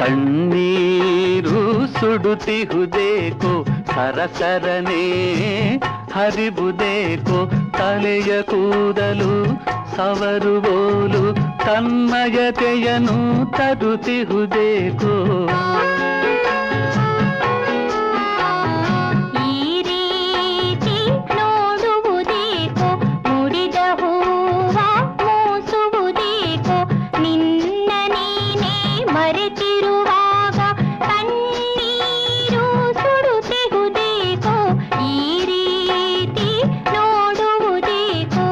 ಕಣ್ಣೀರು ಸುಡುತ್ತಿಹುದೇಕೋ ಸರಸರನೆ ಹರಿಬುದೇಕೋ ತಲೆಯ ಕೂದಲು ಸವರುಬೋಲು ತನ್ಮಯತೆಯನು ತರುತ್ತಿಹುದೇಕೋ ಈ ರೀತಿ ನೋಡುವುದೇಕೋ ಮುಡಿದ ಹೂವ ಮೂಸುವುದೇಕೋ ನಿನ್ನ ನೀನೇ ಮರೆತಿರುವಾಗ ಕಣ್ಣೀರು ಸುಡುತ್ತಿಹುದೇಕೋ ಈ ರೀತಿ ನೋಡುವುದೇಕೋ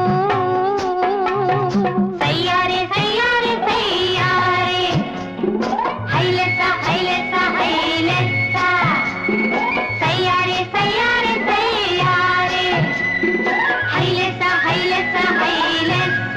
ಸಯ್ಯಾರೆ ಸಯ್ಯಾರೆ ಸಯ್ಯಾರೆ ಹೈಲೆತ್ತ ಹೈಲೆತ್ತ ಹೈಲೆತ್ತ ಸಯ್ಯಾರೆ ಸಯ್ಯಾರೆ ಸಯ್ಯಾರೆ ಹೈಲೆತ್ತ ಹೈಲೆತ್ತ ಹೈಲೆತ್ತ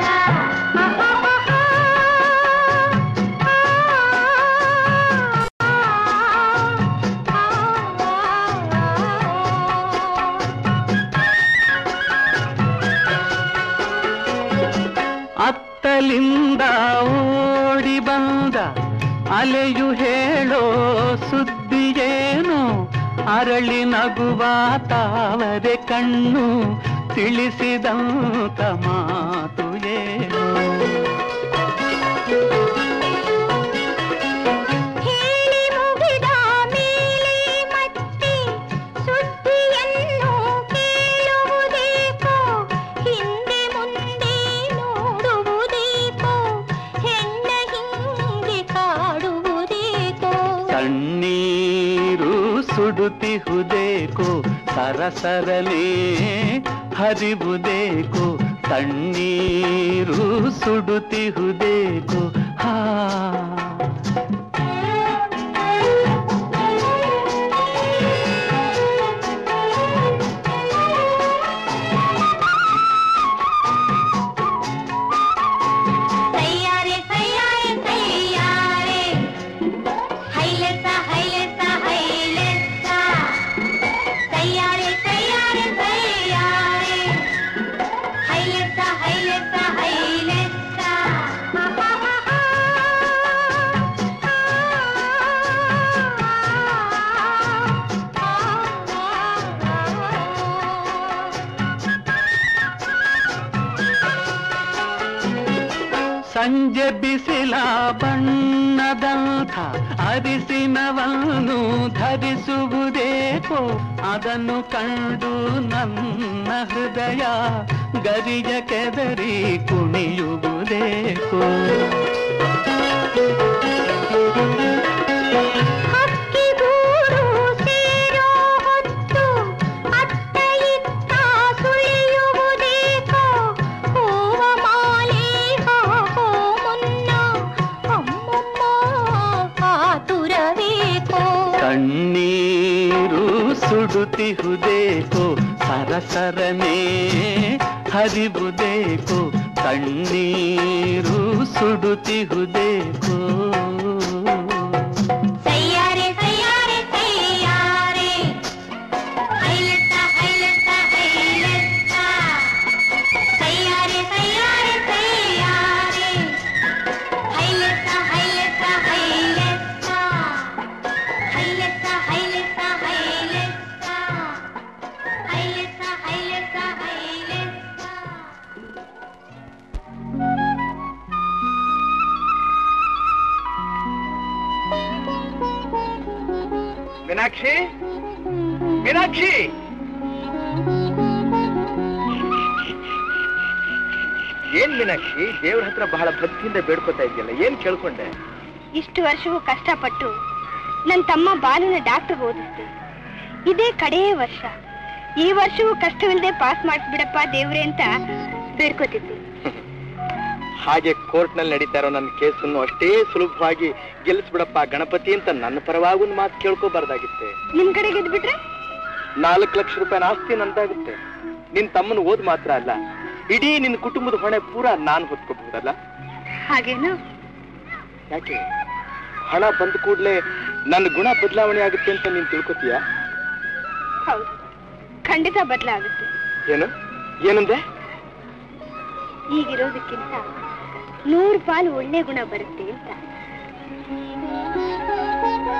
ಅತ್ತಲಿಂದ ಓಡಿ ಬಂದ ಅಲೆಯು ಹೇಳೋ ಸುದ್ದಿಯೇನು ಅರಳಿ ನಗುವ ತಾವರೆ ಕಣ್ಣು ತಿಳಿಸಿದಂತ ಮಾತು ಏನು ಹೇಳಿ ಮುಗಿದ ಮೇಲೆ ಮತ್ತೆ ಸುದ್ದಿಯನ್ನು ಕೇಳುವುದೇಕೋ ಹಿಂದೆ ಮುಂದೆ ನೋಡುವುದೇಕೋ ಹೆಣ್ಣ ಹಿಂಗೆ ಕಾಡುವುದೇಕೋ ಕಣ್ಣೀರು ಸುಡುತ್ತಿಹುದೇಕೋ ಸರಸರಲೇ ಹರಿಬುದೇಕೋ ತಣ್ಣೀರು ಸುಡುತ್ತಿಹುದೇಕೋ ಹಾ ಸಯ್ಯಾರೆ ಸಯ್ಯಾರೆ ಸಯ್ಯಾರೆ ಹೈಲೆತ್ತ ಹೈಲೆತ್ತ ಹೈಲೆತ್ತ ಸಯ್ಯಾರೆ ಸಯ್ಯಾರೆ ಸಯ್ಯಾರೆ ಹೈಲೆತ್ತ ಹೈಲೆತ್ತ ಹೈಲೆತ್ತ ಸಂಜೆ ಬಿಸಿಲ ಬಣ್ಣದಂಥ ಅರಿಸಿನವನ್ನು ಧರಿಸುವುದೇಕೋ ಅದನ್ನು ಕಂಡು ನನ್ನ ಹೃದಯ ಗರಿಯ ಕೆದರಿ ಕುಣಿಯುವುದೇಕೋ ಹಕ್ಕಿಗೂಡು ಸೇರೋ ಹೊತ್ತು ಅತ್ತ ಇತ್ತ ಸುಳಿಯುವುದೇಕೋ ಹೂವ ಮಾಲೆ ಹಾಕೋ ಮುನ್ನ ಅಮ್ಮಮ್ಮ ಆತುರವೇಕೋ ಕಣ್ಣೀರು ಸುಡುತ್ತಿಹುದೇಕೋ ಸರಸರನೆ ಹರಿಬುದೇಕೋ ಕಣ್ಣೀರು ಸುಡುತ್ತಿಹುದೇಕೋ ಸಯ್ಯಾರೆ ಸಯ್ಯಾರೆ ಸಯ್ಯಾರೆ ಹೈಲೆತ್ತ ಹೈಲೆತ್ತ ಹೈಲೆತ್ತ ಸಯ್ಯಾರೆ ಸಯ್ಯಾರೆ ಸಯ್ಯಾರೆ ಹೈಲೆತ್ತ ಹೈಲೆತ್ತ ಹೈಲೆತ್ತ ಹೈಲೆತ್ತ ಹೈಲೆತ್ತ ಹೈಲೆತ್ತ ಹೈಲೆತ್ತ ಹೈಲೆತ್ತ ಹೈಲೆತ್ತ ಮೀನಾಕ್ಷಿ ಮೀನಾಕ್ಷಿ ಏನ್ ಮೀನಾಕ್ಷಿ ದೇವ್ರ ಹತ್ರ ಬಹಳ ಭಕ್ತಿಯಿಂದ ಬೇಡ್ಕೊತಾ ಇದೆಯಲ್ಲ ಏನ್ ಕೇಳ್ಕೊಂಡೆ ಇಷ್ಟು ವರ್ಷವೂ ಕಷ್ಟಪಟ್ಟು ನನ್ನ ತಮ್ಮ ಬಾಲುನ ಡಾಕ್ಟರ್ ಓದಿಸ್ದೆ ಇದೇ ಕಡೆಯ ವರ್ಷ ಈ ವರ್ಷವೂ ಕಷ್ಟವಿಲ್ಲದೆ ಪಾಸ್ ಮಾಡಿಸ್ಬಿಡಪ್ಪ ದೇವ್ರೆ ಅಂತ ಬೇಡ್ಕೋತಿದ್ದೆ ಹಾಗೆ ಕೋರ್ಟ್ ನಲ್ಲಿ ನಡೀತಾ ಇರೋ ನನ್ನ ಕೇಸನ್ನು ಅಷ್ಟೇ ಸುಲಭವಾಗಿ ಗೆಲ್ಲಿಸ್ಬಿಡಪ್ಪ ಗಣಪತಿ ಅಂತ ನನ್ನ ಪರವಾಗಿ ಒಂದು ಮಾತು ಕೇಳ್ಕೋಬಾರ್ದಾಗಿತ್ತೆ ನಿಮ್ ಕಡೆ ಗೆದ್ಬಿಟ್ರೆ ನಾಲ್ಕು ಲಕ್ಷ ರೂಪಾಯಿ ಆಸ್ತಿ ನಂದಾಗುತ್ತೆ ನಿನ್ ತಮ್ಮನ ಓದ್ ಮಾತ್ರ ಅಲ್ಲ ಇಡೀ ನಿನ್ನ ಕುಟುಂಬದ ಹೊಣೆ ಪೂರ ನಾನು ಹೊತ್ಕೋಬಹುದಲ್ಲ ಹಾಗೇನು ಯಾಕೆ ಹಣ ಬಂದ ಕೂಡಲೇ ನನ್ನ ಗುಣ ಬದಲಾವಣೆ ಆಗುತ್ತೆ ಅಂತ ನೀನ್ ತಿಳ್ಕೊತೀಯ ಹೌದು ಖಂಡಿತ ಬದಲಾಗುತ್ತೆ ಏನು ಏನಂದೆ ಈಗಿರೋದಕ್ಕಿಂತ ನೂರು ಪಾಲು ಒಳ್ಳೆ ಗುಣ ಬರುತ್ತೆ ಅಂತ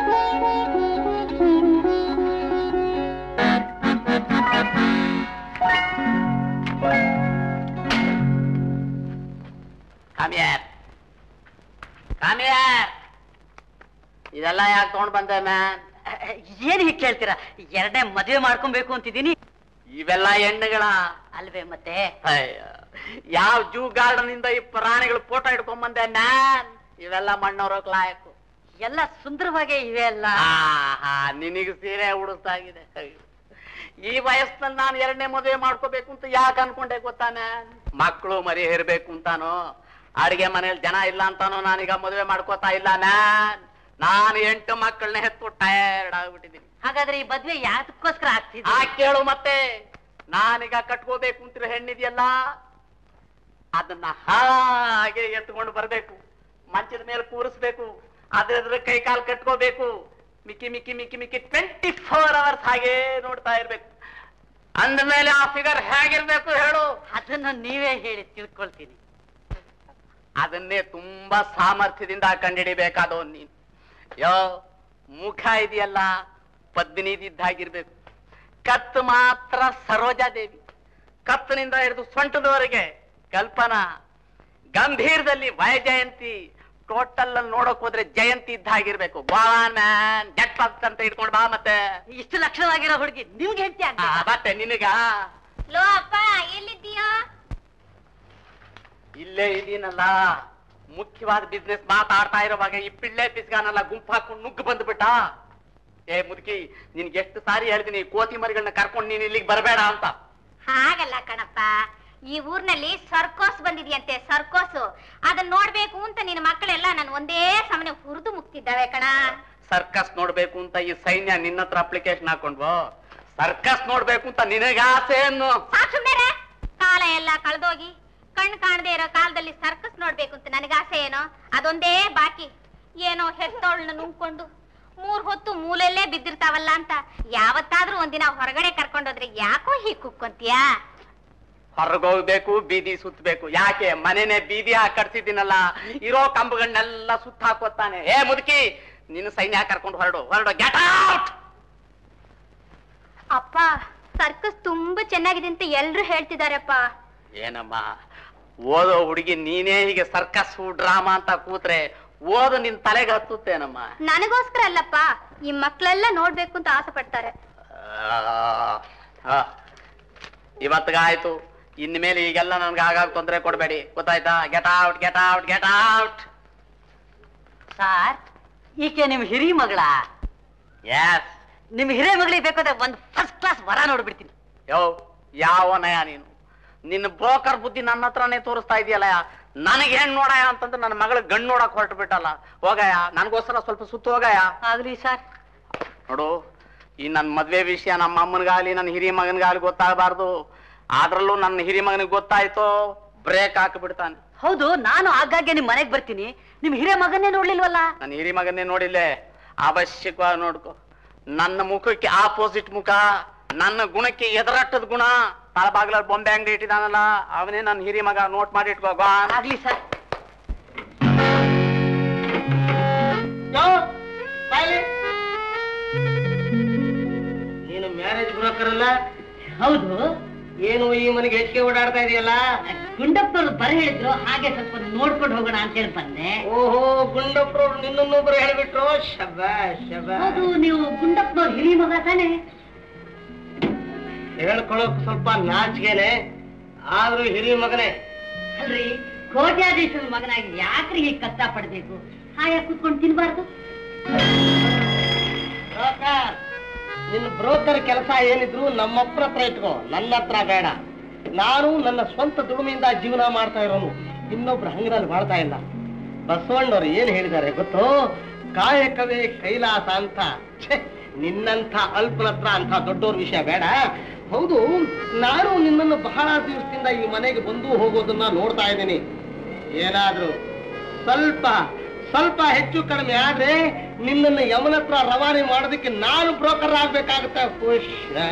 ಕಾಮಿಯಾರ್ ಕಾಮಿಯಾರ್ ಇದೆಲ್ಲ ಯಾಕೆ ತಗೊಂಡ್ ಬಂದೆ ಮ್ಯಾನ್ ಏನ್ ಹೀಗ್ ಕೇಳ್ತೀರಾ ಎರಡನೇ ಮದುವೆ ಮಾಡ್ಕೊಬೇಕು ಅಂತಿದ್ದೀನಿ ಇವೆಲ್ಲ ಹೆಣ್ಣುಗಳ ಅಲ್ವೇ ಮತ್ತೆ ಅಯ್ಯ, ಯಾವ ಜೂ ಗಾರ್ಡನ್ ಇಂದ ಈ ಪ್ರಾಣಿಗಳು ಫೋಟೋ ಹಿಡ್ಕೊಂಡ್ ಬಂದೆ ಮ್ಯಾನ್ ಇವೆಲ್ಲ ಮಣ್ಣವ್ರ ಲಾಯಕು ಎಲ್ಲ ಸುಂದರವಾಗೇ ಇವೆ ಅಲ್ಲ ಆಹಾ ನಿನಗೆ ಸೀರೆ ಉಡಿಸ್ತಾಗಿದೆ ಅಯ್ಯೋ. ಈ ವಯಸ್ಸಿನಲ್ಲಿ ನಾನು ಎರಡನೇ ಮದುವೆ ಮಾಡ್ಕೋಬೇಕು ಅಂತ ಯಾಕೆ ಅನ್ಕೊಂಡೆ ಗೊತ್ತಾನೆ ಮಕ್ಕಳು ಮರಿ ಹೇರ್ಬೇಕು ಅಂತಾನೋ ಅಡಿಗೆ ಮನೇಲಿ ಜನ ಇಲ್ಲ ಅಂತಾನೋ ನಾನೀಗ ಮದುವೆ ಮಾಡ್ಕೋತಾ ಇಲ್ಲ ಮ್ಯಾನ್ ನಾನು ಎಂಟು ಮಕ್ಕಳನ್ನ ಹೆತ್ತು ಟಯರ್ಡ್ ಆಗ್ಬಿಟ್ಟಿದ್ದೀನಿ ಹಾಗಾದ್ರೆ ಈ ಮದ್ವೆ ಯಾತಕ್ಕೋಸ್ಕರ ಆಗ್ತಿದೆ ಆ ಕೇಳು ಮತ್ತೆ ನಾನೀಗ ಕಟ್ಕೋಬೇಕು ಅಂತಿರೋ ಹೆಣ್ಣಿದೆಯಲ್ಲ ಅದನ್ನ ಹಾಗೆ ಎತ್ಕೊಂಡು ಬರ್ಬೇಕು ಮಂಚದ ಮೇಲೆ ಕೂರಿಸ್ಬೇಕು ಅದ್ರ ಕೈ ಕಾಲು ಕಟ್ಕೋಬೇಕು ಮಿಕ್ಕಿ ಮಿಕ್ಕಿ ಮಿಕ್ಕಿ ಮಿಕ್ಕಿ ಟ್ವೆಂಟಿ ಫೋರ್ ಅವರ್ಸ್ ಹಾಗೆ ನೋಡ್ತಾ ಇರ್ಬೇಕು ಅಂದ್ಮೇಲೆ ಆ ಫಿಗರ್ ಹೇಗಿರ್ಬೇಕು ಹೇಳು ಅದನ್ನ ನೀವೇ ಹೇಳಿ ತಿಳ್ಕೊಳ್ತೀನಿ ಅದನ್ನೇ ತುಂಬಾ ಸಾಮರ್ಥ್ಯದಿಂದ ಕಂಡಿಡಿಬೇಕಾದವ್ ನೀನು ಯೋ ಮುಖ ಇದೆಯಲ್ಲ ಪದ್ಮಿನಿದಿದ್ದಾಗಿರ್ಬೇಕು ಕತ್ತು ಮಾತ್ರ ಸರೋಜಾದೇವಿ ಕತ್ತನಿಂದ ಹಿಡಿದು ಸೊಂಟದವರೆಗೆ ಕಲ್ಪನಾ ಗಂಭೀರದಲ್ಲಿ ವಯಜಯಂತಿ ಟೋಟಲ್ ನೋಡಕ್ ಹೋದ್ರೆ ಜಯಂತಿ ಇದ್ದಾಗಿರ್ಬೇಕು ಬಾನ್ ಮ್ಯಾನ್ ಡೆಟ್ ಬಾಕ್ಸ್ ಅಂತ ಇಟ್ಕೊಂಡು ಬಾ ಮತ್ತೆ ಇಷ್ಟು ಲಕ್ಷಣವಾಗಿರೋ ಹುಡುಗಿ ನಿಮ್ಗೆ ಹೆಂಡತಿ ಆ, ಆಗ್ಬೇಕಾ? ಮತ್ತೆ ನಿನಗ ಲೋ ಅಪ್ಪ ಎಲ್ಲಿದ್ದೀಯಾ ಇಲ್ಲೇ ಇದೀನಲ್ಲ ಮುಖ್ಯವಾದ ಬಿಸ್ನೆಸ್ ಮಾತಾಡ್ತಾ ಇರೋವಾಗ ಈ ಪಿಳ್ಳೆ ಪಿಸ್ಗಾನೆಲ್ಲ ಗುಂಪು ಹಾಕೊಂಡು ನುಗ್ಗು ಬಂದ್ಬಿಟ್ಟ ಏ ಮುದುಕಿ ನಿನ್ಗೆ ಎಷ್ಟು ಸಾರಿ ಹೇಳ್ತೀನಿ ಕೋತಿ ಮರಿಗಳನ್ನ ಕರ್ಕೊಂಡು ನೀನ್ ಇಲ್ಲಿಗೆ ಬರಬೇಡ ಅಂತ ಹಾಗಲ್ಲ ಕಣಪ್ಪ ಈ ಊರ್ನಲ್ಲಿ ಸರ್ಕೋಸ್ ಬಂದಿದ್ಯಂತೆ ಸರ್ಕೋಸ್ ಅದನ್ನ ನೋಡ್ಬೇಕು ಅಂತ ನಿನ್ನ ಮಕ್ಕಳೆಲ್ಲ ನಾನು ಒಂದೇ ಸಮನೆ ಹುರಿದು ಮುಗ್ತಿದ್ದಾವೆ ಕಣ ಸರ್ಕಸ್ ನೋಡ್ಬೇಕು ಅಂತ ಈ ಸೈನ್ಯ ನಿನ್ನ ಹತ್ರ ಅಪ್ಲಿಕೇಶನ್ ಹಾಕೊಂಡ್ವು ಸರ್ಕಸ್ ನೋಡ್ಬೇಕು ಅಂತ ನಿನಗೆ ಆಸೆ ಅನ್ನು ಸಾಕ್ ಸುಮ್ನೆರೆ ಕಾಲ ಎಲ್ಲ ಕಳೆದೋಗಿ ಕಣ್ ಕಾಣದೇ ಇರೋ ಕಾಲದಲ್ಲಿ ಸರ್ಕಸ್ ನೋಡ್ಬೇಕು ಅಂತ ನನಗಾಸೆ ಏನೋ ಅದೊಂದೇ ಬಾಕಿ ಏನೋ ಹೆತ್ತೋಳ್ನ ನುಂಗ್ಕೊಂಡು ಮೂರ್ ಹೊತ್ತು ಮೂಲೆಲ್ಲೇ ಬಿದ್ದಿರ್ತಾವಲ್ಲ ಅಂತ ಯಾವತ್ತಾದ್ರೂ ಒಂದಿನ ಹೊರಗಡೆ ಕರ್ಕೊಂಡೋದ್ರೆ ಯಾಕೋ ಹೀಗ್ ಕುಕ್ಕೊಂತೀಯಾ ಹೊರಗೋಗ್ಬೇಕು ಬೀದಿ ಸುತ್ತಬೇಕು ಯಾಕೆ ಮನೆನೆ ಬೀದಿ ಹಾಕಿ ಕಟ್ಸಿದ್ದೀನಲ್ಲ ಇರೋ ಕಂಬಗಳನ್ನೆಲ್ಲ ಸುತ್ತ ಹಾಕೋತಾನೆ ಏ ಮುದುಕಿ ನಿನ್ನ ಸೈನ್ಯ ಕರ್ಕೊಂಡು ಹೊರಡು ಹೊರಡು ಗೆಟ್ ಔಟ್ ಅಪ್ಪ ಸರ್ಕಸ್ ತುಂಬಾ ಚೆನ್ನಾಗಿದೆ ಅಂತ ಎಲ್ರು ಹೇಳ್ತಿದಾರಪ್ಪ ಏನಮ್ಮ ಓದೋ ಹುಡುಗಿ ನೀನೇ ಹೀಗೆ ಸರ್ಕಸ್ ಡ್ರಾಮಾ ಅಂತ ಕೂತ್ರೆ ಓದು ನಿನ್ ತಲೆಗೆ ಹತ್ತುತ್ತೇನಮ್ಮ ನನಗೋಸ್ಕರ ಅಲ್ಲಪ್ಪ ಈ ಮಕ್ಳೆಲ್ಲ ನೋಡ್ಬೇಕು ಅಂತ ಆಸೆ ಪಡ್ತಾರೆ ಆ, ಇವತ್ತಿಗಾಯ್ತು ಇನ್ಮೇಲೆ ಈಗೆಲ್ಲ ನನ್ಗೆ ಆಗಾಗ ತೊಂದರೆ ಕೊಡಬೇಡಿ ಗೊತ್ತಾಯ್ತಾ get out get out get out sir ಈಕೆ ನಿಮ್ ಹಿರಿ ಮಗಳ ಎಸ್ ನಿಮ್ ಹಿರೇ ಮಗಳಿಗೆ ಬೇಕಾದ್ರೆ ಒಂದ್ ಫಸ್ಟ್ ಕ್ಲಾಸ್ ವರ ನೋಡ್ಬಿಡ್ತೀನಿ ಯೋ ಯಾವ ನಯ ನೀನು ನಿನ್ನ ಬ್ರೋಕರ್ ಬುದ್ಧಿ ನನ್ನ ಹತ್ರನೇ ತೋರಿಸ್ತಾ ಇದೆಯಲ್ಲ ನನಗೆ ಹೆಣ್ ನೋಡಯ ಅಂತಂದ್ರೆ ನನ್ನ ಮಗಳ ಗಂಡು ನೋಡಕ್ ಹೊರಟು ಬಿಟ್ಟಲ್ಲ ಹೋಗಯ ನನಗೋಸ್ಕರ ಸ್ವಲ್ಪ ಸುತ್ತು ಹೋಗಯ ಆಗ್ಲಿ ಸರ್ ನೋಡು ಈ ನನ್ನ ಮದ್ವೆ ವಿಷಯ ನಮ್ಮ ಅಮ್ಮನಿಗಾಗ್ಲಿ ನನ್ನ ಹಿರಿಯ ಮಗನಿಗಾಗ್ಲಿ ಗೊತ್ತಾಗಬಾರ್ದು ಅದ್ರಲ್ಲೂ ನನ್ನ ಹಿರಿಯ ಮಗನಿಗೆ ಗೊತ್ತಾಯ್ತು ಬ್ರೇಕ್ ಹಾಕಿಬಿಡ್ತಾನೆ ಹೌದು ನಾನು ಆಗಾಗ್ಗೆ ನಿಮ್ ಮನೆಗ್ ಬರ್ತೀನಿ ನಿಮ್ ಹಿರೇ ಮಗನ್ನೇ ನೋಡ್ಲಿಲ್ವಲ್ಲ ನನ್ನ ಹಿರಿ ಮಗನ್ನೇ ನೋಡಿಲ್ಲೇ ಅವಶ್ಯಕವಾಗಿ ನೋಡ್ಕೊ ನನ್ನ ಮುಖಕ್ಕೆ ಆಪೋಸಿಟ್ ಮುಖ ನನ್ನ ಗುಣಕ್ಕೆ ಎದುರಟ್ಟದ ಗುಣ ತಳಬಾಗ್ಲಲ್ಲಿ ಬೊಂಬೆ ಅಂಗಡಿ ಇಟ್ಟಿದಾನಲ್ಲ ಅವನೇ ನನ್ನ ಹಿರಿ ಮಗ ನೋಟ್ ಮಾಡಿ ಇಟ್ಕೋ ಗಾನ್ ಆಗ್ಲಿ ಸರ್ ನೀನು ಮ್ಯಾರೇಜ್ ಬ್ರೋಕರ್ ಅಲ್ಲ ಹೌದು ಏನು ಈ ಮನೆಗೆ ಹೆಚ್ಚಿಗೆ ಓಡಾಡ್ತಾ ಇದೆಯಲ್ಲ ಗುಂಡಪ್ಪನವ್ರು ಬರ ಹೇಳಿದ್ರು ಹಾಗೆ ಸ್ವಲ್ಪ ನೋಡ್ಕೊಂಡು ಹೋಗೋಣ ಅಂತ ಹೇಳಿ ಬಂದೆ ಓಹೋ ಗುಂಡಪ್ರವ್ರು ನಿನ್ನೊಬ್ಬರು ಹೇಳ್ಬಿಟ್ರು ಶಬಾ ಶಬಾ ಹೌದು ನೀವು ಗುಂಡಪ್ಪನವ್ರ ಹಿರಿ ಮಗ ತಾನೆ ಹೇಳ್ಕೊಳಕ್ ಸ್ವಲ್ಪ ನಾಚಿಗೆನೆ ಆದ್ರೂ ಹಿರಿಯ ಮಗನೇ ಅಲ್ರಿ ಕೋಟ್ಯಾಧೀಶನ ಮಗನಾಗಿ ಯಾಕ್ರಿ ಹೀಗೆ ಕಷ್ಟ ಪಡ್ಬೇಕು ಹಾಗೆ ಕೂತ್ಕೊಂಡು ತಿನ್ಬಾರ್ದು ಬ್ರೋಕರ್ ನಿನ್ನ ಬ್ರೋಕರ್ ಕೆಲಸ ಏನಿದ್ರು ನಮ್ಮಪ್ಪನ ಹತ್ರ ಇಟ್ಕೋ ನನ್ನ ಹತ್ರ ಬೇಡ ನಾನು ನನ್ನ ಸ್ವಂತ ದುಡಿಮೆಯಿಂದ ಜೀವನ ಮಾಡ್ತಾ ಇರೋನು ಇನ್ನೊಬ್ರು ಹಂಗನಲ್ಲಿ ಮಾಡ್ತಾ ಇಲ್ಲ ಬಸವಣ್ಣವ್ರು ಏನ್ ಹೇಳಿದ್ದಾರೆ ಗೊತ್ತೋ ಕಾಯಕವೇ ಕೈಲಾಸ ಅಂತ ಛೆ, ನಿನ್ನಂಥ ಅಲ್ಪನ ಹತ್ರ ಅಂತ ದೊಡ್ಡವ್ರ ವಿಷಯ ಬೇಡ ಹೌದು ನಾನು ನಿನ್ನನ್ನು ಬಹಳ ದಿವಸದಿಂದ ಈ ಮನೆಗೆ ಬಂದು ಹೋಗೋದನ್ನ ನೋಡ್ತಾ ಇದ್ದೀನಿ ಏನಾದ್ರೂ ಸ್ವಲ್ಪ ಸ್ವಲ್ಪ ಹೆಚ್ಚು ಕಡಿಮೆ ಆದ್ರೆ ನಿನ್ನನ್ನು ಯಮನ ಹತ್ರ ರವಾನೆ ಮಾಡೋದಕ್ಕೆ ನಾನು ಬ್ರೋಕರ್ ಆಗ್ಬೇಕಾಗುತ್ತೆ ಖುಷ್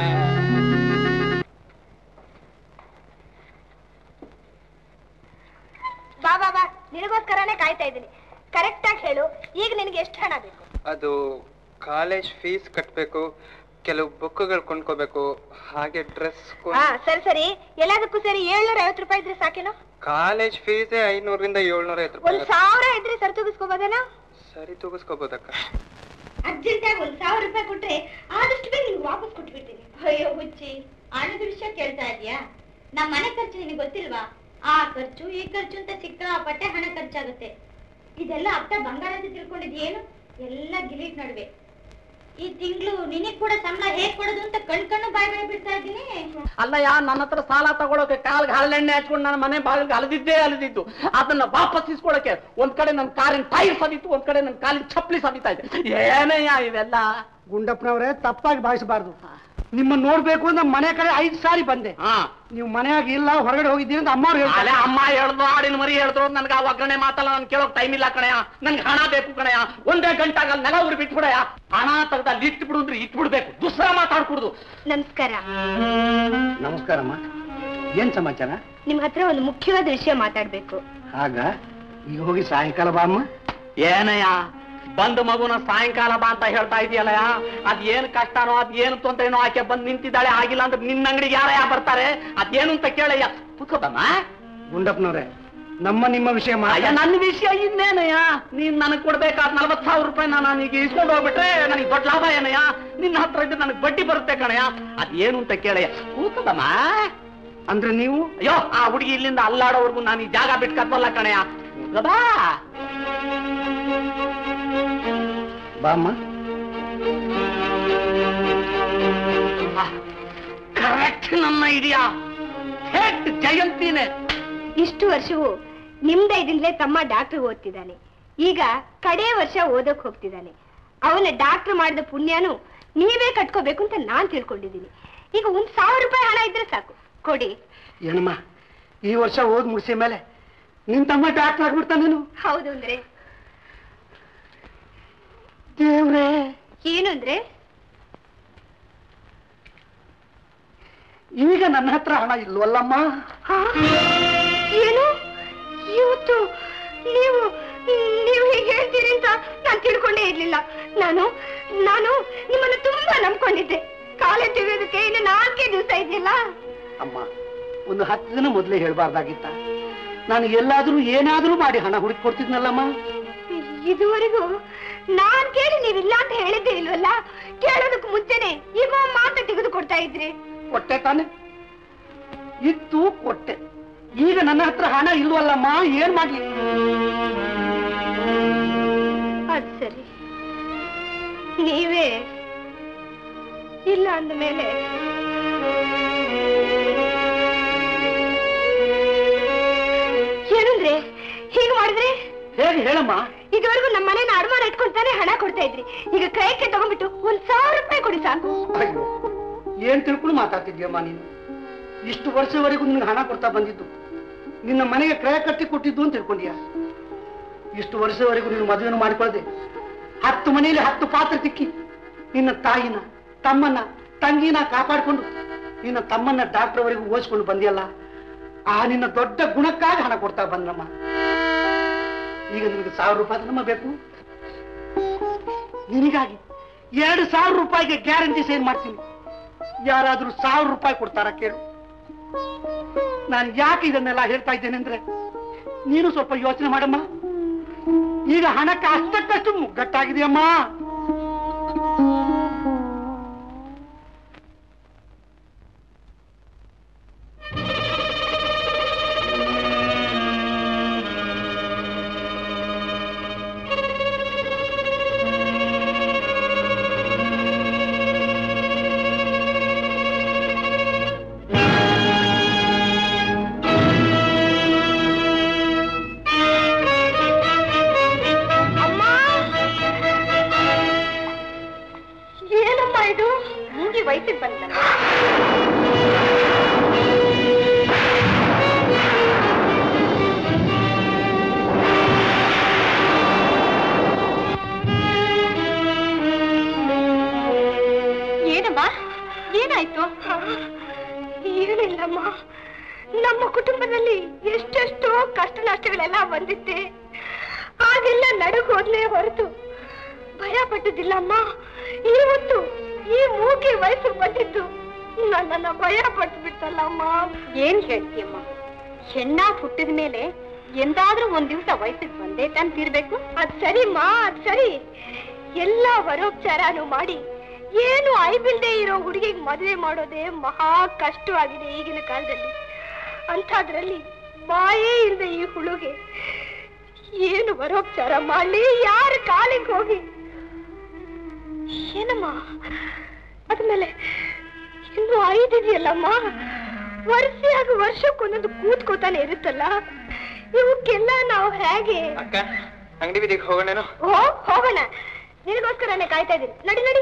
ಬಾ ಬಾ ಬಾ ನಿನಗೋಸ್ಕರನೇ ಕಾಯ್ತಾ ಇದ್ದೀನಿ ಕರೆಕ್ಟ್ ಆಗಿ ಹೇಳು ಈಗ ನಿನಗೆ ಎಷ್ಟು ಹಣ ಬೇಕು ಅದು ಕಾಲೇಜ್ ಫೀಸ್ ಕಟ್ಟಬೇಕು ಕೆಲವು ಬುಕ್ಗಳು ಕೊಂಡ್ಕೋಬೇಕು ಹಾಗೆ ಡ್ರೆಸ್ ಹಾ ಸರಿ ಸರಿ ಎಲ್ಲದಕ್ಕೂ ಸರಿ ಏಳ್ನೂರ ಐವತ್ತು ರೂಪಾಯಿ ಇದ್ರೆ ಸಾಕೇನೋ ಕಾಲೇಜ್ ಫೀಸೇ ಐನೂರಿಂದ ಏಳ್ನೂರ ಐವತ್ತು ರೂಪಾಯಿ ಒಂದ್ ಸಾವಿರ ಇದ್ರೆ ಸರಿ ತೂಗಿಸ್ಕೋಬೋದೇನೋ ಸರಿ ತೂಗಿಸ್ಕೋಬೋದಕ್ಕ ಅರ್ಜೆಂಟ್ ಆಗಿ ಒಂದ್ ಸಾವಿರ ರೂಪಾಯಿ ಕೊಟ್ರೆ ಆದಷ್ಟು ಬೇಗ ನಿಮ್ಗೆ ವಾಪಸ್ ಕೊಟ್ಬಿಡ್ತೀನಿ ಅಯ್ಯೋ ಹುಚ್ಚಿ ಹಣದ ವಿಷಯ ಕೇಳ್ತಾ ಇದೀಯಾ ನಮ್ಮ ಮನೆ ಖರ್ಚು ನಿನಗೆ ಗೊತ್ತಿಲ್ವಾ ಆ ಖರ್ಚು ಈ ಖರ್ಚು ಅಂತ ಸಿಕ್ಕಾಪಟ್ಟೆ ಹಣ ಖರ್ಚಾಗುತ್ತೆ ಇದೆಲ್ಲ ಅಪ್ಪ ಬಂಗಾರ ಅಂತ ತಿಳ್ಕೊಂಡಿದ್ಯೇನು ಎಲ್ಲ ಗಿಲೀಟ್ ನಡುವೆ ಈ ತಿಂಗಳು ನಿನಗ್ ಕೂಡ ಸಂಬಳ ಹೇಗ್ ಕೊಡೋದು ಅಂತ ಕಣ್ ಕಣ್ಣು ಬಾಯ್ ಬಾಯ್ ಬಿಡ್ತಾ ಇದ್ದೀನಿ ಅಲ್ಲಯ್ಯ ನನ್ನ ಹತ್ರ ಸಾಲ ತಗೊಳಕ್ಕೆ ಕಾಲ್ಗೆ ಹಳ್ಳೆಣ್ಣೆ ಹಚ್ಕೊಂಡು ನನ್ನ ಮನೆ ಬಾಗಿಲಿಗೆ ಅಲದಿದ್ದೇ ಅಲದಿದ್ದು ಅದನ್ನ ವಾಪಸ್ ಇಸ್ಕೊಳಕ್ಕೆ ಒಂದ್ ಕಡೆ ನನ್ನ ಕಾರಿನ ಟೈರ್ ಸದಿತ್ತು ಒಂದ್ ಕಡೆ ನನ್ನ ಕಾಲಿನ ಚಪ್ಪಲಿ ಸದಿತಾ ಇದೆ ಏನಯ್ಯ ಇವೆಲ್ಲ ಗುಂಡಪ್ಪನವರೇ ತಪ್ಪಾಗಿ ಭಾವಿಸಬಾರ್ದು ನಿಮ್ಮನ್ನ ನೋಡ್ಬೇಕು ಅಂತ ಮನೆ ಕಡೆ ಐದು ಸಾರಿ ಬಂದೆ ಹಾ ನೀವು ಮನೆಯಾಗ ಇಲ್ಲ ಹೊರಗಡೆ ಹೋಗಿದ್ದೀರಿ ಅಂತ ಅಮ್ಮವ್ರು ಅಲ್ಲೇ ಹೇಳ್ತಾರೆ ಅಮ್ಮ ಹೇಳ್ದು ಆಡಿನ ಮರಿ ಹೇಳಿದ್ರು ನನ್ಗೆ ಆ ಒಗ್ಗರಣೆ ಮಾತಲ್ಲ ನನ್ ಕೇಳೋಕ್ ಟೈಮ್ ಇಲ್ಲ ಕಣಯ್ಯ ನನ್ಗೆ ಹಣ ಬೇಕು ಕಣಯ್ಯ ಒಂದೇ ಗಂಟಾಗಲ್ ನೆಲ ಉರಿ ಬಿಟ್ಬಿಡಯ್ಯ ಹಣ ತೆಗ್ದ ಅಲ್ಲಿ ಇಟ್ಟು ಬಿಡು ಅಂದ್ರೆ ಇಟ್ಟು ಬಿಡ್ಬೇಕು ದುಸ್ರ ಮಾತಾಡ್ಕೊಡುದು ನಮಸ್ಕಾರ ನಮಸ್ಕಾರಮ್ಮ ಏನ್ ಸಮಾಚಾರ ನಿಮ್ ಹತ್ರ ಒಂದು ಮುಖ್ಯವಾದ ವಿಷಯ ಮಾತಾಡ್ಬೇಕು ಆಗ ಈಗ ಹೋಗಿ ಸಾಯಂಕಾಲ ಬಾ ಅಮ್ಮ ಏನಯ್ಯ ಬಂದ ಮಗುನ ಸಾಯಂಕಾಲ ಬಾ ಅಂತ ಹೇಳ್ತಾ ಇದೆಯಲ್ಲಯ್ಯ ಅದ್ ಏನ್ ಕಷ್ಟನೋ ಅದ್ ಏನು ತೊಂದ್ರೆನೋ ಆಕೆ ಬಂದ್ ನಿಂತಿದ್ದಾಳೆ ಆಗಿಲ್ಲ ಅಂದ್ರೆ ನಿನ್ನ ಅಂಗಡಿಗೆ ಯಾರಯ್ಯ ಬರ್ತಾರೆ ಅದೇನು ಅಂತ ಕೇಳಯ್ಯ ಕೂತ್ಕೋಬಮ್ಮ ಗುಂಡಪ್ಪನವ್ರೆ ನಮ್ಮ ನಿಮ್ಮ ವಿಷಯ ಅಯ್ಯ ಮಾತಾಡ ನನ್ನ ವಿಷಯ ಇನ್ನೇನಯ್ಯ ನೀನ್ ನನಗ್ ಕೊಡ್ಬೇಕಾದ ನಲ್ವತ್ ಸಾವಿರ ರೂಪಾಯಿ ನಾನು ಈಗ ಇಸ್ಕೊಂಡು ಹೋಗ್ಬಿಟ್ರೆ ನನಗೆ ದೊಡ್ಡ ಲಾಭ ಏನಯ್ಯ ನಿನ್ನ ಹತ್ರ ಇದ್ರೆ ನನಗೆ ಬಡ್ಡಿ ಬರುತ್ತೆ ಕಣಯ್ಯ ಅದ್ ಏನು ಅಂತ ಕೇಳಯ್ಯ ಕೂತ್ಕೋಬಮ್ಮ ಅಂದ್ರೆ ನೀವು ಅಯ್ಯೋ ಆ ಹುಡುಗಿ ಇಲ್ಲಿಂದ ಅಲ್ಲಾಡೋವರೆಗೂ ನಾನು ಈ ಜಾಗ ಬಿಟ್ಕತ್ತಲ್ಲ ಕಣಯ್ಯ ಕೂತ್ಕೋಬಾ ಬಾ ಅಮ್ಮ ಕರೆಕ್ಟ್ ನನ್ನ ಐಡಿಯಾ ಹೆಡ್ ಜಯಂತಿನೇ ಇಷ್ಟು ವರ್ಷವೂ ನಿಮ್ದೈದಿಂದಲೇ ತಮ್ಮ ಡಾಕ್ಟರ್ ಓದ್ತಿದ್ದಾನೆ ಈಗ ಕಡೇ ವರ್ಷ ಓದಕ್ ಹೋಗ್ತಿದ್ದಾನೆ ಅವನ ಡಾಕ್ಟರ್ ಮಾಡಿದ ಪುಣ್ಯನು ನೀವೇ ಕಟ್ಕೋಬೇಕು ಅಂತ ನಾನ್ ತಿಳ್ಕೊಂಡಿದ್ದೀನಿ ಈಗ ಒಂದ್ ಸಾವಿರ ರೂಪಾಯಿ ಹಣ ಇದ್ರೆ ಸಾಕು ಕೊಡಿ ಏನಮ್ಮ ಈ ವರ್ಷ ಓದ್ ಮುಗಿಸಿ ಮೇಲೆ ನಿನ್ ತಮ್ಮ ಡಾಕ್ಟರ್ ಆಗ್ಬಿಡ್ತಾನೇನು ಹೌದು ಅಂದ್ರೆ ದೇವ್ರೇ ಏನು ಅಂದ್ರೆ ಈಗ ನನ್ನ ಹತ್ರ ಹಣ ಇಲ್ವಲ್ಲಮ್ಮ ಹಾ? ಏನು ಇವತ್ತು ನೀವು ನೀವು ಹೀಗೆ ಹೇಳ್ತೀರಿ ಅಂತ ನಾನು ತಿಳ್ಕೊಂಡೇ ಇರ್ಲಿಲ್ಲ ನಾನು ನಾನು ನಿಮ್ಮನ್ನ ತುಂಬಾ ನಂಬ್ಕೊಂಡಿದ್ದೆ ಕಾಲೇ ತೆಗೆಯೋದಕ್ಕೆ ಇನ್ನು ನಾಲ್ಕೇ ದಿವಸ ಇದೆಯಲ್ಲ ಅಮ್ಮ ಒಂದು ಹತ್ತು ದಿನ ಮೊದಲೇ ಹೇಳ್ಬಾರ್ದಾಗಿತ್ತ ನಾನು ಎಲ್ಲಾದ್ರೂ ಏನಾದ್ರೂ ಮಾಡಿ ಹಣ ಹುಡುಕಿ ಕೊಡ್ತಿದ್ನಲ್ಲಮ್ಮ ಇದುವರೆಗೂ ನಾನ್ ಕೇಳಿ ನೀವಿಲ್ಲ ಅಂತ ಹೇಳಿದ್ದೆ ಇಲ್ವಲ್ಲ ಕೇಳೋದಕ್ಕೆ ಮುಂಚೆನೆ ಈಗ ಮಾತ್ರ ತೆಗೆದು ಕೊಡ್ತಾ ಇದ್ರಿ ಕೊಟ್ಟೆ ತಾನೆ ಇತ್ತು ಕೊಟ್ಟೆ ಈಗ ನನ್ನ ಹತ್ರ ಹಣ ಇಲ್ವಲ್ಲಮ್ಮ ಏನ್ ಮಾಡ್ಲಿ ಅದ್ ಸರಿ ನೀವೇ ಇಲ್ಲ ಅಂದ ಮೇಲೆ ಏನಂದ್ರೆ ಹೀಗೆ ಮಾಡಿದ್ರೆ ಹೇಗೆ ಹೇಳಮ್ಮ ಇದುವರೆಗೂ ನಮ್ಮ ಮನೇನ ಅಡಮಾನ ಇಟ್ಕೊಂತಾನೆ ಹಣ ಕೊಡ್ತಾ ಇದ್ರಿ ಈಗ ಕ್ರಯಕ್ಕೆ ತಗೊಂಡ್ಬಿಟ್ಟು ಒಂದ್ ಸಾವಿರ ರೂಪಾಯಿ ಕೊಡಿ ಸಾಕು ಅಯ್ಯೋ ಏನ್ ತಿಳ್ಕೊಂಡು ಮಾತಾಡ್ತಿದ್ಯಮ್ಮ ನೀನು ಇಷ್ಟು ವರ್ಷವರೆಗೂ ನಿನ್ಗೆ ಹಣ ಕೊಡ್ತಾ ಬಂದಿದ್ದು ನಿನ್ನ ಮನೆಗೆ ಕ್ರಯ ಕಟ್ಟಿ ಕೊಟ್ಟಿದ್ದು ಅಂತ ತಿಳ್ಕೊಂಡ್ಯಾ ಇಷ್ಟು ವರ್ಷವರೆಗೂ ನೀನು ಮದುವೆಯನ್ನು ಮಾಡಿಕೊಳ್ಳದೆ ಹತ್ತು ಮನೆಯಲ್ಲಿ ಹತ್ತು ಪಾತ್ರ ತಿಕ್ಕಿ ನಿನ್ನ ತಾಯಿನ ತಮ್ಮನ್ನ ತಂಗಿನ ಕಾಪಾಡಿಕೊಂಡು ನಿನ್ನ ತಮ್ಮನ್ನ ಡಾಕ್ಟರ್ ವರೆಗೂ ಓದಿಸ್ಕೊಂಡು ಬಂದಿಯಲ್ಲ ಆ ನಿನ್ನ ದೊಡ್ಡ ಗುಣಕ್ಕಾಗಿ ಹಣ ಕೊಡ್ತಾ ಬಂದ್ರಮ್ಮ ಈಗ ನಿನಗೆ ಸಾವಿರ ರೂಪಾಯಿ ನಮ್ಮ ಬೇಕು ನಿನಗಾಗಿ ಎರಡು ಸಾವಿರ ರೂಪಾಯಿಗೆ ಗ್ಯಾರಂಟಿ ಸೈನ್ ಮಾಡ್ತೀನಿ ಯಾರಾದ್ರೂ ಸಾವಿರ ರೂಪಾಯಿ ಕೊಡ್ತಾರ ಕೇಳು ನಾನು ಯಾಕೆ ಇದನ್ನೆಲ್ಲ ಹೇಳ್ತಾ ಇದ್ದೇನೆ ಅಂದ್ರೆ ನೀನು ಸ್ವಲ್ಪ ಯೋಚನೆ ಮಾಡಮ್ಮ ಈಗ ಹಣಕ್ಕೆ ಅಷ್ಟಕ್ಕಷ್ಟು ಮುಗ್ಗಟ್ಟಾಗಿದೆಯಮ್ಮ ಅಮ್ಮ ಏನಮ್ಮ ಇದು ಮೂಗಿ ವಯಸ್ಸಿಗೆ ಬಂದಲ್ಲ ಏನಮ್ಮ ಏನಾಯ್ತು ಏನಿಲ್ಲಮ್ಮ ನಮ್ಮ ಕುಟುಂಬದಲ್ಲಿ ಎಷ್ಟೆಷ್ಟೋ ಕಷ್ಟ ನಷ್ಟಗಳೆಲ್ಲ ಬಂದಿತ್ತೆ ಹಾಗೆಲ್ಲ ನಡುಗ್ ಹೋದ್ಲೇ ಹೊರತು ಭಯ ಪಟ್ಟದಿಲ್ಲಮ್ಮ ಇವತ್ತು ಈ ಮೂಕೆ ವಯಸ್ಸು ಬಂದಿದ್ದು ನನ್ನನ್ನ ಭಯ ಪಟ್ಟು ಬಿಟ್ಟಲ್ಲಮ್ಮ ಏನ್ ಹೇಳ್ತೀಯಮ್ಮ ಹೆಣ್ಣ ಹುಟ್ಟಿದ ಮೇಲೆ ಎಂದಾದ್ರೂ ಒಂದ್ ದಿವಸ ವಯಸ್ಸಿಗೆ ಬಂದೇ ತಂತಿರ್ಬೇಕು ಅದ್ ಸರಿಮ್ಮ ಅದ್ ಸರಿ ಎಲ್ಲ ವರೋಪಚಾರನು ಮಾಡಿ ಏನು ಐಬಿಲ್ದೆ ಇರೋ ಹುಡುಗಿಗೆ ಮದುವೆ ಮಾಡೋದೇ ಮಹಾ ಕಷ್ಟವಾಗಿದೆ ಈಗಿನ ಕಾಲದಲ್ಲಿ ಅಂಥದ್ರಲ್ಲಿ ಬಾಯೇ ಇಲ್ಲದೆ ಈ ಹುಳುಗೆ ಏನು ವರೋಪಚಾರ ಮಾಡ್ಲಿ ಯಾರ ಕಾಲಿಗೆ ಹೋಗಿ ಏನಮ್ಮ ಅದ್ಮೇಲೆ ಇನ್ನು ಐದಿದೆಯಲ್ಲಮ್ಮ ವರ್ಷಾಗ ವರ್ಷಕ್ಕೊಂದೊಂದು ಕೂತ್ಕೋತಾನೆ ಇರುತ್ತಲ್ಲ ಇವಕ್ಕೆಲ್ಲ ನಾವು ಹೇಗೆ ಅಕ್ಕ ಅಂಗಡಿ ಬೀದಿಗೆ ಹೋಗೋಣೇನು ಓ ಹೋಗೋಣ ನಿನಗೋಸ್ಕರನೇ ಕಾಯ್ತಾ ಇದ್ದೀನಿ ನಡಿ ನಡಿ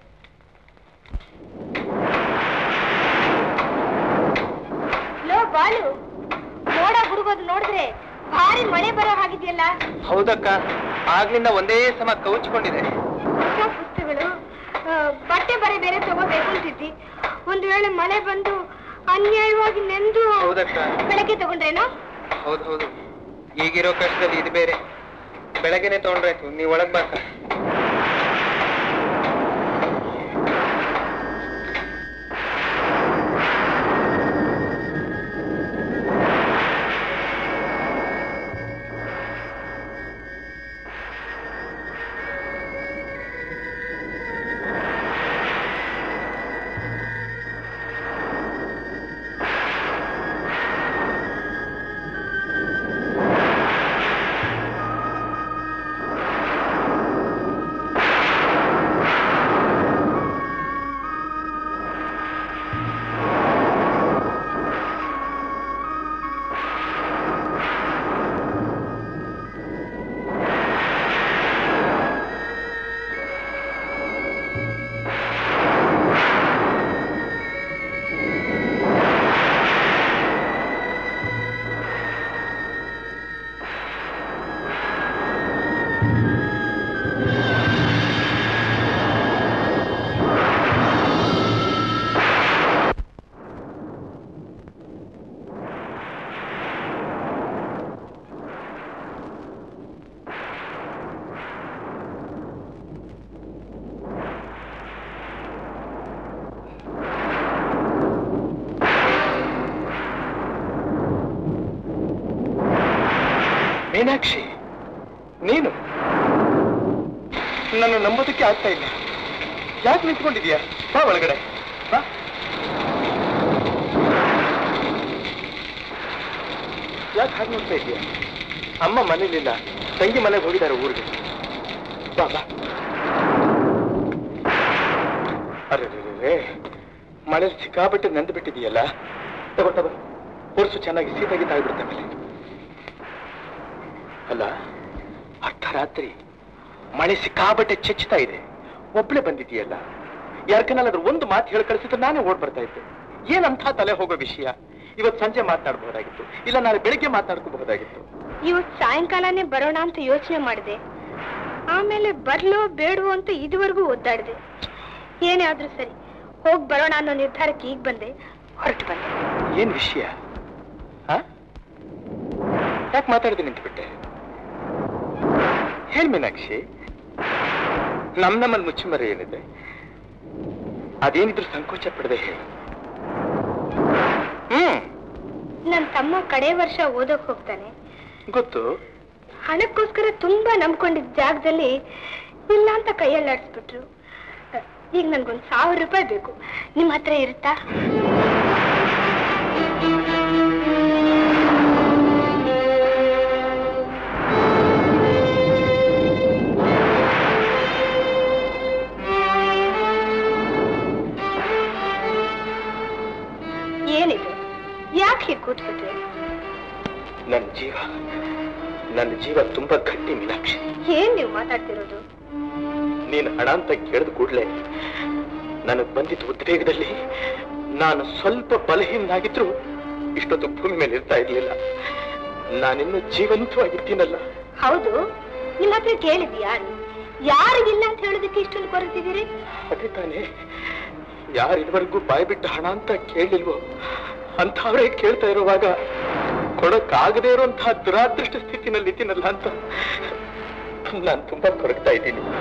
ಲೋ ಬಾಲು ಮೋಡ ಹುಡುಗೋದು ನೋಡಿದ್ರೆ ಭಾರಿ ಮಳೆ ಬರೋ ಹಾಗಿದೆಯಲ್ಲ ಹೌದಕ್ಕ ಆಗ್ಲಿಂದ ಒಂದೇ ಸಮ ಕೌಚ್ಕೊಂಡಿದೆ ಹೊಸ ಪುಸ್ತಕಗಳು ಆ, ಬಟ್ಟೆ ಬರೆ ಬೇರೆ ತಗೋಬೇಕು ಅಂತಿದ್ದಿ ಒಂದು ವೇಳೆ ಮಳೆ ಬಂದು ಅನ್ಯಾಯವಾಗಿ ನೆಂದು ಹೌದಕ್ಕ. ಬೆಳಗ್ಗೆ ತಗೊಂಡ್ರೇನೋ ಹೌದು ಹೌದು ಈಗಿರೋ ಕಷ್ಟದಲ್ಲಿ ಇದು ಬೇರೆ ಬೆಳಗ್ಗೆನೆ ತಗೊಂಡ್ರಾಯ್ತು ನೀವ್ ಒಳಗ್ ಬಾಕ ಮೀನಾಕ್ಷಿ ನೀನು ನನ್ನ ನಂಬೋದಕ್ಕೆ ಆಗ್ತಾ ಇಲ್ಲ ಯಾಕೆ ನಿಂತ್ಕೊಂಡಿದ್ಯಾ ಬಾ ಒಳಗಡೆ ಬಾ ಯಾಕೆ ಹಾಗೆ ನೋಡ್ತಾ ಇದೀಯ ಅಮ್ಮ ಮನೇಲಿಲ್ಲ ತಂಗಿ ಮನೆಗೆ ಹೋಗಿದ್ದಾರೆ ಊರಿಗೆ ಬಾ ಬಾ ಅರೆ ಮಳೆ ಸಿಕ್ಕಾಬಿಟ್ಟು ನೆಂದು ಬಿಟ್ಟಿದೆಯಲ್ಲ ತಗೋ ತಗೋ ಹೊರ್ಸು ಚೆನ್ನಾಗಿ ಸೀತಾಗಿ ತಾಳ್ಬಿಡುತ್ತೆ ಮೇಲೆ ಅಲ್ಲ ಅರ್ಧರಾತ್ರಿ ಮಳೆ ಸಿಕ್ಕಾಬಟ್ಟೆ ಚೆಚ್ಚುತ್ತಾ ಇದೆ ಒಬ್ಳೆ ಬಂದಿದೆಯಲ್ಲ ಯಾರ್ಕನಾದ್ರೂ ಒಂದು ಮಾತು ಹೇಳಿ ಕಳಿಸಿದ್ರೆ ನಾನೇ ಓಡ್ ಬರ್ತಾ ಇದ್ದೆ ಏನಂತ ತಲೆ ಹೋಗೋ ವಿಷಯ ಇವತ್ತು ಸಂಜೆ ಮಾತನಾಡಬಹುದಾಗಿತ್ತು ಇಲ್ಲ ನಾಳೆ ಬೆಳಿಗ್ಗೆ ಮಾತನಾಡ್ಕೋಬಹುದಾಗಿತ್ತು ಇವತ್ತು ಸಾಯಂಕಾಲನೇ ಬರೋಣ ಅಂತ ಯೋಚನೆ ಮಾಡಿದೆ ಆಮೇಲೆ ಬರ್ಲೋ ಬೇಡವೋ ಅಂತ ಇದುವರೆಗೂ ಒದ್ದಾಡಿದೆ ಏನೇ ಆದ್ರೂ ಸರಿ ಹೋಗ್ ಬರೋಣ ಅನ್ನೋ ನಿರ್ಧಾರಕ್ಕೆ ಈಗ ಬಂದೆ ಹೊರಟು ಬಂದೆ ಏನ್ ವಿಷಯ ಯಾಕೆ ಮಾತಾಡದೆ ನಿಂತುಬಿಟ್ಟೆ ಹೇಳ್ ಮೀನಾಕ್ಷಿ ನಮ್ ನಮ್ಮಲ್ಲಿ ಮುಚ್ಚುಮರೆ ಏನಿದೆ ಅದೇನಿದ್ರು ಸಂಕೋಚ ಪಡದೆ ಹೇಳು ಹ್ಮ್ ನನ್ ತಮ್ಮ ಕಡೆ ವರ್ಷ ಓದಕ್ ಹೋಗ್ತಾನೆ ಗೊತ್ತು ಹಣಕ್ಕೋಸ್ಕರ ತುಂಬಾ ನಂಬ್ಕೊಂಡಿದ್ದ ಜಾಗದಲ್ಲಿ ಇಲ್ಲ ಅಂತ ಕೈಯಲ್ಲಾಡ್ಸ್ಬಿಟ್ರು ಈಗ ನನ್ಗೊಂದ್ ಸಾವಿರ ರೂಪಾಯಿ ಬೇಕು ನಿಮ್ ಹತ್ರ ಇರುತ್ತಾ ಏನಿದು ಯಾಕೆ ಹೀಗೆ ಕೂತ್ಬಿಟ್ರಿ ನನ್ನ ಜೀವ ನನ್ನ ಜೀವ ತುಂಬಾ ಗಟ್ಟಿ ಮೀನಾಕ್ಷಿ ಏನ್ ನೀವು ಮಾತಾಡ್ತಿರೋದು ನೀನು ಹಣ ಅಂತ ಕೇಳಿದ ಕೂಡಲೇ ನನಗೆ ಬಂದಿದ್ದ ಉದ್ವೇಗದಲ್ಲಿ ನಾನು ಸ್ವಲ್ಪ ಬಲಹೀನಾಗಿದ್ರು ಇಷ್ಟೊತ್ತು ಭೂಮಿ ಮೇಲೆ ಇರ್ತಾ ಇರ್ಲಿಲ್ಲ ನಾನಿನ್ನು ಜೀವಂತವಾಗಿದ್ದೀನಲ್ಲ ಹೌದು ನಿಮ್ಮ ಹತ್ರ ಕೇಳಿದ್ಯಾ ಯಾರಿಗಿಲ್ಲ ಅಂತ ಹೇಳೋದಕ್ಕೆ ಇಷ್ಟೊಂದು ಕೊರತಿದ್ದೀರಿ ಅದೇ ತಾನೇ ಯಾರು ಇದುವರೆಗೂ ಬಾಯಿ ಬಿಟ್ಟ ಹಣ ಅಂತ ಕೇಳಿಲ್ವೋ ಅಂಥವರೇ ಕೇಳ್ತಾ ಇರುವಾಗ ಕೊಡಕ್ಕಾಗದೇ ಇರುವಂತಹ ದುರಾದೃಷ್ಟ ಸ್ಥಿತಿನಲ್ಲಿ ಇದ್ದೀನಲ್ಲ ಅಂತ ನಾನು ತುಂಬಾ ಕೊರಗ್ತಾ ಇದ್ದೀನಿ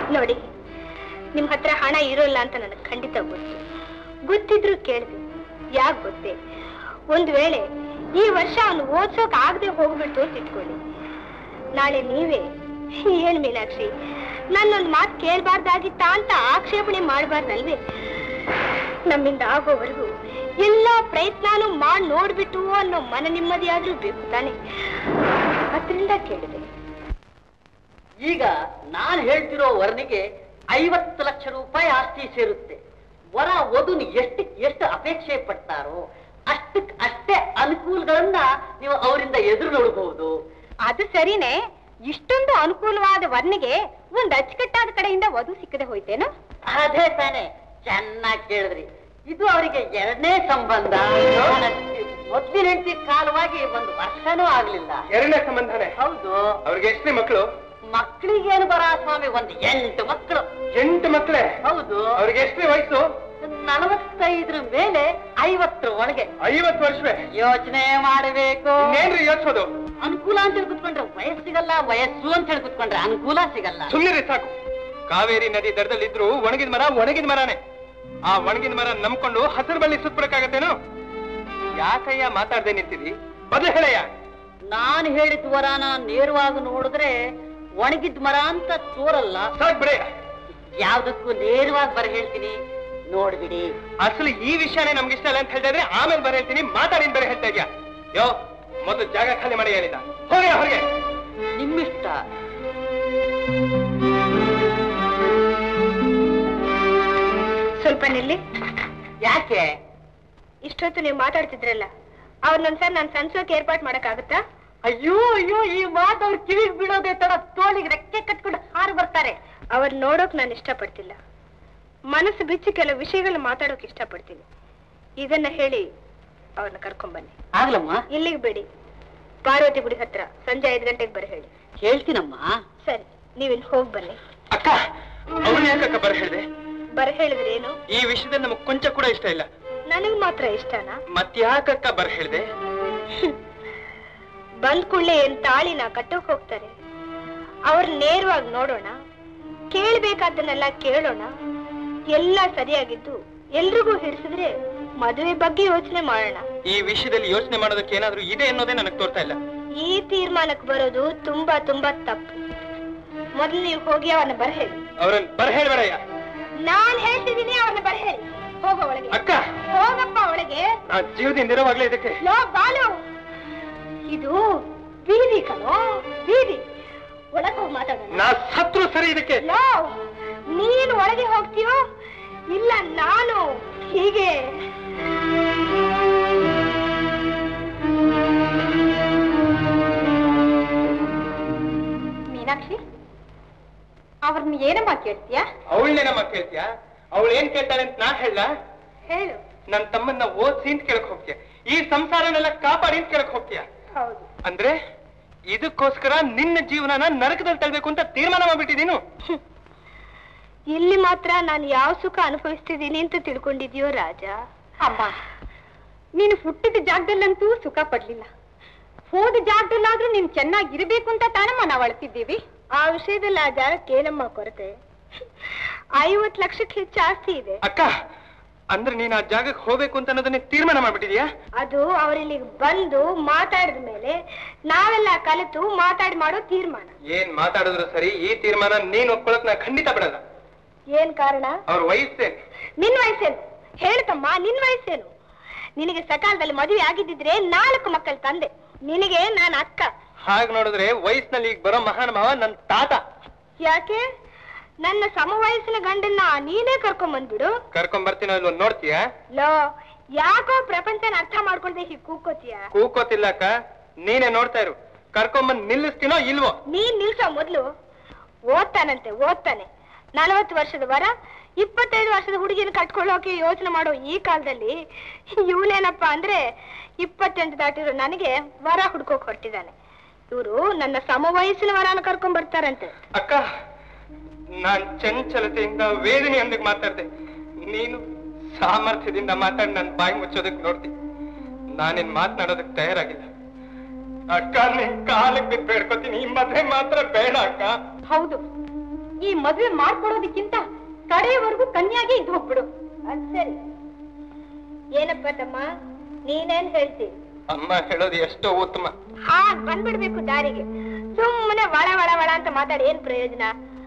ನೋಡಿ ನಿಮ್ ಹತ್ರ ಹಣ ಇರೋಲ್ಲ ಅಂತ ನನಗೆ ಖಂಡಿತ ಗೊತ್ತು ಗೊತ್ತಿದ್ರು ಕೇಳಿದೆ ಯಾಕೆ ಗೊತ್ತೇ ಒಂದ್ ವೇಳೆ ಈ ವರ್ಷ ಅವನು ಓದ್ಸೋಕ್ ಆಗದೆ ಹೋಗ್ಬಿಟ್ಟು ಅಂತ ಇಟ್ಕೊಳ್ಳಿ ನಾಳೆ ನೀವೇ ಏನ್ ಮೀನಾಕ್ಷಿ ನನ್ನೊಂದ್ ಮಾತು ಕೇಳ್ಬಾರ್ದಾಗಿತ್ತಾ ಅಂತ ಆಕ್ಷೇಪಣೆ ಮಾಡಬಾರ್ದಲ್ವೇ ನಮ್ಮಿಂದ ಆಗೋವರೆಗೂ ಎಲ್ಲಾ ಪ್ರಯತ್ನಾನು ಮಾಡಿ ನೋಡ್ಬಿಟ್ಟು ಅನ್ನೋ ಮನ ನೆಮ್ಮದಿಯಾದ್ರೂ ಬೇಕು ತಾನೆ ಅದರಿಂದ ಕೇಳಿದೆ ಈಗ ನಾನು ಹೇಳ್ತಿರೋ ವರ್ಣಿಗೆ ಐವತ್ತು ಲಕ್ಷ ರೂಪಾಯಿ ಆಸ್ತಿ ಸೇರುತ್ತೆ ವರ ವಧುನ ಎಷ್ಟು ಎಷ್ಟು ಅಪೇಕ್ಷೆ ಪಡ್ತಾರೋ ಅಷ್ಟಕ್ ಅಷ್ಟೇ ಅನುಕೂಲಗಳನ್ನ ನೀವು ಅವರಿಂದ ಎದುರು ನೋಡಬಹುದು ಅದು ಸರಿನೇ ಇಷ್ಟೊಂದು ಅನುಕೂಲವಾದ ವರ್ಣಿಗೆ ಒಂದ್ ಅಚ್ಚುಕಟ್ಟಾದ ಕಡೆಯಿಂದ ವಧು ಸಿಕ್ಕದೆ ಹೋಯ್ತೇನೋ ಅದೇ ತಾನೆ ಚೆನ್ನಾಗಿ ಕೇಳಿದ್ರಿ ಇದು ಅವರಿಗೆ ಎರಡನೇ ಸಂಬಂಧ ಮೊದ್ಲಿನ ಹೆಂಡತಿ ಕಾಲವಾಗಿ ಒಂದು ವರ್ಷನೂ ಆಗ್ಲಿಲ್ಲ ಎರಡನೇ ಸಂಬಂಧನೇ ಹೌದು ಅವ್ರಿಗೆ ಎಷ್ಟನೇ ಮಕ್ಕಳು ಮಕ್ಕಳಿಗೇನು ಬರ ಸ್ವಾಮಿ ಒಂದು ಎಂಟು ಮಕ್ಕಳು ಎಂಟು ಮಕ್ಕಳೇ ಹೌದು ಅವ್ರಿಗೆ ಎಷ್ಟನೇ ವಯಸ್ಸು ನಲವತ್ತೈದರ ಮೇಲೆ ಐವತ್ತರ ಒಳಗೆ ಐವತ್ತು ವರ್ಷವೇ ಯೋಚನೆ ಮಾಡಬೇಕು ಇನ್ನೇನ್ರಿ ಯೋಚಿಸೋದು ಅನುಕೂಲ ಅಂತ ಹೇಳಿ ಕುತ್ಕೊಂಡ್ರೆ ವಯಸ್ಸು ಸಿಗಲ್ಲ ವಯಸ್ಸು ಅಂತ ಹೇಳಿ ಕುತ್ಕೊಂಡ್ರೆ ಅನುಕೂಲ ಸಿಗಲ್ಲ ಸುಮ್ಮನೆ ಸಾಕು ಕಾವೇರಿ ನದಿ ದಡದಲ್ಲಿದ್ರು ಒಣಗಿದ ಮರ ಒಣಗಿದ ಮರನೇ ಆ ಒಣಗಿದ ಮರ ನಂಬ್ಕೊಂಡು ಹಸಿರು ಬಳ್ಳಿ ಸುತ್ಬಿಡಕ್ಕಾಗತ್ತೇನು ಯಾಕಯ್ಯ ಮಾತಾಡ್ದೆ ನಿಂತಿದಿ ಬದಲು ಹೇಳಯ್ಯ ನಾನು ಹೇಳಿದ ವರಾನ ನೇರವಾಗಿ ನೋಡಿದ್ರೆ ಒಣಗಿದ್ ಮರ ಅಂತ ತೋರಲ್ಲ ಸಾಕ್ ಬಿಡಯ್ಯ ಯಾವ್ದಕ್ಕೂ ನೇರವಾಗಿ ಬರ ಹೇಳ್ತೀನಿ ನೋಡ್ಬಿಡಿ ಅಸಲು ಈ ವಿಷಯನೇ ನಮ್ಗೆ ಇಷ್ಟ ಇಲ್ಲ ಅಂತ ಹೇಳ್ತಾ ಇದ್ರೆ ಆಮೇಲೆ ಬರ ಹೇಳ್ತೀನಿ ಮಾತಾಡಿನ ಬೇರೆ ಹೇಳ್ತಾ ಇದ್ಯಾ ಯೋ ಮೊದಲು ಜಾಗ ಖಾಲಿ ಮಾಡಿ ಹೇಳಿದ ಹೋಗಿ ಹೊರಗೆ ನಿಮ್ಮಿಷ್ಟ ಸ್ವಲ್ಪ ನಿಲ್ಲಿ ಯಾಕೆ ಇಷ್ಟೊತ್ತು ನೀವು ಮಾತಾಡ್ತಿದ್ರಲ್ಲ ಅವ್ರನ್ನೊಂದ್ಸರಿ ನಾನು ಸಂಸೋಕೆ ಏರ್ಪಾಟ್ ಮಾಡಕ್ಕಾಗುತ್ತಾ ಅಯ್ಯೋ ಅಯ್ಯೋ ಈ ಮಾತು ಅವ್ರ ಕಿವಿಗೆ ಬೀಳೋದೇ ತರ ತೋಳಿಗೆ ರೆಕ್ಕೆ ಕಟ್ಕೊಂಡು ಹಾರು ಬರ್ತಾರೆ ಅವ್ರ ನೋಡೋಕ್ ನಾನು ಇಷ್ಟಪಡ್ತಿಲ್ಲ ಮನಸ್ಸು ಬಿಚ್ಚಿ ಕೆಲವು ವಿಷಯಗಳನ್ನ ಮಾತಾಡೋಕ್ ಇಷ್ಟಪಡ್ತೀನಿ ಇದನ್ನ ಹೇಳಿ ಅವ್ರನ್ನ ಕರ್ಕೊಂಬನ್ನಿ ಆಗ್ಲಮ್ಮ ಇಲ್ಲಿಗೆ ಬೇಡಿ ಪಾರ್ವತಿ ಗುಡಿ ಹತ್ರ ಸಂಜೆ ಐದು ಗಂಟೆಗೆ ಬರ ಹೇಳಿ ಹೇಳ್ತೀನಮ್ಮ ಸರಿ ನೀವಿಲ್ಲಿ ಹೋಗಿ ಬನ್ನಿ ಅಕ್ಕ ಅವ್ರನ್ನ ಯಾಕಕ್ಕ ಬರ ಹೇಳಿದೆ ಬರ ಹೇಳಿದ್ರೆ ಏನು ಈ ವಿಷಯದಲ್ಲಿ ನಮಗ್ ಕೊಂಚ ಕೂಡ ಇಷ್ಟ ಇಲ್ಲ ನನಗ್ ಮಾತ್ರ ಇಷ್ಟನಾ ಮತ್ಯಾಕಕ್ಕ ಬರ ಹೇಳಿದೆ ಬಂದ್ ಕೂಡ್ಲೆ ಏನ್ ತಾಳಿನ ಕಟ್ಟೋಕ್ ಹೋಗ್ತಾರೆ ಅವ್ರ ನೇರವಾಗಿ ನೋಡೋಣ ಕೇಳ್ಬೇಕಾದ್ದನ್ನೆಲ್ಲ ಕೇಳೋಣ ಎಲ್ಲ ಸರಿಯಾಗಿದ್ದು ಎಲ್ರಿಗೂ ಹಿಡಿಸಿದ್ರೆ ಮದುವೆ ಬಗ್ಗೆ ಯೋಚನೆ ಮಾಡೋಣ ಈ ವಿಷಯದಲ್ಲಿ ಯೋಚನೆ ಮಾಡೋದಕ್ಕೆ ಏನಾದ್ರೂ ಇದೆ ಅನ್ನೋದೇ ನನಗೆ ತೋರ್ತಾ ಇಲ್ಲ ಈ ತೀರ್ಮಾನಕ್ಕೆ ಬರೋದು ತುಂಬಾ ತುಂಬಾ ತಪ್ಪು ಮೊದಲು ನೀವು ಹೋಗಿ ಅವನ್ನ ಬರ ಹೇಳಿ ಅವ್ರನ್ನ ಬರ ಹೇಳ್ಬೇಡಯ್ಯ ನಾನ್ ಹೇಳ್ತಿದ್ದೀನಿ ಅವನ್ನ ಬರ ಹೇಳಿ ಹೋಗೋ ಒಳಗೆ ಅಕ್ಕ ಹೋಗಪ್ಪ ಒಳಗೆ ನಾ ಜೀವದಿಂದ ಇರೋವಾಗ್ಲೇ ಇದಕ್ಕೆ ಲೋ ಬಾಲು ಇದು ಬೀದಿ ಕಣೋ ಬೀದಿ ಒಳಗೆ ಹೋಗಿ ಮಾತಾಡೋಣ ನಾ ಸತ್ರು ಸರಿ ಇದಕ್ಕೆ ಲೋ ನೀನು ಒಳಗೆ ಹೋಗ್ತೀಯೋ ಇಲ್ಲ ನಾನು ಹೀಗೆ ಮೀನಾಕ್ಷಿ ಅವ್ರನ್ನ ಏನಮ್ಮ ಕೇಳ್ತೀಯಾ ಅವಳನ್ನೇನಮ್ಮ ಕೇಳ್ತೀಯ ಅವಳು ಏನ್ ಕೇಳ್ತಾಳೆ ಅಂತ ನಾ ಹೇಳ ಹೇಳು ನನ್ ತಮ್ಮನ್ನ ಓದ್ಸಿ ಅಂತ ಕೇಳಕ್ ಹೋಗ್ತೀಯ ಈ ಸಂಸಾರನೆಲ್ಲ ಕಾಪಾಡಿ ಅಂತ ಕೇಳಕ್ ಹೋಗ್ತೀಯ ಹೌದು ಅಂದ್ರೆ ಇದಕ್ಕೋಸ್ಕರ ನಿನ್ನ ಜೀವನನ ನರಕದಲ್ಲಿ ತಳ್ಬೇಕು ಅಂತ ತೀರ್ಮಾನ ಮಾಡ್ಬಿಟ್ಟಿದೀನು ಇಲ್ಲಿ ಮಾತ್ರ ನಾನು ಯಾವ ಸುಖ ಅನುಭವಿಸ್ತಿದ್ದೀನಿ ಅಂತ ತಿಳ್ಕೊಂಡಿದ್ಯೋ ರಾಜ ಅಮ್ಮ ನೀನು ಹುಟ್ಟಿದ ಜಾಗದಲ್ಲಂತೂ ಸುಖ ಪಡ್ಲಿಲ್ಲ ಹೋದ ಜಾಗದಲ್ಲಾದ್ರೂ ನೀನ್ ಚೆನ್ನಾಗಿರ್ಬೇಕು ಅಂತ ತಾನಮ್ಮ ನಾವು ಅಳ್ತಿದ್ದೀವಿ ಆ ವಿಷಯದಲ್ಲಿ ಆ ಜಾಗಕ್ಕೆ ಏನಮ್ಮ ಕೊರತೆ ಐವತ್ ಲಕ್ಷಕ್ಕೆ ಹೆಚ್ಚು ಆಸ್ತಿ ಇದೆ ಅಕ್ಕ ಅಂದ್ರೆ ನೀನ್ ಆ ಜಾಗಕ್ಕೆ ಹೋಗ್ಬೇಕು ಅಂತ ಅನ್ನೋದನ್ನೇ ತೀರ್ಮಾನ ಮಾಡ್ಬಿಟ್ಟಿದ್ಯಾ ಅದು ಅವರಿಲ್ಲಿಗೆ ಬಂದು ಮಾತಾಡಿದ ಮೇಲೆ ನಾವೆಲ್ಲ ಕಲಿತು ಮಾತಾಡಿ ಮಾಡೋ ತೀರ್ಮಾನ ಏನ್ ಮಾತಾಡಿದ್ರು ಸರಿ ಈ ತೀರ್ಮಾನ ನೀನ್ ಒಪ್ಕೊಳಕ್ ನಾ ಖಂಡಿತ ಬಿಡಲ್ಲ ಏನ್ ಕಾರಣ ಅವ್ರ ವಯಸ್ಸೇನ್ ನಿನ್ ವಯಸ್ಸೇನು ಹೇಳ್ತಮ್ಮ ನಿನ್ ವಯಸ್ಸೇನು ನಿನಗೆ ಸಕಾಲದಲ್ಲಿ ಮದುವೆ ಆಗಿದ್ದಿದ್ರೆ ನಾಲ್ಕು ಮಕ್ಕಳ ತಂದೆ ನಿನಗೆ ನಾನು ಅಕ್ಕ ಹಾಗ್ ನೋಡಿದ್ರೆ ವಯಸ್ಸಿನಲ್ಲಿ ಈಗ ಬರೋ ಮಹಾನುಭಾವ ನನ್ ತಾತ ಯಾಕೆ ನನ್ನ ಸಮ ವಯಸ್ಸಿನ ಗಂಡನ್ನ ನೀನೇ ಕರ್ಕೊಂಡ್ ಬಂದ್ಬಿಡು ಕರ್ಕೊಂಡ್ ಬರ್ತೀನೋ ಇಲ್ವೋ ನೋಡ್ತೀಯ ಲೋ ಯಾಕೋ ಪ್ರಪಂಚನ ಅರ್ಥ ಮಾಡ್ಕೊಳ್ದೆ ಹೀಗೆ ಕೂಕೋತೀಯ ಕೂಕೋತಿಲ್ಲ ಅಕ್ಕ ನೀನೇ ನೋಡ್ತಾ ಇರು ಕರ್ಕೊಂಬಂದ್ ನಿಲ್ಲಿಸ್ತೀನೋ ಇಲ್ವೋ ನೀನ್ ನಿಲ್ಸೋ ಮೊದ್ಲು ಓದ್ತಾನಂತೆ ಓದ್ತಾನೆ ನಲವತ್ತು ವರ್ಷದ ವರ ಇಪ್ಪತ್ತೈದು ವರ್ಷದ ಹುಡುಗಿನ ಕಟ್ಕೊಳ್ಳೋಕೆ ಯೋಚನೆ ಮಾಡೋ ಈ ಕಾಲದಲ್ಲಿ ಇವನೇನಪ್ಪ ಅಂದ್ರೆ ಇಪ್ಪತ್ತೆಂಟು ದಾಟಿರೋ ನನಗೆ ವರ ಹುಡ್ಕೋಕ್ ಹೊರಟಿದ್ದಾನೆ ಇವರು ನನ್ನ ಸಮ ವಯಸ್ಸಿನ ವರನ ಕರ್ಕೊಂಡ್ ಬರ್ತಾರಂತೆ ಅಕ್ಕ ನಾನ್ ಚಂಚಲತೆಯಿಂದ ವೇದನೆಯೊಂದಿಗೆ ಮಾತಾಡ್ದೆ ನೀನು ಸಾಮರ್ಥ್ಯದಿಂದ ಮಾತಾಡಿ ನನ್ ಬಾಯಿ ಮುಚ್ಚೋದಕ್ ನೋಡ್ತಿ ನಾನೇನ್ ಮಾತನಾಡೋದಕ್ ತಯಾರಾಗಿಲ್ಲ ಅಕ್ಕ ನಿನ್ ಕಾಲಕ್ಕೆ ಬಿದ್ದು ಬೇಡ್ಕೋತೀನಿ ಈ ಮದ್ವೆ ಮಾತ್ರ ಬೇಡ ಅಕ್ಕ ಹೌದು ಈ ಮದ್ವೆ ಮಾಡ್ಕೊಳ್ಳೋದಕ್ಕಿಂತ ಕಡೆಯವರೆಗೂ ಕನ್ಯಾಗೆ ಇದ್ದು ಹೋಗ್ಬಿಡು ಅದ್ ಸರಿ ಏನಪ್ಪ ತಮ್ಮ ನೀನೇನ್ ಹೇಳ್ತಿ ಅಮ್ಮ ಹೇಳೋದು ಎಷ್ಟೋ ಉತ್ತಮ ಹಾಗ್ ಬಂದ್ಬಿಡ್ಬೇಕು ದಾರಿಗೆ ಸುಮ್ಮನೆ ವಳ ವಳ ವಳ ಅಂತ ಮಾತಾಡಿ ಏನ್ ಪ್ರಯೋಜನ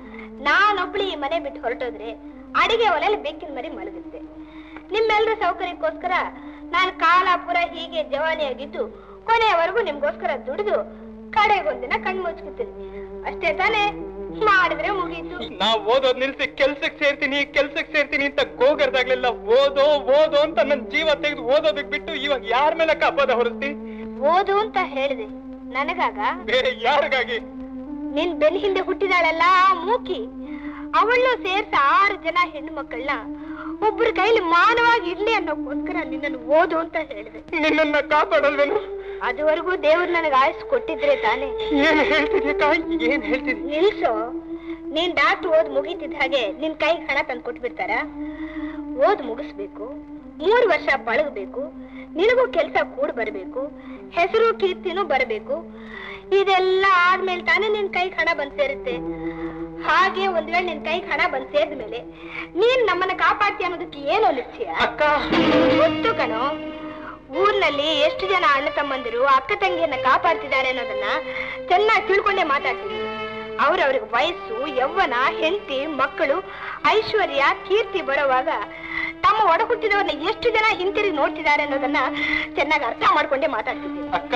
ನಾನೊಬ್ಳು ಈ ಮನೆ ಬಿಟ್ಟು ಹೊರಟೋದ್ರೆ ಅಡಿಗೆ ಒಲೆಯಲ್ಲಿ ಬೆಕ್ಕಿನ ಮರಿ ಮಲಗುತ್ತೆ ನಿಮ್ಮೆಲ್ಲರ ಸೌಕರ್ಯಕ್ಕೋಸ್ಕರ ನಾನು ಕಾಲಾಪುರ ಹೀಗೆ ಜವಾನಿಯಾಗಿದ್ದು ಕೊನೆಯವರೆಗೂ ನಿಮ್ಗೋಸ್ಕರ ದುಡಿದು ಕಡೆಗೊಂದಿನ ಕಣ್ ಮುಚ್ಕೊತೀನಿ ಅಷ್ಟೇ ತಾನೇ ಮಾಡಿದ್ರೆ ಮುಗೀತು ನಾ ಓದೋದ್ ನಿಲ್ಸಿ ಕೆಲ್ಸಕ್ ಸೇರ್ತೀನಿ ಕೆಲ್ಸಕ್ ಸೇರ್ತೀನಿ ಅಂತ ಗೋಗರ್ದಾಗ್ಲೆಲ್ಲ ಓದೋ ಓದೋ ಅಂತ ನನ್ ಜೀವ ತೆಗೆದು ಓದೋದಕ್ ಬಿಟ್ಟು ಇವಾಗ ಯಾರ ಮೇಲೆ ಅಪವಾದ ಹೊರಿಸ್ತಿ ಓದು ಅಂತ ಹೇಳಿದೆ ನನಗಾಗ ಬೇರೆ ಯಾರಿಗಾಗಿ ನಿನ್ ಬೆನ್ ಹಿಂದೆ ಹುಟ್ಟಿದಾಳಲ್ಲ ಆ ಮೂಕಿ ಅವಳು ಸೇರ್ಸ ಆರು ಜನ ಹೆಣ್ಣು ಮಕ್ಕಳನ್ನ ಒಬ್ಬರ ಕೈಲಿ ಮಾನವಾಗಿ ಇರ್ಲಿ ಅನ್ನೋಕ್ಕೋಸ್ಕರ ನಿನ್ನನ್ನು ಓದು ಅಂತ ಹೇಳಿದೆ ನಿನ್ನನ್ನ ಕಾಪಾಡಲ್ವೇನು ಅದುವರೆಗೂ ದೇವ್ರು ನನಗೆ ಆಯಸ್ಸು ಕೊಟ್ಟಿದ್ರೆ ತಾನೇ ಏನ್ ಹೇಳ್ತಿದ್ಯಕ್ಕ ಏನ್ ಹೇಳ್ತಿದ್ಯ ನಿಲ್ಸು ನೀನ್ ಡಾಕ್ಟರ್ ಓದ್ ಮುಗೀತಿದ್ದ ಹಾಗೆ ನಿನ್ ಕೈಗೆ ಹಣ ತಂದು ಕೊಟ್ಬಿಡ್ತಾರ ಓದ್ ಮುಗಿಸ್ಬೇಕು ಮೂರು ವರ್ಷ ಪಳಗಬೇಕು ನಿನಗೂ ಕೆಲ್ಸ ಕೂಡ ಬರಬೇಕು ಹೆಸರು ಕೀರ್ತಿನೂ ಬರಬೇಕು ಇದೆಲ್ಲ ಆದ್ಮೇಲೆ ತಾನೇ ನಿನ್ ಕೈಗೆ ಹಣ ಬಂದ್ ಸೇರುತ್ತೆ ಹಾಗೆ ಒಂದ್ ವೇಳೆ ನಿನ್ ಕೈಗೆ ಹಣ ಬಂದ್ ಸೇರಿದ್ಮೇಲೆ ನೀನ್ ನಮ್ಮನ್ನ ಕಾಪಾಡ್ತಿ ಅನ್ನೋದಕ್ಕೆ ಏನೋ ನಿಶ್ಚಯ ಅಕ್ಕ ಗೊತ್ತು ಕಣೋ ಊರ್ನಲ್ಲಿ ಎಷ್ಟು ಜನ ಅಣ್ಣ ತಮ್ಮಂದಿರು ಅಕ್ಕ ತಂಗಿಯನ್ನ ಕಾಪಾಡ್ತಿದ್ದಾರೆ ಅನ್ನೋದನ್ನ ಚೆನ್ನಾಗಿ ತಿಳ್ಕೊಂಡೇ ಮಾತಾಡ್ತೀನಿ ಅವ್ರವ್ರಿಗೆ ವಯಸ್ಸು ಯೌವನ ಹೆಂಡತಿ ಮಕ್ಕಳು ಐಶ್ವರ್ಯ ಕೀರ್ತಿ ಬರೋವಾಗ ತಮ್ಮ ಒಡ ಹುಟ್ಟಿದವ್ರನ್ನ ಎಷ್ಟು ಜನ ಹಿಂತಿರುಗಿ ನೋಡ್ತಿದ್ದಾರೆ ಅನ್ನೋದನ್ನ ಚೆನ್ನಾಗಿ ಅರ್ಥ ಮಾಡ್ಕೊಂಡೇ ಮಾತಾಡ್ತಿದ್ದೀನಿ ಅಕ್ಕ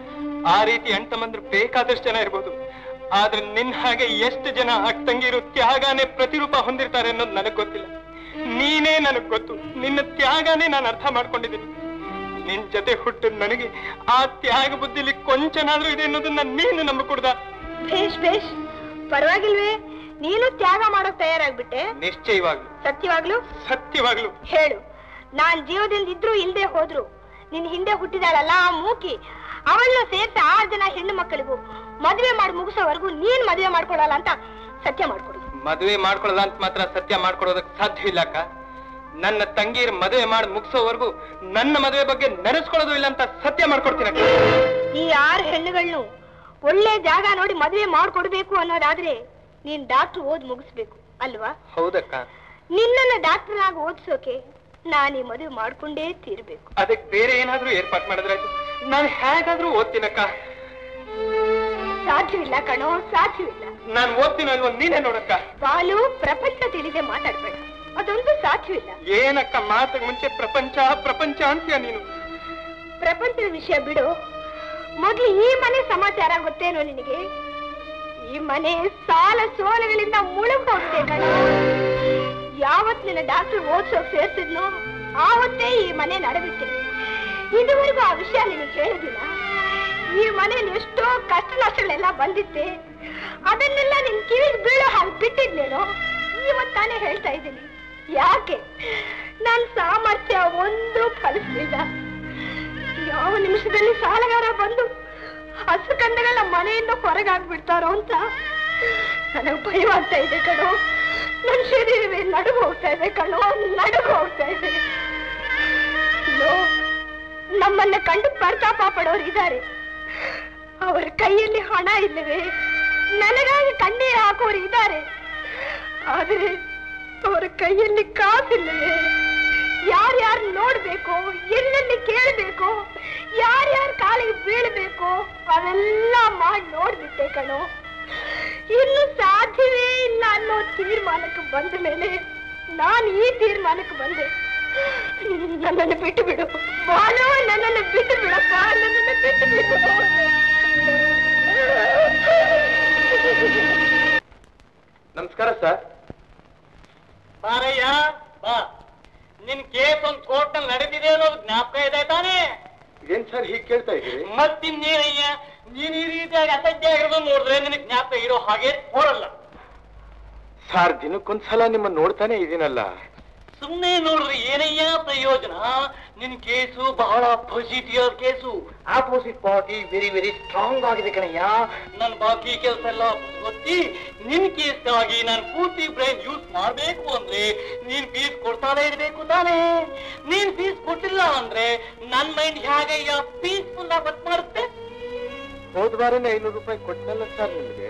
ಆ ರೀತಿ ಅಣ್ತಮ್ಮಂದ್ರು ಬೇಕಾದಷ್ಟು ಜನ ಇರ್ಬೋದು ಆದ್ರೆ ನಿನ್ ಹಾಗೆ ಎಷ್ಟು ಜನ ಅಕ್ಕ ತಂಗಿರು ತ್ಯಾಗನೇ ಪ್ರತಿರೂಪ ಹೊಂದಿರ್ತಾರೆ ಅನ್ನೋದು ನನಗ್ ಗೊತ್ತಿಲ್ಲ ನೀನೇ ನನಗ್ ಗೊತ್ತು ನಿನ್ನ ತ್ಯಾಗನೇ ನಾನು ಅರ್ಥ ಮಾಡ್ಕೊಂಡಿದ್ದೀನಿ ನಿನ್ ಜೊತೆ ಹುಟ್ಟು ನನಗೆ ಆ ತ್ಯಾಗ ಬುದ್ಧಿಲಿ ಕೊಂಚನಾದ್ರೂ ಇದೆ ಅನ್ನೋದನ್ನ ನೀನು ನಂಬಿಕೊಡ್ದ ಭೇಷ್ ಭೇಷ್ ಪರವಾಗಿಲ್ವೇ ನೀನು ತ್ಯಾಗ ಮಾಡೋಕ್ ತಯಾರಾಗ್ಬಿಟ್ಟೆ ನಿಶ್ಚಯವಾಗ್ಲು ಸತ್ಯವಾಗ್ಲು ಸತ್ಯವಾಗ್ಲು ಹೇಳು ನಾನ್ ಜೀವದಿಂದ ಇದ್ರು ಇಲ್ದೆ ಹೋದ್ರು ನಿನ್ ಹಿಂದೆ ಹುಟ್ಟಿದಾಳಲ್ಲ ಆ ಮೂಕಿ ಅವಳನ್ನ ಸೇರ್ಸ ಆರು ಜನ ಹೆಣ್ಣು ಮಕ್ಕಳಿಗೂ ಮದುವೆ ಮಾಡಿ ಮುಗಿಸೋವರೆಗೂ ನೀನ್ ಮದುವೆ ಮಾಡ್ಕೊಳಲ್ಲ ಅಂತ ಸತ್ಯ ಮಾಡ್ಕೊಡು ಮದುವೆ ಮಾಡ್ಕೊಳ್ಳಲ್ಲ ಅಂತ ಮಾತ್ರ ಸತ್ಯ ಮಾಡ್ಕೊಡೋದಕ್ ಸಾಧ್ಯ ಇಲ್ಲ ಅಕ್ಕ ನನ್ನ ತಂಗಿಯರ್ ಮದುವೆ ಮಾಡಿ ಮುಗಿಸೋವರೆಗೂ ನನ್ನ ಮದುವೆ ಬಗ್ಗೆ ನೆನೆಸ್ಕೊಳ್ಳೋದು ಇಲ್ಲ ಅಂತ ಸತ್ಯ ಮಾಡ್ಕೊಡ್ತೀನಿ ಅಕ್ಕ ಈ ಆರು ಹೆಣ್ಣುಗಳನ್ನು ಒಳ್ಳೆ ಜಾಗ ನೋಡಿ ಮದುವೆ ಮಾಡ್ಕೊಡ್ಬೇಕು ಅನ್ನೋದಾದ್ರೆ ನೀನ್ ಡಾಕ್ಟರ್ ಓದ್ ಮುಗಿಸ್ಬೇಕು ಅಲ್ವಾ ಹೌದಕ್ಕ ನಿನ್ನನ್ನ ಡಾಕ್ಟರ್ ಆಗಿ ಓದ್ಸೋಕೆ ನಾನ್ ಈ ಮದುವೆ ಮಾಡ್ಕೊಂಡೇ ತೀರ್ಬೇಕು ಅದಕ್ಕೆ ಬೇರೆ ಏನಾದ್ರೂ ಏರ್ಪಾಟ್ ಮಾಡಿದ್ರಾಯ್ತು ನಾನು ಹೇಗಾದ್ರೂ ಓದ್ತೀನಕ್ಕ ಸಾಧ್ಯವಿಲ್ಲ ಕಣೋ ಸಾಧ್ಯವಿಲ್ಲ ನಾನು ಓದ್ತೀನೋ ಅಲ್ವೋ ನೀನೇ ನೋಡಕ್ಕ ಬಾಲು ಪ್ರಪಂಚ ತಿಳಿದೆ ಮಾತಾಡ್ಬೇಡ ಅದೊಂದು ಸಾಧ್ಯವಿಲ್ಲ ಏನಕ್ಕ ಮಾತಕ್ ಮುಂಚೆ ಪ್ರಪಂಚ ಪ್ರಪಂಚ ಅಂತೀಯ ನೀನು ಪ್ರಪಂಚದ ವಿಷಯ ಬಿಡು ಮೊದ್ಲು ಈ ಮನೆ ಸಮಾಚಾರ ಗೊತ್ತೇನೋ ನಿನಗೆ ಈ ಮನೆ ಸಾಲ ಸೋಲಗಳಿಂದ ಮುಳುಗ್ ಹೋಗ್ತೆ ಕಣ ಯಾವತ್ ನಿನ್ನ ಡಾಕ್ಟರ್ ಓದ್ಸೋಕ್ ಸೇರ್ಸಿದ್ನೋ ಆವತ್ತೇ ಈ ಮನೆ ನಡೆದಿತ್ತೆ ಇದುವರೆಗೂ ಆ ವಿಷಯ ನಿನಗೆ ಹೇಳಿದಿಲ್ಲ ಈ ಮನೇಲಿ ಎಷ್ಟೋ ಕಷ್ಟ ನಷ್ಟಗಳೆಲ್ಲ ಬಂದಿತ್ತೆ ಅದನ್ನೆಲ್ಲ ನಿನ್ ಕಿವಿಗೆ ಬೀಳೋ ಹಾಗೆ ಬಿಟ್ಟಿದ್ನೇನೋ ಇವತ್ತಾನೆ ಹೇಳ್ತಾ ಇದ್ದೀನಿ ಯಾಕೆ ನನ್ ಸಾಮರ್ಥ್ಯ ಒಂದು ಫಲಿಸ್ಲಿಲ್ಲ ಯಾವ ನಿಮಿಷದಲ್ಲಿ ಸಾಲಗಾರ ಬಂದು ಹಸು ಕಂದಗಳ ಮನೆಯಿಂದ ಹೊರಗಾಗ್ಬಿಡ್ತಾರೋ ಅಂತ ನನಗೆ ಭಯವಾಗ್ತಾ ಇದೆ ಕಣೋ ನನ್ ಶರೀರವೇ ನಡುಗು ಹೋಗ್ತಾ ಇದೆ ಕಣೋ ನಡುಗು ಹೋಗ್ತಾ ಇದೆ ಲೋ, ನಮ್ಮನ್ನ ಕಂಡು ಪ್ರತಾಪ ಪಡೋರು ಇದ್ದಾರೆ ಅವರ ಕೈಯಲ್ಲಿ ಹಣ ಇಲ್ಲವೇ ನನಗಾಗಿ ಕಣ್ಣೀರು ಹಾಕೋರು ಇದ್ದಾರೆ ಆದ್ರೆ ಅವರ ಕೈಯಲ್ಲಿ ಕಾಸಿಲ್ಲವೇ ಯಾರ್ಯಾರು ನೋಡ್ಬೇಕು ಎಲ್ಲೆಲ್ಲಿ ಕೇಳಬೇಕು ಯಾರ್ಯಾರ ಕಾಲಿಗೆ ಬೀಳ್ಬೇಕು ಅವೆಲ್ಲ ಮಾಡಿ ನೋಡ್ಬಿಟ್ಟೆ ಕಣೋ ಇನ್ನು ಸಾಧ್ಯವೇ ಇಲ್ಲ ಅನ್ನೋ ತೀರ್ಮಾನಕ್ಕೆ ಬಂದ ಮೇಲೆ ನಾನು ಈ ತೀರ್ಮಾನಕ್ಕೆ ಬಂದೆ ನನ್ನನ್ನು ಬಿಟ್ಟು ಬಿಡು ಬಾನು ನನ್ನನ್ನು ಬಿಟ್ಟು ಬಿಡಪ್ಪ ನನ್ನನ್ನು ಬಿಟ್ಟು ಬಿಡು ನಮಸ್ಕಾರ ಸರ್ ಬಾರಯ್ಯ ಬಾ ನಿನ್ ಕೇಸ್ ಒಂದ್ ಕೋರ್ಟ್ ನಲ್ಲಿ ನಡೆದಿದೆ ಅನ್ನೋದು ಜ್ಞಾಪಕ ಇದೆ ತಾನೇ ಏನ್ ಸರ್ ಹೀಗೆ ಕೇಳ್ತಾ ಇದ್ದೀರಿ ಮತ್ತಿನ್ನೇನಯ್ಯ ನೀನ್ ಈ ರೀತಿಯಾಗಿ ಅಸಡ್ಡೆ ಆಗಿರೋದು ನೋಡಿದ್ರೆ ನಿನಗೆ ಜ್ಞಾಪಕ ಇರೋ ಹಾಗೆ ತೋರಲ್ಲ ಸರ್ ದಿನಕ್ಕೊಂದ್ಸಲ ನಿಮ್ಮನ್ನ ನೋಡ್ತಾನೆ ಇದೀನಲ್ಲ ಸುಮ್ನೆ ನೋಡ್ರಿ ಏನಯ್ಯ ಪ್ರಯೋಜನ ನಿನ್ ಕೇಸು ಬಹಳ positive case opposite party very very strong ಆಗಿದೆ ಕಣಯ್ಯ ನನ್ ಬಾಕಿ ಕೆಲಸ ಎಲ್ಲ ಗೊತ್ತಿ ನಿನ್ ಕೇಸ್ಗಾಗಿ ನಾನು ಪೂರ್ತಿ ಬ್ರೈನ್ ಯೂಸ್ ಮಾಡ್ಬೇಕು ಅಂದ್ರೆ ನೀನ್ ಫೀಸ್ ಕೊಡ್ತಾನೆ ಇರ್ಬೇಕು ತಾನೇ ನೀನ್ ಫೀಸ್ ಕೊಟ್ಟಿಲ್ಲ ಅಂದ್ರೆ ನನ್ ಮೈಂಡ್ ಹೇಗಯ್ಯ ಪೀಸ್ಫುಲ್ ಆಗಿ ವರ್ಕ್ ಮಾಡುತ್ತೆ ಹೋದ ವಾರನೇ ಐನೂರು ರೂಪಾಯಿ ಕೊಟ್ಟನಲ್ಲ ಸರ್ ನಿಮಗೆ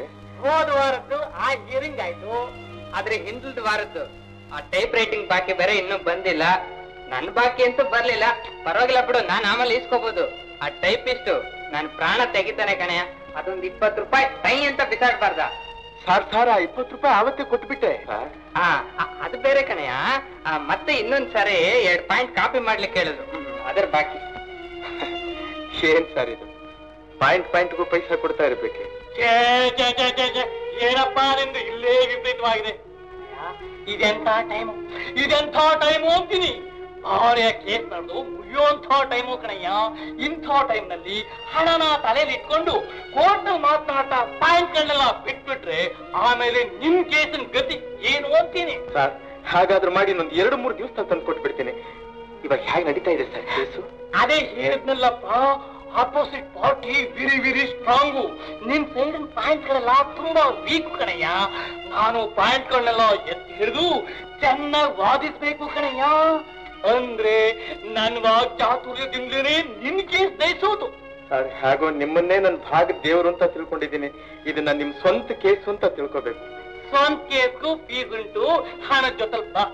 ಹೋದ ವಾರದ್ದು ಆ ಹಿಯರಿಂಗ್ ಆಯ್ತು ಆದ್ರೆ ಹಿಂದಿಲ್ದ ವಾರದ್ದು ಆ ಟೈಪ್ ರೈಟಿಂಗ್ ಬಾಕಿ ಬೇರೆ ಇನ್ನೂ ಬಂದಿಲ್ಲ ನನ್ ಬಾಕಿ ಅಂತೂ ಬರ್ಲಿಲ್ಲ ಪರವಾಗಿಲ್ಲ ಬಿಡು ನಾನ್ ಆಮೇಲೆ ಇಸ್ಕೋಬಹುದು ಆ ಟೈಪಿಸ್ಟು ನನ್ ಪ್ರಾಣ ತೆಗಿತಾನೆ ಕಣಯ್ಯ ಅದೊಂದ್ ಇಪ್ಪತ್ತು ರೂಪಾಯಿ ಟೈ ಅಂತ ಬಿಸಾಡ್ಬಾರ್ದ ಸಾರ್ ಸಾರ್ ಆ ಇಪ್ಪತ್ತು ರೂಪಾಯಿ ಆವತ್ತೇ ಕೊಟ್ಬಿಟ್ಟೆ ಆ ಅ- ಅದು ಬೇರೆ ಕಣಯ್ಯ ಆ, ಮತ್ತೆ ಇನ್ನೊಂದ್ ಸಾರಿ ಎರಡ್ ಪಾಯಿಂಟ್ ಕಾಪಿ ಮಾಡ್ಲಿಕ್ಕೆ ಹೇಳಿದ್ರು ಹ್ಮ್, ಅದ್ರ ಬಾಕಿ ಏನ್ ಸರ್ ಇದು ಪಾಯಿಂಟ್ ಪಾಯಿಂಟ್ಗೂ ಪೈಸಾ ಕೊಡ್ತಾ ಇರ್ಬೇಕೆ ಛೇ, ಛೇ, ಛೇ, ಛೇ, ಛೇ. ಏನಪ್ಪ ನಿಂದು ಇಲ್ಲೇ ವಿಪರೀತವಾಗಿದೆ ಇದೆಂಥ ಟೈಮು ಇದೆಂಥ ಟೈಮು ಅಂತೀನಿ ಭಾರಿ ಕೇಸ್ ನಡೆದು ಮುಗಿಯುವಂಥ ಟೈಮು ಕಣಯ್ಯ ಇಂಥ ಟೈಮ್ನಲ್ಲಿ ಹಣನ ತಲೆಯಲ್ಲಿ ಇಟ್ಕೊಂಡು ಕೋರ್ಟ್ ಮಾತನಾಡ್ತಾ ಪಾಯಿಂಟ್ಗಳನ್ನೆಲ್ಲ ಬಿಟ್ಬಿಟ್ರೆ ಆಮೇಲೆ ನಿಮ್ ಕೇಸಿನ ಗತಿ ಏನು ಅಂತೀನಿ ಸರ್ ಹಾಗಾದ್ರೂ ಮಾಡಿ ಇನ್ನೊಂದು ಎರಡು ಮೂರು ದಿವಸ ತಂದು ಕೊಟ್ಬಿಡ್ತೇನೆ ಇವಾಗ ಹೇಗೆ ನಡೀತಾ ಇದೆ ಸರ್ ಕೇಸು ಅದೇ ಹೇಳಿದ್ನಲ್ಲಪ್ಪ opposite party very very strong ನಿನ್ ಸೈಡ್ ಪಾಯಿಂಟ್ ಗಳೆಲ್ಲ ತುಂಬಾ ವೀಕ್ ಕಣಯ್ಯ ನಾನು ಪಾಯಿಂಟ್ ಗಳನ್ನೆಲ್ಲ ಎತ್ತಿ ಹಿಡಿದು ಚೆನ್ನಾಗಿ ವಾದಿಸ್ಬೇಕು ಕಣಯ್ಯ ಅಂದ್ರೆ ನನ್ನ ವಾಕ್ ಚಾತುರ್ಯದಿಂದಲೇ ನಿನ್ ಕೇಸ್ ದಯಿಸೋದು ಸರ್ ಹಾಗೋ ನಿಮ್ಮನ್ನೇ ನನ್ನ ಭಾಗ ದೇವರು ಅಂತ ತಿಳ್ಕೊಂಡಿದ್ದೀನಿ ಇದನ್ನ ನಿಮ್ ಸ್ವಂತ ಕೇಸು ಅಂತ ತಿಳ್ಕೊಬೇಕು ಸ್ವಂತ ಕೇಸ್ಗೂ ಫೀಸ್ ಉಂಟು ಹಣದ ಜೊತೆ ಬಾ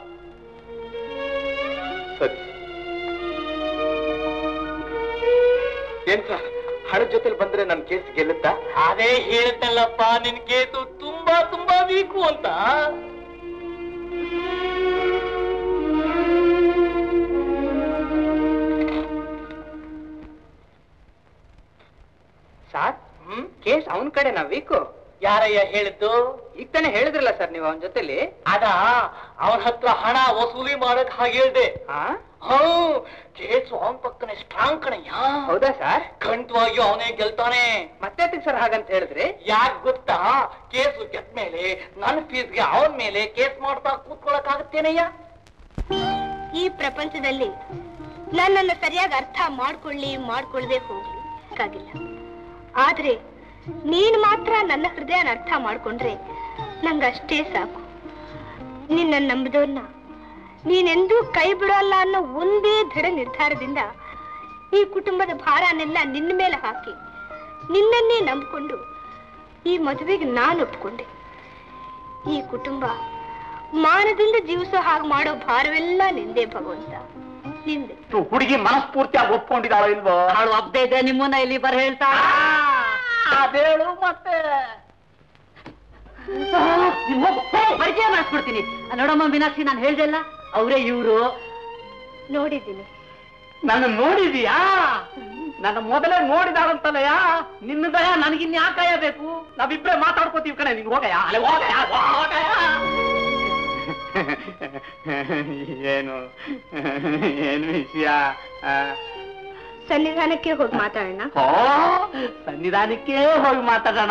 ಸರಿ ಏನ್ ಸರ್ ಹಣದ ಜೊತೆಲಿ ಬಂದ್ರೆ ನನ್ ಕೇಸ್ ಗೆಲ್ಲುತ್ತಾ ಅದೇ ಹೇಳ್ತಲ್ಲಪ್ಪ ನಿನ್ ಕೇಸು ತುಂಬಾ ತುಂಬಾ ವೀಕು ಅಂತ ಸಾರ್ ಕೇಸ್ ಅವನ್ ಕಡೆ ನಾವ್ ವೀಕು ಯಾರಯ್ಯ ಹೇಳಿದ್ದು ಈಗ ತಾನೇ ಹೇಳಿದ್ರಲ್ಲ ಸರ್ ನೀವು ಅವನ ಜೊತೆಲಿ ಅದ ಅವನ ಹತ್ರ ಹಣ ವಸೂಲಿ ಮಾಡಕ್ ಹಾಗೆ ಹೇಳ್ದೆ ಹಾ ಹ್ಮ್ ಕೇಸು ಅವನ ಪಕ್ಕನೆ ಸ್ಟ್ರಾಂಗ್ ಕಣಯ್ಯ ಹೌದಾ ಸರ್ ಖಂಡಿತವಾಗಿಯೂ ಅವನೇ ಗೆಲ್ತಾನೆ ಮತ್ತೆ ಸರ್ ಹಾಗಂತ ಹೇಳಿದ್ರಿ ಯಾಕ್ ಗೊತ್ತಾ ಕೇಸು ಗೆದ್ದ ಮೇಲೆ ನನ್ನ ಫೀಸ್ಗೆ ಅವನ ಮೇಲೆ ಕೇಸ್ ಮಾಡ್ತಾ ಕೂತ್ಕೊಳಕ್ ಆಗುತ್ತೇನಯ್ಯ ಈ ಪ್ರಪಂಚದಲ್ಲಿ ನನ್ನನ್ನು ಸರಿಯಾಗಿ ಅರ್ಥ ಮಾಡ್ಕೊಳ್ಳಿ ಮಾಡ್ಕೊಳ್ದೆ ಹೋಗ್ಲಿ ಬೇಕಾಗಿಲ್ಲ ಆದ್ರೆ ನೀನ್ ಮಾತ್ರ ನನ್ನ ಹೃದಯನ ಅರ್ಥ ಮಾಡ್ಕೊಂಡ್ರೆ ನಂಗಷ್ಟೇ ಸಾಕು ನಿನ್ನ ನಂಬಿದವ್ರನ್ನ ನೀನೆಂದೂ ಕೈ ಬಿಡೋಲ್ಲ ಅನ್ನೋ ಒಂದೇ ದೃಢ ನಿರ್ಧಾರದಿಂದ ಈ ಕುಟುಂಬದ ಭಾರನೆಲ್ಲ ನಿನ್ನ ಮೇಲೆ ಹಾಕಿ ನಿನ್ನನ್ನೇ ನಂಬಿಕೊಂಡು ಈ ಮದುವೆಗೆ ನಾನು ಒಪ್ಕೊಂಡೆ ಈ ಕುಟುಂಬ ಮಾನದಿಂದ ಜೀವಿಸೋ ಹಾಗೆ ಮಾಡೋ ಭಾರವೆಲ್ಲ ನಿಂದೆ ಭಗವಂತ ನಿಂದೆ ಹುಡುಗಿ ಮನಸ್ಫೂರ್ತಿಯಾಗಿ ಒಪ್ಕೊಂಡಿದ್ದಾಳೋ ಇಲ್ವೋ ಅವಳು ಒಬ್ಬೇ ಇದೆ ನಿಮ್ಮನ್ನ ಇಲ್ಲಿ ಬರ ಹೇಳ್ತಾ ಅದೇಳು ಮತ್ತೆ ಪರಿಚಯ ಮಾಡಿಸ್ಬಿಡ್ತೀನಿ ನೋಡಮ್ಮ ಮೀನಾಕ್ಷಿ ನಾನು ಹೇಳ್ದಲ್ಲ ಅವರೇ ಇವರು ನೋಡಿದ್ದೀನಿ ನನ್ನ ನೋಡಿದೀಯಾ ನನ್ನ ಮೊದಲೇ ನೋಡಿದಾಳಂತಲ್ಲಯ್ಯ ನಿನ್ನ ದಯ ನನಗಿನ್ ಯಾಕಯ್ಯ ಬೇಕು ನಾವಿಬ್ರೇ ಮಾತಾಡ್ಕೋತೀವಿ ಕಣೆ ನೀನ್ ಹೋಗಯ್ಯ ಅಲ್ಲೇ ಹೋಗಯ್ಯ ಹೋಗಯ್ಯ ಏನು ಏನು ವಿಷಯ ಆ? ಸನ್ನಿಧಾನಕ್ಕೆ ಹೋಗಿ ಮಾತಾಡೋಣ ಓ ಸನ್ನಿಧಾನಕ್ಕೆ ಹೋಗಿ ಮಾತಾಡೋಣ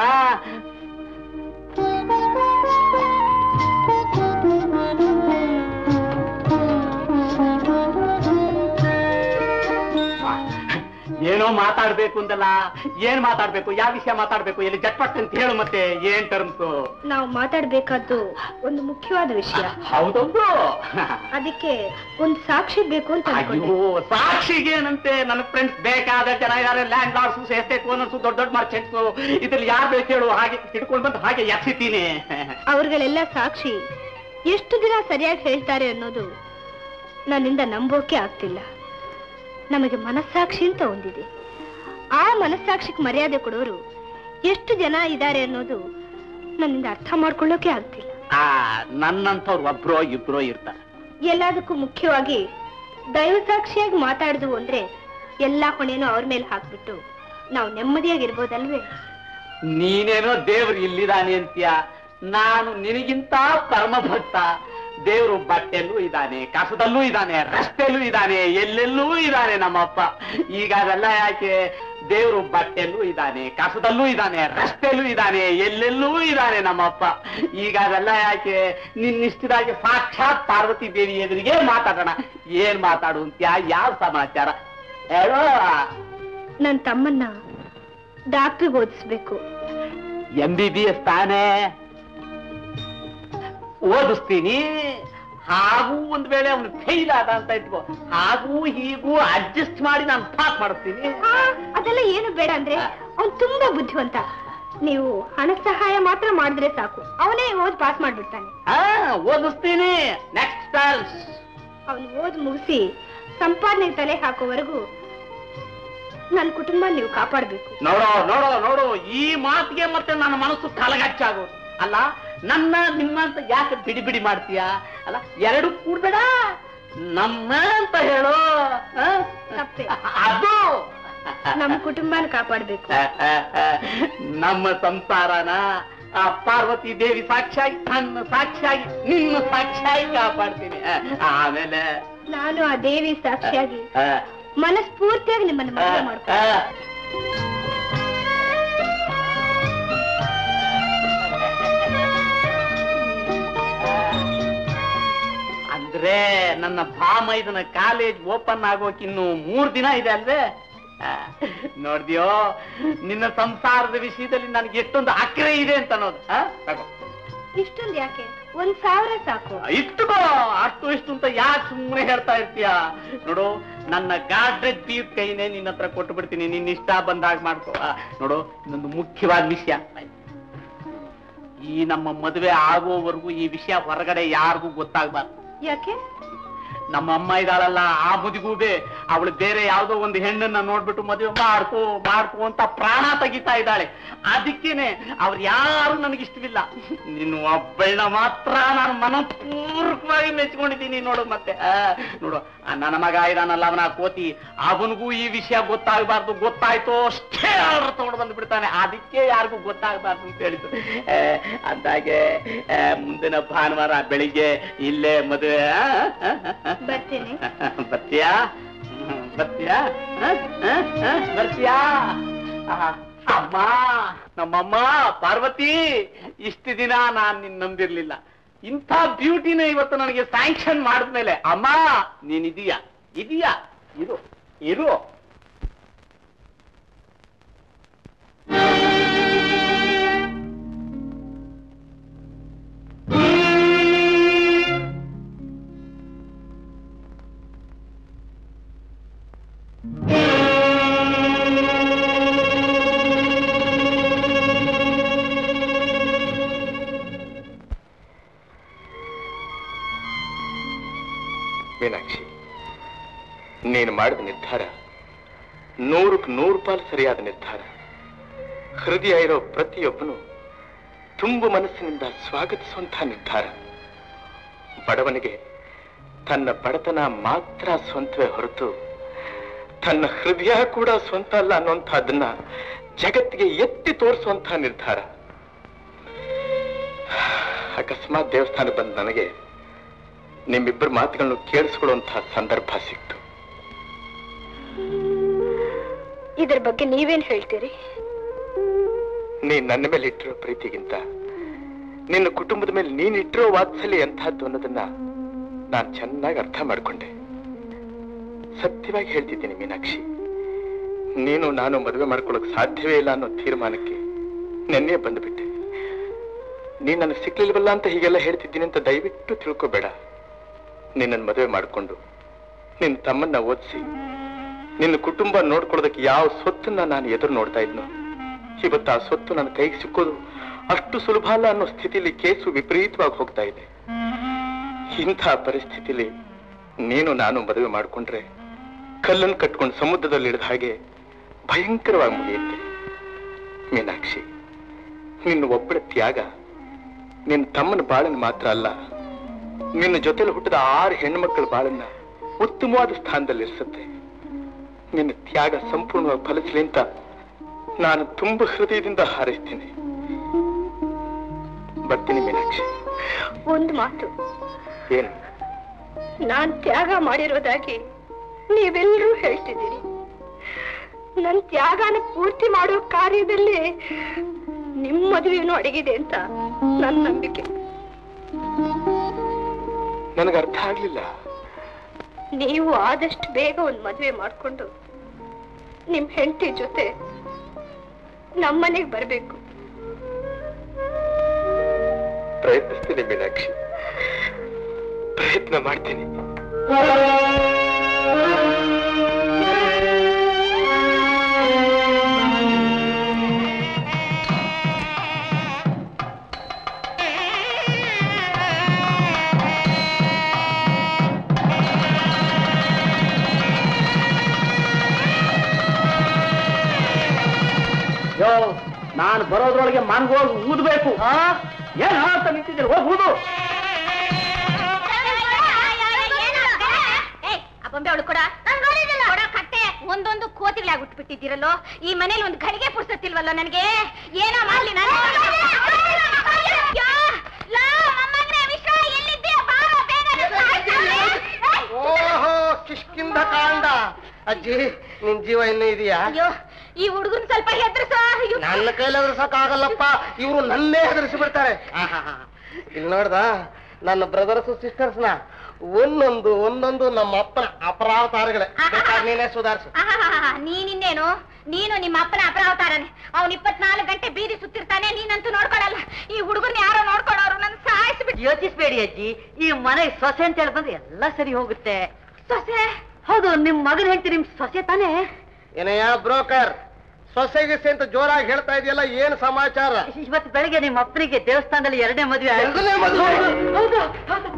ಏನೋ ಮಾತಾಡ್ಬೇಕು ಅಂತಲ್ಲ ಏನ್ ಮಾತಾಡ್ಬೇಕು ಯಾವ ವಿಷಯ ಮಾತಾಡ್ಬೇಕು ಎಲ್ಲಿ ಜಟ್ಪಟ್ ಅಂತ ಹೇಳು ಮತ್ತೆ ಏನ್ ಟರ್ಮ್ಸು ನಾವು ಮಾತಾಡ್ಬೇಕಾದ್ದು ಒಂದು ಮುಖ್ಯವಾದ ವಿಷಯ ಹೌದೌದು ಅದಕ್ಕೆ ಒಂದು ಸಾಕ್ಷಿ ಬೇಕು ಅಂತ ಅನ್ಕೊಂಡೆ ಅಯ್ಯೋ ಸಾಕ್ಷಿಗೆ ಏನಂತೆ ನನ್ನ ಫ್ರೆಂಡ್ಸ್ ಬೇಕಾದ ಜನ ಇದಾರೆ ಲ್ಯಾಂಡ್ ಲಾರ್ಡ್ಸು ಎಸ್ಟೇಟ್ ಓನರ್ಸು ದೊಡ್ಡ ದೊಡ್ಡ ಮರ್ಚೆಂಟ್ಸು ಇದ್ರಲ್ಲಿ ಯಾರು ಬೇಕು ಹೇಳು ಹಾಗೆ ಹಿಡ್ಕೊಂಡು ಬಂದು ಹಾಗೆ ಎಸಿತೀನಿ ಅವ್ರಿಗಳೆಲ್ಲ ಸಾಕ್ಷಿ ಎಷ್ಟು ದಿನ ಸರಿಯಾಗಿ ಹೇಳ್ತಾರೆ ಅನ್ನೋದು ನನ್ನಿಂದ ನಂಬೋಕೆ ಆಗ್ತಿಲ್ಲ ನಮಗೆ ಮನಸ್ಸಾಕ್ಷಿ ಅಂತ ಒಂದಿದೆ ಆ ಮನಸ್ಸಾಕ್ಷಿಗೆ ಮರ್ಯಾದೆ ಕೊಡೋರು ಎಷ್ಟು ಜನ ಇದ್ದಾರೆ ಅನ್ನೋದು ನನ್ನಿಂದ ಅರ್ಥ ಮಾಡ್ಕೊಳ್ಳೋಕೆ ಆಗ್ತಿಲ್ಲ ಆ ನನ್ನಂಥವ್ರು ಒಬ್ರೋ ಇಬ್ರೋ ಇರ್ತಾರೆ ಎಲ್ಲದಕ್ಕೂ ಮುಖ್ಯವಾಗಿ ದೈವ ಸಾಕ್ಷಿಯಾಗಿ ಮಾತಾಡ್ದು ಅಂದ್ರೆ ಎಲ್ಲಾ ಹೊಣೆನೂ ಅವ್ರ ಮೇಲೆ ಹಾಕ್ಬಿಟ್ಟು ನಾವು ನೆಮ್ಮದಿಯಾಗಿರ್ಬೋದಲ್ವೇ ನೀನೇನೋ ದೇವ್ರು ಇಲ್ಲಿದ್ದಾನೆ ಅಂತೀಯ ನಾನು ನಿನಗಿಂತ ಪರಮ ಭಕ್ತ ದೇವ್ರು ಬಟ್ಟೆಲ್ಲೂ ಇದ್ದಾನೆ ಕಸದಲ್ಲೂ ಇದ್ದಾನೆ ರಸ್ತೆಯಲ್ಲೂ ಇದ್ದಾನೆ ಎಲ್ಲೆಲ್ಲೂ ಇದ್ದಾನೆ ನಮ್ಮಪ್ಪ ಈಗ ಅದೆಲ್ಲ ಯಾಕೆ ದೇವ್ರು ಬಟ್ಟೆಲ್ಲೂ ಇದ್ದಾನೆ ಕಸದಲ್ಲೂ ಇದ್ದಾನೆ ರಸ್ತೆಯಲ್ಲೂ ಇದ್ದಾನೆ ಎಲ್ಲೆಲ್ಲೂ ಇದ್ದಾನೆ ನಮ್ಮಪ್ಪ ಈಗ ಅದೆಲ್ಲ ಯಾಕೆ ನಿನ್ನಿಷ್ಟಿದಾಗಿ ಸಾಕ್ಷಾತ್ ಪಾರ್ವತಿ ದೇವಿ ಎದುರಿಗೆ ಮಾತಾಡೋಣ ಏನ್ ಮಾತಾಡು ಅಂತ್ಯಾ ಯಾವ ಸಮಾಚಾರ ಹೇಳೋ ನನ್ ತಮ್ಮನ್ನ ಡಾಕ್ಟ್ರಿಗೆ ಓದಿಸ್ಬೇಕು ಎಂ ಬಿ ಬಿ ಎಸ್ ತಾನೇ ಓದಿಸ್ತೀನಿ ಹಾಗೂ ಒಂದ್ ವೇಳೆ ಅವನು ಫೇಲ್ ಆದ ಅಂತ ಇಟ್ಕೋ ಹಾಗೂ ಹೀಗೂ ಅಡ್ಜಸ್ಟ್ ಮಾಡಿ ನಾನು ಪಾಸ್ ಮಾಡಿಸ್ತೀನಿ ಆ, ಅದೆಲ್ಲ ಏನು ಬೇಡ ಅಂದ್ರೆ ಅವ್ನು ತುಂಬಾ ಬುದ್ಧಿವಂತ ನೀವು ಹಣ ಸಹಾಯ ಮಾತ್ರ ಮಾಡಿದ್ರೆ ಸಾಕು ಅವನೇ ಓದ್ ಪಾಸ್ ಮಾಡ್ಬಿಡ್ತಾನೆ ಹಾ ಓದಿಸ್ತೀನಿ ನೆಕ್ಸ್ಟ್ ಚಾನ್ಸ್ ಅವನು ಓದ್ ಮುಗಿಸಿ ಸಂಪಾದನೆಗೆ ತಲೆ ಹಾಕೋವರೆಗೂ ನನ್ನ ಕುಟುಂಬ ನೀವು ಕಾಪಾಡಬೇಕು ನೋಡೋ ನೋಡೋ ನೋಡು ಈ ಮಾತಿಗೆ ಮತ್ತೆ ನನ್ನ ಮನಸ್ಸು ಕಲಗಚ್ಚಾಗೋದು ಅಲ್ಲ ನನ್ನ ನಿಮ್ಮ ಅಂತ ಯಾಕೆ ಬಿಡಿ ಬಿಡಿ ಮಾಡ್ತೀಯ ಅಲ್ಲ ಎರಡು ಕೂಡ್ಬೇಡ ನಮ್ಮ ಅಂತ ಹೇಳು ಆ? ತಪ್ಪೆ. ಅದು ನಮ್ಮ ಕುಟುಂಬನ ಕಾಪಾಡಬೇಕು ನಮ್ಮ ಸಂಸಾರನ ಆ ಪಾರ್ವತಿ ದೇವಿ ಸಾಕ್ಷಿಯಾಗಿ ನನ್ನ ಸಾಕ್ಷಿಯಾಗಿ ನಿನ್ನ ಸಾಕ್ಷಿಯಾಗಿ ಕಾಪಾಡ್ತೀನಿ ಆ, ಆಮೇಲೆ ನಾನು ಆ ದೇವಿ ಸಾಕ್ಷಿಯಾಗಿ ಆ, ಮನಸ್ಫೂರ್ತಿಯಾಗಿ ನಿಮ್ಮನ್ನು ಆ, ಮದುವೆ ಮಾಡ್ಕೊ ಆ. ಅಂದ್ರೆ ನನ್ನ ಭಾಮೈದನ ಕಾಲೇಜ್ ಓಪನ್ ಆಗೋಕ್ ಇನ್ನು ಮೂರ್ ದಿನ ಇದೆ ಅಲ್ವೇ ಆ, ನೋಡ್ದ್ಯೋ ನಿನ್ನ ಸಂಸಾರದ ವಿಷಯದಲ್ಲಿ ನನಗೆ ಎಷ್ಟೊಂದು ಅಕ್ರೆ ಇದೆ ಅಂತ ಅನ್ನೋದು ಆ? ತಗೋ ಇಷ್ಟೊಂದು ಯಾಕೆ ಒಂದ್ ಸಾವಿರ ಸಾಕು ಇಷ್ಟುಕೋ ಅಷ್ಟು ಇಷ್ಟು ಅಂತ ಯಾಕೆ ಸುಮ್ಮನೆ ಹೇಳ್ತಾ ಇರ್ತೀಯ ನೋಡು ನನ್ನ ಗಾಡ್ರೇಜ್ ಪೀಸ್ ಕೈನೇ ನಿನ್ನ ಹತ್ರ ಕೊಟ್ಟು ಬಿಡ್ತೀನಿ ನಿನ್ನ ಇಷ್ಟ ಬಂದಾಗ ಮಾಡ್ಕೋ ಆ, ನೋಡು ಇನ್ನೊಂದು ಮುಖ್ಯವಾದ ವಿಷಯ ಈ ನಮ್ಮ ಮದುವೆ ಆಗೋವರೆಗೂ ಈ ವಿಷಯ ಹೊರಗಡೆ ಯಾರಿಗೂ ಗೊತ್ತಾಗ್ಬಾರ್ದು ಯಾಕೆ ನಮ್ಮ ಅಮ್ಮ ಇದ್ದಾಳಲ್ಲ ಆ ಮುದಿಗೂಬೆ ಅವಳು ಬೇರೆ ಯಾವ್ದೋ ಒಂದು ಹೆಣ್ಣನ್ನ ನೋಡ್ಬಿಟ್ಟು ಮದುವೆ ಮಾಡ್ಕೋ ಮಾಡ್ಕೋ ಅಂತ ಪ್ರಾಣ ತೆಗಿತಾ ಇದ್ದಾಳೆ ಅದಕ್ಕೇನೆ ಅವ್ರು ಯಾರು ನನಗಿಷ್ಟವಿಲ್ಲ ನಿನ್ನ ಒಬ್ಬಳನ್ನ ಮಾತ್ರ ನಾನು ಮನಪೂರ್ವಕವಾಗಿ ಮೆಚ್ಕೊಂಡಿದ್ದೀನಿ ನೋಡು ಮತ್ತೆ ಆ, ನೋಡು ಆ ನನ್ನ ಮಗ ಇದಾನಲ್ಲ ಅವನ ಕೋತಿ ಅವನಿಗೂ ಈ ವಿಷಯ ಗೊತ್ತಾಗಬಾರ್ದು ಗೊತ್ತಾಯ್ತು ಅಷ್ಟೇ ಆರ್ಡರ್ ತಗೊಂಡು ಬಂದು ಬಿಡ್ತಾನೆ ಅದಕ್ಕೆ ಯಾರಿಗೂ ಗೊತ್ತಾಗಬಾರ್ದು ಅಂತ ಹೇಳಿದ್ರು ಆ, ಅಂದಾಗೆ ಆ, ಮುಂದಿನ ಭಾನುವಾರ ಬೆಳಿಗ್ಗೆ ಇಲ್ಲೇ ಮದುವೆ ಆ, ಆ, ಆ, ಬರ್ತೀನಿ ಬರ್ತೀಯಾ ಹ್ಮ್, ಬರ್ತೀಯಾ ಹ? ಹ? ಹ? ಬರ್ತೀಯಾ ಆಹಾ, ಅಮ್ಮ ನಮ್ಮಮ್ಮ ಪಾರ್ವತಿ ಇಷ್ಟು ದಿನ ನಾನ್ ನಿನ್ ನಂಬಿರ್ಲಿಲ್ಲ ಇಂಥ ಬ್ಯೂಟಿನ ಇವತ್ತು ನನಗೆ ಸ್ಯಾಂಕ್ಷನ್ ಮಾಡಿದ್ಮೇಲೆ ಅಮ್ಮ ನೀನ್ ಇದೀಯಾ ಇದೀಯಾ ಇರು ಇರು ಮೀನಾಕ್ಷಿ ನೀನು ಮಾಡಿದ ನಿರ್ಧಾರ ನೂರಕ್ಕೆ ನೂರು ಪಾಲು ಸರಿಯಾದ ನಿರ್ಧಾರ ಹೃದಯ ಇರೋ ಪ್ರತಿಯೊಬ್ಬನು ತುಂಬು ಮನಸ್ಸಿನಿಂದ ಸ್ವಾಗತಿಸುವಂಥ ನಿರ್ಧಾರ ಬಡವನಿಗೆ ತನ್ನ ಬಡತನ ಮಾತ್ರ ಸ್ವಂತವೇ ಹೊರತು ತನ್ನ ಹೃದಯ ಕೂಡ ಸ್ವಂತ ಅಲ್ಲ ಅನ್ನುವಂಥದ್ದನ್ನ ಜಗತ್ತಿಗೆ ಎತ್ತಿ ತೋರಿಸುವಂಥ ನಿರ್ಧಾರ ಅಕಸ್ಮಾತ್ ದೇವಸ್ಥಾನ ಬಂದ ನನಗೆ ನಿಮ್ಮಿಬ್ಬರ ಮಾತುಗಳನ್ನು ಕೇಳಿಸ್ಕೊಳ್ಳುವಂತಹ ಸಂದರ್ಭ ಸಿಕ್ತು ಇದ್ರ ಬಗ್ಗೆ ನೀವೇನ್ ಹೇಳ್ತೀರಿ ನೀನ್ ನನ್ನ ಮೇಲೆ ಇಟ್ಟಿರೋ ಪ್ರೀತಿಗಿಂತ ನಿನ್ನ ಕುಟುಂಬದ ಮೇಲೆ ನೀನ್ ಇಟ್ಟಿರೋ ವಾತ್ಸಲ್ಯ ಎಂಥದ್ದು ಅನ್ನೋದನ್ನ ನಾನು ಚೆನ್ನಾಗಿ ಅರ್ಥ ಮಾಡ್ಕೊಂಡೆ ಸತ್ಯವಾಗಿ ಹೇಳ್ತಿದ್ದೀನಿ ಮೀನಾಕ್ಷಿ ನೀನು ನಾನು ಮದುವೆ ಮಾಡ್ಕೊಳ್ಳೋಕೆ ಸಾಧ್ಯವೇ ಇಲ್ಲ ಅನ್ನೋ ತೀರ್ಮಾನಕ್ಕೆ ನೆನ್ನೆ ಬಂದುಬಿಟ್ಟೆ ನೀನ್ ನನಗೆ ಸಿಕ್ಲಿಲ್ವಲ್ಲ ಅಂತ ಹೀಗೆಲ್ಲ ಹೇಳ್ತಿದ್ದೀನಿ ಅಂತ ದಯವಿಟ್ಟು ತಿಳ್ಕೊಬೇಡ ನಿನ್ನನ್ನು ಮದುವೆ ಮಾಡಿಕೊಂಡು ನಿನ್ನ ತಮ್ಮನ್ನ ಓದಿಸಿ ನಿನ್ನ ಕುಟುಂಬ ನೋಡ್ಕೊಳ್ಳೋದಕ್ಕೆ ಯಾವ ಸ್ವತ್ತನ್ನ ನಾನು ಎದುರು ನೋಡ್ತಾ ಇದ್ನೋ ಇವತ್ತು ಆ ಸ್ವತ್ತು ನನ್ನ ಕೈಗೆ ಸಿಕ್ಕೋದು ಅಷ್ಟು ಸುಲಭ ಅಲ್ಲ ಅನ್ನೋ ಸ್ಥಿತಿಲಿ ಕೇಸು ವಿಪರೀತವಾಗಿ ಹೋಗ್ತಾ ಇದೆ ಇಂಥ ಪರಿಸ್ಥಿತಿಲಿ ನೀನು ನಾನು ಮದುವೆ ಮಾಡಿಕೊಂಡ್ರೆ ಕಲ್ಲನ್ನು ಕಟ್ಕೊಂಡು ಸಮುದ್ರದಲ್ಲಿ ಇಳಿದ ಹಾಗೆ ಭಯಂಕರವಾಗಿ ಮುಗಿಯುತ್ತೆ ಮೀನಾಕ್ಷಿ ನಿನ್ನ ಒಬ್ಬಳ ತ್ಯಾಗ ನಿನ್ನ ತಮ್ಮನ ಬಾಳನ್ನು ಮಾತ್ರ ಅಲ್ಲ ನಿನ್ನ ಜೊತೆಲಿ ಹುಟ್ಟಿದ ಆರು ಹೆಣ್ಮಕ್ಳ ಬಾಳನ್ನ ಉತ್ತಮವಾದ ಸ್ಥಾನದಲ್ಲಿ ಇರಿಸುತ್ತೆ ನಿನ್ನ ತ್ಯಾಗ ಸಂಪೂರ್ಣವಾಗಿ ಫಲಿಸಲಿ ಅಂತ ನಾನು ತುಂಬ ಹೃದಯದಿಂದ ಹಾರೈಸ್ತೀನಿ ಬರ್ತೀನಿ ಮೀನಾಕ್ಷಿ ಒಂದ್ ಮಾತು ಏನು ನಾನ್ ತ್ಯಾಗ ಮಾಡಿರೋದಾಗಿ ನೀವೆಲ್ಲರೂ ಹೇಳ್ತಿದ್ದೀರಿ ನನ್ ತ್ಯಾಗನ ಪೂರ್ತಿ ಮಾಡೋ ಕಾರ್ಯದಲ್ಲಿ ನಿಮ್ ಮದುವೆನೂ ಅಡಗಿದೆ ಅಂತ ನನ್ನ ನಂಬಿಕೆ ನನಗೆ ಅರ್ಥ ಆಗ್ಲಿಲ್ಲ ನೀವು ಆದಷ್ಟು ಬೇಗ ಒಂದ್ ಮದುವೆ ಮಾಡ್ಕೊಂಡು ನಿಮ್ ಹೆಂಡತಿ ಜೊತೆ ನಮ್ಮನೆಗೆ ಬರ್ಬೇಕು ಪ್ರಯತ್ನಿಸ್ತೀನಿ ಮೀನಾಕ್ಷಿ ಪ್ರಯತ್ನ ಮಾಡ್ತೀನಿ ಯೋ ನಾನು ಬರೋದ್ರೊಳಗೆ ಮನ್ಗೋಗಿ ಊದ್ಬೇಕು ಏನ್ ಅಂತ ನಿಂತಿದ್ದೀರಿ ಹೋಗಿ ಊದು ಬೊಂಬೆ ಅವಳು ಕೂಡ ಕೊಡ ಕಟ್ಟೆ ಒಂದೊಂದು ಕೋತಿಗಳಾಗಿ ಬಿಟ್ಟಿದ್ದೀರಲ್ಲೋ ಈ ಮನೇಲಿ ಒಂದು ಘಳಿಗೆ ಪುರ್ಸತ್ತಿಲ್ವಲ್ಲ ನನಗೆ ಏನೋ ಮಾಡ್ಲಿ ನಾನು ಯಾ, ಲಾ, ಮೊಮ್ಮಗನೇ ವಿಶ್ವ, ಎಲ್ಲಿದ್ದೀಯ? ಬಾರೋ, ಬೇಗ ನಿಲ್ಸು, ಆಯ್ತಲ್ಲ? ಏಯ್, ಓಹೋ ಕಿಷ್ಕಿಂದ ಕಾಂಡ ಅಜ್ಜಿ ನಿನ್ ಜೀವ ಇನ್ನೂ ಇದೆಯಾ ಅಯ್ಯೋ ಈ ಹುಡುಗನ್ ಸ್ವಲ್ಪ ಹೆದರ್ಸೋ ಅಯ್ಯೋ. ನನ್ನ ಕೈಲಿ ಆಗಲ್ಲಪ್ಪ ಇವರು ನನ್ನೇ ಹೆದರಿಸಿ ಬಿಡ್ತಾರೆ ಇಲ್ಲಿ ನೋಡ್ದ ನನ್ನ ಬ್ರದರ್ಸ್ ಸಿಸ್ಟರ್ಸ್ನ ಒಂದೊಂದು ಒಂದೊಂದು ನಮ್ಮ ಅಪ್ಪನ ಅಪರಾವತಾರಗಳೇ ಬೇಕಾದ್ರೆ ನೀನೇ ಸುಧಾರಿಸು ಆಹಾಹಾಹಾ, ನೀನಿನ್ನೇನು ನೀನು ನಿಮ್ಮ ಅಪ್ಪನ ಅಪರಾವತಾರನೆ ಅವ್ನು ಇಪ್ಪತ್ನಾಲ್ಕು ಗಂಟೆ ಬೀದಿ ಸುತ್ತಿರ್ತಾನೆ ನೀನಂತೂ ನೋಡ್ಕೊಳಲ್ಲ ಈ ಹುಡುಗನ್ ಯಾರೋ ನೋಡ್ಕೊಳ್ಳೋರು ನನ್ ಸಾಯಿಸ್ಬಿಟ್ಟು ಯೋಚಿಸ್ಬೇಡಿ ಅಜ್ಜಿ ಈ ಮನೆಗೆ ಸೊಸೆ ಅಂತ ಹೇಳಿ ಬಂದ್ರೆ ಎಲ್ಲ ಸರಿ ಹೋಗುತ್ತೆ ಸೊಸೆ ಹೌದು ನಿಮ್ ಮಗನ ಹೆಂಡತಿ ನಿಮ್ ಸೊಸೆ ತಾನೇ ಏನಯ್ಯ ಬ್ರೋಕರ್ ಸೊಸೈಟಿ ಅಂತ ಜೋರಾಗಿ ಹೇಳ್ತಾ ಇದೆಯಲ್ಲ ಏನ್ ಸಮಾಚಾರ ಇವತ್ತು ಬೆಳಗ್ಗೆ ನಿಮ್ಮ ಅಪ್ಪನಿಗೆ ದೇವಸ್ಥಾನದಲ್ಲಿ ಎರಡನೇ ಮದುವೆ ಆಯ್ತು. ಎರಡನೇ ಮದುವೆ? ಹೌದು ಹೌದು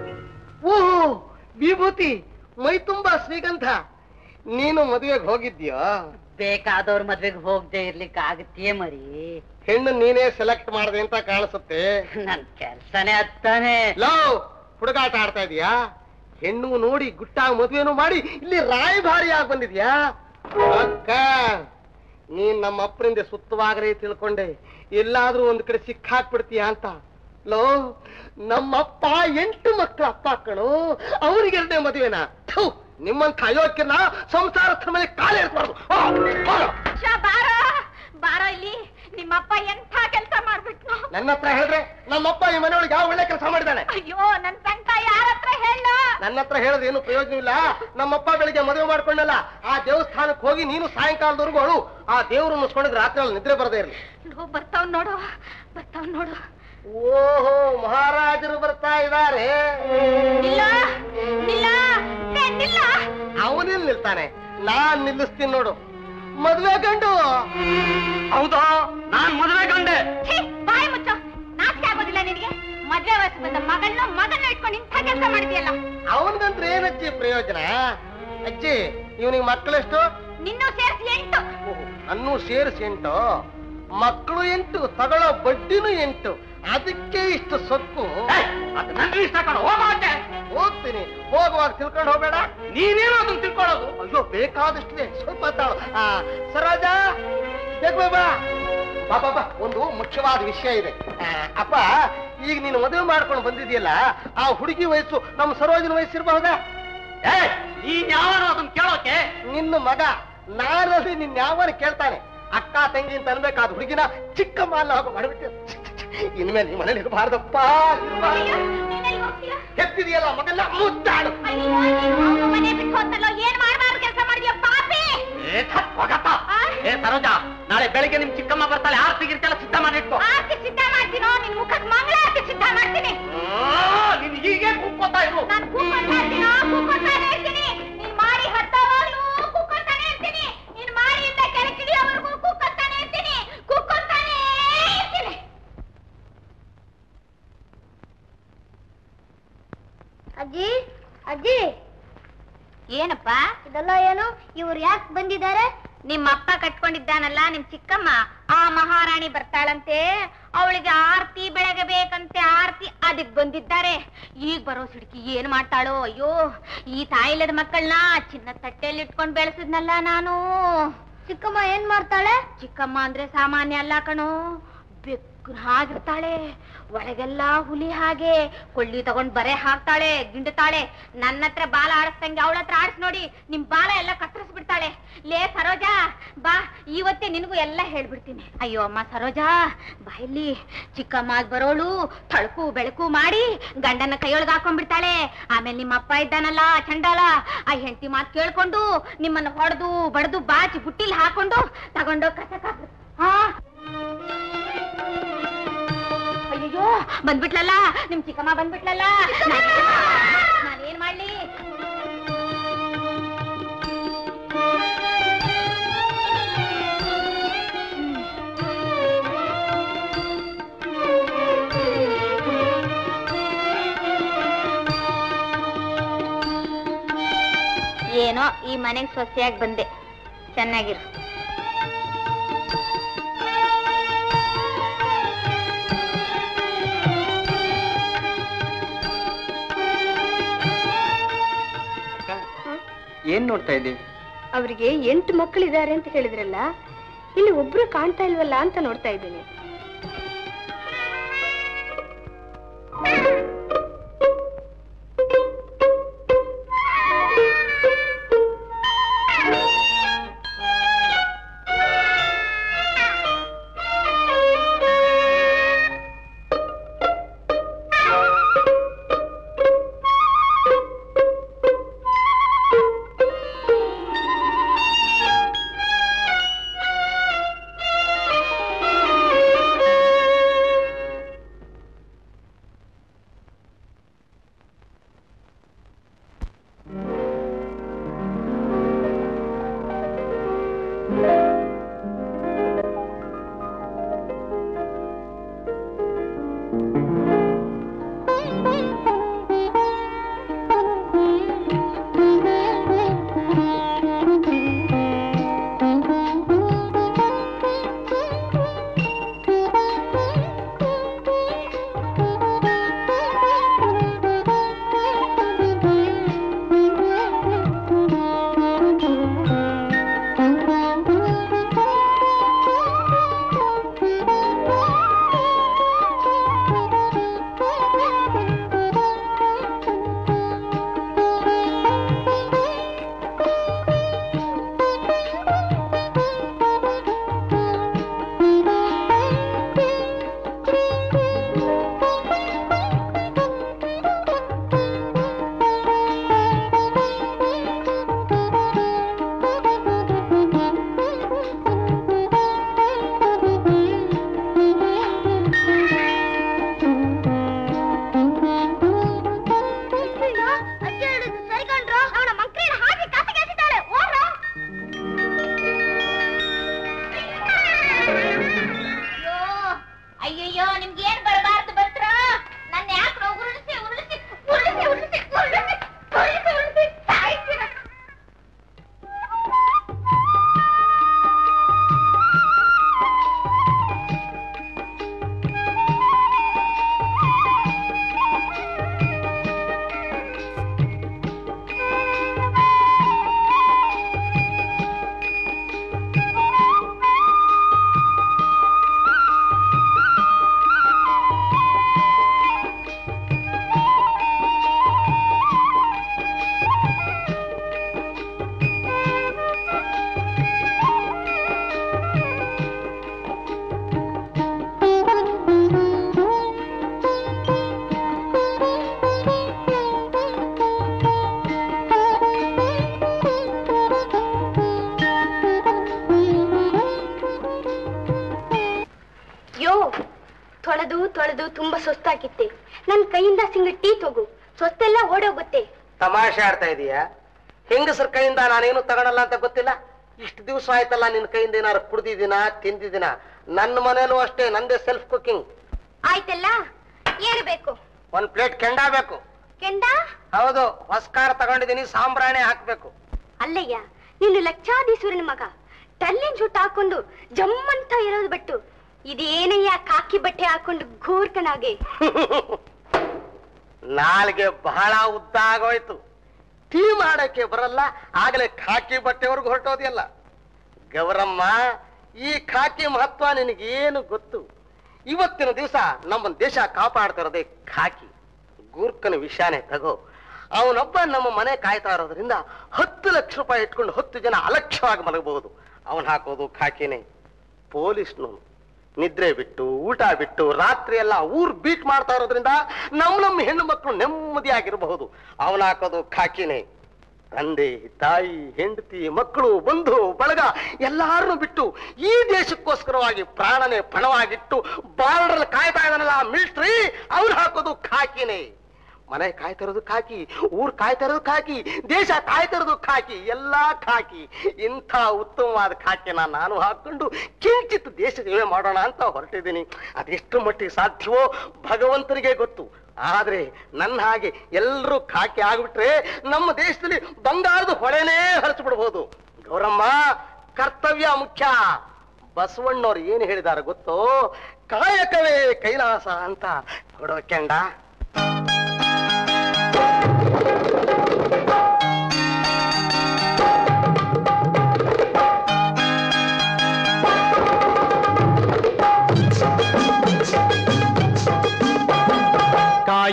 ಓಹೋ ವಿಭೂತಿ ಮೈ ತುಂಬಾ ಶ್ರೀಗಂಧ ನೀನು ಮದುವೆಗೆ ಹೋಗಿದ್ಯಾ ಬೇಕಾದವ್ರ ಮದ್ವೆಗೆ ಹೋಗದೆ ಇರ್ಲಿಕ್ಕೆ ಆಗತ್ತೆಯೇ ಮರಿ ಹೆಣ್ಣು ನೀನೇ ಸೆಲೆಕ್ಟ್ ಮಾಡಿದೆ ಅಂತ ಕಾಣಿಸುತ್ತೆ ನನ್ ಕೆಲ್ಸನೇ ಅತ್ತಾನೆ ಲವ್ ಹುಡುಗಾಟ ಆಡ್ತಾ ಇದೀಯಾ ಹೆಣ್ಣು ನೋಡಿ ಗುಟ್ಟಾಗಿ ಮದುವೆನು ಮಾಡಿ ಇಲ್ಲಿ ರಾಯಭಾರಿಯಾಗಿ ಬಂದಿದ್ಯಾ ಅಕ್ಕ ನೀನ್ ನಮ್ಮ ಅಪ್ಪನಿಂದ ಸುತ್ತವಾಗ್ರೆ ತಿಳ್ಕೊಂಡೆ ಎಲ್ಲಾದ್ರೂ ಒಂದ್ ಕಡೆ ಸಿಕ್ಕಾಕ್ಬಿಡ್ತೀಯ ಅಂತ ಲೋ ನಮ್ಮಪ್ಪ ಎಂಟು ಮಕ್ಕಳ ಅಪ್ಪ ಕಣು ಅವರಿಗೆ ಎರಡನೇ ಮದುವೆನಾ ಥು, ನಿಮ್ಮಂಥ ಅಯೋಗ್ಯನ ಸಂಸಾರಸ್ಥರ ಮೇಲೆ ಕಾಲೇ ಇರ್ಬಾರ್ದು ಆ, ಹೋಗು. ಶಾ, ಬಾರೋ ಬಾರೋ ಇಲ್ಲಿ ನಿಮ್ಮಪ್ಪ ಎಂಥ ಕೆಲಸ ಮಾಡ್ಬಿಟ್ನು ನನ್ನ ಹತ್ರ ಹೇಳಿದ್ರೆ ನಮ್ಮಪ್ಪ ಈ ಮನೆಯೊಳಗೆ ಯಾವ ಒಳ್ಳೆ ಕೆಲಸ ಮಾಡಿದಾನೆ ಅಯ್ಯೋ ನನ್ ಸಂಕಟ ಯಾರ ಹತ್ರ ಹೇಳ ನನ್ನ ಹತ್ರ ಹೇಳೋದು ಏನು ಪ್ರಯೋಜನ ಇಲ್ಲ ನಮ್ಮಪ್ಪ ಬೆಳಿಗ್ಗೆ ಮದುವೆ ಮಾಡ್ಕೊಂಡಲ್ಲ ಆ ದೇವಸ್ಥಾನಕ್ಕೆ ಹೋಗಿ ನೀನು ಸಾಯಂಕಾಲದವರೆಗೂ ಅಳು ಆ ದೇವ್ರು ಮುಸ್ಕೊಂಡಿದ್ರೆ ರಾತ್ರಿ ನಿದ್ರೆ ಬರದೇ ಇರಲಿ ಬರ್ತಾವ್ ನೋಡು ಬರ್ತಾವ್ ನೋಡು ಓಹೋ ಮಹಾರಾಜರು ಬರ್ತಾ ಇದ್ದಾರೆ ನಿಲ್ಲ ನಿಲ್ಲ ಏ, ನಿಲ್ಲ ಅವನಿಲ್ ನಿಲ್ತಾನೆ ನಾನ್ ನಿಲ್ಲಿಸ್ತೀನಿ ನೋಡು ಮದ್ವೆ ಗಂಡು ಹೌದಾ ನಾನ್ ಮದುವೆ ಗಂಡೆ ಛೀ, ಬಾಯಿ ಮುಚ್ಚು ನಾಚಿಕೆ ಆಗೋದಿಲ್ಲ ನಿನಗೆ ಮದ್ವೆ ವಯಸ್ಸು ಬಂದ ಮಗಳನ್ನ ಮಗನ್ನ ಇಟ್ಕೊಂಡು ಇಂಥ ಕೆಲಸ ಮಾಡಿದ್ಯಲ್ಲ ಅವನಿಗಂತ್ರ ಏನಜ್ಜಿ ಪ್ರಯೋಜನ ಅಜ್ಜಿ ಇವನಿಗೆ ಮಕ್ಕಳೆಷ್ಟು ನಿನ್ನೂ ಸೇರಿಸಿ ಎಂಟು ಅನ್ನೂ ಸೇರಿಸಿ ಎಂಟು ಮಕ್ಕಳು ಎಂಟು ತಗೊಳ್ಳೋ ಬಡ್ಡಿನೂ ಎಂಟು ಅದಕ್ಕೆ ಇಷ್ಟು ಸೊಕ್ಕು ಅದು ನನ್ಗೆ ಇಷ್ಟ ಕಣ ಹೋಗೋಕೆ ಹೋಗ್ತೀನಿ ಹೋಗುವಾಗ ತಿಳ್ಕೊಂಡು ಹೋಗ್ಬೇಡ ನೀನೇನು ಅದನ್ನ ತಿಳ್ಕೊಳ್ಳೋದು ಅಯ್ಯೋ ಬೇಕಾದಷ್ಟಿದೆ ಸ್ವಲ್ಪ ತಾಳು ಆ, ಸರೋಜ ಬೇಗ ಬಾ ಬಾ ಬಾ ಬಾ ಒಂದು ಮುಖ್ಯವಾದ ವಿಷಯ ಇದೆ ಆ, ಅಪ್ಪ ಈಗ ನೀನು ಮದುವೆ ಮಾಡ್ಕೊಂಡು ಬಂದಿದೆಯಲ್ಲ ಆ ಹುಡುಗಿ ವಯಸ್ಸು ನಮ್ಮ ಸರೋಜಿನ ವಯಸ್ಸಿರಬಹುದಾ ಏ ನೀನ್ ಯಾವನು ಅದನ್ನ ಕೇಳೋಕೆ ನಿನ್ನ ಮಗ ನಾನಲ್ಲಿ ನಿನ್ನ ಯಾವನ ಕೇಳ್ತಾನೆ ಅಕ್ಕ ತಂಗಿ ಅಂತ ಅನ್ಬೇಕಾದ ಹುಡುಗಿನ ಚಿಕ್ಕ ಮಾಲ ಹೋಗಿ ಮಾಡಿಬಿಟ್ಟು ಇನ್ಮೇಲೆ ಈ ಮನೇಲಿ ಇರಬಾರ್ದಪ್ಪ ಅಯ್ಯೋ, ನೀನೆಲ್ಲಿ ಹೋಗ್ತೀಯ? ಎತ್ತಿದೆಯಲ್ಲ ಮಗನ ಮುದ್ದಾಡು ಅಯ್ಯೋ, ನೀನು ಅವ್ನ ಮನೆ ಬಿಟ್ಟು ಹೋತಲ್ಲೋ, ಏನ್ ಮಾಡ್ಬಾರ್ದು ಕೆಲಸ ಮಾಡಿದ್ಯೋ ಪಾಪಿ ಏ ಥತ್ ಹೋಗಪ್ಪ ಆ? ಏ ಸರೋಜ ನಾಳೆ ಬೆಳಿಗ್ಗೆ ನಿಮ್ ಚಿಕ್ಕಮ್ಮ ಬರ್ತಾಳೆ ಆರ್ತಿ ಗಿರ್ತೆಲ್ಲ ಸಿದ್ಧ ಮಾಡಿಟ್ಕೋ ಆರ್ತಿ ಸಿದ್ಧ ಮಾಡ್ತೀನೋ ನಿನ್ ಮುಖಕ್ಕೆ ಮಂಗಳಾರತಿ ಸಿದ್ಧ ಮಾಡ್ತೀನಿ ನೀನ್ ಹೀಗೆ ಕೂಗ್ಕೋತಾ ಇರು ನಾನು ಕೂಗ್ಕೊಳ್ತಾ ಇರ್ತೀನೋ ಕೂಗ್ಕೊಳ್ತಾನೆ ಇರ್ತೀನಿ ನೀನ್ ಮಾಡಿ ಹತ್ತವಾಗ್ಲೂ ಕೂಗ್ಕೊಳ್ತಾನೆ ಇರ್ತೀನಿ ನೀನ್ ಮಾಡಿಯಿಂದ ಕೆಳಕಿಡಿಯೋವರೆಗೂ ಕೂಗ್ಕೊಳ್ತಾನೆ ಇರ್ತೀನಿ ಕೂಗ್ಕೊಳ್ತಾನೆ ಇರ್ತೀನಿ ಅಜ್ಜಿ ಅಜ್ಜಿ ಏನಪ್ಪ ಇದೆಲ್ಲ ಏನು ಇವ್ರು ಯಾಕೆ ಬಂದಿದ್ದಾರೆ ನಿಮ್ಮ ಅಪ್ಪ ಕಟ್ಕೊಂಡಿದ್ದಾನಲ್ಲ ನಿಮ್ ಚಿಕ್ಕಮ್ಮ ಆ ಮಹಾರಾಣಿ ಬರ್ತಾಳಂತೆ ಅವಳಿಗೆ ಆರ್ತಿ ಬೆಳಗಬೇಕಂತೆ ಆರ್ತಿ ಅದಕ್ ಬಂದಿದ್ದಾರೆ ಈಗ ಬರೋ ಸಿಡ್ಕಿ ಏನ್ ಮಾಡ್ತಾಳೋ ಅಯ್ಯೋ ಈ ತಾಯಿಲ್ಲದ ಮಕ್ಕಳನ್ನ ಚಿನ್ನ ತಟ್ಟೆಯಲ್ಲಿ ಇಟ್ಕೊಂಡ್ ಬೆಳೆಸಿದ್ನಲ್ಲ ನಾನು ಚಿಕ್ಕಮ್ಮ ಏನ್ ಮಾಡ್ತಾಳೆ ಚಿಕ್ಕಮ್ಮ ಅಂದ್ರೆ ಸಾಮಾನ್ಯ ಅಲ್ಲ ಕಣೋ ಬೆಕ್ಕು ಹಾಗಿರ್ತಾಳೆ ಒಳಗೆಲ್ಲ ಹುಲಿ ಹಾಗೆ ಕೊಳ್ಳಿ ತಗೊಂಡ್ ಬರೆ ಹಾಕ್ತಾಳೆ ಗಿಂಡುತ್ತಾಳೆ ನನ್ನ ಹತ್ರ ಬಾಲ ಆಡಿಸ್ದಂಗೆ ಅವಳ ಹತ್ರ ಆಡಿಸ್ ನೋಡಿ ನಿಮ್ ಬಾಲ ಎಲ್ಲ ಕತ್ತರಿಸ್ಬಿಡ್ತಾಳೆ ಲೇ ಸರೋಜಾ ಬಾ ಇವತ್ತೇ ನಿನಗೂ ಎಲ್ಲ ಹೇಳ್ಬಿಡ್ತೀನಿ ಅಯ್ಯೋ ಅಮ್ಮ ಸರೋಜಾ ಬಾ ಇಲ್ಲಿ ಚಿಕ್ಕಮ್ಮ ಬರೋಳು ತಳಕು ಬೆಳಕು ಮಾಡಿ ಗಂಡನ ಕೈಯೊಳಗೆ ಹಾಕೊಂಡ್ಬಿಡ್ತಾಳೆ ಆಮೇಲೆ ನಿಮ್ಮ ಅಪ್ಪ ಇದ್ದಾನಲ್ಲ ಚಂಡಾಲ ಆ ಹೆಂಡತಿ ಮಾತು ಕೇಳ್ಕೊಂಡು ನಿಮ್ಮನ್ನ ಹೊಡೆದು ಬಡ್ದು ಬಾಚಿ ಬುಟ್ಟಿಲ್ ಹಾಕೊಂಡು ತಗೊಂಡೋಗ್ ಕಸಕ್ ಹಾಕ್ಬಿಡ್- ಹಾ ಅಯ್ಯೋ ಬಂದ್ಬಿಟ್ಲಲ್ಲ ನಿಮ್ ಚಿಕ್ಕಮ್ಮ ಬಂದ್ಬಿಟ್ಲಲ್ಲ ನಾನೇನ್ ಮಾಡ್ಲಿ ಏನೋ ಈ ಮನೆಗ್ ಸೊಸೆಯಾಗಿ ಬಂದೆ ಚೆನ್ನಾಗಿರು ಏನ್ ನೋಡ್ತಾ ಇದ್ದೀವಿ ಅವರಿಗೆ ಎಂಟು ಮಕ್ಕಳಿದ್ದಾರೆ ಅಂತ ಹೇಳಿದ್ರಲ್ಲ ಇಲ್ಲಿ ಒಬ್ರು ಕಾಣ್ತಾ ಇಲ್ವಲ್ಲ ಅಂತ ನೋಡ್ತಾ ಇದ್ದೀನಿ ಅಜ್ಜಿ ಹೇಳಿದ್ದು ಸರಿ ಕಣ್ರೋ ಅವನ ಮಂಕ್ರಿನ ಹಾಕಿ ಕಾಸಿಗೆ ಎಸಿತಾಳೆ ಓಡ್ರೋ ಅಯ್ಯೋ ಅಯ್ಯಯ್ಯೋ ನಿಮ್ಗೆ ಏನ್ ಬರಬಾರ್ದು ಬಂತ್ರ ನನ್ನ ಯಾಕೆ ಉರುಳಿಸಿ ಉರುಳಿಸಿ ಉರುಳಿಸಿ ಉರುಳಿಸಿ ಉರುಳಿಸಿ ಉರುಳಿಸಿ ಉರುಳಿಸಿ ಸಾಯ್ತೀರ ಯೋ ತೊಳೆದು ತೊಳೆದು ತುಂಬಾ ಸುಸ್ತಾಗಿತ್ತೆ ನನ್ ಕೈಯಿಂದ ಸಿಂಗ ಟೀ ತಗು ಸೊತ್ತೆಲ್ಲ ಓಡೋಗುತ್ತೆ ತಮಾಷೆ ಆಡ್ತಾ ಇದೀಯಾ ಹೆಂಗಸರ ಕೈಯಿಂದ ನಾನೇನು ತಗೊಳಲ್ಲ ಅಂತ ಗೊತ್ತಿಲ್ಲ ಇಷ್ಟು ದಿವಸ ಆಯ್ತಲ್ಲ ನಿನ್ ಕೈಯಿಂದ ಏನಾರು ಕುಡ್ದಿದ್ದೀನ ತಿಂದಿದ್ದೀನ ನನ್ನ ಮನೇಲೂ ಅಷ್ಟೇ ನಂದೇ ಸೆಲ್ಫ್ ಕುಕಿಂಗ್ ಆಯ್ತಲ್ಲ ಏನು ಬೇಕು ಒಂದ್ ಪ್ಲೇಟ್ ಕೆಂಡ ಬೇಕು ಕೆಂಡ ಹೌದು ಹೊಸ್ಕಾರ ತಗೊಂಡಿದ್ದೀನಿ ಸಾಂಬ್ರಾಣಿ ಹಾಕ್ಬೇಕು ಅಲ್ಲಯ್ಯ ನೀನು ಲಕ್ಷಾಧೀಶ್ವರನ ಮಗ ಟಲ್ಲಿನ್ ಜುಟ್ಟು ಹಾಕೊಂಡು ಜಮ್ಮಂತ ಇರೋದು ಬಿಟ್ಟು ಇದೇನಯ್ಯ ಕಾಕಿ ಬಟ್ಟೆ ಹಾಕೊಂಡು ಘೋರ್ಕನಾಗೆ ನಾಲ್ಗೆ ಬಹಳ ಉದ್ದ ಆಗೋಯ್ತು ಟೀ ಮಾಡಕ್ಕೆ ಬರಲ್ಲ ಆಗಲೇ ಖಾಕಿ ಬಟ್ಟೆವರೆಗೂ ಹೊರಟೋದಿಲ್ಲ ಗೌರಮ್ಮ ಈ ಖಾಕಿ ಮಹತ್ವ ನಿನಗೇನು ಗೊತ್ತು ಇವತ್ತಿನ ದಿವಸ ನಮ್ಮ ದೇಶ ಕಾಪಾಡ್ತಿರೋದೇ ಖಾಕಿ ಗೂರ್ಖನ ವಿಷಾನೇ ತಗೋ ಅವನೊಬ್ಬ ನಮ್ಮ ಮನೆ ಕಾಯ್ತಾ ಇರೋದ್ರಿಂದ ಹತ್ತು ಲಕ್ಷ ರೂಪಾಯಿ ಇಟ್ಕೊಂಡು ಹತ್ತು ಜನ ಅಲಕ್ಷ್ಯವಾಗಿ ಮಲಗಬಹುದು ಅವನ್ ಹಾಕೋದು ಖಾಕಿನೇ ಪೊಲೀಸ್ನು ನಿದ್ರೆ ಬಿಟ್ಟು ಊಟ ಬಿಟ್ಟು ರಾತ್ರಿ ಎಲ್ಲ ಊರ್ ಬೀಟ್ ಮಾಡ್ತಾ ಇರೋದ್ರಿಂದ ನಮ್ಮ ನಮ್ಮ ಹೆಣ್ಣು ಮಕ್ಕಳು ನೆಮ್ಮದಿಯಾಗಿರಬಹುದು ಅವನ ಹಾಕೋದು ಖಾಕಿನೇ ತಂದೆ ತಾಯಿ ಹೆಂಡತಿ ಮಕ್ಕಳು ಬಂಧು ಬಳಗ ಎಲ್ಲಾರನ್ನು ಬಿಟ್ಟು ಈ ದೇಶಕ್ಕೋಸ್ಕರವಾಗಿ ಪ್ರಾಣನೇ ಪಣವಾಗಿಟ್ಟು ಬಾರ್ಡರ್ ಕಾಯ್ತಾ ಇದ್ದಾನಲ್ಲ ಮಿಲ್ಟ್ರಿ ಅವ್ರು ಹಾಕೋದು ಖಾಕಿನೇ ಮನೆ ಕಾಯ್ತಿರೋದು ಖಾಕಿ ಊರ್ ಕಾಯ್ತಿರೋದು ಖಾಕಿ ದೇಶ ಕಾಯ್ತಿರೋದು ಖಾಕಿ ಎಲ್ಲಾ ಖಾಕಿ ಇಂಥ ಉತ್ತಮವಾದ ಖಾಕಿನ ನಾನು ಹಾಕೊಂಡು ಕಿಂಚಿತ್ ದೇಶ ಸೇವೆ ಮಾಡೋಣ ಅಂತ ಹೊರಟಿದ್ದೀನಿ ಅದೆಷ್ಟು ಮಟ್ಟಿಗೆ ಸಾಧ್ಯವೋ ಭಗವಂತನಿಗೆ ಗೊತ್ತು ಆದ್ರೆ ನನ್ನ ಹಾಗೆ ಎಲ್ಲರೂ ಖಾಕಿ ಆಗ್ಬಿಟ್ರೆ ನಮ್ಮ ದೇಶದಲ್ಲಿ ಬಂಗಾರದ ಹೊಳೆನೇ ಹರಿಸ್ಬಿಡ್ಬೋದು ಗೌರಮ್ಮ ಕರ್ತವ್ಯ ಮುಖ್ಯ ಬಸವಣ್ಣವ್ರು ಏನು ಹೇಳಿದಾರೆ ಗೊತ್ತೋ ಕಾಯಕವೇ ಕೈಲಾಸ ಅಂತ ಕೊಡೋ ಕೆಂಡ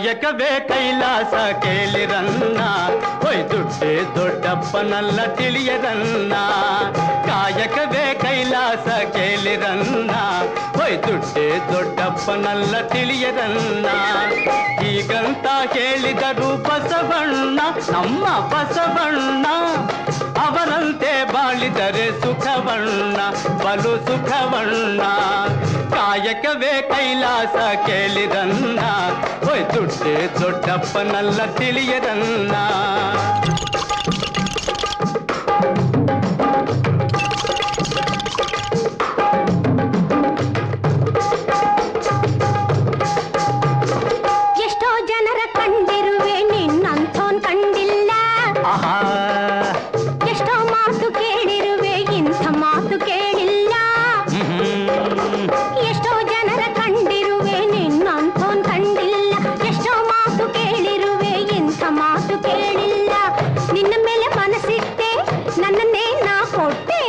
ಕಾಯಕವೇ ಕೈಲಾಸ ಕೇಳಿರನ್ನ ಹೊಯ್ ದುಡ್ಡೇ ದೊಡ್ಡಪ್ಪನಲ್ಲ ತಿಳಿಯರನ್ನ ಕಾಯಕವೇ ಕೈಲಾಸ ಕೇಳಿರನ್ನ ಹೊಯ್ ದುಡ್ಡೇ ದೊಡ್ಡಪ್ಪನಲ್ಲ ತಿಳಿಯರನ್ನ ಹೀಗಂತ ಹೇಳಿದರು ಬಸವಣ್ಣ ನಮ್ಮ ಬಸವಣ್ಣ ಅವರಂತೆ ಬಾಳಿದರೆ ಸುಖವಣ್ಣ ಬಲು ಸುಖವಣ್ಣ ಕಾಯಕವೇ ಕೈಲಾಸ ಕೇಳಿರನ್ನ ಹೊಯ್ ದುಡ್ಡೇ ದೊಡ್ಡಪ್ಪನಲ್ಲ ತಿಳಿಯರನ್ನ ಎಷ್ಟೋ ಜನರ ಕಂಡಿರುವೆ ನಿನ್ನಂಥೋನ್ ಕಂಡಿಲ್ಲ ಆಹಾ ಎಷ್ಟೋ ಮಾತು ಕೇಳಿರುವೆ ಇಂಥ ಮಾತು ಕೇಳಿಲ್ಲ ಹ್ಮ್. ಎಷ್ಟೋ ಜನರ ಕಂಡಿರುವೆ ನಿನ್ನಂಥೋನ್ ಕಂಡಿಲ್ಲ ಎಷ್ಟೋ ಮಾತು ಕೇಳಿರುವೆ ಇಂಥ ಮಾತು ಕೇಳಿಲ್ಲ ನಿನ್ನ ಮೇಲೆ ಮನಸ್ಸಿಟ್ಟೆ ನನ್ನನ್ನೇ ನಾ ಕೊಟ್ಟೆ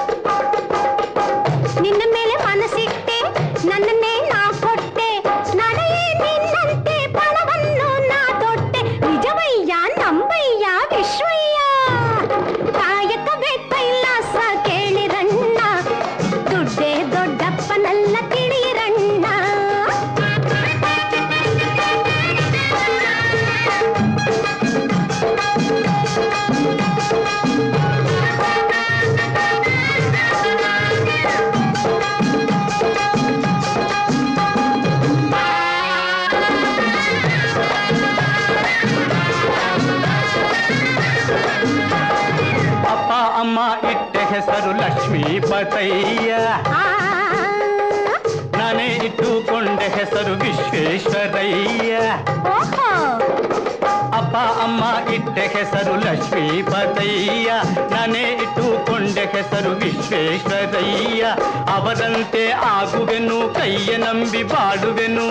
ನಿನ್ನ ಮೇಲೆ ಮನಸ್ಸಿಟ್ಟೆ ನನ್ನನ್ನೇ ನಾ ಕೊಟ್ಟೆ ನಡೆಯೇ ನಿನ್ನಂತೆ ಪಣವನ್ನು ನಾ ತೊಟ್ಟೆ ನಿಜವಯ್ಯ ನಂಬಯ್ಯ ವಿಶ್ವಯ್ಯ ಕಾಯಕವೇ ಕೈಲಾಸ ಕೇಳಿರಣ್ಣ ದುಡ್ಡೇ ದೊಡ್ಡಪ್ಪನಲ್ಲ ತಿಳಿರಣ್ಣ ಅಪ್ಪ ಅಮ್ಮ ಇಟ್ಟ ಹೆಸರು ಲಕ್ಷ್ಮೀಪತಯ್ಯ ಆ, ನಾನೇ ಇಟ್ಟುಕೊಂಡ ಹೆಸರು ವಿಶ್ವೇಶ್ವರಯ್ಯ ಓಹೋ ಅಪ್ಪ ಅಮ್ಮ ಇಟ್ಟ ಹೆಸರು ಲಕ್ಷ್ಮೀಪತಯ್ಯ ನಾನೇ ಇಟ್ಟುಕೊಂಡ ಹೆಸರು ವಿಶ್ವೇಶ್ವರಯ್ಯ ಅವರಂತೆ ಆಗುವೆನು ಕೈಯ ನಂಬಿ ಬಾಡುವೆನು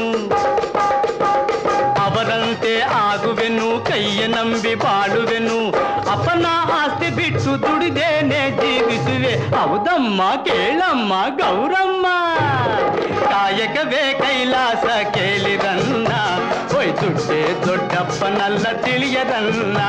ಅವರಂತೆ ಆಗುವೆನು ಕೈಯ ನಂಬಿ ಬಾಳುವೆನು ಅಪ್ಪನ ಆಸ್ತಿ ಬಿಟ್ಟು ದುಡಿದೇನೆ ಜೀವಿಸುವೆ ಹೌದಮ್ಮ ಕೇಳಮ್ಮ ಗೌರಮ್ಮ ಕಾಯಕವೇ ಕೈಲಾಸ ಕೇಳಿರನ್ನ ಹೊಯ್ ದುಡ್ಡೇ ದೊಡ್ಡಪ್ಪನಲ್ಲ ತಿಳಿಯರನ್ನ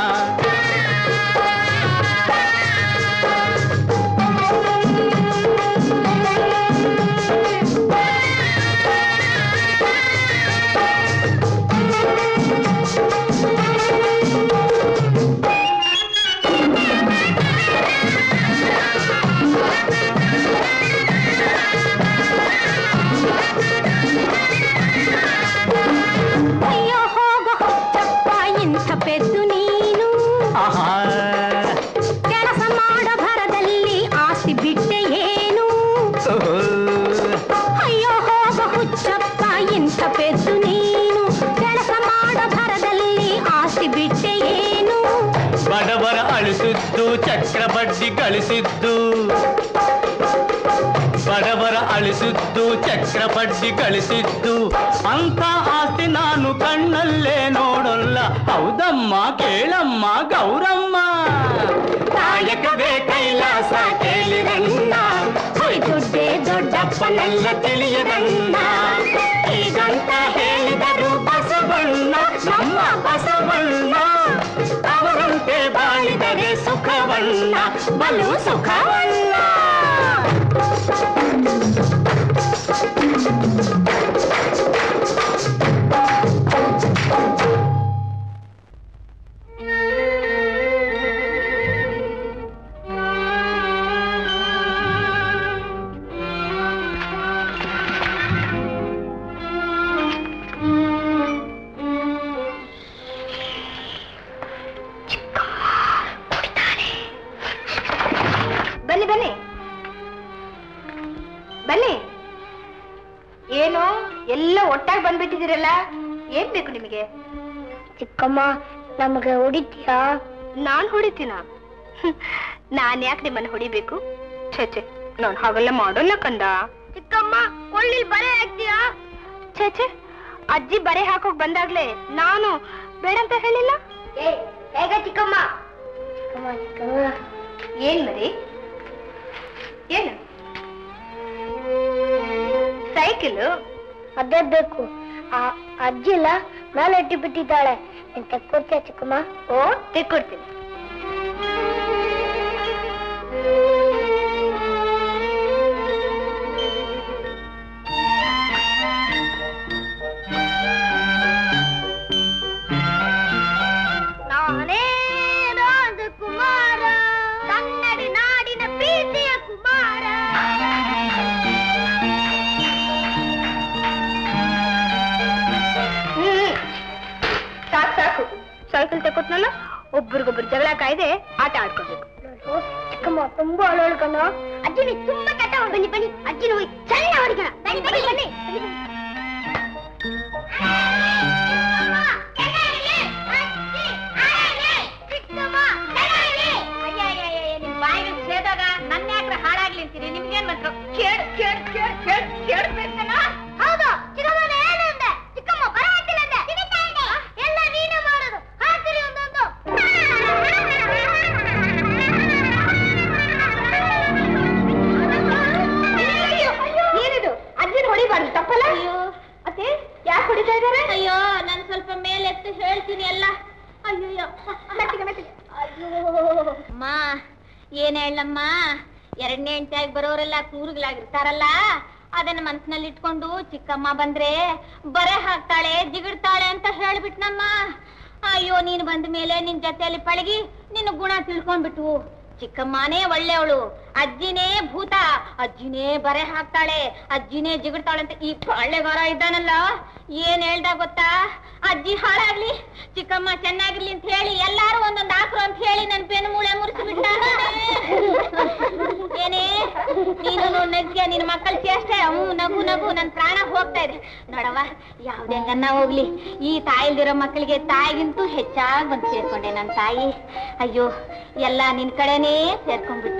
ಅಯ್ಯೋ ಹೋಗೋ ಚಪ್ಪ ಇಂಥ ಪೆದ್ದು ನೀನು ಆಹಾ ಕೆಲಸ ಮಾಡೋ ಭರದಲ್ಲಿ ಆಸ್ತಿ ಬಿಟ್ಟೆ ಏನು ಓಹೋ. ಅಯ್ಯೋ ಹೋಗ ಹುಚ್ಚಪ್ಪ ಇಂಥ ಪೆದ್ದು ನೀನು ಕೆಲಸ ಮಾಡೋ ಭರದಲ್ಲಿ ಆಸ್ತಿ ಬಿಟ್ಟೆ ಏನು ಬಡವರ ಅಳಿಸಿದ್ದು ಚಕ್ರ ಬಡ್ಡಿ ಗಳಿಸಿದ್ದು ಬಡವರ ಅಳಿಸಿದ್ದು ಚಕ್ರ ಬಡ್ಡಿ ಗಳಿಸಿದ್ದು ಅಂತ ಆಸ್ತಿ ನಾನು ಕಣ್ಣಲ್ಲೇ ನೋಡಲ್ಲ ಹೌದಮ್ಮ ಕೇಳಮ್ಮ ಗೌರಮ್ಮ ಕಾಯಕವೇ ಕೈಲಾಸ ಕೇಳಿರನ್ನ ಹೊಯ್ ದುಡ್ಡೇ ದೊಡ್ಡಪ್ಪನೆಲ್ಲ ತಿಳಿಯರನ್ನ ಈಗಂತ ಹೇಳಿದರು ಬಸವಣ್ಣ ನಮ್ಮ ಬಸವಣ್ಣ ಅವರಂತೆ ಬಾಳಿದರೆ ಸುಖವಣ್ಣ ಬಲು ಸುಖವಣ್ಣ ಬನ್ನಿ ಬನ್ನಿ ಬನ್ನಿ ಏನು ಎಲ್ಲ ಒಟ್ಟಾಗಿ ಬಂದ್ಬಿಟ್ಟಿದ್ದೀರಲ್ಲ ಏನ್ ಬೇಕು ನಿಮಗೆ ಚಿಕ್ಕಮ್ಮ ನಮಗೆ ಹೊಡಿತೀಯಾ ನಾನ್ ಹೊಡಿತೀನ ನಾನ್ ಯಾಕೆ ನಿಮ್ಮನ್ನ ಹೊಡಿಬೇಕು ಛೇ ಛೇ ನಾನ್ ಹಾಗೆಲ್ಲ ಮಾಡೋಲ್ಲ ಕಂದ ಚಿಕ್ಕಮ್ಮ ಕೊಳ್ಳಿ ಬರೆ ಹಾಕ್ತೀಯಾ ಛೇ ಛೇ ಅಜ್ಜಿ ಬರೆ ಹಾಕೋಕ್ ಬಂದಾಗ್ಲೇ ನಾನು ಬೇಡ ಅಂತ ಹೇಳಿಲ್ಲ ಹೇಗ ಚಿಕ್ಕಮ್ಮ ಚಿಕ್ಕಮ್ಮ ಚಿಕ್ಕಮ್ಮ ಏನ್ ಮರಿ ಏನು ಸೈಕಲ್ ಅದೇ ಬೇಕು ಆ ಅಜ್ಜಿ ಇಲ್ಲ ಮೇಲೆ ಇಟ್ಟು ಬಿಟ್ಟಿದ್ದಾಳೆ ನೀನ್ ತೆಕ್ಕೊಡ್ತೀಯ ಚಿಕ್ಕಮ್ಮ ಓ ತೆಕ್ಕೊಡ್ತೀನಿ ನಾನೇ ರಾಜಕುಮಾರ ಕನ್ನಡಿ ನಾಡಿನ ಪ್ರೀತಿಯ ಕುಮಾರ ಹ್ಮ್ ಸಾಕು ಸಾಕು ಸೈಕಲ್ ತಕೊಟ್ನಲ್ಲ ಒಬ್ರಿಗೊಬ್ರು ಜಗಳ ಕಾಯ್ದೆ ಆಟ ಆಡ್ಕೊಬೇಕು ನೋಡು, ಚಿಕ್ಕಮ್ಮ ತುಂಬಾ ಅಳೋಳು ಕಣೋ ಅಜ್ಜಿ ನೀ ತುಂಬಾ ಕೆಟ್ಟ ಬನ್ನಿ ಬನ್ನಿ ಅಜ್ಜಿ ಹೋಗಿ ಸಣ್ಣ ಹೊಡಿಕಣ ಬನ್ನಿ ಬನ್ನಿ ಬನ್ನಿ ಬನ್ನಿ, ಬನ್ನಿ. ಬಾಯಿಗೆ ಸೇದಾಗ ನನ್ನ ಯಾಕ್ರೆ ಹಾಳಾಗ್ಲಿ ಅಂತೀರಿ ನಿಮ್ಗೇನ್ ಬಂತು ಕೇಳ್ ಕೇಳ್ ಕೇಳ್ ಕೇಳ್ ಕೇಳ್ಬೇಕಲ್ಲ ಹೌದು ಚಿಕ್ಕಮ್ಮ ಏನಂದೆ ಚಿಕ್ಕಮ್ಮ ಬರ ಹಾಕಿಲ್ಲ ಅಂದೆ ಸಿಗುತ್ತಾ ಇದೆ ಎಲ್ಲ ನೀನೇ ಮಾಡೋದು ಹಾಕಿರಿ ಒಂದೊಂದು ಏನಿದು ಅಜ್ಜಿನ ಹೊಡಿಬಾರ್ದು ತಪ್ಪಲ್ಲ ಅತ್ತೆ ಯಾಕೆ ಹೊಡಿತಾ ಇದಾರೆ ಅಯ್ಯೋ ನಾನು ಸ್ವಲ್ಪ ಮೇಲೆತ್ತು ಹೇಳ್ತೀನಿ ಎಲ್ಲ ಅಯ್ಯೋ ಮೆತ್ತಿಗೆ ಮೆತ್ತಿಗೆ ಅಮ್ಮ ಏನ್ ಹೇಳಮ್ಮ ಎರಡನೇ ಹೆಂಡತಿಯಾಗಿ ಬರೋರೆಲ್ಲ ಕೂರುಗಳಾಗಿರ್ತಾರಲ್ಲ ಅದನ್ನ ಮನ್ಸಿನಲ್ಲಿ ಇಟ್ಕೊಂಡು ಚಿಕ್ಕಮ್ಮ ಬಂದ್ರೆ ಬರೆ ಹಾಕ್ತಾಳೆ ಜಿಗಿಡ್ತಾಳೆ ಅಂತ ಹೇಳ್ಬಿಟ್ನಮ್ಮ ಅಯ್ಯೋ ನೀನು ಬಂದ ಮೇಲೆ ನಿನ್ ಜೊತೆಯಲ್ಲಿ ಪಳಗಿ ನಿನ್ನ ಗುಣ ತಿಳ್ಕೊಂಡ್ಬಿಟ್ಟು ಚಿಕ್ಕಮ್ಮನೇ ಒಳ್ಳೆಯವಳು ಅಜ್ಜಿನೇ ಭೂತ ಅಜ್ಜಿನೇ ಬರೆ ಹಾಕ್ತಾಳೆ ಅಜ್ಜಿನೇ ಜಿಗಿಡ್ತಾಳೆ ಅಂತ ಈ ಪಾಳ್ಯಗಾರ ಇದ್ದಾನಲ್ಲ ಏನ್ ಹೇಳ್ದ ಗೊತ್ತಾ ಅಜ್ಜಿ ಹಾಳಾಗ್ಲಿ ಚಿಕ್ಕಮ್ಮ ಚೆನ್ನಾಗಿರ್ಲಿ ಅಂತ ಹೇಳಿ ಎಲ್ಲಾರು ಒಂದೊಂದ್ ಹಾಕ್ರು ಅಂತ ಹೇಳಿ ನನ್ ಬೆನ್ನು ಮೂಳೆ ಮುರಿಸಿಬಿಟ್ಟ ಏನೇ ನೀನು ನಗ್ಯ ನಿನ್ ಮಕ್ಕಳ ಚೇಷ್ಟೆ ಹ್ಞೂ ನಗು ನಗು ನನ್ ಪ್ರಾಣ ಹೋಗ್ತಾ ಇದೆ ನೋಡವ್ವ ಯಾವ್ದೇ ಗನ್ನ ಹೋಗ್ಲಿ ಈ ತಾಯಿಲ್ದಿರೋ ಮಕ್ಕಳಿಗೆ ತಾಯಿಗಿಂತೂ ಹೆಚ್ಚಾಗಿ ಬಂದು ಸೇರ್ಕೊಂಡೆ ನನ್ ತಾಯಿ ಅಯ್ಯೋ ಎಲ್ಲ ನಿನ್ ಕಡೆನೇ ಸೇರ್ಕೊಂಡ್ಬಿಟ್ಟು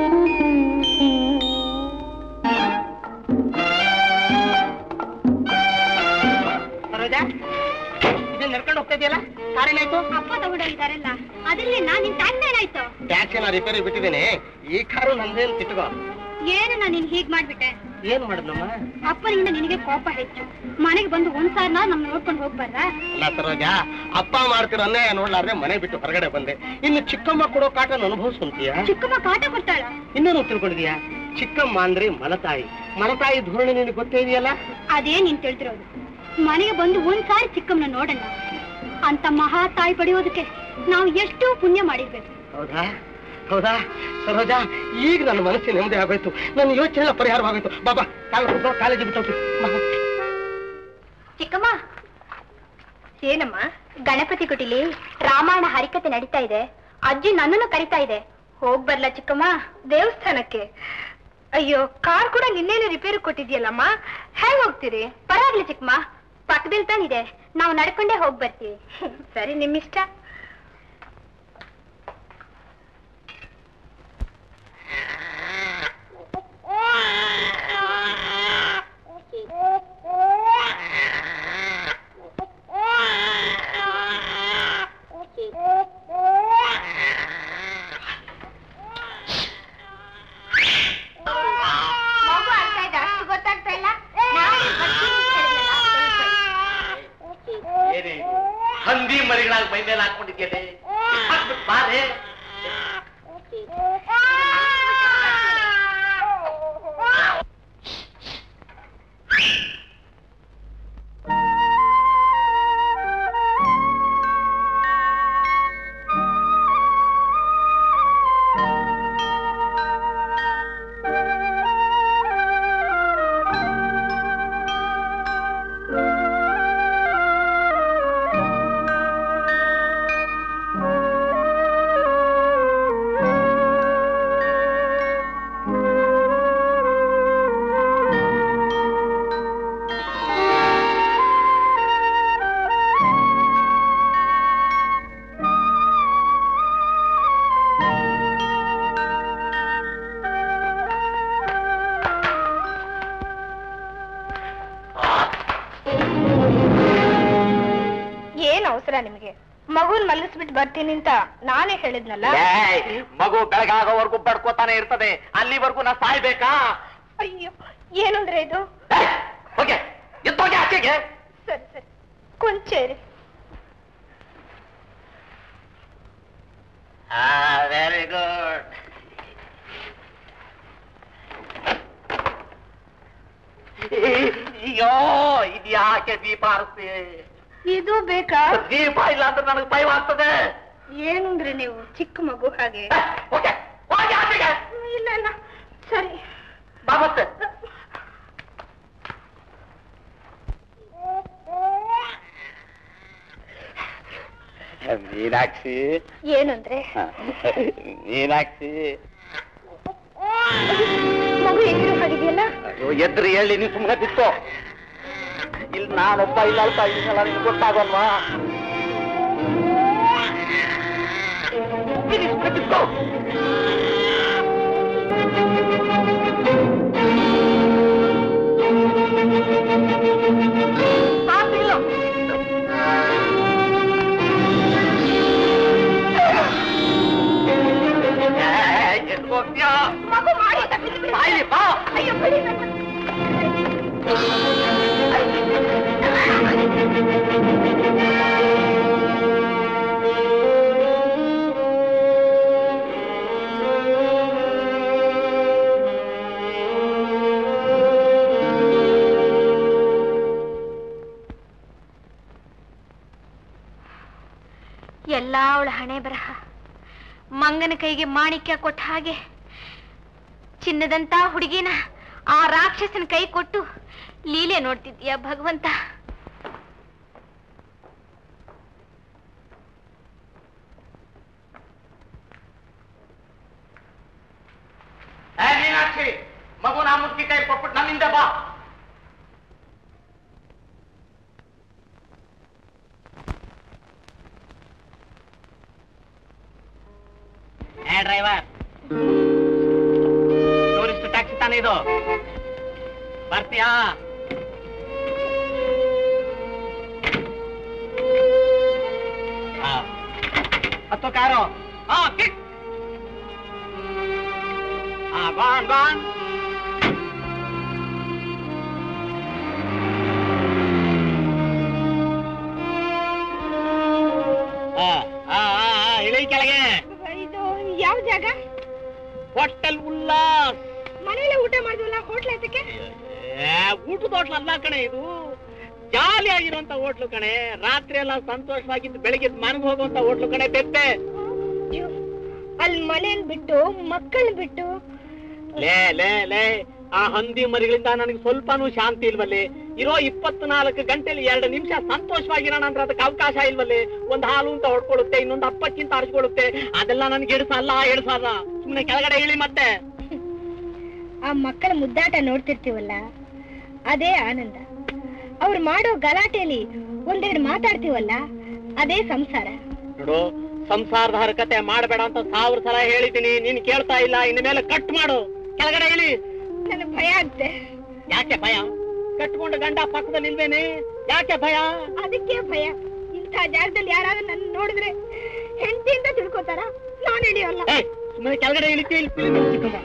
ಸರೋಜಾ ಇದನ್ನ ನಡ್ಕೊಂಡು ಹೋಗ್ತಾ ಇದೆಯಲ್ಲ ಕಾರೇನಾಯ್ತು ಅಪ್ಪ ತಗೊಂಡೋಗಿದಾರಲ್ಲ ಅದ್ರಲ್ಲಿ ನಾನ್ ನಿನ್ ಟ್ಯಾಕ್ಸ್ ಏನಾಯ್ತು ಟ್ಯಾಕ್ಸಿ ನಾ ರಿಪೇರಿ ಬಿಟ್ಟಿದ್ದೇನೆ ಈ ಕಾರು ನಂದೇನು ತಿಟ್ಕೋ ಏನು ನಾನು ನಿನ್ ಹೀಗ್ ಮಾಡ್ಬಿಟ್ಟೆ ಏನ್ ಮಾಡಿದ್ನಮ್ಮ ಅಪ್ಪನಿಂದ ನಿನಗೆ ಕೋಪ ಹೆಚ್ಚು ಮನೆಗೆ ಬಂದು ಒಂದ್ ಸಾರ್ ನಮ್ ನೋಡ್ಕೊಂಡು ಹೋಗ್ಬಾರ್ದಾ ಅಲ್ಲ ಸರೋಜಾ ಅಪ್ಪ ಮಾಡ್ತಿರೋ ಅನ್ಯಾಯ ನೋಡ್ಲಾರ್ದೆ ಮನೆ ಬಿಟ್ಟು ಹೊರಗಡೆ ಬಂದೆ ಇನ್ನು ಚಿಕ್ಕಮ್ಮ ಕೊಡೋ ಕಾಟನ ಅನುಭವಿಸ್ಕೊಂತೀಯ ಚಿಕ್ಕಮ್ಮ ಕಾಟ ಕೊಡ್ತಾಳ ಇನ್ನೇನು ತಿಳ್ಕೊಂಡಿದ್ಯಾ ಚಿಕ್ಕಮ್ಮ ಅಂದ್ರೆ ಮಲತಾಯಿ ಮಲತಾಯಿ ಧೋರಣೆ ನಿನಗೆ ಗೊತ್ತೇ ಇದೆಯಲ್ಲ ಅದೇ ನೀನ್ ತಿಳಿದಿರೋದು ಮನೆಗೆ ಬಂದು ಒಂದ್ ಸಾರಿ ಚಿಕ್ಕಮ್ಮನ ನೋಡಲ್ಲ ಅಂತ ಮಹಾ ತಾಯಿ ಪಡೆಯೋದಕ್ಕೆ ನಾವು ಎಷ್ಟು ಪುಣ್ಯ ಮಾಡಿರ್ಬೇಕು ಹೌದಾ ಹೌದಾ ಸರೋಜಾ ಈಗ ನನ್ನ ಮನಸ್ಸಿನ ನೆಮ್ಮದಿ ಆಗೋಯ್ತು ನನ್ನ ಯೋಚನೆ ಪರಿಹಾರವಾಗೋಯ್ತು ಬಾಬಾ ಕಾಲ ಕಾಲೇಜ್ ಬಿಟ್ಟು ಚಿಕ್ಕಮ್ಮ ಏನಮ್ಮ ಗಣಪತಿ ಕುಟಿಲಿ ರಾಮಾಯಣ ಹರಿಕತೆ ನಡೀತಾ ಇದೆ ಅಜ್ಜಿ ನನ್ನನ್ನು ಕರಿತಾ ಇದೆ ಹೋಗ್ ಬರ್ಲಾ ಚಿಕ್ಕಮ್ಮ ದೇವಸ್ಥಾನಕ್ಕೆ ಅಯ್ಯೋ ಕಾರ್ ಕೂಡ ನಿನ್ನೇನೆ ರಿಪೇರಿ ಕೊಟ್ಟಿದ್ಯಲ್ಲಮ್ಮ ಹೇಗ್ ಹೋಗ್ತೀರಿ ಪರವಾಗಿಲ್ಲ ಚಿಕ್ಕಮ್ಮ ಪಕ್ಕದಲ್ಲಿ ತಾನಿದೆ ನಾವು ನಡ್ಕೊಂಡೇ ಹೋಗ್ ಬರ್ತೀವಿ ಸರಿ ನಿಮ್ಮಿಷ್ಟ ಮಗು ಆಗ್ತಾ ಇದೆ ಅಷ್ಟು ಗೊತ್ತಾಗ್ತಾ ಇಲ್ಲ ನಾಳೆ ಬರ್ತೀನಿ ಅಂತ ಹೇಳಿದ್ನಲ್ಲ, ಸ್ವಲ್ಪ. ಏನೇ ಹಂದಿ ಮರಿಗಳಾಗಿ ಮೈ ಮೇಲೆ ಹಾಕೊಂಡಿದ್ದೇನೆ ಹಾಕ್ಬಿಟ್ ಬಾರೆ ಏನ್ ಅವಸರ ನಿಮಗೆ ಮಗುನ್ ಮಲಗಿಸ್ಬಿಟ್ಟು ಬರ್ತೀನಿ ಅಂತ ನಾನೇ ಹೇಳಿದ್ನಲ್ಲ ಏಯ್, ಮಗು ಬೆಳಗಾಗೋವರೆಗೂ ಬಡ್ಕೋತಾನೆ ಇರ್ತದೆ ಅಲ್ಲಿವರೆಗೂ ನಾ ಸಾಯ್ಬೇಕಾ ಅಯ್ಯೋ ಏನಂದ್ರೆ ಇದು ಏಯ್, ಹೋಗೆ ಎತ್ತೋಗೆ ಆಚೆಗೆ ಸರಿ ಸರಿ ಕೊಂಚೇರಿ ವೆರಿ ಗುಡ್ ಅಯ್ಯೋ ಇದು ಯಾಕೆ ದೀಪ ಆರಿಸ್ತಿ ಇದು ಬೇಕಾ ದೀಪ ಇಲ್ಲ ಅಂದ್ರೆ ನನಗೆ ಭಯವಾಗ್ತದೆ ಏನಂದ್ರಿ ನೀವು ಚಿಕ್ಕ ಮಗು ಹಾಗೆ ಓಕೆ ಹೋಗಿ ಆಚೆಗೆ ಇಲ್ಲ ಇಲ್ಲ ಸರಿ ಬಾ ಮತ್ತೆ ಮೀನಾಕ್ಷಿ ಏನಂದ್ರೆ ಮೀನಾಕ್ಷಿ ಮಗು ಎದುರು ಹಾಗಿದೆಯಲ್ಲ ಅಯ್ಯೋ ಎದ್ರು ಹೇಳಿ ನೀನು ಸುಮ್ಮನೆ ಬಿತ್ತು ಇಲ್ಲಿ ನಾನೊಬ್ಬ ಇಲ್ಲ ಅಲ್ಪ ಇದನ್ನೆಲ್ಲ ನಿನ್ಗೆ ಗೊತ್ತಾಗಲ್ವಾ ಇಲ್ಲಿ ಸುಮ್ನೆ ಬಿತ್ತು. ಸಾಕಿಲ್ಲ. ಏ, ಎಲ್ಲಿ ಹೋಗ್ತೀಯಾ ಮಗು ಮಾಡಿ ಬಾಯ್ಲಿ ಬಾ ಅಯ್ಯೋ ಬಿಡಿ ನನ್ನ. ಎಲ್ಲ ಅವಳ ಹಣೆ ಬರಹ ಮಂಗನ ಕೈಗೆ ಮಾಣಿಕ್ಯ ಕೊಟ್ಟ ಹಾಗೆ ಚಿನ್ನದಂತ ಹುಡುಗಿನ ಆ ರಾಕ್ಷಸನ ಕೈ ಕೊಟ್ಟು ಲೀಲೆ ನೋಡ್ತಿದ್ಯಾ ಭಗವಂತ ಏ ಮೀನಾಕ್ಷಿ ಮಗುನ ಮುದುಕಿ ಕೈ ಕೊಟ್ಬಿಟ್ಟು ನನ್ನಿಂದ ಬಾ ಏ ಡ್ರೈವರ್ ಟೂರಿಸ್ಟ್ ಟ್ಯಾಕ್ಸಿ ತಾನೇ ಇದು ಬರ್ತೀಯಾ ಹಾ. ಹತ್ತು ಕಾರು ಹಾ ಕಿಕ್ ಹಾ ಗಾನ್ ಗಾನ್ ಹಾ ಹಾ ಹಾ ಹಾ, ಇಳಿ ಕೆಳಗೆ ಇದು ಯಾವ ಜಾಗ ಹೋಟೆಲ್ ಉಲ್ಲಾಸ್ ಮನೇಲೆ ಊಟ ಮಾಡಿದ್ವಲ್ಲ ಹೋಟ್ಲ್ ಅದಕ್ಕೆ ಏ, ಊಟದ ಹೋಟ್ಲು ಅಲ್ಲ ಕಣೆ ಇದು ಜಾಲಿ ಆಗಿರುವಂತ ಹೋಟ್ಲು ಕಣೆ ರಾತ್ರಿ ಎಲ್ಲ ಸಂತೋಷವಾಗಿದ್ದು ಬೆಳಿಗ್ಗೆ ಮನೆಗೆ ಹೋಗುವಂತ ಹೋಟ್ಲು ಕಣೆ ಬೆಪ್ಪೆ ಅಲ್ಲಿ ಮನೇನ್ ಬಿಟ್ಟು ಮಕ್ಕಳನ್ನ ಬಿಟ್ಟು ಲೇ ಲೇ ಲೇ ಆ ಹಂದಿ ಮರಿಗಳಿಂದ ನನಗೆ ಸ್ವಲ್ಪನೂ ಶಾಂತಿ ಇಲ್ವಲ್ಲಿ ಇರೋ ಇಪ್ಪತ್ನಾಲ್ಕು ಗಂಟೆಲಿ ಎರಡು ನಿಮಿಷ ಸಂತೋಷವಾಗಿರೋಣ ಅಂದ್ರೆ ಅದಕ್ಕೆ ಅವಕಾಶ ಇಲ್ವಲ್ಲಿ ಒಂದ್ ಹಾಲು ಅಂತ ಹೊಡ್ಕೊಳ್ಳುತ್ತೆ ಇನ್ನೊಂದು ಅಪ್ಪಕ್ಕಿಂತ ಅರ್ಸ್ಕೊಳ್ಳುತ್ತೆ ಅದೆಲ್ಲ ನನ್ಗೆ ಇಳಿಸಲ್ಲ ಇಳಿಸಲ್ಲ ಸುಮ್ನೆ ಕೆಳಗಡೆ ಇಳಿ ಮತ್ತೆ ಆ ಮಕ್ಕಳ ಮುದ್ದಾಟ ನೋಡ್ತಿರ್ತೀವಲ್ಲ ಅದೇ ಆನಂದ ಅವ್ರು ಮಾಡೋ ಗಲಾಟೆಯಲ್ಲಿ ಒಂದೆರಡು ಮಾತಾಡ್ತೀವಲ್ಲ ಅದೇ ಸಂಸಾರ ನೋಡು ಸಂಸಾರದ ಹರಕತೆ ಮಾಡಬೇಡ ಅಂತ ಸಾವಿರ ಸಲ ಹೇಳಿದ್ದೀನಿ ನೀನ್ ಕೇಳ್ತಾ ಇಲ್ಲ ಇನ್ನು ಮೇಲೆ ಕಟ್ ಮಾಡು ಕೆಳಗಡೆ ಇಳಿ ನನಗೆ ಭಯ ಆಗ್ತೆ ಯಾಕೆ ಭಯ ಕಟ್ಕೊಂಡು ಗಂಡ ಪಕ್ಕದಲ್ಲಿ ಇಲ್ವೇನೆ ಯಾಕೆ ಭಯ ಅದಕ್ಕೆ ಭಯ ಇಂಥ ಜಾಗದಲ್ಲಿ ಯಾರಾದ್ರೂ ನನ್ನ ನೋಡಿದ್ರೆ ಹೆಂಡತಿ ಅಂತ ತಿಳ್ಕೊತಾರ ನಾನು ಹಿಡಿಯೋಲ್ಲ ಏಯ್, ಸುಮ್ಮನೆ ಕೆಳಗಡೆ ಇಳಿತಿ ಇಳಿತೀನಿ ಚಿಕ್ಕಮ್ಮ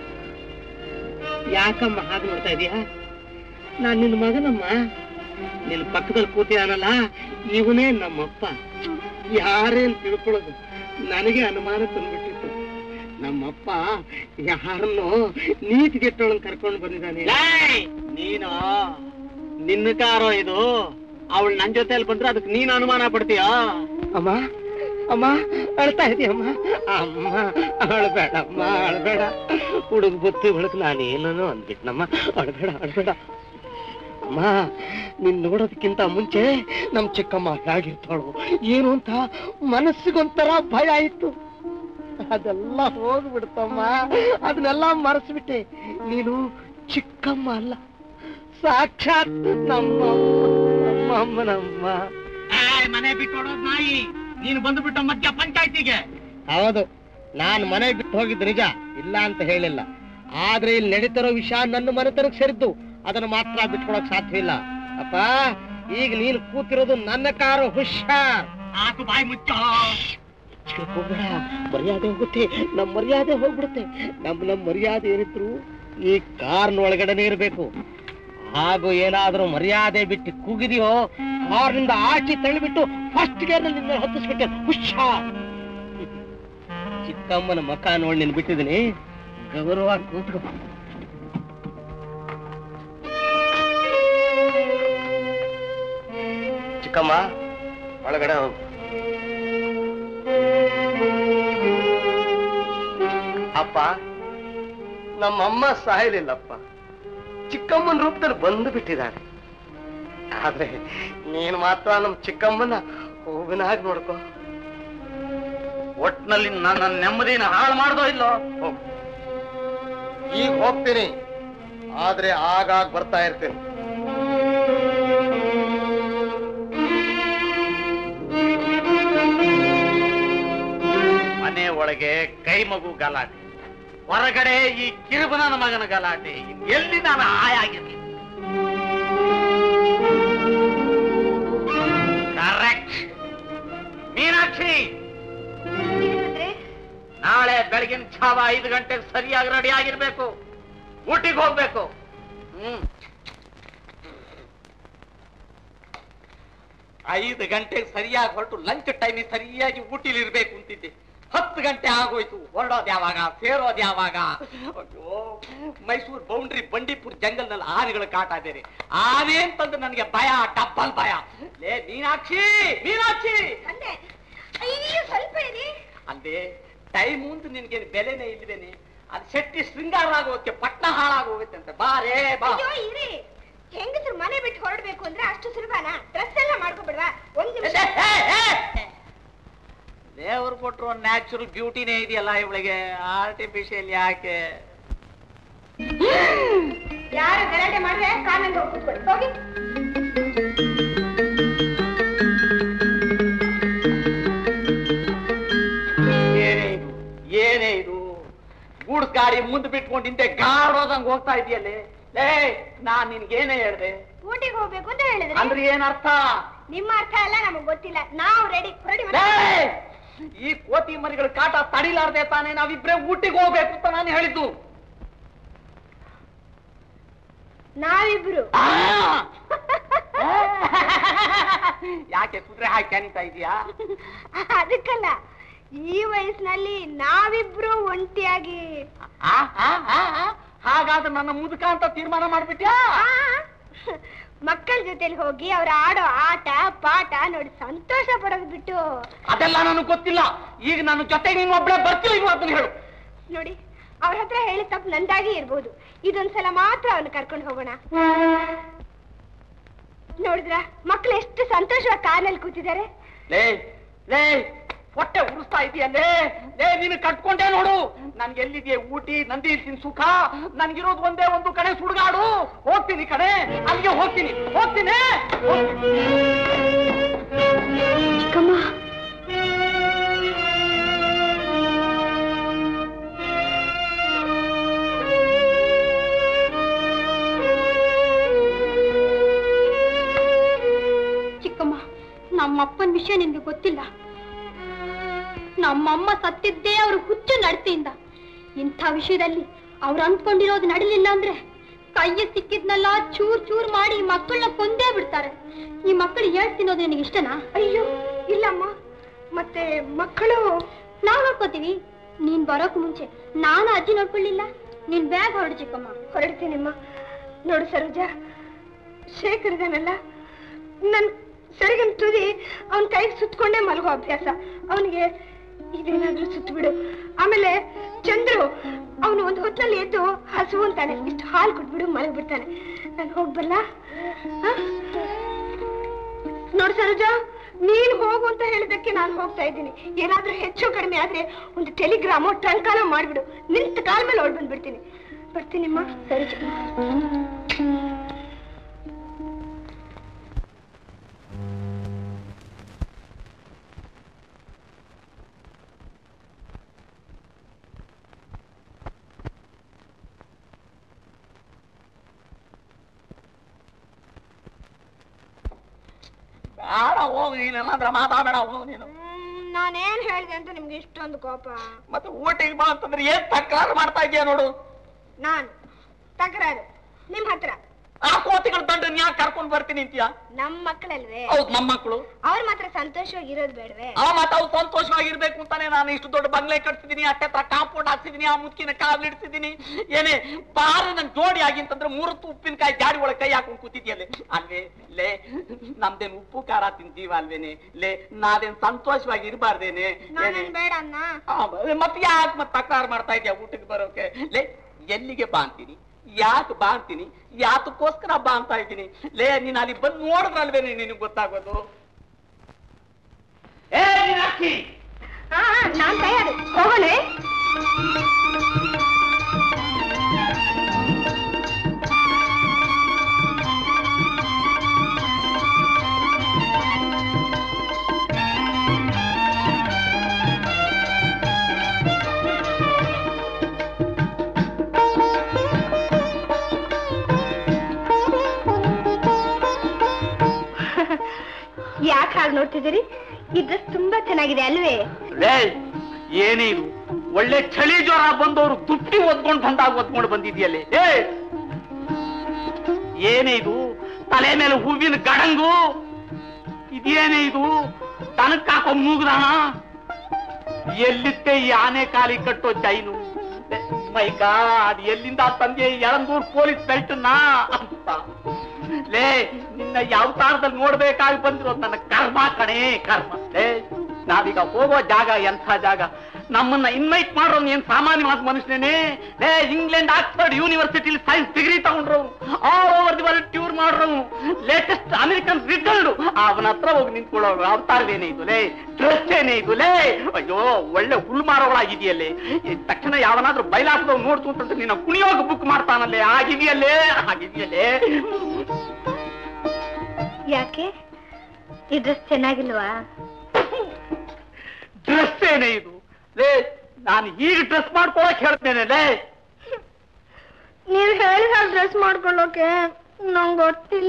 ಯಾಕಮ್ಮ ಹಾಗೆ ನೋಡ್ತಾ ಇದೀಯಾ ನಾನ್ ನಿನ್ನ ಮಗನಮ್ಮ ನಿನ್ನ ಪಕ್ಕದಲ್ಲಿ ಕೂತಿದಾನಲ್ಲ ಇವನೇ ನಮ್ಮಪ್ಪ ಯಾರೇನ್ ತಿಳ್ಕೊಳ್ಳೋದು ನನಗೆ ಅನುಮಾನ ತಂದ್ಬಿಟ್ಟಿತ್ತು ನಮ್ಮಪ್ಪ ಯಾರನ್ನೋ ನೀತಿಗೆಟ್ಟೋಳನ್ ಕರ್ಕೊಂಡು ಬಂದಿದ್ದಾನೆ ನೀನು ನಿನ್ನ ಕಾರೋ ಇದು ಅವಳು ನನ್ ಜೊತೆಲಿ ಬಂದ್ರೆ ಅದಕ್ಕೆ ನೀನ್ ಅನುಮಾನ ಪಡ್ತೀಯಾ ಅಮ್ಮ ಅಮ್ಮ ಅಳ್ತಾ ಇದೀಯಮ್ಮ ಅಮ್ಮ ಅಳ್ಬೇಡಮ್ಮ ಅಳ್ಬೇಡ ಹುಡುಗ ಬುತ್ತಿ ಹುಡುಗ ನಾನೇನೋ ಅಂದ್ಬಿಟ್ನಮ್ಮ ಅಳ್ಬೇಡ ಅಳ್ಬೇಡ ಅಮ್ಮ ನೀನ್ ನೋಡೋದಕ್ಕಿಂತ ಮುಂಚೆ ನಮ್ ಚಿಕ್ಕಮ್ಮ ಹೇಗಿರ್ತಾಳು ಏನು ಅಂತ ಮನಸ್ಸಿಗೊಂಥರ ಭಯ ಆಯ್ತು ಅದೆಲ್ಲ ಹೋಗ್ಬಿಡ್ತಮ್ಮ ಅದನ್ನೆಲ್ಲ ಮರೆಸ್ಬಿಟ್ಟೆ ನೀನು ಚಿಕ್ಕಮ್ಮ ಅಲ್ಲ ಸಾಕ್ಷಾತ್ ನಮ್ಮ ನಮ್ಮ ಅಮ್ಮನಮ್ಮ ಮನೆ ಬಿಟ್ಟು ನಾಯಿ ನೀನು ಬಂದ್ಬಿಟ್ಟು ಮಧ್ಯ ಪಂಚಾಯತಿಗೆ ಹೌದು ನಾನು ಮನೆ ಬಿಟ್ಟು ಹೋಗಿದ್ದು ನಿಜ ಇಲ್ಲ ಅಂತ ಹೇಳಿಲ್ಲ ಆದ್ರೆ ಇಲ್ಲಿ ನಡೀತಿರೋ ವಿಷಯ ನನ್ನ ಮನೆತನಕ್ಕೆ ಸೇರಿದ್ದು ಅದನ್ನು ಮಾತ್ರ ಬಿಟ್ಕೊಳಕ್ ಸಾಧ್ಯ ಇಲ್ಲ ಅಪ್ಪ ಈಗ ನೀನು ಕೂತಿರೋದು ನನ್ನ ಕಾರು ಹುಷಾರ್ ಆಕು ಬಾಯಿ ಮುಚ್ಚ ಹೋಗ್ಬೇಡ ಮರ್ಯಾದೆ ಹೋಗುತ್ತೆ ನಮ್ ಮರ್ಯಾದೆ ಹೋಗ್ಬಿಡುತ್ತೆ ನಮ್ ನಮ್ ಮರ್ಯಾದೆ ಏನಿದ್ರು ಈ ಕಾರ್ನ ಒಳಗಡೆನೆ ಇರ್ಬೇಕು ಹಾಗೂ ಏನಾದ್ರೂ ಮರ್ಯಾದೆ ಬಿಟ್ಟು ಕೂಗಿದೆಯೋ ಕಾರಿನಿಂದ ಆಚೆ ತಳ್ಳಿಬಿಟ್ಟು ಫಸ್ಟ್ ಗೇರ್ನಲ್ಲಿ ನಿನ್ನ ಹತ್ತಿಸ್ಬಿಟ್ಟೆ ಹುಷಾರ್ ಚಿಕ್ಕಮ್ಮನ ಮಕ ನೋಡಿ ನೀನು ಬಿಟ್ಟಿದ್ದೀನಿ ಗೌರವವಾಗಿ ಕೂತ್ಕೊ ಚಿಕ್ಕಮ್ಮ ಒಳಗಡೆ ಹೋಗು ಅಪ್ಪ ನಮ್ಮಮ್ಮ ಸಾಯಲಿಲ್ಲಪ್ಪ ಚಿಕ್ಕಮ್ಮನ ರೂಪದಲ್ಲಿ ಬಂದು ಬಿಟ್ಟಿದ್ದಾಳೆ ಆದ್ರೆ ನೀನು ಮಾತ್ರ ನಮ್ಮ ಚಿಕ್ಕಮ್ಮನ ಹೂವಿನಾಗ ನೋಡ್ಕೋ ಒಟ್ನಲ್ಲಿ ನನ್ನ ನೆಮ್ಮದಿನ ಹಾಳು ಮಾಡ್ದೋ ಇಲ್ಲೋ ಹೋಗು. ಈಗ ಹೋಗ್ತೀನಿ ಆದ್ರೆ ಆಗಾಗ ಬರ್ತಾ ಇರ್ತೇನೆ ಮನೆ ಒಳಗೆ ಕೈ ಮಗು ಗಲಾಟೆ ಹೊರಗಡೆ ಈ ಕಿರುಬನ ಮಗನ ಗಲಾಟೆ ಎಲ್ಲಿ ನಾನು ಹಾಯಾಗಿರ್ಲಿ ಕರೆಕ್ಟ್ ಮೀನಾಕ್ಷಿ ನಾಳೆ ಬೆಳಗಿನ ಛಾವ ಐದು ಗಂಟೆಗೆ ಸರಿಯಾಗಿ ರೆಡಿ ಆಗಿರ್ಬೇಕು ಊಟಿಗೆ ಹೋಗ್ಬೇಕು ಹ್ಮ್ ಐದು ಗಂಟೆಗೆ ಸರಿಯಾಗಿ ಹೊರಟು ಲಂಚ್ ಟೈಮಿಗೆ ಸರಿಯಾಗಿ ಊಟಿಲಿ ಇರ್ಬೇಕು ಅಂತಿದ್ದೆ ಹತ್ತು ಗಂಟೆ ಆಗೋಯ್ತು ಹೊರಡೋದು ಯಾವಾಗ ಸೇರೋದು ಯಾವಾಗ ಅಯ್ಯೋ ಮೈಸೂರು ಬೌಂಡ್ರಿ ಬಂಡೀಪುರ್ ಜಂಗಲ್ನಲ್ಲಿ ಆನೆಗಳ ಕಾಟ ಬೇರೆ ಆನೆ ಅಂತಂದ್ರೆ ನನಗೆ ಭಯ ಡಬ್ಬಲ್ ಭಯ ಲೇ ಮೀನಾಕ್ಷಿ ಮೀನಾಕ್ಷಿ ಅಯ್ಯೋ ಸ್ವಲ್ಪ ಇರಿ ಅಲ್ಲದೆ ಟೈಮ್ ಮುಂದೆ ನಿನ್ಗೆ ಬೆಲೆನೇ ಇಲ್ವೇನೆ ಅದು ಶೆಟ್ಟಿ ಶೃಂಗಾರ ಆಗೋಕೆ ಪಟ್ನ ಹಾಳಾಗೋಗುತ್ತೆ ಅಂತ ಬಾರೇ ಬಾ ಅಯ್ಯೋ ಇರಿ ಹೆಂಗಸರು ಮನೆ ಬಿಟ್ಟು ಹೊರಡ್ಬೇಕು ಅಂದ್ರೆ ಅಷ್ಟು ಸುಲಭನಾ ಡ್ರೆಸ್ ಎಲ್ಲ ಮಾಡ್ಕೊಬಿಡ್ವಾ ಒಂದ್ ನಿಮಿಷ ದೇವ್ರು ಕೊಟ್ಟರು ನ್ಯಾಚುರಲ್ ಬ್ಯೂಟಿನೇ ಇದೆಯಲ್ಲ ಇವಳಿಗೆ ಆರ್ಟಿಫಿಷಿಯಲ್ ಯಾಕೆ ಯಾರು ಗಲಾಟೆ ಮಾಡ್ರೆ ಕಾಲಲ್ಲಿ ಹೋಗಿ ಕೂತ್ಕೊಳ್ಳಿ ಹೋಗಿ ಏನೇ ಇದು ಏನೇ ಇದು ಗೂಡ್ಸ್ ಗಾಡಿ ಮುಂದೆ ಬಿಟ್ಕೊಂಡು ಹಿಂದೆ ಗಾಡೋದಂಗ್ ಹೋಗ್ತಾ ಇದೆಯಲ್ಲೇ ಲೇ ನಾನ್ ನಿನ್ಗೇನೇ ಹೇಳ್ದೆ ಊಟಿಗೆ ಹೋಗ್ಬೇಕು ಅಂತ ಹೇಳಿದ್ರಿ ಅಂದ್ರೆ ಏನ್ ಅರ್ಥ ನಿಮ್ಮ ಅರ್ಥ ಎಲ್ಲ ನಮಗ್ ಗೊತ್ತಿಲ್ಲ ನಾವು ರೆಡಿ ರೆಡಿ ಲೇ, ಈ ಕೋತಿ ಮರಿಗಳ ಕಾಟ ತಡಿಲಾರ್ದೆ ತಾನೇ ನಾವಿಬ್ರೇ ಊಟಿಗೆ ಹೋಗ್ಬೇಕು ಅಂತ ನಾನು ಹೇಳಿದ್ದು ನಾವಿಬ್ರು ಆ! ಯಾಕೆ ಕುದುರೆ ಹಾಕಿ ಕೆನಿತಾ ಇದೀಯಾ ಅದಕ್ಕಲ್ಲ ಈ ವಯಸ್ಸಿನಲ್ಲಿ ನಾವಿಬ್ರು ಒಂಟಿಯಾಗಿ ಆ, ಆ, ಆ, ಆ? ಹಾಗಾದ್ರೆ ನನ್ನ ಮುದುಕ ಅಂತ ತೀರ್ಮಾನ ಮಾಡ್ಬಿಟ್ಯಾ ಆ, ಮಕ್ಕಳ ಜೊತೆಲಿ ಹೋಗಿ ಅವ್ರ ಆಡೋ ಆಟ ಪಾಠ ನೋಡಿ ಸಂತೋಷ ಪಡೋದು ಬಿಟ್ಟು ಅದೆಲ್ಲ ನನಗೆ ಗೊತ್ತಿಲ್ಲ ಈಗ ನನ್ನ ಜೊತೆಗೆ ನೀನು ಒಬ್ಳೆ ಬರ್ತೀವಿ ಈಗ ಅದನ್ನ ಹೇಳು ನೋಡಿ ಅವ್ರ ಹತ್ರ ಹೇಳಿ ತಪ್ಪು ನಂದಾಗಿ ಇರ್ಬೋದು ಇದೊಂದ್ಸಲ ಮಾತ್ರ ಅವನು ಕರ್ಕೊಂಡು ಹೋಗೋಣ ನೋಡಿದ್ರ ಮಕ್ಳು ಎಷ್ಟು ಸಂತೋಷವಾಗಿ ಕಾರ್ನಲ್ಲಿ ಕೂತಿದ್ದಾರೆ ಲೇ ಲೇ ಹೊಟ್ಟೆ ಉರಿಸ್ತಾ ಇದೆಯಲ್ಲೇ ಲೇ ನೀನು ಕಟ್ಕೊಂಡೆ ನೋಡು ನನ್ಗೆ ಎಲ್ಲಿದೆಯೇ ಊಟಿ ನಂದಿ ಹಿಲ್ಸಿನ ಸುಖ ನನ್ಗಿರೋದು ಒಂದೇ ಒಂದು ಕಡೆ ಸುಡುಗಾಡು ಹೋಗ್ತೀನಿ ಕಡೆ ಅಲ್ಲಿಗೆ ಹೋಗ್ತೀನಿ ಹೋಗ್ತೀನಿ ಹೋಗ್ತೀನಿ. ಚಿಕ್ಕಮ್ಮ ಚಿಕ್ಕಮ್ಮ ನಮ್ಮಪ್ಪನ ವಿಷಯ ನಿನ್ಗೆ ಗೊತ್ತಿಲ್ಲ ನಮ್ಮಮ್ಮ ಸತ್ತಿದ್ದೇ ಅವ್ರ ಹುಚ್ಚು ನಡತೆಯಿಂದ ಇಂಥ ವಿಷಯದಲ್ಲಿ ಅವ್ರು ಅಂದ್ಕೊಂಡಿರೋದು ನಡಲಿಲ್ಲ ಅಂದ್ರೆ ಕೈಗೆ ಸಿಕ್ಕಿದ್ನೆಲ್ಲ ಚೂರ್ ಚೂರ್ ಮಾಡಿ ಮಕ್ಕಳನ್ನ ಕೊಂದೇ ಬಿಡ್ತಾರೆ ಈ ಮಕ್ಕಳು ಹೇಳ್ ತಿನ್ನೋದು ನಿನಗೆ ಇಷ್ಟನಾ ಅಯ್ಯೋ ಇಲ್ಲಮ್ಮ ಮತ್ತೆ ಮಕ್ಕಳು ನಾವ್ ನೋಡ್ಕೋತೀವಿ ನೀನ್ ಬರೋಕ್ ಮುಂಚೆ ನಾನು ಅಜ್ಜಿ ನೋಡ್ಕೊಳ್ಳಿಲ್ಲ ನೀನ್ ಬ್ಯಾಗ್ ಹೊರಡು ಚಿಕ್ಕಮ್ಮ ಹೊರಡ್ತೀನಿಮ್ಮ ನೋಡು ಸರೋಜ ಶೇಖರ್ ಇದಾನಲ್ಲ ನನ್ ಸರಿಗನ್ ತುದಿ ಅವನ್ ಕೈಗೆ ಸುತ್ಕೊಂಡೇ ಮಲಗೋ ಅಭ್ಯಾಸ ಅವನಿಗೆ ಇದೇನಾದ್ರೂ ಸುತ್ತ ಬಿಡು ಆಮೇಲೆ ಚಂದ್ರು ಅವನು ಒಂದು ಹೊತ್ತಲ್ಲಿ ಎದ್ದು ಹಸು ಅಂತಾನೆ ಇಷ್ಟು ಹಾಲು ಕೊಟ್ಬಿಡು ಮಲಗ್ ಬಿಡ್ತಾನೆ ನಾನು ಹೋಗ್ಬಲ್ಲ ನೋಡು ಸರೋಜ ನೀನ್ ಹೋಗು ಅಂತ ಹೇಳಿದಕ್ಕೆ ನಾನು ಹೋಗ್ತಾ ಇದ್ದೀನಿ ಏನಾದ್ರೂ ಹೆಚ್ಚು ಕಡಿಮೆ ಆದ್ರೆ ಒಂದು ಟೆಲಿಗ್ರಾಮು ಟ್ರಂಕಾಲ ಮಾಡ್ಬಿಡು ನಿಂತ ಕಾಲ ಮೇಲೆ ಓಡ್ ಬಂದ್ಬಿಡ್ತೀನಿ ಬರ್ತೀನಿಮ್ಮ ಸರಿ ಬೇಡ ಹೋಗು ನೀನೇನಾದ್ರ ಮಾತಾಡಬೇಡ ಹೋಗು ನೀನು ನಾನೇನ್ ಹೇಳ್ದೆ ಅಂತ ನಿಮ್ಗೆ ಇಷ್ಟೊಂದು ಕೋಪ ಮತ್ತೆ ಊಟಿಗೆ ಬಾ ಅಂತಂದ್ರೆ ಏನ್ ತಕರಾರು ಮಾಡ್ತಾ ಇದೀಯ ನೋಡು ನಾನು ತಕರಾರು ನಿಮ್ ಹತ್ರ ಆ ಕೋತಿ ಕರ್ಕೊಂಡ್ ಬರ್ತೀನಿ ಅಂತೀಯ ನಮ್ ಮಕ್ಕಳಲ್ವೇ ಹೌದು ನಮ್ಮ ಮಕ್ಕಳು ಅವ್ರ ಮಾತ್ರ ಸಂತೋಷವಾಗಿ ಇರೋದ್ ಬೇಡವೇ ಆ ಮತ್ತೆ ಅವ್ರು ಸಂತೋಷವಾಗಿರ್ಬೇಕು ಅಂತಾನೆ ನಾನು ಇಷ್ಟು ದೊಡ್ಡ ಬಂಗ್ಲೆ ಕಟ್ಸಿದೀನಿ ಅಟ್ಟೆ ಹತ್ರ ಕಾಂಪೌಂಡ್ ಹಾಕ್ಸಿದೀನಿ ಆ ಮುಚ್ಚಿನ ಕಾಲ್ ಇಡ್ಸಿದೀನಿ ಏನೇ ಬಾರಿ ನನ್ ಜೋಡಿ ಆಗಿಂತಂದ್ರೆ ಮೂರತ್ತು ಉಪ್ಪಿನಕಾಯಿ ಜಾಡಿ ಒಳಗೆ ಕೈ ಹಾಕೊಂಡು ಕೂತಿದ್ಯಲ್ಲೇ ಅಲ್ವೇ ಲೇ ನಮ್ದೇನ್ ಉಪ್ಪು ಖಾರ ತಿಂತೀವ ಅಲ್ವೇನೆ ಲೇ ನಾವೇನ್ ಸಂತೋಷವಾಗಿ ಇರಬಾರ್ದೇನೆ ಏನೇ ಬೇಡ ಅನ್ನ ಆ, ಮತ್ತೆ ಯಾಕೆ ಮತ್ತೆ ತಕರಾರು ಮಾಡ್ತಾ ಇದೆಯಾ ಊಟಕ್ಕೆ ಬರೋಕೆ ಲೇ ಎಲ್ಲಿಗೆ ಬಾ ಅಂತೀನಿ ಯಾಕೆ ಬಾ ಅಂತೀನಿ ಯಾತಕ್ಕೋಸ್ಕರ ಬಾ ಅಂತ ಇದ್ದೀನಿ ಲೇ ನೀನ್ ಅಲ್ಲಿ ಬಂದು ನೋಡಿದ್ರಲ್ವೇನೆ ನಿನಗೆ ಗೊತ್ತಾಗೋದು ಏ ಮೀನಾಕ್ಷಿ ಹಾ ನಾನ್ ತಯಾರು ಹೋಗೋಣ ಯಾಕೆ ಹಾಗೆ ನೋಡ್ತಿದ್ದೀರಿ ಈ ಡ್ರೆಸ್ ತುಂಬಾ ಚೆನ್ನಾಗಿದೆ ಅಲ್ವೇ ಲೇ ಏನೇ ಇದು ಒಳ್ಳೆ ಚಳಿ ಜ್ವರ ಬಂದವರು ದುಡ್ಡಿ ಒದ್ಕೊಂಡು ಬಂದಾಗ ಒದ್ಕೊಂಡು ಬಂದಿದ್ಯಲ್ಲೇ ಏ ಏನೇ ಇದು ತಲೆ ಮೇಲೆ ಹೂವಿನ ಗಡಂಗು ಇದೇನೇ ಇದು ತನಕ್ ಹಾಕೋ ಮೂಗ್ದಾನ ಎಲ್ಲಿತ್ತೆ ಈ ಆನೆ ಕಾಲಿ ಕಟ್ಟೋ ಚೈನು ಮೈ ಗಾಡ್ ಎಲ್ಲಿಂದ ತಂದೆ ಎಳಂದೂರ್ ಪೊಲೀಸ್ ಬೆಲ್ಟ್ನ ಅಂತ ಲೇ ನಿನ್ನ ಯಾವ ತಾರದಲ್ಲಿ ನೋಡ್ಬೇಕಾಗಿ ಬಂದಿರೋದು ನನ್ನ ಕರ್ಮ ಕಣೇ ಕರ್ಮ ಲೇ ನಾವೀಗ ಹೋಗೋ ಜಾಗ ಎಂಥ ಜಾಗ ನಮ್ಮನ್ನ ಇನ್ವೈಟ್ ಮಾಡೋನು ಏನ್ ಸಾಮಾನ್ಯವಾದ ಮನುಷ್ಯನೇ ಲೇ ಇಂಗ್ಲೆಂಡ್ ಆಕ್ಸ್ಫರ್ಡ್ ಯೂನಿವರ್ಸಿಟಿಲಿ ಸೈನ್ಸ್ ಡಿಗ್ರಿ ತಗೊಂಡ್ರು all over the world tour ಮಾಡ್ರು ಲೇಟೆಸ್ಟ್ ಅಮೆರಿಕನ್ ರಿಟರ್ನ್ಡ್ ಅವನ ಹತ್ರ ಹೋಗಿ ನಿಂತ್ಕೊಳ್ಳೋ ಅವತಾರವೇನೇ ಇದು ಲೇ ಡ್ರೆಸ್ ಏನೇ ಇದು ಲೇ ಅಯ್ಯೋ ಒಳ್ಳೆ ಹುಲ್ ಮಾರೋಗಳಾಗಿದೆಯಲ್ಲೇ ಈ ತಕ್ಷಣ ಯಾವನಾದ್ರೂ ಬೈಲಾಸದವ್ ನೋಡ್ತು ಅಂತಂದ್ರೆ ನಿನ್ನ ಕುಣಿಯೋಗ ಬುಕ್ ಮಾಡ್ತಾನಲ್ಲೇ ಆಗಿದೆಯಲ್ಲೇ ಆಗಿದೆಯಲ್ಲೇ ಯಾಕೆ ಈ ಡ್ರೆಸ್ ಚೆನ್ನಾಗಿಲ್ವಾ ಡ್ರೆಸ್ ಏನೇ ಇದು ಲೇ ನಾನು ಈಗ ಡ್ರೆಸ್ ಮಾಡ್ಕೊಳಕ್ ಹೇಳ್ತೇನೆ ಲೇ ನೀವ್ ಹೇಳಿದ ಡ್ರೆಸ್ ಮಾಡ್ಕೊಳ್ಳೋಕೆ ನಂಗೆ ಗೊತ್ತಿಲ್ಲ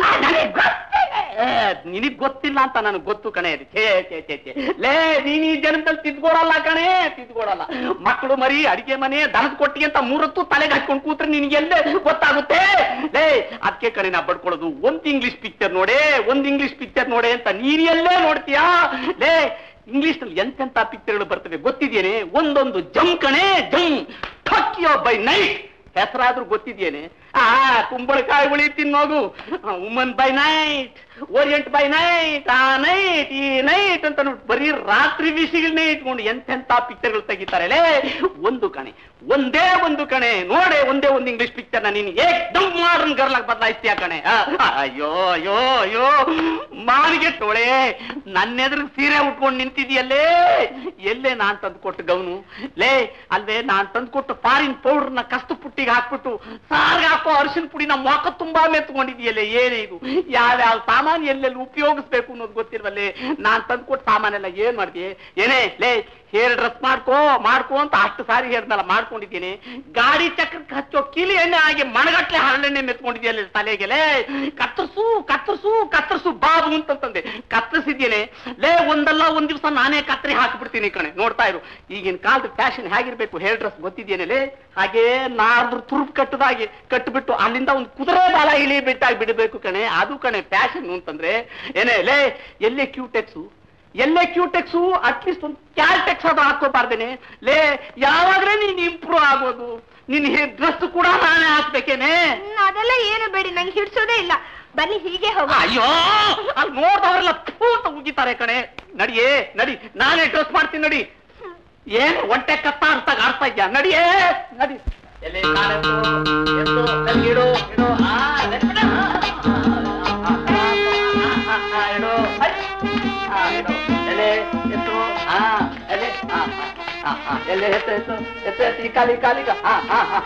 ನಿನಗ್ ಗೊತ್ತಿಲ್ಲ ಅಂತ ನನಗೆ ಗೊತ್ತು ಕಣೆ ಛೇ ಛೇ ಛೇ ಛೇ ಲೇ ನೀನ್ ಈ ಜನ್ಮದಲ್ಲಿ ತಿದ್ಕೊಡಲ್ಲ ಕಣೆ ತಿದ್ಕೊಡಲ್ಲ ಮಕ್ಕಳು ಮರಿ ಅಡಿಗೆ ಮನೆ ದನದ ಕೊಟ್ಟಿಗೆ ಅಂತ ಮೂರತ್ತು ತಲೆಗೆ ಹಾಕೊಂಡು ಕೂತ್ರೆ ನಿನಗೆ ಎಲ್ಲೇ ಗೊತ್ತಾಗುತ್ತೆ ಲೇ ಅದಕ್ಕೆ ಕಣೆ ನಾ ಬಡ್ಕೊಳ್ಳೋದು ಒಂದ್ ಇಂಗ್ಲಿಷ್ ಪಿಕ್ಚರ್ ನೋಡೇ ಒಂದ್ ಇಂಗ್ಲಿಷ್ ಪಿಕ್ಚರ್ ನೋಡೆ ಅಂತ ನೀನ್ ಎಲ್ಲೇ ನೋಡ್ತೀಯಾ ಲೇ ಇಂಗ್ಲಿಷ್ ನಲ್ಲಿ ಎಂತೆಂತ ಪಿಕ್ಚರ್ಗಳು ಬರ್ತವೆ ಗೊತ್ತಿದೇನೆ ಒಂದೊಂದು ಜಮ್ ಕಣೆ ಜಮ್ ಠಕ್ಯೋ ಬೈ ನೈಟ್ ಹೆಸರಾದ್ರೂ ಗೊತ್ತಿದೇನೆ ಆ ಕುಂಬಳಕಾಯಿ ಉಳಿ ತಿನ್ನೋದು woman by night orient by night ಆ ನೈಟ್ ಈ ನೈಟ್ ಅಂತ ನೋಡಿ ಬರೀ ರಾತ್ರಿ ಬಿಸಿಗಳನ್ನೇ ಇಟ್ಕೊಂಡು ಎಂತೆಂತ ಪಿಕ್ಚರ್ಗಳು ತೆಗಿತಾರೆ ಲೇ ಒಂದು ಕಣೆ ಒಂದೇ ಒಂದು ಕಣೆ ನೋಡೆ ಒಂದೇ ಒಂದು ಇಂಗ್ಲಿಷ್ ಪಿಕ್ಚರ್ನ ನೀನು ಏಕ್ದಮ್ ಮಾಡರ್ನ್ ಗರ್ಲಾಗ್ ಬದಲಾಯಿಸ್ತೀಯ ಕಣೆ ಆ, ಅಯ್ಯೋ ಅಯ್ಯೋ ಅಯ್ಯೋ ಮಾವಿಗೆ ಟೋಳೆ ನನ್ನ ಎದುರು ಸೀರೆ ಉಟ್ಕೊಂಡು ನಿಂತಿದ್ಯಲ್ಲೇ ಎಲ್ಲೇ ನಾನ್ ತಂದು ಕೊಟ್ಟು ಗೌನು ಲೇ ಅಲ್ವೇ ನಾನ್ ತಂದು ಕೊಟ್ಟು ಫಾರಿನ್ ಪೌಡರ್ನ ಕಸ್ತು ಪುಟ್ಟಿಗೆ ಹಾಕ್ಬಿಟ್ಟು ಸಾರ್ಗೆ ಹಾಕೋ ಅರಿಶಿನ ಪುಡಿನ ಮೊಕ ತುಂಬಾ ಮೆತ್ಕೊಂಡಿದ್ಯಲ್ಲೇ ಏನೇ ಇದು ಯಾವ್ಯಾವ ಸಾಮಾನು ಎಲ್ಲೆಲ್ಲಿ ಉಪಯೋಗಿಸ್ಬೇಕು ಅನ್ನೋದು ಗೊತ್ತಿಲ್ವಲ್ಲೇ ನಾನ್ ತಂದು ಕೊಟ್ಟು ಸಾಮಾನೆಲ್ಲ ಏನ್ ಮಾಡ್ತೀಯ ಏನೇ ಲೇ ಹೇರ್ ಡ್ರೆಸ್ ಮಾಡ್ಕೋ ಮಾಡ್ಕೋ ಅಂತ ಅಷ್ಟು ಸಾರಿ ಹೇಳ್ದಲ್ಲ ಮಾಡ್ಕೊಂಡಿದ್ದೀನಿ ಗಾಡಿ ಚಕ್ರಕ್ಕೆ ಹಚ್ಚೋ ಕಿಲಿ ಎಣ್ಣೆ ಆಗಿ ಮಣಗಟ್ಲೆ ಹರಳೆಣ್ಣೆ ಮೆತ್ಕೊಂಡಿದ್ಯಲ್ಲ ತಲೆಗೆ ಲೇ ಕತ್ತರಿಸು ಕತ್ತರಿಸು ಕತ್ತರಿಸು ಬಾಬು ಅಂತಂತಂದೆ ಕತ್ತರಿಸಿದ್ದೇನೆ ಲೇ ಒಂದಲ್ಲ ಒಂದ್ ದಿವಸ ನಾನೇ ಕತ್ತರಿ ಹಾಕ್ಬಿಡ್ತೀನಿ ಕಣೆ ನೋಡ್ತಾ ಇರು ಈಗಿನ ಕಾಲದ ಫ್ಯಾಷನ್ ಹೇಗಿರ್ಬೇಕು ಹೇರ್ ಡ್ರೆಸ್ ಗೊತ್ತಿದ್ದೇನೆ ಲೇ ಹಾಗೆ ನಾರ್ದ್ರ ತುರುಪ್ ಕಟ್ಟದಾಗಿ ಕಟ್ಬಿಟ್ಟು ಅಲ್ಲಿಂದ ಒಂದು ಕುದುರೆ ಬಾಲ ಇಳಿ ಬಿಟ್ಟಾಗಿ ಬಿಡಬೇಕು ಕಣೆ ಅದು ಕಣೆ ಫ್ಯಾಷನ್ ಅಂತಂದ್ರೆ ಏನೇ ಲೇ ಎಲ್ಲೇ ಕ್ಯೂಟೆಕ್ಸು ಎಲ್ಲೇ ಕ್ಯೂಟೆಕ್ಸು ಅಟ್ಲೀಸ್ಟ್ ಒಂದು ಕ್ಯಾಲ್ಟೆಕ್ಸ್ ಅದು ಹಾಕೋಬಾರ್ದೇನೆ ಲೇ ಯಾವಾಗ್ಲೇ ನೀನ್ ಇಂಪ್ರೂವ್ ಆಗೋದು ನಿನ್ ಡ್ರೆಸ್ ಕೂಡ ನಾನೇ ಹಾಕ್ಬೇಕೇನೆ ಹ್ಮ್, ಅದೆಲ್ಲ ಏನು ಬೇಡಿ ನಂಗೆ ಹಿಡ್ಸೋದೇ ಇಲ್ಲ ಬನ್ನಿ ಹೀಗೆ ಹೋಗ ಅಯ್ಯೋ ಅಲ್ಲಿ ನೋಡ್ದವರೆಲ್ಲ ಪೂತ ಉಗಿತಾರೆ ಕಣೆ ನಡಿಯೇ ನಡಿ ನಾನೇ ಡ್ರೆಸ್ ಮಾಡ್ತೀನಿ ನಡಿ ಏನ್ ಹೊಟ್ಟೆ ಕತ್ತ ಅಂತ ಆಡ್ತಾ ಇದ್ಯಾ ನಡಿಯೇ ನಡಿ ಎಲ್ಲಿ ಕಾಲೆತ್ತು, ಎತ್ತು, ಎಲ್ಲಿ ಇಡು, ಇಡು, ಆ, ನೆನ್ಪಿಡ. ಆ, ಆ, ಆ, ಆ, ಇಡು, ಹೈ. ಆ, ಇಡು. ಎಲೆ, ಎತ್ತು, ಆ, ಎಲೆ, ಆ, ಆ, ಆ, ಆ, ಎಲೆ, ಎತ್ತು, ಎತ್ತು, ಎತ್ತು, ಎತ್ತು, ಈ ಕಾಲಿ, ಈ ಕಾಲಿಗ, ಆ, ಆ, ಆ.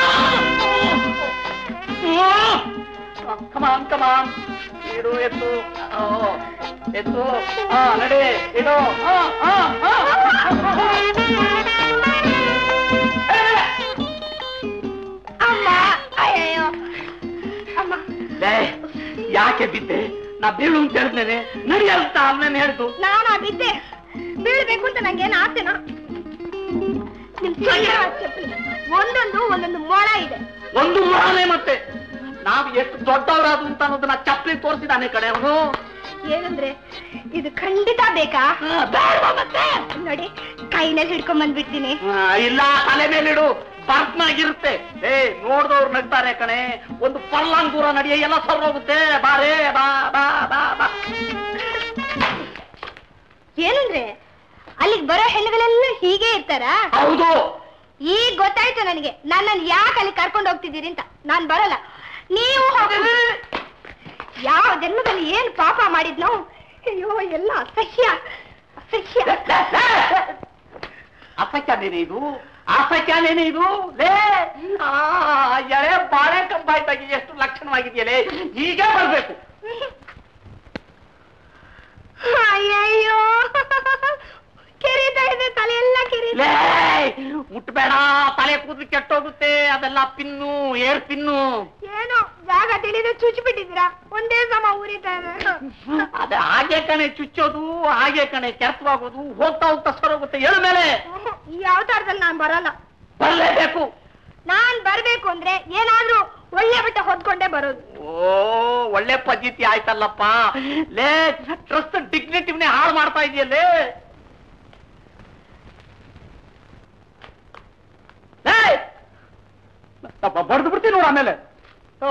ಕಮಾನ್ ಕಮಾನ್ ಇಡು ಎತ್ತು ಓ, ಎತ್ತು ಆ ನಡೆ ಇಡು ಆ, ಆ, ಆ. ಅಮ್ಮ ಅಯ್ಯಯ್ಯೋ ಅಮ್ಮ ಲೇ, ಯಾಕೆ ಬಿದ್ದೆ ನಾ ಬೀಳು ಅಂತ ಹೇಳಿದ್ನೇನೆ ನಡಿ ಅಂತ ಅವನೇನು ಹೇಳ್ತು ನಾನು ಆ ಬಿದ್ದೆ ಬೀಳ್ಬೇಕು ಅಂತ ನಂಗೇನು ಆಸೆನಾ ನಿಮ್ ಸಣ್ಣ ಚಪ್ಪಲಿ ಒಂದೊಂದು ಒಂದೊಂದು ಮೊಳ ಇದೆ ಒಂದು ಮೊಳನೆ ಮತ್ತೆ ನಾವು ಎಷ್ಟು ದೊಡ್ಡವರಾದ್ರು ಅಂತ ಅನ್ನೋದನ್ನ ಚಪ್ಪಲಿ ತೋರಿಸಿದಾನೆ ಕಡೆ ಅವನು ಏನಂದ್ರೆ ಇದು ಖಂಡಿತ ಬೇಕಾ ಮತ್ತೆ ನೋಡಿ ಕೈನಲ್ಲಿ ಹಿಡ್ಕೊಂಡ್ ಬಂದ್ಬಿಡ್ತೀನಿ ಆ, ಇಲ್ಲ ತಲೆ ಮೇಲಿಡು ಬರ್ತ್ನಾಗಿರುತ್ತೆ ಏ ನೋಡ್ದವ್ರು ನಗ್ತಾರೆ ಕಣೆ ಒಂದು ಪರ್ಲಾಂಗ್ ದೂರ ನಡೆಯ ಎಲ್ಲ ಸರ್ರೋಗುತ್ತೆ ಬಾರೇ ಬಾ ಬಾ ಬಾ ಬಾ ಏನಂದ್ರೆ ಅಲ್ಲಿಗೆ ಬರೋ ಹೆಣ್ಣುಗಳೆಲ್ಲ ಹೀಗೆ ಇರ್ತಾರಾ ಹೌದು ಈಗ ಗೊತ್ತಾಯ್ತು ನನಗೆ ನನ್ನನ್ನು ಯಾಕೆ ಅಲ್ಲಿ ಕರ್ಕೊಂಡು ಹೋಗ್ತಿದ್ದೀರಿ ಅಂತ ನಾನ್ ಬರಲ್ಲ ನೀವು ಹೋಗಿ ಯಾವ ಜನ್ಮದಲ್ಲಿ ಏನ್ ಪಾಪ ಮಾಡಿದ್ನೋ ಅಯ್ಯೋ ಎಲ್ಲ ಅಸಹ್ಯ ಅಸಹ್ಯ ಅಸಖ್ಯಾನೇನೆ ಇದು ಅಸಖ್ಯಾನೇನೆ ಇದು ಲೇ ಆ, ಎಳೆ ಬಾಳೆ ಕಂಬಾಯ್ತಾಗಿ ಎಷ್ಟು ಲಕ್ಷಣವಾಗಿದೆಯಲೇ ಹೀಗೆ ಬರ್ಬೇಕು ಅಯ್ಯಯ್ಯೋ ಕೆರೀತಾ ಇದೆ ತಲೆ ಎಲ್ಲ ಕೆರೀತಾ ಲೇ ಮುಟ್ಬೇಡ ತಲೆ ಕೂದಲು ಕೆಟ್ಟೋಗುತ್ತೆ ಅದೆಲ್ಲ ಪಿನ್ನು ಏರ್ ಪಿನ್ನು ಏನೋ ಜಾಗ ತಿಳಿದು ಚುಚ್ಚಿಬಿಟ್ಟಿದ್ದೀರಾ ಒಂದೇ ಸಮ ಉರಿತಾ ಇದೆ ಅದೇ ಹಾಗೆ ಕಣೆ ಚುಚ್ಚೋದು ಹಾಗೆ ಕಣೆ ಕೆತ್ತವಾಗೋದು ಹೋಗ್ತಾ ಹೋಗ್ತಾ ಸರೋಗುತ್ತೆ ಹೇಳ ಮೇಲೆ ಈ ಅವತಾರದಲ್ಲಿ ನಾನ್ ಬರಲ್ಲ ಬರಲೇಬೇಕು ನಾನ್ ಬರ್ಬೇಕು ಅಂದ್ರೆ ಏನಾದ್ರೂ ಒಳ್ಳೆ ಬಟ್ಟೆ ಹೊದ್ಕೊಂಡೇ ಬರೋದು ಓ ಒಳ್ಳೆ ಪದ್ಧತಿ ಆಯ್ತಲ್ಲಪ್ಪ ಲೇ ಟ್ರಸ್ಟ್ ಡಿಗ್ನಿಟಿವ್ನೇ ಹಾಳು ಮಾಡ್ತಾ ಇದೆಯಲ್ಲೇ ಬಡ್ದು ಬಿಡ್ತೀನಿ ನೋಡು ಆಮೇಲೆ ಓ,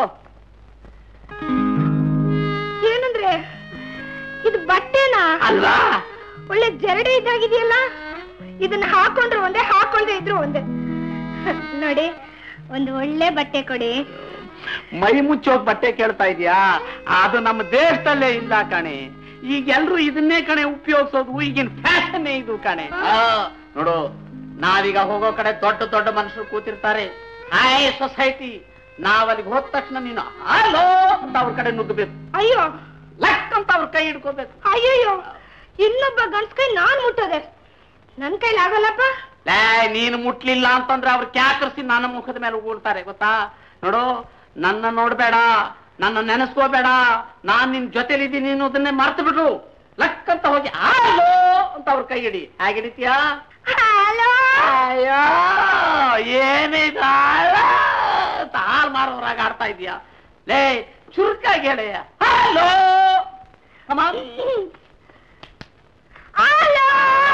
ಏನಂದ್ರೆ ಇದು ಬಟ್ಟೆನಾ ಅಲ್ವಾ ಒಳ್ಳೆ ಜರಡಿ ಇದ್ದಾಗಿದೆಯಲ್ಲ ಇದನ್ನ ಹಾಕೊಂಡ್ರು ಒಂದೇ ಹಾಕೊಳ್ದೆ ಇದ್ರು ಒಂದೇ ನೋಡಿ ಒಂದು ಒಳ್ಳೆ ಬಟ್ಟೆ ಕೊಡಿ ಮೈ ಮುಚ್ಚೋಕ್ ಬಟ್ಟೆ ಕೇಳ್ತಾ ಇದೀಯಾ ಅದು ನಮ್ಮ ದೇಶದಲ್ಲೇ ಇಲ್ಲ ಕಣೆ ಈಗ ಎಲ್ರು ಇದನ್ನೇ ಕಣೆ ಉಪಯೋಗಿಸೋದು ಈಗಿನ ಫ್ಯಾಷನ್ ಇದು ಕಣೆ ಆ, ನೋಡು ನಾವೀಗ ಹೋಗೋ ಕಡೆ ದೊಡ್ಡ ದೊಡ್ಡ ಮನುಷ್ಯರು ಕೂತಿರ್ತಾರೆ ಹಾಯ್ ಸೊಸೈಟಿ ನಾವ್ ಅಲ್ಲಿಗೆ ಹೋದ ತಕ್ಷಣ ನೀನು ಹಲೋ ಅಂತ ಅವ್ರ ಕಡೆ ನುಗ್ಗಬೇಕು ಅಯ್ಯೋ ಲಕ್ ಅಂತ ಅವ್ರ ಕೈ ಹಿಡ್ಕೋಬೇಕು ಅಯ್ಯಯ್ಯೋ ಇನ್ನೊಬ್ಬ ಗಂಡ್ಸ್ ಕೈ ನಾನ್ ಮುಟ್ಟೋದೆ ನನ್ ಕೈಲಿ ಆಗಲ್ಲಪ್ಪ ಲೇ ನೀನು ಮುಟ್ಲಿಲ್ಲ ಅಂತಂದ್ರೆ ಅವ್ರು ಕ್ಯಾಕರ್ಸಿ ನನ್ನ ಮುಖದ ಮೇಲೆ ಉಗುಳ್ತಾರೆ ಗೊತ್ತಾ ನೋಡು ನನ್ನ ನೋಡ್ಬೇಡ ನನ್ನ ನೆನೆಸ್ಕೋಬೇಡ ನಾನ್ ನಿನ್ ಜೊತೆಲಿದ್ದೀನಿ ಅನ್ನೋದನ್ನೇ ಮರ್ತು ಬಿಡು ಲಕ್ ಅಂತ ಹೋಗಿ ಹಲೋ ಅಂತ ಅವ್ರ ಕೈ ಹಿಡಿ ಹಾಗೆ ಹಿಡಿತೀಯಾ ಹಲೋ ಅಯ್ಯೋ ಏನಿದು ಹಲೋ ಅಂತ ಹಾಲ್ ಮಾರೋರಾಗ ಆಡ್ತಾ ಇದೀಯಾ ಲೇ ಚುರುಕಾಗಿ ಹೇಳಿ ಹಲೋ ಹಲೋ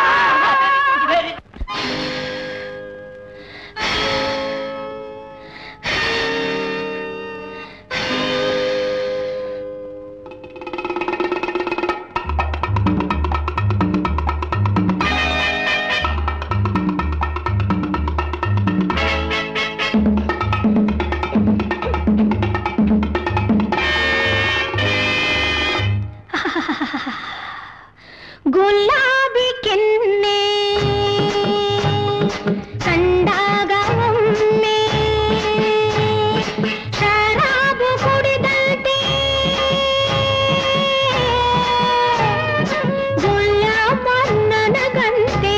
ಗುಲಾಬಿ ಕೆನ್ನೆ ಕಂಡಾಗ ಒಮ್ಮೆ ಶರಾಬು ಕುಡಿದಂತೆ ಗುಲಾಮನ್ನನಗಂತೆ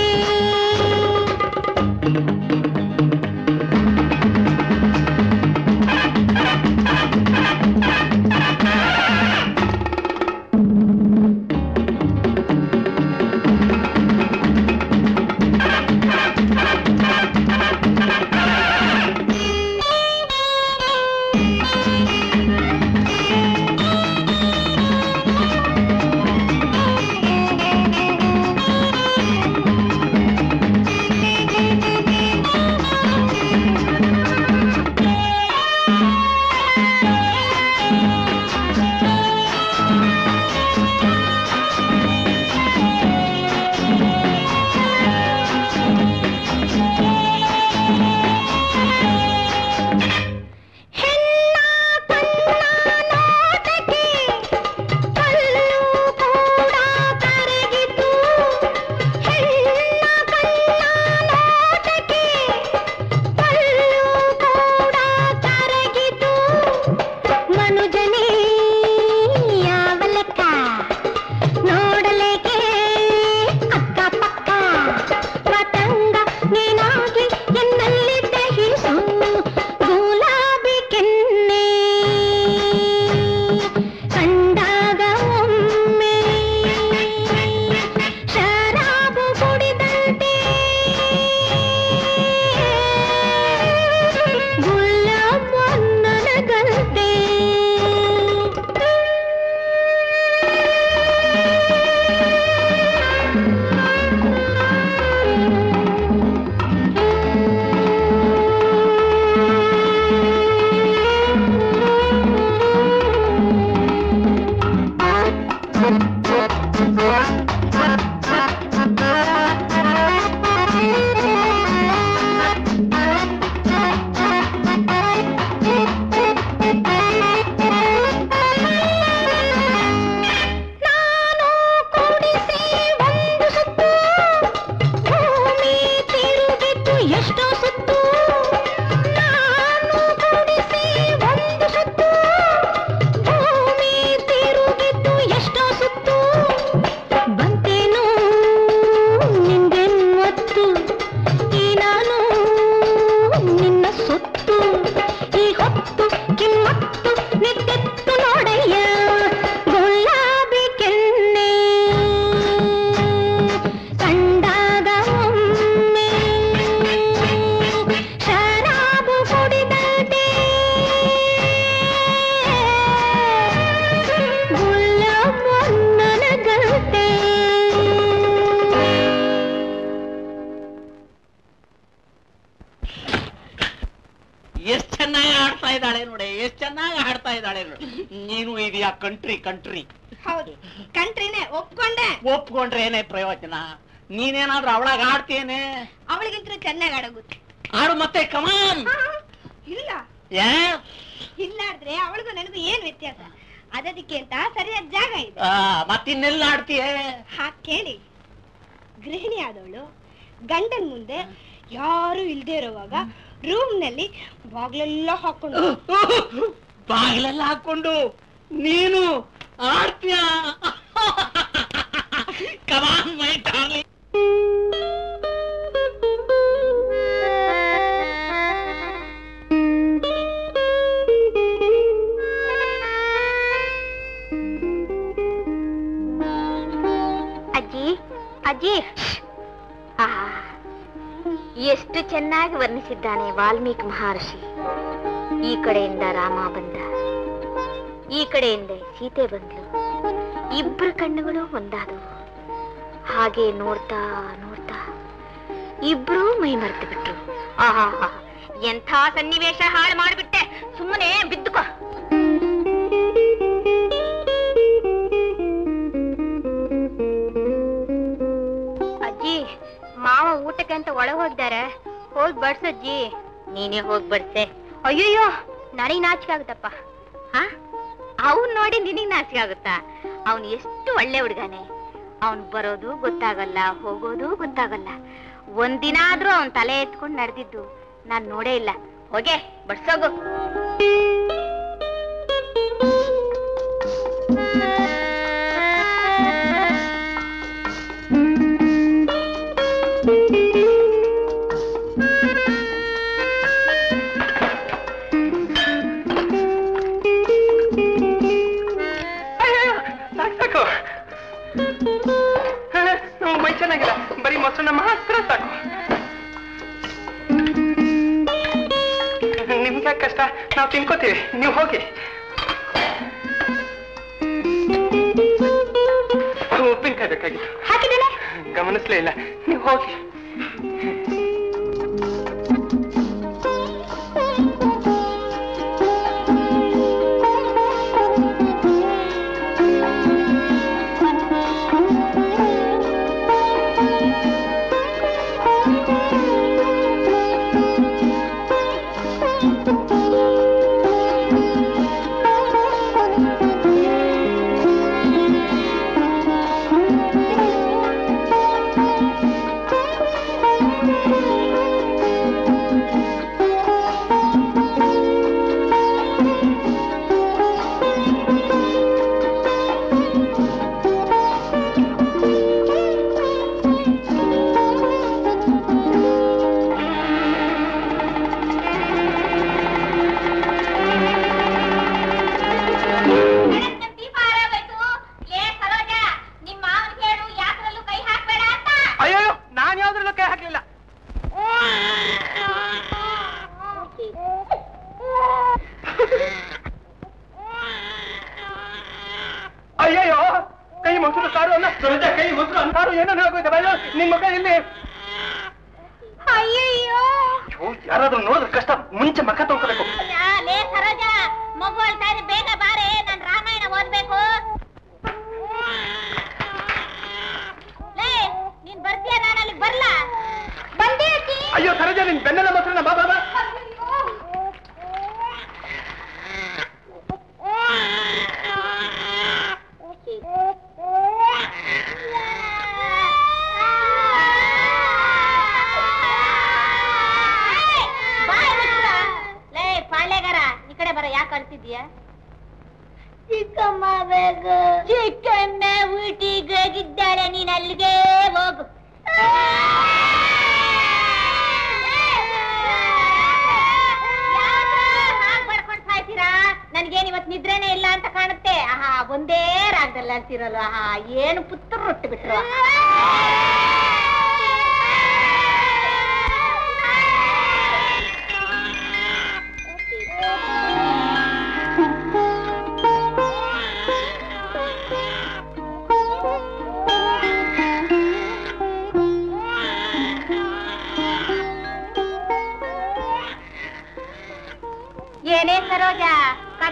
ಚೆನ್ನಾಗಿ ಹಾಡ್ತಾ ಇದ್ದಾಳೆ ನೀನು ಇದೆಯಾ ಕಂಟ್ರಿ ಕಂಟ್ರಿ ಹೌದು ಕಂಟ್ರಿನೇ ಒಪ್ಕೊಂಡೆ ಒಪ್ಕೊಂಡ್ರೆ ಏನೇ ಪ್ರಯೋಜನ ನೀನೇನಾದ್ರೂ ಅವಳಾಗ ಆಡ್ತೇನೆ ಅವಳಿಗಿಂತ ಚೆನ್ನಾಗಿ ಆಡೋಗುತ್ತೆ ಆಡು ಮತ್ತೆ ಕಮಾನ್ ಇಲ್ಲ ಯಾ ಇಲ್ಲಾದ್ರೆ ಅವಳಿಗೂ ನನಗೂ ಏನ್ ವ್ಯತ್ಯಾಸ ಅದಕ್ಕೆ ಅಂತ ಸರಿಯಾದ ಜಾಗ ಇದೆ ಆ, ಮತ್ತಿನ್ನೆಲ್ಲ ಆಡ್ತೀಯ ಹಾ ಕೇಳಿ ಗೃಹಿಣಿ ಆದವಳು ಗಂಡನ್ ಮುಂದೆ ಯಾರು ಇಲ್ದೇ ಇರುವಾಗ ರೂಮ್ ನಲ್ಲಿ ಬಾಗ್ಲೆಲ್ಲ ಹಾಕೊಂಡು ಬಾಗಿಲೆಲ್ಲ ಹಾಕೊಂಡು ನೀನು ಆಡ್ತೀಯ ಕಮಾನ್ ಮೈ ಡಾರ್ಲಿಂಗ್ ಅಜ್ಜಿ ಅಜ್ಜಿ ಆ, ಎಷ್ಟು ಚೆನ್ನಾಗಿ ವರ್ಣಿಸಿದ್ದಾನೆ ವಾಲ್ಮೀಕಿ ಮಹರ್ಷಿ ಈ ಕಡೆಯಿಂದ ರಾಮ ಬಂದ ಈ ಕಡೆಯಿಂದ ಸೀತೆ ಬಂದ್ಲು ಇಬ್ಬರ ಕಣ್ಣುಗಳು ಒಂದಾದವು ಹಾಗೆ ನೋಡ್ತಾ ನೋಡ್ತಾ ಇಬ್ರು ಮೈ ಮರೆತು ಬಿಟ್ರು ಆಹಾ ಎಂಥ ಸನ್ನಿವೇಶ ಹಾಳು ಮಾಡಿಬಿಟ್ಟೆ ಸುಮ್ಮನೆ ಬಿದ್ದುಕೋ ಅಜ್ಜಿ ಮಾವ ಊಟಕ್ಕೆ ಅಂತ ಒಳಗೆ ಹೋಗಿದ್ದಾರೆ ಹೋಗಿ ಬಡ್ಸಜ್ಜಿ ನೀನೇ ಹೋಗಿ ಬಡ್ಸೆ ಅಯ್ಯಯ್ಯೋ ನನಗ್ ನಾಚಿಕೆ ಆಗುತ್ತಪ್ಪ ಹಾ ಅವ್ನ್ ನೋಡಿ ನಿನಗ್ ನಾಚಿಕೆ ಆಗುತ್ತಾ ಅವನು ಎಷ್ಟು ಒಳ್ಳೆ ಹುಡುಗನೆ ಅವನ್ ಬರೋದು ಗೊತ್ತಾಗಲ್ಲ ಹೋಗೋದು ಗೊತ್ತಾಗಲ್ಲ ಒಂದಿನ ಆದ್ರೂ ಅವನ್ ತಲೆ ಎತ್ಕೊಂಡು ನಡೆದಿದ್ದು ನಾನ್ ನೋಡೇ ಇಲ್ಲ ಹೋಗೆ ಬಡ್ಸೋಗು ಸಾಕು ಸಾಕು ಹ, ಮೈ ಚೆನ್ನಾಗಿಲ್ಲ ಬರೀ ಮೊಸರನ್ನ ಮಾತ್ರ ಸಾಕು ನಿಮ್ಗೆ ಕಷ್ಟ ನಾವು ತಿನ್ಕೋತೀವಿ ನೀವು ಹೋಗಿ ಉಪ್ಪಿನಕಾಯಿ ಬೇಕಾಗಿತ್ತು ಹಾಕಿದ್ದೇನೆ ಗಮನಿಸ್ಲೇ ಇಲ್ಲ ನೀವು ಹೋಗಿ ದೀಪ ಆರೋಗೋಯ್ತು. ಲೇ ಸರೋಜ, ನಿಮ್ ಮಾವನ್ಗ್ ಹೇಳು ಯಾಕ್ದ್ರಲ್ಲೂ ಕೈ ಹಾಕ್ಬೇಡ ಅಂತ. ಅಯ್ಯೋ ನಾನು ಯಾವ್ದ್ರಲ್ಲೂ ಕೈ ಹಾಕ್ಲಿಲ್ಲ ಅಯ್ಯಯ್ಯೋ ಕೈ ಮೊಸರು ಸಾರು ಅಲ್ಲ ಸುರಜ ಕೈ ಮೊಸರು ಅನ್ನ ಸಾರು ಏನೋ ಆಗೋಯ್ತು ಅಯ್ಯೋ ನಿನ್ ಮಗ ಇಲ್ಲಿ ಅಯ್ಯಯ್ಯೋ ಅಯ್ಯೋ, ಯಾರಾದ್ರೂ ನೋಡಿದ್ರೆ ಕಷ್ಟ ಮುಂಚೆ ಮಕ್ಕ ತೊಳ್ಕೋಬೇಕು ಯಾ, ಲೇ ಸರೋಜ ಮಗು ಅಳ್ತಾ ಇದೆ ಬೇಗ ಬಾರೆ ನಾನ್ ರಾಮಾಯಣ ಓದ್ಬೇಕು ಲೇ ನೀನ್ ಬರ್ತೀಯ ನಾನು ಅಲ್ಲಿಗೆ ಬರ್ಲಾ ಬಂದೆ ಅಜ್ಜಿ ಅಯ್ಯೋ ಸರೋಜ ನಿನ್ ಬೆನ್ನೆಲ್ಲ ಮೊಸರನ್ನ ಬಾ ಬಾ ಬಾ ಬಾಯ್ ಮುಚ್ಚ. ಲೇ ಪಾಳ್ಯಗಾರ ಈ ಕಡೆ ಬರ ಯಾಕೆ ಅಳ್ತಿದ್ಯ ಚಿಕ್ಕಮ್ಮ ಬೇಕು ಚಿಕ್ಕಮ್ಮ ಊಟಿಗೆ ಹೋಗಿದ್ದಾಳೆ ನೀನ್ ಅಲ್ಲಿಗೆ ಹೋಗು ನನ್ಗೇನ್ ಇವತ್ ನಿದ್ರೆನೇ ಇಲ್ಲ ಅಂತ ಕಾಣುತ್ತೆ ಆಹಾ ಒಂದೇ ರಾಗದಲ್ಲಿ ಅಳ್ತಿರಲ್ಲ ಆಹಾ ಏನು ಪುತ್ರ ರೊಟ್ಟಿ ಬಿಟ್ರು ಏನೇ ಸರೋಜ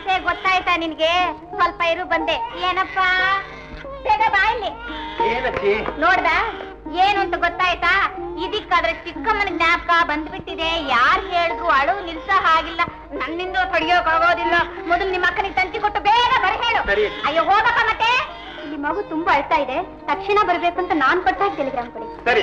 ನಿನ್ಗೆ ಸ್ವಲ್ಪ ಇರು ಬಂದೆ ಏನಪ್ಪ ಬೇಗ ಬಾಯಲ್ಲಿ ಏನಜ್ಜಿ ನೋಡ್ದ ಏನು ಅಂತ ಗೊತ್ತಾಯ್ತಾ ಇದಕ್ಕಾದ್ರೆ ಚಿಕ್ಕಮ್ಮನ ಜ್ಞಾಪಕ ಬಂದ್ಬಿಟ್ಟಿದೆ ಯಾರ್ ಹೇಳಿದ್ರು ಅಳು ನಿಲ್ಸ ಹಾಗಿಲ್ಲ ನನ್ನಿಂದ ತಡೆಯೋಕ್ ಆಗೋದಿಲ್ಲ ಮೊದಲು ನಿಮ್ಮ ಅಕ್ಕನಿಗೆ ತಂತಿ ಕೊಟ್ಟು ಬೇಗ ಬರ ಹೇಳು ಸರಿ. ಅಯ್ಯೋ ಹೋಗಪ್ಪ ಮತ್ತೆ ಈ ಮಗು ತುಂಬಾ ಅಳ್ತಾ ಇದೆ ತಕ್ಷಣ ಬರ್ಬೇಕು ಅಂತ ನಾನ್ ಕೊಟ್ಟಾಗ ಟೆಲಿಗ್ರಾಮ್ ಕೊಡಿ ಸರಿ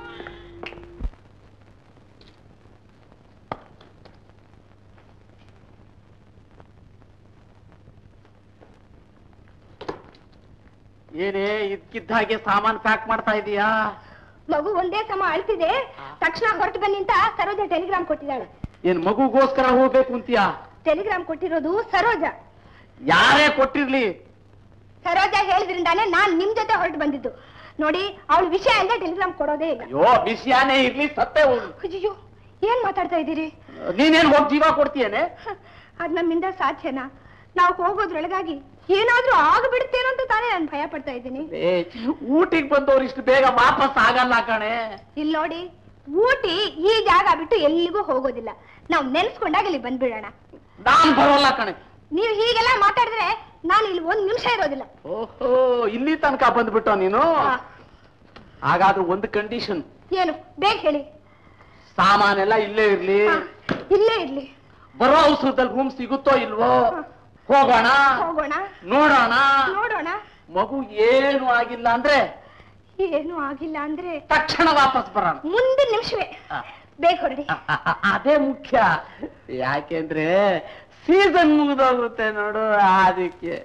ಏನೇ ಇದ್ಕಿದ್ದ ಹಾಗೆ ಸಾಮಾನ್ ಪ್ಯಾಕ್ ಮಾಡ್ತಾ ಇದೀಯಾ ಮಗು ಒಂದೇ ಸಮ ಅಳ್ತಿದೆ ತಕ್ಷಣ ಹೊರಟು ಬನ್ನಿ ಅಂತ ಸರೋಜ ಟೆಲಿಗ್ರಾಮ್ ಕೊಟ್ಟಿದ್ದಾಳೆ ಏನ್ ಮಗುಗೋಸ್ಕರ ಹೋಗ್ಬೇಕು ಅಂತೀಯಾ ಟೆಲಿಗ್ರಾಮ್ ಕೊಟ್ಟಿರೋದು ಸರೋಜ ಯಾರೇ ಕೊಟ್ಟಿರ್ಲಿ ಸರೋಜ ಹೇಳಿದ್ರಿಂದಾನೇ ನಾನ್ ನಿಮ್ ಜೊತೆ ಹೊರಟು ಬಂದಿದ್ದು ನೋಡಿ ಅವಳ ವಿಷಯ ಅಂದ್ರೆ ಟೆಲಿಗ್ರಾಮ್ ಕೊಡೋದೇ ಇಲ್ಲ ಅಯ್ಯೋ ವಿಷಯನೇ ಇರ್ಲಿ ಸತ್ತೇ ಹೋಗ್ಲಿ ಅಯ್ಯೋ ಏನ್ ಮಾತಾಡ್ತಾ ಇದ್ದೀರಿ ನೀನೇನ್ ಹೋಗಿ ಜೀವ ಕೊಡ್ತೀಯೇನೆ ಅದ್ ನಮ್ಮಿಂದ ಸಾಧ್ಯನಾ ನಾವು ಹೋಗೋದ್ರೊಳಗಾಗಿ ಏನಾದ್ರೂ ಆಗ್ಬಿಡುತ್ತೇನೋ ಅಂತ ತಾನೇ ನಾನು ಭಯ ಪಡ್ತಾ ಇದ್ದೀನಿ ಏ, ಊಟಿಗ್ ಬಂದವ್ರು ಇಷ್ಟು ಬೇಗ ವಾಪಸ್ ಆಗಲ್ಲ ಕಣೆ ಇಲ್ಲಿ ನೋಡಿ ಊಟಿ ಈ ಜಾಗ ಬಿಟ್ಟು ಎಲ್ಲಿಗೂ ಹೋಗೋದಿಲ್ಲ ನಾವು ನೆನ್ಸ್ಕೊಂಡಾಗ ಇಲ್ಲಿ ಬಂದ್ಬಿಡೋಣ ನಾನ್ ಬರೋಲ್ಲ ಕಣೆ ನೀವು ಹೀಗೆಲ್ಲ ಮಾತಾಡಿದ್ರೆ ನಾನು ಇಲ್ಲಿ ಒಂದ್ ನಿಮಿಷ ಇರೋದಿಲ್ಲ ಓಹೋ ಇಲ್ಲಿ ತನಕ ಬಂದ್ಬಿಟ್ಟೋ ನೀನು ಹಾ. ಹಾಗಾದ್ರೆ ಒಂದು ಕಂಡೀಷನ್ ಏನು ಬೇಗ ಹೇಳಿ ಸಾಮಾನೆಲ್ಲ ಇಲ್ಲೇ ಇರ್ಲಿ ಹಾ, ಇಲ್ಲೇ ಇರ್ಲಿ ಬರೋ ಅವಸರದಲ್ಲಿ ರೂಮ್ ಸಿಗುತ್ತೋ ಇಲ್ವೋ ಹೋಗೋಣ ಹೋಗೋಣ ನೋಡೋಣ ನೋಡೋಣ ಮಗು ಏನು ಆಗಿಲ್ಲ ಅಂದ್ರೆ ಏನು ಆಗಿಲ್ಲ ಅಂದ್ರೆ ತಕ್ಷಣ ವಾಪಸ್ ಬರೋಣ ಮುಂದಿನ ನಿಮಿಷವೇ ಹಾ. ಬೇಗ ಹೊರಡಿ ಅದೇ ಮುಖ್ಯ ಯಾಕೆಂದ್ರೆ ಸೀಸನ್ ಮುಗಿದೋಗುತ್ತೆ ನೋಡು ಅದಕ್ಕೆ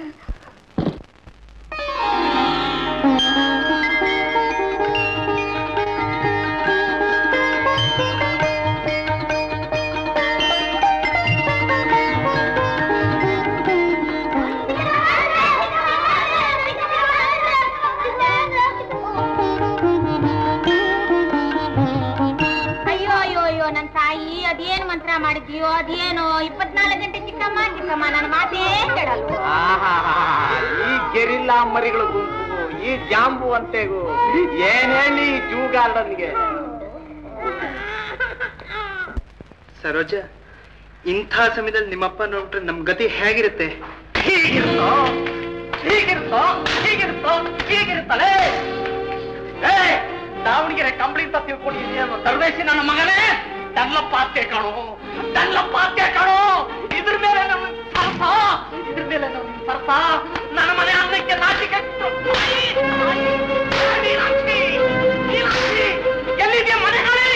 ಅಯ್ಯೋ ಅಯ್ಯೋ ಅಯ್ಯೋ ನನ್ ತಾಯಿ ಅದೇನು ಮಂತ್ರ ಮಾಡಿದ್ಯೋ ಅದೇನೋ ಇಪ್ಪತ್ನಾಲ್ಕು ಗಂಟೆ ಚಿಕ್ಕಮ್ಮ ಚಿಕ್ಕಮ್ಮ ನನ್ನ ಮಾತೇ ಕೇಳಲ್ವ ಆಹಾಹಾ, ಈ ಗೆರಿಲ್ಲಾ ಮರಿಗಳ ಗುಂಪು ಈ ಜಾಂಬು ಅಂತೆಗೂ ಏನ್ ಹೇಳಿ ಈ ಜೂ ಗಾರ್ಡನ್ಗೆ ಸರೋಜ ಇಂಥ ಸಮಯದಲ್ಲಿ ನಿಮ್ಮಪ್ಪ ನೋಡ್ಬಿಟ್ರೆ ನಮ್ ಗತಿ ಹೇಗಿರುತ್ತೆ ಹೀಗಿರುತ್ತೋ ಹೀಗಿರುತ್ತೋ ಹೀಗಿರುತ್ತೋ ಹೀಗಿರುತ್ತಲೇ ಏ ದಾವಣಗೆರೆ ಕಂಬಳಿ ಅಂತ ತಿಳ್ಕೊಂಡಿದ್ದೀನಿ ಅನ್ನೋ ತರಬೇಸಿ ನನ್ನ ಮಗನೇ ಡಲ್ಲಪ್ಪ ಅತ್ತೆ ಕಣು ಡಲ್ಲಪ್ಪ ಅತ್ತೆ ಕಣು ಇದ್ರ ಮೇಲೆ ನಮ್ಮ ಸರ್ಸ ಇದ್ರ ಮೇಲೆ ನಮ್ಮ ಸರ್ಸ ನನ್ನ ಮನೆ ಅನ್ನಕ್ಕೆ ನಾಚಿಕೆ ಮೀನಾಕ್ಷಿ ಮೀನಾಕ್ಷಿ ಎಲ್ಲಿದೆಯಾ ಮನೆ ಹೇಳಿ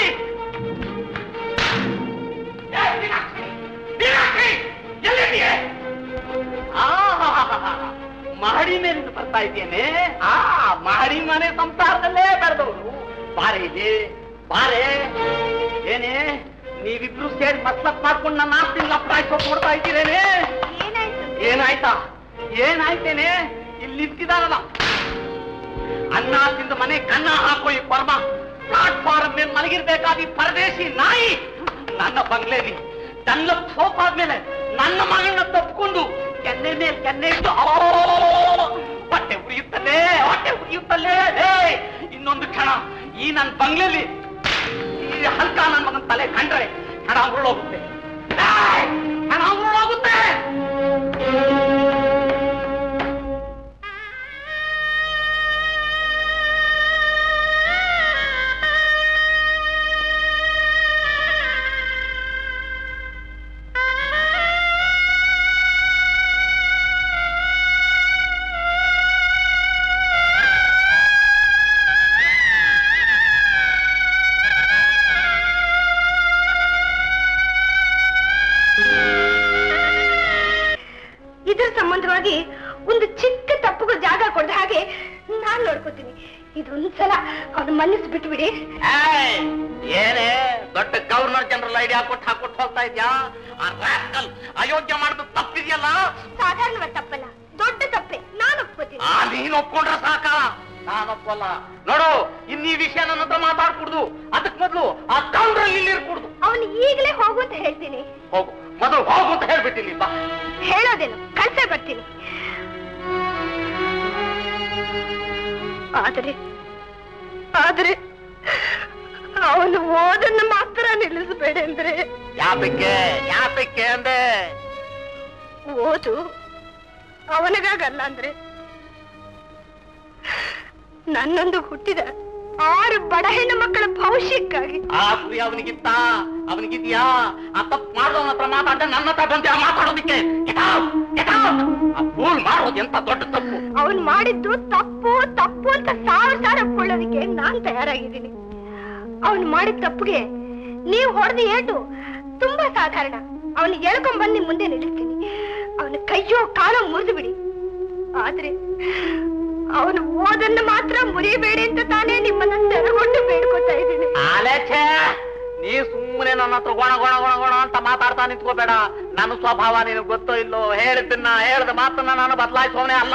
ಏ, ಮೀನಾಕ್ಷಿ ಮೀನಾಕ್ಷಿ ಎಲ್ಲಿದೆಯೇ ಆಹಾಹಾಹಾ. ಮಹಡಿ ಮೇಲಿಂದ ಬರ್ತಾ ಇದ್ದೇನೆ ಆ ಮಹಡಿ ಮನೆ ಸಂಸಾರದಲ್ಲೇ ಬೆಳೆದವರು ಬಾರೆ ಇಲ್ಲಿ ಬಾರೆ ಏನೇ ನೀವಿಬ್ರು ಸೇರಿ ಮಸ್ಲತ್ ಮಾಡ್ಕೊಂಡು ನನ್ನ ಆಸ್ತಿ ಲಪ್ಪಾಯ್ಸೋಕ್ ನೋಡ್ತಾ ಇದ್ದೀರೇನೆ ಏನಾಯ್ತು ಏನಾಯ್ತಾ ಏನಾಯ್ತೇನೆ ಇಲ್ಲಿ ನಿಂತಿದಾರಲ್ಲ ಅನ್ನ ತಿಂದ ಮನೆ ಕನ್ನ ಹಾಕೋ ಈ ಪರ್ಮ ಪ್ಲಾಟ್ಫಾರ್ಮ್ ಮೇಲೆ ಮಲಗಿರ್ಬೇಕಾದ ಈ ಪರದೇಶಿ ನಾಯಿ ನನ್ನ ಬಂಗ್ಲೆಲಿ ನನ್ನ ಸೋಫಾ ಮೇಲೆ ನನ್ನ ಮಗಳನ್ನ ತಪ್ಪಿಕೊಂಡು ಕೆನ್ನೆ ಮೇಲೆ ಕೆನ್ನೆ ಇಟ್ಟು ಆ, ಹೊಟ್ಟೆ ಉರಿಯುತ್ತಲೇ ಹೊಟ್ಟೆ ಉರಿಯುತ್ತಲೇ ಏ, ಇನ್ನೊಂದು ಕ್ಷಣ ಈ ನನ್ನ ಬಂಗ್ಲೆಲಿ ಈ ಹಲ್ಕ ನನ್ನ ಮಗನ ತಲೆ ಕಂಡ್ರೆ ಹಣ ಉರುಳೋಗುತ್ತೆ ಏಯ್, ಹಣ ಉರುಳೋಗುತ್ತೆ ಇದ್ರ ಸಂಬಂಧವಾಗಿ ಒಂದು ಚಿಕ್ಕ ತಪ್ಪುಗೂ ಜಾಗ ಕೊಡ್ದ ಹಾಗೆ ನಾನ್ ನೋಡ್ಕೋತೀನಿ ಇದೊಂದ್ಸಲ ಅವನು ಮನಸ್ಸು ಬಿಟ್ಬಿಡಿ ಏಯ್, ಏನೇ ದೊಡ್ಡ ಗವರ್ನರ್ ಜನರಲ್ ಐಡಿಯಾ ಕೊಟ್ಟು ಹಾಕೊಟ್ಟು ಹೋಗ್ತಾ ಇದ್ಯಾ ಆ rascal ಅಯೋಗ್ಯ ಮಾಡಿದ ತಪ್ಪಿದೆಯಲ್ಲ ಸಾಧಾರಣವಾದ ತಪ್ಪಲ್ಲ ದೊಡ್ಡ ತಪ್ಪೆ ನಾನು ಒಪ್ಕೋತೀನಿ ಆ ನೀನ್ ಒಪ್ಕೊಂಡ್ರೆ ಸಾಕ ನಾನು ಒಪ್ಪಲ್ಲ ನೋಡು ಇನ್ನು ಈ ವಿಷಯ ನನ್ನ ಹತ್ರ ಮಾತಾಡ್ಕೂಡ್ದು ಅದಕ್ ಮೊದ್ಲು ಆ ಕೌಂಡ್ರಲ್ಲಿ ಇಲ್ಲಿ ಇರ್ಕೂಡ್ದು ಅವನು ಈಗಲೇ ಹೋಗು ಅಂತ ಹೇಳ್ತೀನಿ ಹೋಗು ಮೊದಲು ಹೋಗು ಅಂತ ಹೇಳ್ಬಿಟ್ಟಿನಿ ಬಾ ಹೇಳೋದೇನು ಕಳ್ಸೇ ಬರ್ತೀನಿ ಆದ್ರೆ ಆದ್ರೆ ಅವನು ಓದನ್ನು ಮಾತ್ರ ನಿಲ್ಲಿಸಬೇಡಿ ಅಂದ್ರೆ ಯಾತಕ್ಕೆ ಯಾತಕ್ಕೆ ಅಂದೆ ಓದು ಅವನಿಗಾಗಲ್ಲ ಅಂದ್ರೆ ನನ್ನೊಂದು ಹುಟ್ಟಿದ ಆರು ಬಡ ಹೆಣ್ಣು ಮಕ್ಕಳ ಭವಿಷ್ಯಕ್ಕಾಗಿ ಆ ಗುರಿ ಅವನಿಗಿತ್ತ ಅವನಿಗಿದ್ಯಾ ಆ ತಪ್ಪು ಮಾಡಿದವನ ಹತ್ರ ಮಾತಾಡ್ದೆ ನನ್ನ ಹತ್ರ ಬಂದ್ಯಾ ಮಾತಾಡೋದಿಕ್ಕೆ Get out! Get out! ಆ ಫೂಲ್ ಮಾಡೋದು ಎಂತ ದೊಡ್ಡ ತಪ್ಪು ಅವನ್ ಮಾಡಿದ್ದು ತಪ್ಪು ತಪ್ಪು ಅಂತ ಸಾವಿರ ಸಾವಿರ ಒಪ್ಕೊಳ್ಳೋದಕ್ಕೆ ನಾನ್ ತಯಾರಾಗಿದ್ದೀನಿ ಅವನ್ ಮಾಡಿದ ತಪ್ಪಿಗೆ ನೀವು ಹೊಡೆದ ಏಟು ತುಂಬಾ ಸಾಧಾರಣ ಅವನಿಗೆ ಎಳ್ಕೊಂಡ್ ಬಂದು ಮುಂದೆ ನಿಲ್ಲಿಸ್ತೀನಿ ಅವನ ಕೈಯೋ ಕಾಲೋ ಮುರಿದು ಬಿಡಿ ಆದ್ರೆ ಅವನು ಓದನ್ನ ಮಾತ್ರ ಮುರಿಬೇಡಿ ಅಂತ ತಾನೇ ನಿಮ್ಮನ್ನ ತೆರಗೊಂಡು ಬೇಡ್ಕೊತಾ ಇದ್ದೀನಿ ಆಲೇಚೆ ನೀ ಸುಮ್ಮನೆ ನನ್ನ ಹತ್ರ ಗೊಣ ಗೊಣ ಗೊಣ ಗೊಣ ಅಂತ ಮಾತಾಡ್ತಾ ನಿಂತ್ಕೋಬೇಡ ನನ್ನ ಸ್ವಭಾವ ನಿನಗೆ ಗೊತ್ತೋ ಇಲ್ಲೋ ಹೇಳಿದ್ದನ್ನ ಹೇಳ್ದ ಮಾತನ್ನ ನಾನು ಬದಲಾಯಿಸೋನೆ ಅಲ್ಲ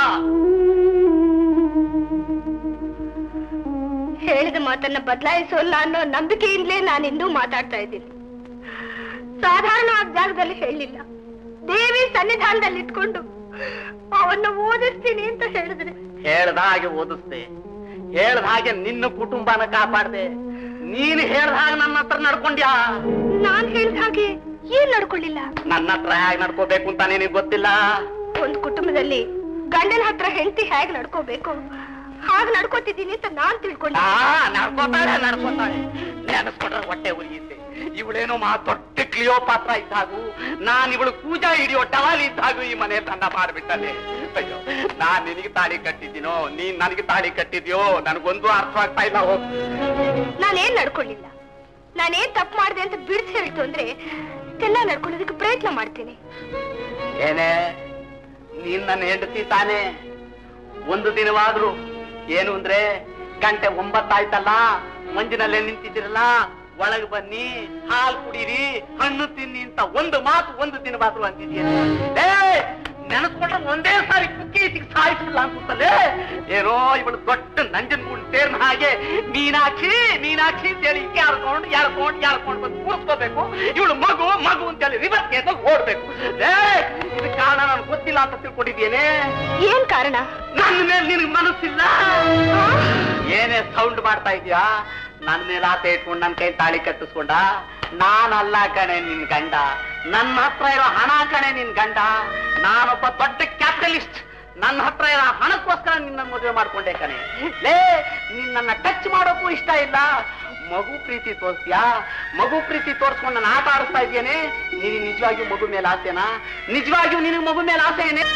ಹೇಳಿದ ಮಾತನ್ನ ಬದಲಾಯಿಸೋಲ್ಲ ಅನ್ನೋ ನಂಬಿಕೆಯಿಂದಲೇ ನಾನು ಇನ್ನೂ ಮಾತಾಡ್ತಾ ಇದ್ದೀನಿ ಸಾಧಾರಣವಾದ ಜಾಗದಲ್ಲಿ ಹೇಳಿಲ್ಲ ದೇವಿ ಸನ್ನಿಧಾನದಲ್ಲಿ ಇಟ್ಕೊಂಡು ಅವನ್ನು ಓದಿಸ್ತೀನಿ ಅಂತ ಹೇಳಿದ್ರೆ ಹೇಳ್ದ ಹಾಗೆ ಓದಿಸ್ದೆ ಹೇಳ್ದ ಹಾಗೆ ನಿನ್ನ ಕುಟುಂಬನ ಕಾಪಾಡ್ದೆ ನೀನು ಹೇಳ್ದ ಹಾಗೆ ನನ್ನ ಹತ್ರ ನಡ್ಕೊಂಡ್ಯಾ ನಾನ್ ಹೇಳಿದ ಹಾಗೆ ಏನ್ ನಡ್ಕೊಳ್ಳಿಲ್ಲ ನನ್ನ ಹತ್ರ ಹೇಗೆ ನಡ್ಕೋಬೇಕು ಅಂತ ನಿನಗೆ ಗೊತ್ತಿಲ್ಲ ಒಂದ್ ಕುಟುಂಬದಲ್ಲಿ ಗಂಡನ ಹತ್ರ ಹೆಂಡತಿ ಹೇಗ್ ನಡ್ಕೋಬೇಕು ಹಾಗೆ ನಡ್ಕೋತಿದ್ದೀನಿ ಅಂತ ನಾನ್ ತಿಳ್ಕೊಂಡೆ ಆ ನಡ್ಕೋತಾಳೆ ನಡ್ಕೋತಾಳೆ ನೆನಸ್ಕೊಂಡ್ರೆ ಹೊಟ್ಟೆ ಉರಿಯುತ್ತೆ ಇವಳೇನೋ ಮಾ ದೊಡ್ಡ ಕ್ಲಿಯೋ ಪಾತ್ರ ಇದ್ದಾಗೂ ನಾನ್ ಇವಳು ಪೂಜಾ ಹಿಡಿಯೋ ಡವಾಲಿ ಇದ್ದಾಗೂ ಈ ಮನೆ ತಂಡ ಮಾಡ್ಬಿಟ್ಟಲೆ ಅಯ್ಯೋ ನಾನ್ ನಿನಗೆ ತಾಳಿ ಕಟ್ಟಿದ್ದೀನೋ ನೀನ್ ನನಗೆ ತಾಳಿ ಕಟ್ಟಿದ್ಯೋ ನನಗೊಂದು ಅರ್ಥ ಆಗ್ತಾ ಇಲ್ಲ ಹೋಗ್ ನಾನೇನ್ ನಡ್ಕೊಳ್ಳಿಲ್ಲ ನಾನೇನ್ ತಪ್ಪು ಮಾಡಿದೆ ಅಂತ ಬಿಡ್ಸಿ ಹೇಳ್ತು ಅಂದ್ರೆ ಇಷ್ಟೆಲ್ಲ ನಡ್ಕೊಳ್ಳೋದಕ್ಕೆ ಪ್ರಯತ್ನ ಮಾಡ್ತೀನಿ ಏನೇ ನೀನ್ ನನ್ನ ಹೆಂಡತಿ ತಾನೇ ಒಂದು ದಿನವಾದ್ರು ಏನು ಅಂದ್ರೆ ಗಂಟೆ ಒಂಬತ್ತಾಯ್ತಲ್ಲ ಮಂಜಿನಲ್ಲೇ ನಿಂತಿದ್ದೀರಲ್ಲ ಒಳಗೆ ಬನ್ನಿ ಹಾಲು ಕುಡೀರಿ ಹಣ್ಣು ತಿನ್ನಿ ಅಂತ ಒಂದು ಮಾತು ಒಂದು ದಿನ ಮಾತ್ರ ಅಂತಿದ್ಯೇನೆ ಏ ನೆನಸ್ಕೊಂಡ್ರೆ ಒಂದೇ ಸಾರಿ ಕುಕ್ಕಿ ಇಟ್ಟಿಗೆ ಸಾಯಿಸಿಲ್ಲ ಅನ್ಸುತ್ತಲ್ಲೇ ಏನೋ ಇವಳು ದೊಡ್ಡ ನಂಜನಗೂಡು ತೇರ್ನ ಹಾಗೆ ಮೀನಾಕ್ಷಿ ಮೀನಾಕ್ಷಿ ಅಂತೇಳಿ ಯಾರ್ಕೊಂಡು ಯಾರ್ಕೊಂಡು ಯಾರ್ಕೊಂಡು ಬಂದು ಕೂರಿಸ್ಕೋಬೇಕು ಇವಳು ಮಗು ಮಗು ಅಂತೇಳಿ ರಿವರ್ಸ್ ಕೇಸಲ್ಲಿ ಓಡ್ಬೇಕು ಏ ಇದು ಕಾರಣ ನಾನು ಗೊತ್ತಿಲ್ಲ ಅಂತ ತಿಳ್ಕೊಂಡಿದ್ದೇನೆ ಏನ್ ಕಾರಣ ನನ್ನ ಮೇಲೆ ನಿನಗೆ ಮನಸ್ಸಿಲ್ಲ ಏನೇ ಸೌಂಡ್ ಮಾಡ್ತಾ ಇದೀಯಾ ನನ್ನ ಮೇಲೆ ಆತ ಇಟ್ಕೊಂಡು ನನ್ನ ಕೈ ತಾಳಿ ಕಟ್ಟಿಸ್ಕೊಂಡ ನಾನಲ್ಲ ಕಣೆ ನಿನ್ ಗಂಡ ನನ್ನ ಹತ್ರ ಇರೋ ಹಣ ಕಣೆ ನಿನ್ ಗಂಡ ನಾನೊಬ್ಬ ದೊಡ್ಡ ಕ್ಯಾಪಿಟಲಿಸ್ಟ್ ನನ್ನ ಹತ್ರ ಇರೋ ಹಣಕ್ಕೋಸ್ಕರ ನಿನ್ನ ಮದುವೆ ಮಾಡ್ಕೊಂಡೆ ಕಣೆ ಲೇ ನೀನ್ ನನ್ನ ಟಚ್ ಮಾಡೋಕ್ಕೂ ಇಷ್ಟ ಇಲ್ಲ ಮಗು ಪ್ರೀತಿ ತೋರಿಸ್ತೀಯಾ ಮಗು ಪ್ರೀತಿ ತೋರಿಸ್ಕೊಂಡು ನಾನು ಆಟ ಆಡಿಸ್ತಾ ಇದ್ದೇನೆ ನೀನು ನಿಜವಾಗಿಯೂ ಮಗು ಮೇಲೆ ಆಸೆನಾ ನಿಜವಾಗಿಯೂ ನಿನಗೆ ಮಗು ಮೇಲೆ ಆಸೆ ಏನೇ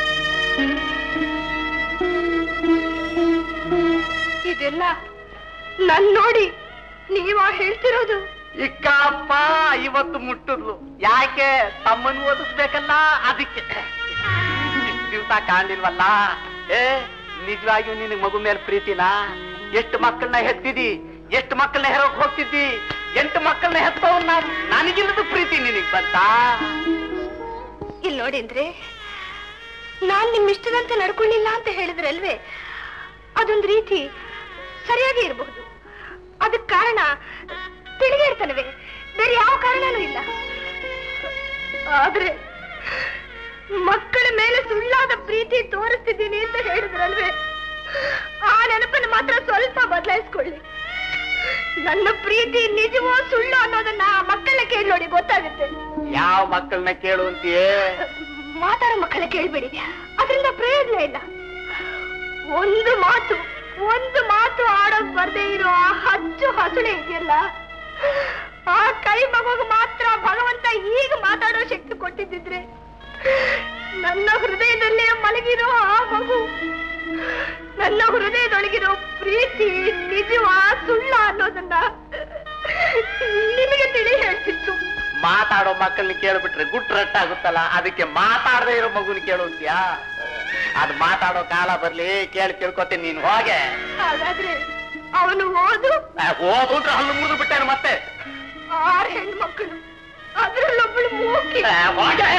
ಇದೆಲ್ಲ ನನ್ ನೋಡಿ ನೀವ ಹೇಳ್ತಿರೋದು ಇಕ್ಕ ಅಪ್ಪ ಇವತ್ತು ಮುಟ್ಟಿದ್ಲು ಯಾಕೆ ತಮ್ಮನ್ ಓದಿಸ್ಬೇಕಲ್ಲ ಅದಕ್ಕೆ ದಿವಸ ಕಾಣ್ಲಿಲ್ವಲ್ಲ ಏ ನಿಜವಾಗಿಯೂ ನಿನಗೆ ಮಗು ಮೇಲೆ ಪ್ರೀತಿನಾ ಎಷ್ಟು ಮಕ್ಕಳನ್ನ ಹೆತ್ತಿದಿ ಎಷ್ಟು ಮಕ್ಕಳನ್ನ ಹೆರೋಕ್ ಹೋಗ್ತಿದ್ದಿ ಎಂಟು ಮಕ್ಕಳನ್ನ ಹೆತ್ತವ್ ನಾನು ನನಗಿಲ್ಲದ ಪ್ರೀತಿ ನಿನಗ್ ಬಂತಾ ಇಲ್ಲಿ ನೋಡಿ ಅಂದ್ರೆ ನಾನ್ ನಿಮ್ ಇಷ್ಟದಂತೆ ನಡ್ಕೊಳ್ಳಿಲ್ಲ ಅಂತ ಹೇಳಿದ್ರಲ್ವೇ ಅದೊಂದ್ ರೀತಿ ಸರಿಯಾಗಿ ಇರಬಹುದು ಅದಕ್ ಕಾರಣ ತಿಳಿದಿರ್ತನವೇ ಬೇರೆ ಯಾವ ಕಾರಣನೂ ಇಲ್ಲ ಆದ್ರೆ ಮಕ್ಕಳ ಮೇಲೆ ಸುಳ್ಳಾದ ಪ್ರೀತಿ ತೋರಿಸ್ತಿದ್ದೀನಿ ಅಂತ ಹೇಳಿದ್ರಲ್ವೇ ಆ ನೆನಪನ್ನು ಮಾತ್ರ ಸ್ವಲ್ಪ ಬದಲಾಯಿಸ್ಕೊಳ್ಳಿ ನನ್ನ ಪ್ರೀತಿ ನಿಜವೋ ಸುಳ್ಳು ಅನ್ನೋದನ್ನ ಮಕ್ಕಳನ್ನ ಕೇಳಿ ನೋಡಿ ಗೊತ್ತಾಗುತ್ತೆ ಯಾವ ಮಕ್ಕಳನ್ನ ಕೇಳು ಅಂತೀಯೇ ಮಾತಾಡೋ ಮಕ್ಕಳ ಕೇಳ್ಬೇಡಿ ಅದರಿಂದ ಪ್ರಯೋಜನ ಇಲ್ಲ ಒಂದು ಮಾತು ಒಂದು ಮಾತು ಆಡೋಕ್ ಬರ್ದೇ ಇರೋ ಆ ಹಚ್ಚು ಹಸುಳೆ ಇದೆಯಲ್ಲ ಆ ಕೈ ಮಗುಗೆ ಮಾತ್ರ ಭಗವಂತ ಈಗ ಮಾತಾಡೋ ಶಕ್ತಿ ಕೊಟ್ಟಿದ್ದಿದ್ರೆ ನನ್ನ ಹೃದಯದಲ್ಲೇ ಮಲಗಿರೋ ಆ ಮಗು ನನ್ನ ಹೃದಯದೊಳಗಿರೋ ಪ್ರೀತಿ ನಿಜವಾ ಸುಳ್ಳ ಅನ್ನೋದನ್ನ ನಿಮಗೆ ತಿಳಿ ಹೇಳ್ತಿತ್ತು ಮಾತಾಡೋ ಮಕ್ಕಳನ್ನ ಕೇಳ್ಬಿಟ್ರೆ ಗುಟ್ ರಟ್ಟಾಗುತ್ತಲ್ಲ ಅದಕ್ಕೆ ಮಾತಾಡದೆ ಇರೋ ಮಗುನ ಕೇಳು ಅಂತೀಯಾ ಅದು ಮಾತಾಡೋ ಕಾಲ ಬರ್ಲಿ ಕೇಳಿ ತಿಳ್ಕೊತೀನಿ ನೀನ್ ಹೋಗೆ ಹಾಗಾದ್ರೆ ಅವನು ಓದು ಓದು ಅಂದ್ರೆ ಹಲ್ಲು ಮುರಿದು ಬಿಟ್ಟೇನು ಮತ್ತೆ ಆರು ಹೆಣ್ಮಕ್ಳು ಅದ್ರಲ್ಲೊಬ್ಬಳು ಮೂಕಿ ಆ, ಹೋಗೆ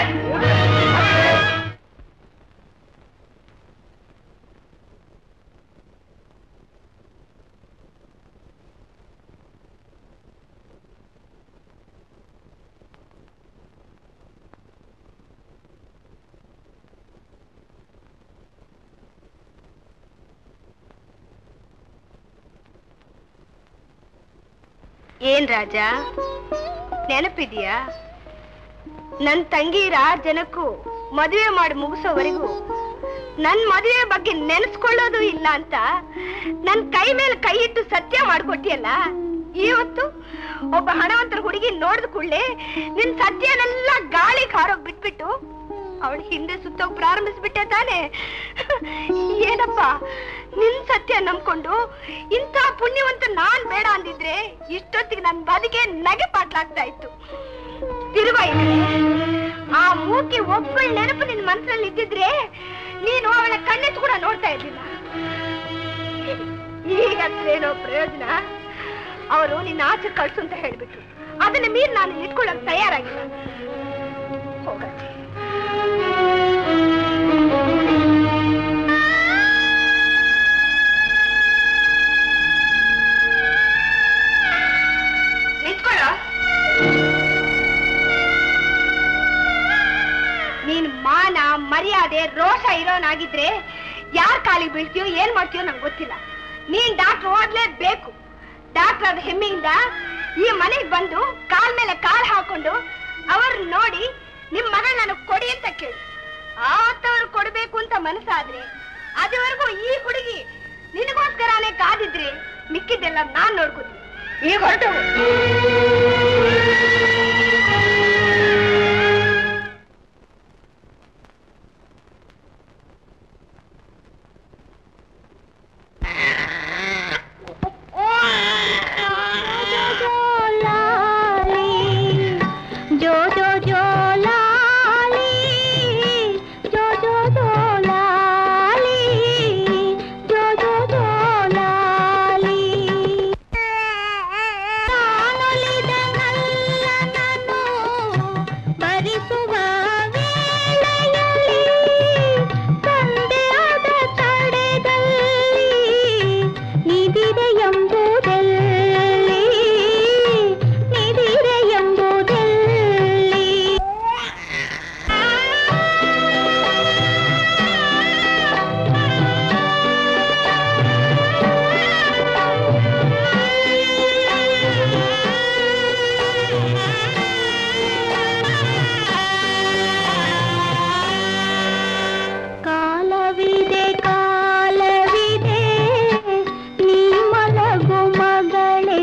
ಏನ್ ರಾಜ ನೆನಪಿದ್ಯಾ ನನ್ ತಂಗಿ ಜನಕ್ಕೂ ಮದುವೆ ಮಾಡಿ ಮುಗಿಸೋವರೆಗೂ ನನ್ ಮದುವೆ ಬಗ್ಗೆ ನೆನೆಸ್ಕೊಳ್ಳೋದು ಇಲ್ಲ ಅಂತ ನನ್ ಕೈ ಮೇಲೆ ಕೈ ಇಟ್ಟು ಸತ್ಯ ಮಾಡ್ಕೊಟ್ಟಿಯಲ್ಲ ಇವತ್ತು ಒಬ್ಬ ಹಣವಂತರ ಹುಡುಗಿ ನೋಡಿದ ಕೂಡಲೇ ನಿನ್ ಸತ್ಯನೆಲ್ಲ ಗಾಳಿ ಕಾರೋಗ್ ಬಿಟ್ಬಿಟ್ಟು ಅವಳ ಹಿಂದೆ ಸುತ್ತೋಗ್ ಪ್ರಾರಂಭಿಸ್ಬಿಟ್ಟೆ ತಾನೆ ಏನಪ್ಪ ನಿನ್ ಸತ್ಯ ನಂಬ್ಕೊಂಡು ಇಂಥ ಪುಣ್ಯವಂತ ನಾನ್ ಬೇಡ ಅಂದಿದ್ರೆ ಇಷ್ಟೊತ್ತಿಗೆ ನನ್ ಬದುಕೆ ನಗೆ ಪಾಟ್ಲಾಗ್ತಾ ಇತ್ತು ತಿರುಗ ಈ ಕಡೆ. ಆ ಮೂಕಿ ಒಬ್ಬಳ ನೆನಪು ನಿನ್ ಮನಸ್ಸಲ್ಲಿ ಇದ್ದಿದ್ರೆ ನೀನು ಅವಳ ಕಣ್ಣೆತ್ತು ಕೂಡ ನೋಡ್ತಾ ಇದ್ದಿಲ್ಲ ಈಗಂತೇನೋ ಪ್ರಯೋಜನ ಅವರು ನಿನ್ನ ಆಚೆ ಕಳ್ಸು ಅಂತ ಹೇಳ್ಬಿಟ್ರು ಅದನ್ನ ಮೀರ್ ನಾನು ಇಲ್ಲಿ ಇಟ್ಕೊಳ್ಳಕ್ ತಯಾರಾಗಿಲ್ಲ ಹೋಗತ್ತೆ ನಿಂತ್ಕೊಳ್ಳೋ ನೀನ್ ಮಾನ ಮರ್ಯಾದೆ ರೋಷ ಇರೋನಾಗಿದ್ರೆ ಯಾರ್ ಕಾಲಿಗೆ ಬೀಳ್ತೀಯೋ ಏನ್ ಮಾಡ್ತೀಯೋ ನಂಗೆ ಗೊತ್ತಿಲ್ಲ ನೀನ್ ಡಾಕ್ಟರ್ ಓದ್ಲೇಬೇಕು ಡಾಕ್ಟರ್ ಅದ ಹೆಮ್ಮೆಯಿಂದ ಈ ಮನೆಗ್ ಬಂದು ಕಾಲ್ ಮೇಲೆ ಕಾಲ್ ಹಾಕೊಂಡು ಅವ್ರ ನೋಡಿ ನಿಮ್ ಮಗಳ ನನಗ್ ಕೊಡಿ ಅಂತ ಕೇಳಿ ಆತವ್ರು ಕೊಡ್ಬೇಕು ಅಂತ ಮನಸ್ಸಾದ್ರೆ ಅದುವರೆಗೂ ಈ ಹುಡುಗಿ ನಿನಗೋಸ್ಕರನೇ ಕಾದಿದ್ರೆ ಮಿಕ್ಕಿದ್ದೆಲ್ಲ ನಾನ್ ನೋಡ್ಕೋತೀನಿ ಈಗ ಹೊರಟು जो जो जो लाली जो जो जो लाली जो जो जो लाली ನಾನೊಲಿದ ನಲ್ಲನನು ಬರಿಸುವ ವೇಳೆಯಲ್ಲಿ ಸಂದೇಹದ ತಡೆದಲ್ಲಿ ನಿಧಿರೆ ಎಂಬುದೆಲ್ಲಿ ನಿಧಿರೆ ಎಂಬುದೆಲ್ಲಿ ಕಾಲವಿದೆ ಕಾಲವಿದೆ ನೀ ಮಲಗು ಮಗಳೇ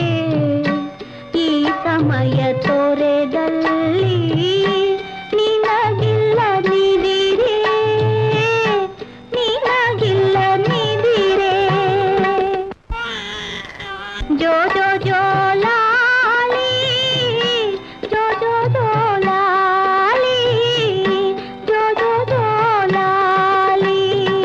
ಈ ಸಮಯ ತೋರೆದಲ್ಲಿ ನಿನಗಿಲ್ಲ ನಿದಿರೆ ನಿನಗಿಲ್ಲ ನಿದಿರೆ ಜೋ ಜೋ ಜೋ ಲಾಲಿ ಜೋ ಜೋ ಜೋ ಲಾಲಿ ಜೋ ಜೋ ಜೋ ಲಾಲಿ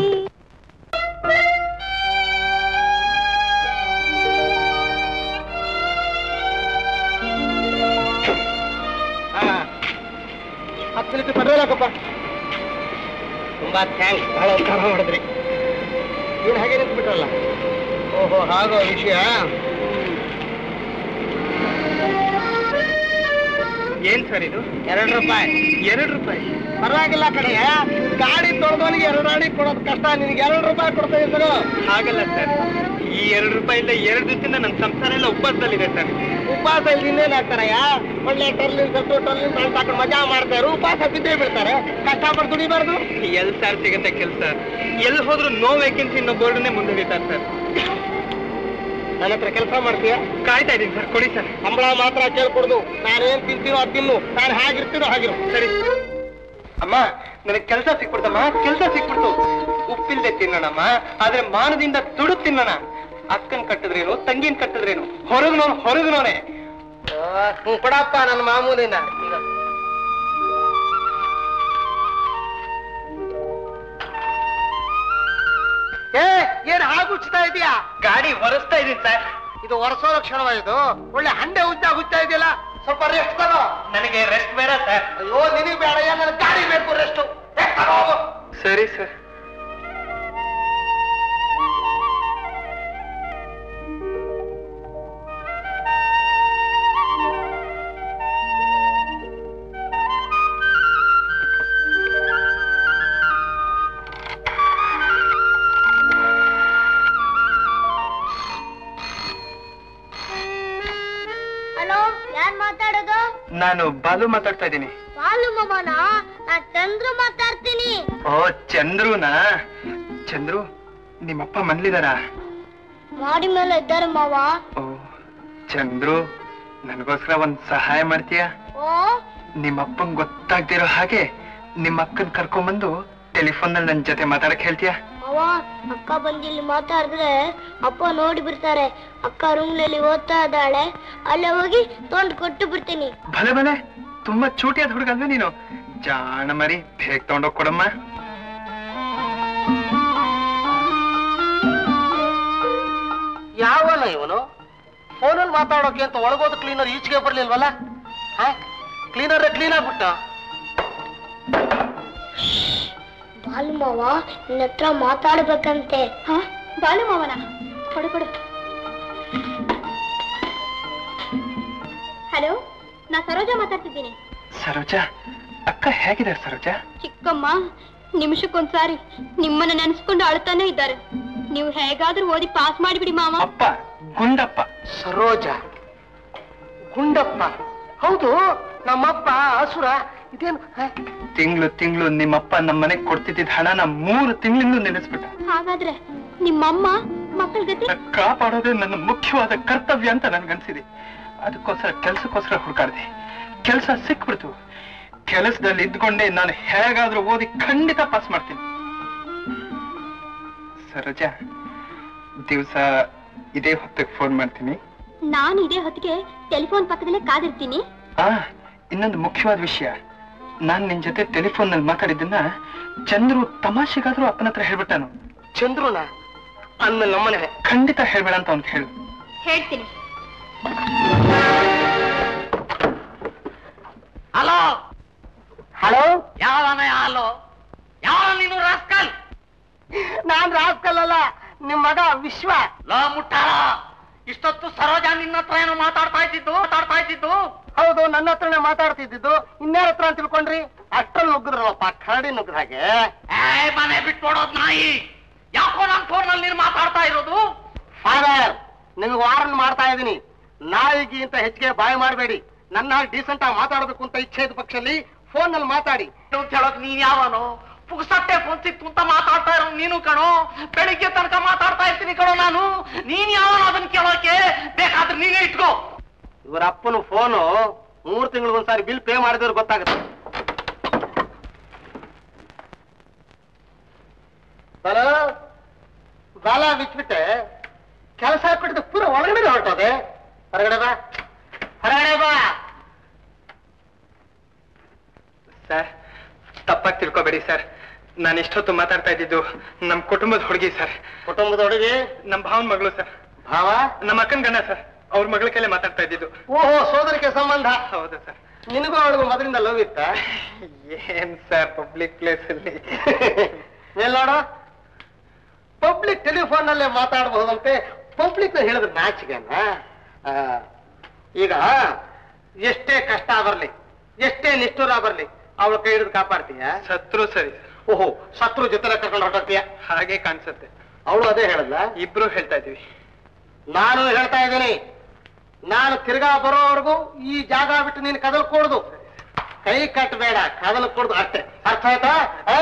ಹತ್ತು ಲೀಟರ್ ಪೆಟ್ರೋಲ್ ಹಾಕಪ್ಪ ತುಂಬಾ ಥ್ಯಾಂಕ್ಸ್ ಬಹಳ ಉಪಕಾರ ಮಾಡಿದ್ರಿ ಏನು ಹಾಗೆ ನಿಂತ್ಬಿಟ್ರಲ್ಲ ಓಹೋ ಹಾಗೋ ವಿಷಯ ಏನ್ ಸರ್ ಇದು ಎರಡು ರೂಪಾಯಿ ಎರಡು ರೂಪಾಯಿ ಪರವಾಗಿಲ್ಲ ಕಡೆಯ ಗಾಡಿ ತೊಳೆದವನಿಗೆ ಎರಡು ರಾಣಿ ಕೊಡೋದು ಕಷ್ಟ ನಿನಗೆ ಎರಡು ರೂಪಾಯಿ ಕೊಡ್ತಾ ಇದ್ರು ಹಾಗಲ್ಲ ಸರ್ ಈ ಎರಡು ರೂಪಾಯಿಂದ ಎರಡು ದಿವಸದಿಂದ ನನ್ನ ಸಂಸಾರ ಎಲ್ಲ ಉಪವಾಸದಲ್ಲಿದೆ ಸರ್ ಉಪವಾಸ ಇಲ್ಲಿ ಇನ್ನೇನ್ ಆಗ್ತಾರಯ್ಯ ಒಳ್ಳೆ ಟರ್ಲಿನ್ ಸತ್ತು ಟರ್ಲಿನ್ ತಗೊಂಡು ಸಾಕೊಂಡು ಮಜಾ ಮಾಡ್ತಾರೆ ಉಪವಾಸ ಬಿದ್ದೇ ಬಿಡ್ತಾರೆ ಕಷ್ಟಪಟ್ಟು ದುಡಿಬಾರ್ದು ಎಲ್ ಸರ್ ಸಿಗುತ್ತೆ ಕೆಲಸ ಎಲ್ಲಿ ಹೋದ್ರು ನೋ ವೇಕೆನ್ಸಿ ಅನ್ನೋ ಬೋರ್ಡನ್ನೇ ಮುಂದಿಡಿತಾರೆ ಸರ್ ನನ್ನ ಹತ್ರ ಕೆಲಸ ಮಾಡ್ತೀಯ ಕಾಯ್ತಾ ಇದ್ದೀನಿ ಸರ್ ಕೊಡಿ ಸರ್ ಸಂಬಳ ಮಾತ್ರ ಕೇಳ್ಕೊಡ್ದು ನಾನೇನ್ ತಿಂತೀನೋ ಅದು ತಿನ್ನು ನಾನು ಹಾಗಿರ್ತೀನೋ ಹಾಗಿರು ಸರಿ ಅಮ್ಮ ನನಗೆ ಕೆಲಸ ಸಿಕ್ಬಿಡ್ತಮ್ಮ ಕೆಲಸ ಸಿಕ್ಬಿಡ್ತು ಉಪ್ಪಿಲ್ದೆ ತಿನ್ನೋಣಮ್ಮ ಆದ್ರೆ ಮಾನದಿಂದ ದುಡು ತಿನ್ನೋಣ ಅಕ್ಕನ್ ಕಟ್ಟಿದ್ರೇನು ತಂಗಿನ ಕಟ್ಟಿದ್ರೇನು ಹೊರಗ್ನೋನ್ ಹೊರಗ್ನೋನೆ ಹ್ಞೂ ಕೊಡಪ್ಪ ನನ್ನ ಮಾಮೂಲಿನ ಏ ಏನ್ ಹಾಗುಚ್ತಾ ಇದೀಯಾ ಗಾಡಿ ಒರೆಸ್ತಾ ಇದೀನಿ ಸರ್ ಇದು ಒರೆಸೋ ಲಕ್ಷಣವ ಇದು ಒಳ್ಳೆ ಹಂಡೆ ಉಜ್ಜಾ ಹುಚ್ಚಾ ಇದೆಯಲ್ಲ ಸ್ವಲ್ಪ ರೆಸ್ಟ್ ತಗೋ ನನಗೆ ರೆಸ್ಟ್ ಬೇಡ ಸರ್ ಅಯ್ಯೋ ನಿನಗೆ ಬೇಡಯ್ಯ ನನಗೆ ಗಾಡಿ ಬೇಕು ರೆಸ್ಟ್ ಹೋಗು ಸರಿ ಸರ್ ಹಲೋ ಯಾರ್ ಮಾತಾಡೋದು ನಾನು ಬಾಲು ಮಾತಾಡ್ತಾ ಇದ್ದೀನಿ ಬಾಲು ಮಾಮನ ನಾ ಚಂದ್ರು ಮಾತಾಡ್ತೀನಿ ಓ ಚಂದ್ರುನಾ ಚಂದ್ರು ನಿಮ್ಮಪ್ಪ ಮನ್ಲಿದಾರ ಮಾಡಿ ಮೇಲೆ ಇದ್ದಾರೆ ಮಾವ ಓ ಚಂದ್ರು ನನಗೋಸ್ಕರ ಒಂದ್ ಸಹಾಯ ಮಾಡ್ತೀಯಾ ಓ ನಿಮ್ಮಪ್ಪಂಗ್ ಗೊತ್ತಾಗ್ದಿರೋ ಹಾಗೆ ನಿಮ್ಮ ಅಕ್ಕನ್ ಕರ್ಕೊಂಬಂದು ಟೆಲಿಫೋನ್ ನಲ್ಲಿ ನನ್ ಜೊತೆ ಮಾತಾಡಕ್ ಹೇಳ್ತೀಯಾ ಮಾವ ಅಕ್ಕ ಬಂದು ಇಲ್ಲಿ ಮಾತಾಡಿದ್ರೆ ಅಪ್ಪ ನೋಡಿ ಬಿಡ್ತಾರೆ ಅಕ್ಕ ರೂಮ್ ನಲ್ಲಿ ಓದ್ತಾ ಇದ್ದಾಳೆ ಅಲ್ಲೇ ಹೋಗಿ ತೊಂಡ್ ಕೊಟ್ಟು ಬಿಡ್ತೀನಿ ಭಲೆ ಭಲೆ ತುಂಬಾ ಚೂಟಿಯಾದ ಹುಡುಗ ಅಲ್ವೇ ನೀನು ಜಾಣ ಮರಿ ಬೇಗ ತಗೊಂಡೋಗ್ ಕೊಡಮ್ಮ ಯಾವನ ಇವನು ಫೋನಲ್ಲಿ ಮಾತಾಡೋಕೆ ಅಂತ ಒಳಗೋದು ಕ್ಲೀನರ್ ಈಚೆಗೆ ಬರ್ಲಿಲ್ವಲ್ಲ ಕ್ಲೀನರ್ ಕ್ಲೀನ್ ಆಗ್ಬಿಟ್ಟ ಬಾಲು ಮಾವ ನಿನ್ನ ಹತ್ರ ಮಾತಾಡ್ಬೇಕಂತೆ ಹಾ ಬಾಲು ಮಾವನ ಕೊಡು ಕೊಡು ಹಲೋ ನಾ ಸರೋಜ ಮಾತಾಡ್ತಿದ್ದೀನಿ ಸರೋಜ ಅಕ್ಕ ಹೇಗಿದ್ದಾರೆ ಸರೋಜ ಚಿಕ್ಕಮ್ಮ ನಿಮಿಷಕ್ಕೊಂದ್ಸಾರಿ ನಿಮ್ಮನ್ನ ನೆನೆಸ್ಕೊಂಡು ಅಳ್ತಾನೆ ಇದ್ದಾರೆ ನೀವು ಹೇಗಾದ್ರೂ ಓದಿ ಪಾಸ್ ಮಾಡಿಬಿಡಿ ಮಾವ ಅಪ್ಪ ಗುಂಡಪ್ಪ ಸರೋಜ ಗುಂಡಪ್ಪ ಹೌದು ನಮ್ಮಪ್ಪ ಹಸುರ ಇದೇನು ಹ? ತಿಂಗಳು ತಿಂಗಳು ನಿಮ್ಮಪ್ಪ ನಮ್ಮ ಮನೆಗ್ ಕೊಡ್ತಿದ್ದ ಹಣನ ಮೂರು ತಿಂಗಳಿಂದ ನೆನೆಸ್ಬಿಟ್ಟ ಹಾಗಾದ್ರೆ ನಿಮ್ಮಮ್ಮ ಮಕ್ಕಳ ಗತಿ ಕಾಪಾಡೋದೇ ನನ್ನ ಮುಖ್ಯವಾದ ಕರ್ತವ್ಯ ಅಂತ ನನ್ಗನ್ಸಿದೆ ಅದಕ್ಕೋಸ್ಕರ ಕೆಲ್ಸಕ್ಕೋಸ್ಕರ ಹುಡುಕಾಡ್ದೆ ಕೆಲಸ ಸಿಕ್ಬಿಡ್ತು ಕೆಲಸದಲ್ಲಿ ಇದ್ಕೊಂಡೆ ನಾನು ಹೇಗಾದ್ರೂ ಓದಿ ಖಂಡಿತ ಪಾಸ್ ಮಾಡ್ತೀನಿ ಸರೋಜ ದಿವಸ ಇದೇ ಹೊತ್ತಿಗೆ ಫೋನ್ ಮಾಡ್ತೀನಿ ನಾನು ಇದೇ ಹೊತ್ತಿಗೆ ಟೆಲಿಫೋನ್ ಪಕ್ಕದಲ್ಲೇ ಕಾದಿರ್ತೀನಿ ಆ ಇನ್ನೊಂದು ಮುಖ್ಯವಾದ ವಿಷಯ ನಾನ್ ನಿನ್ ಜೊತೆ ಟೆಲಿಫೋನ್ ನಲ್ಲಿ ಮಾತಾಡಿದ್ದನ್ನ ಚಂದ್ರು ತಮಾಷೆಗಾದ್ರೂ ಅಪ್ಪನ ಹತ್ರ ಹೇಳ್ಬಿಟ್ಟಾನು ಚಂದ್ರುನ ಅಂದ್ಮೇಲೆ ನಮ್ಮನೆ ಖಂಡಿತ ಹೇಳ್ಬೇಡ ಅಂತ ಅವ್ನಿಗೆ ಹೇಳು ಹೇಳ್ತೀನಿ ಹಲೋ ಹಲೋ ಯಾವನ ಹಲೋ ಯಾವ ನೀನು ರಾಸ್ಕಲ್ ನಾನ್ ರಾಸ್ಕಲ್ ಅಲ್ಲ ನಿಮ್ ಮಗ ವಿಶ್ವ ಲೋ ಮುಟ್ಟಾಳ ಇಷ್ಟೊತ್ತು ಸರೋಜ ನಿನ್ನ ಹತ್ರ ಏನೋ ಮಾತಾಡ್ತಾ ಇದ್ದಿದ್ದು ಮಾತಾಡ್ತಾ ಇದ್ದಿದ್ದು ಹೌದು ನನ್ನ ಹತ್ರನೇ ಮಾತಾಡ್ತಿದ್ದು ಇನ್ಯಾರ ಹತ್ರ ಅಂತ ತಿಳ್ಕೊಂಡ್ರಿ ಅಷ್ಟ್ರಲ್ಲಿ ನುಗ್ಗಿದ್ರಲ್ಲಪ್ಪ ಕರಡಿ ನುಗ್ಗದ ಹಾಗೆ ಏ ಮನೆ ಬಿಟ್ಟು ನೋಡೋದ್ ನಾಯಿ ಯಾಕೋ ನನ್ ಫೋನ್ ನಲ್ಲಿ ನೀನು ಮಾತಾಡ್ತಾ ಇರೋದು ಫಾದರ್ ನಿಮ್ಗೆ ವಾರನ್ ಮಾಡ್ತಾ ಇದೀನಿ ನಾಯಿಗಿ ಅಂತ ಹೆಚ್ಚಿಗೆ ಬಾಯ್ ಮಾಡಬೇಡಿ ನನ್ನ ಡೀಸೆಂಟ್ ಆಗಿ ಮಾತಾಡಬೇಕು ಅಂತ ಇಚ್ಛೆ ಇದ್ದ ಪಕ್ಷದಲ್ಲಿ ಫೋನ್ ನಲ್ಲಿ ಮಾತಾಡಿ ಅಂತ ಹೇಳೋಕ್ ನೀನ್ ಯಾವನು ಪುಗ್ಸಟ್ಟೆ ಫೋನ್ ಸಿಕ್ತು ಅಂತ ಮಾತಾಡ್ತಾ ಇರೋ ನೀನು ಕಣೋ ಬೆಳಿಗ್ಗೆ ತನಕ ಮಾತಾಡ್ತಾ ಇರ್ತೀನಿ ಕಣೋ ನಾನು ನೀನ್ ಯಾವನು ಅದನ್ನ ಕೇಳೋಕೆ ಬೇಕಾದ್ರೆ ನೀನೇ ಇಟ್ಕೋ ಇವರ ಅಪ್ಪನ ಫೋನು ಮೂರ್ ತಿಂಗಳಿಗೊಂದ್ಸಾರಿ ಬಿಲ್ ಪೇ ಮಾಡಿದವ್ರು ಗೊತ್ತಾಗುತ್ತೆ ಹಲೋ ಬಾಲ ಬಿಟ್ಬಿಟ್ಟೆ ಕೆಲಸ ಹಾಕ್ಬಿಟ್ಟಿದ್ದು ಪೂರ ಒಳಗಡೆ ಹೊರಟೋದೆ ಹೊರಗಡೆ ಬಾ ಹೊರಗಡೆ ಬಾ ಸರ್ ತಪ್ಪಾಗಿ ತಿಳ್ಕೊಬೇಡಿ ಸರ್ ನಾನು ಇಷ್ಟೊತ್ತು ಮಾತಾಡ್ತಾ ಇದ್ದಿದ್ದು ನಮ್ ಕುಟುಂಬದ ಹುಡುಗಿ ಸರ್ ಕುಟುಂಬದ ಹುಡುಗಿ ನಮ್ ಭಾವನ್ ಮಗಳು ಸರ್ ಭಾವ ನಮ್ಮ ಅಕ್ಕನ ಗಂಡ ಸರ್ ಅವ್ರ ಮಗಳ ಕೈಲೇ ಮಾತಾಡ್ತಾ ಇದ್ದಿದ್ದು ಓಹೋ ಸೋದರಿಕೆ ಸಂಬಂಧ ಹೌದು ಸರ್ ನಿನಗೂ ಅವಳಿಗೂ ಮೊದಲಿಂದ ಲವ್ ಇತ್ತ ಏನ್ ಸರ್ ಪಬ್ಲಿಕ್ ಪ್ಲೇಸ್ ಅಲ್ಲಿ ಮೇಲ್ ನೋಡು ಪಬ್ಲಿಕ್ ಟೆಲಿಫೋನ್ ನಲ್ಲೇ ಮಾತಾಡಬಹುದಂತೆ ಪಬ್ಲಿಕ್ ಹೇಳಿದ್ರೆ ನಾಚಿಕೆನ ಆ, ಈಗ ಎಷ್ಟೇ ಕಷ್ಟ ಬರ್ಲಿ ಎಷ್ಟೇ ನಿಷ್ಠುರ ಬರ್ಲಿ ಅವಳ ಕೈ ಹಿಡಿದು ಕಾಪಾಡ್ತೀಯ ಸತ್ರು ಸರಿ ಸರ್ ಓಹೋ ಶತ್ರು ಜೊತೆ ಕರ್ಕೊಂಡು ಹೊರಟೋಗ್ತೀಯ ಹಾಗೆ ಕಾಣಿಸುತ್ತೆ ಅವಳು ಅದೇ ಹೇಳಲ್ಲ ಇಬ್ರು ಹೇಳ್ತಾ ಇದೀವಿ ನಾನು ಹೇಳ್ತಾ ಇದ್ದೀನಿ ನಾನು ತಿರ್ಗಾ ಬರೋವರೆಗೂ ಈ ಜಾಗ ಬಿಟ್ಟು ನೀನು ಕದಲ್ಕೊಡ್ದು ಕೈ ಕಟ್ಟಬೇಡ ಕದಲ್ಕೊಡ್ದು ಅಷ್ಟೇ ಅರ್ಥ ಆಯ್ತಾ ಆ?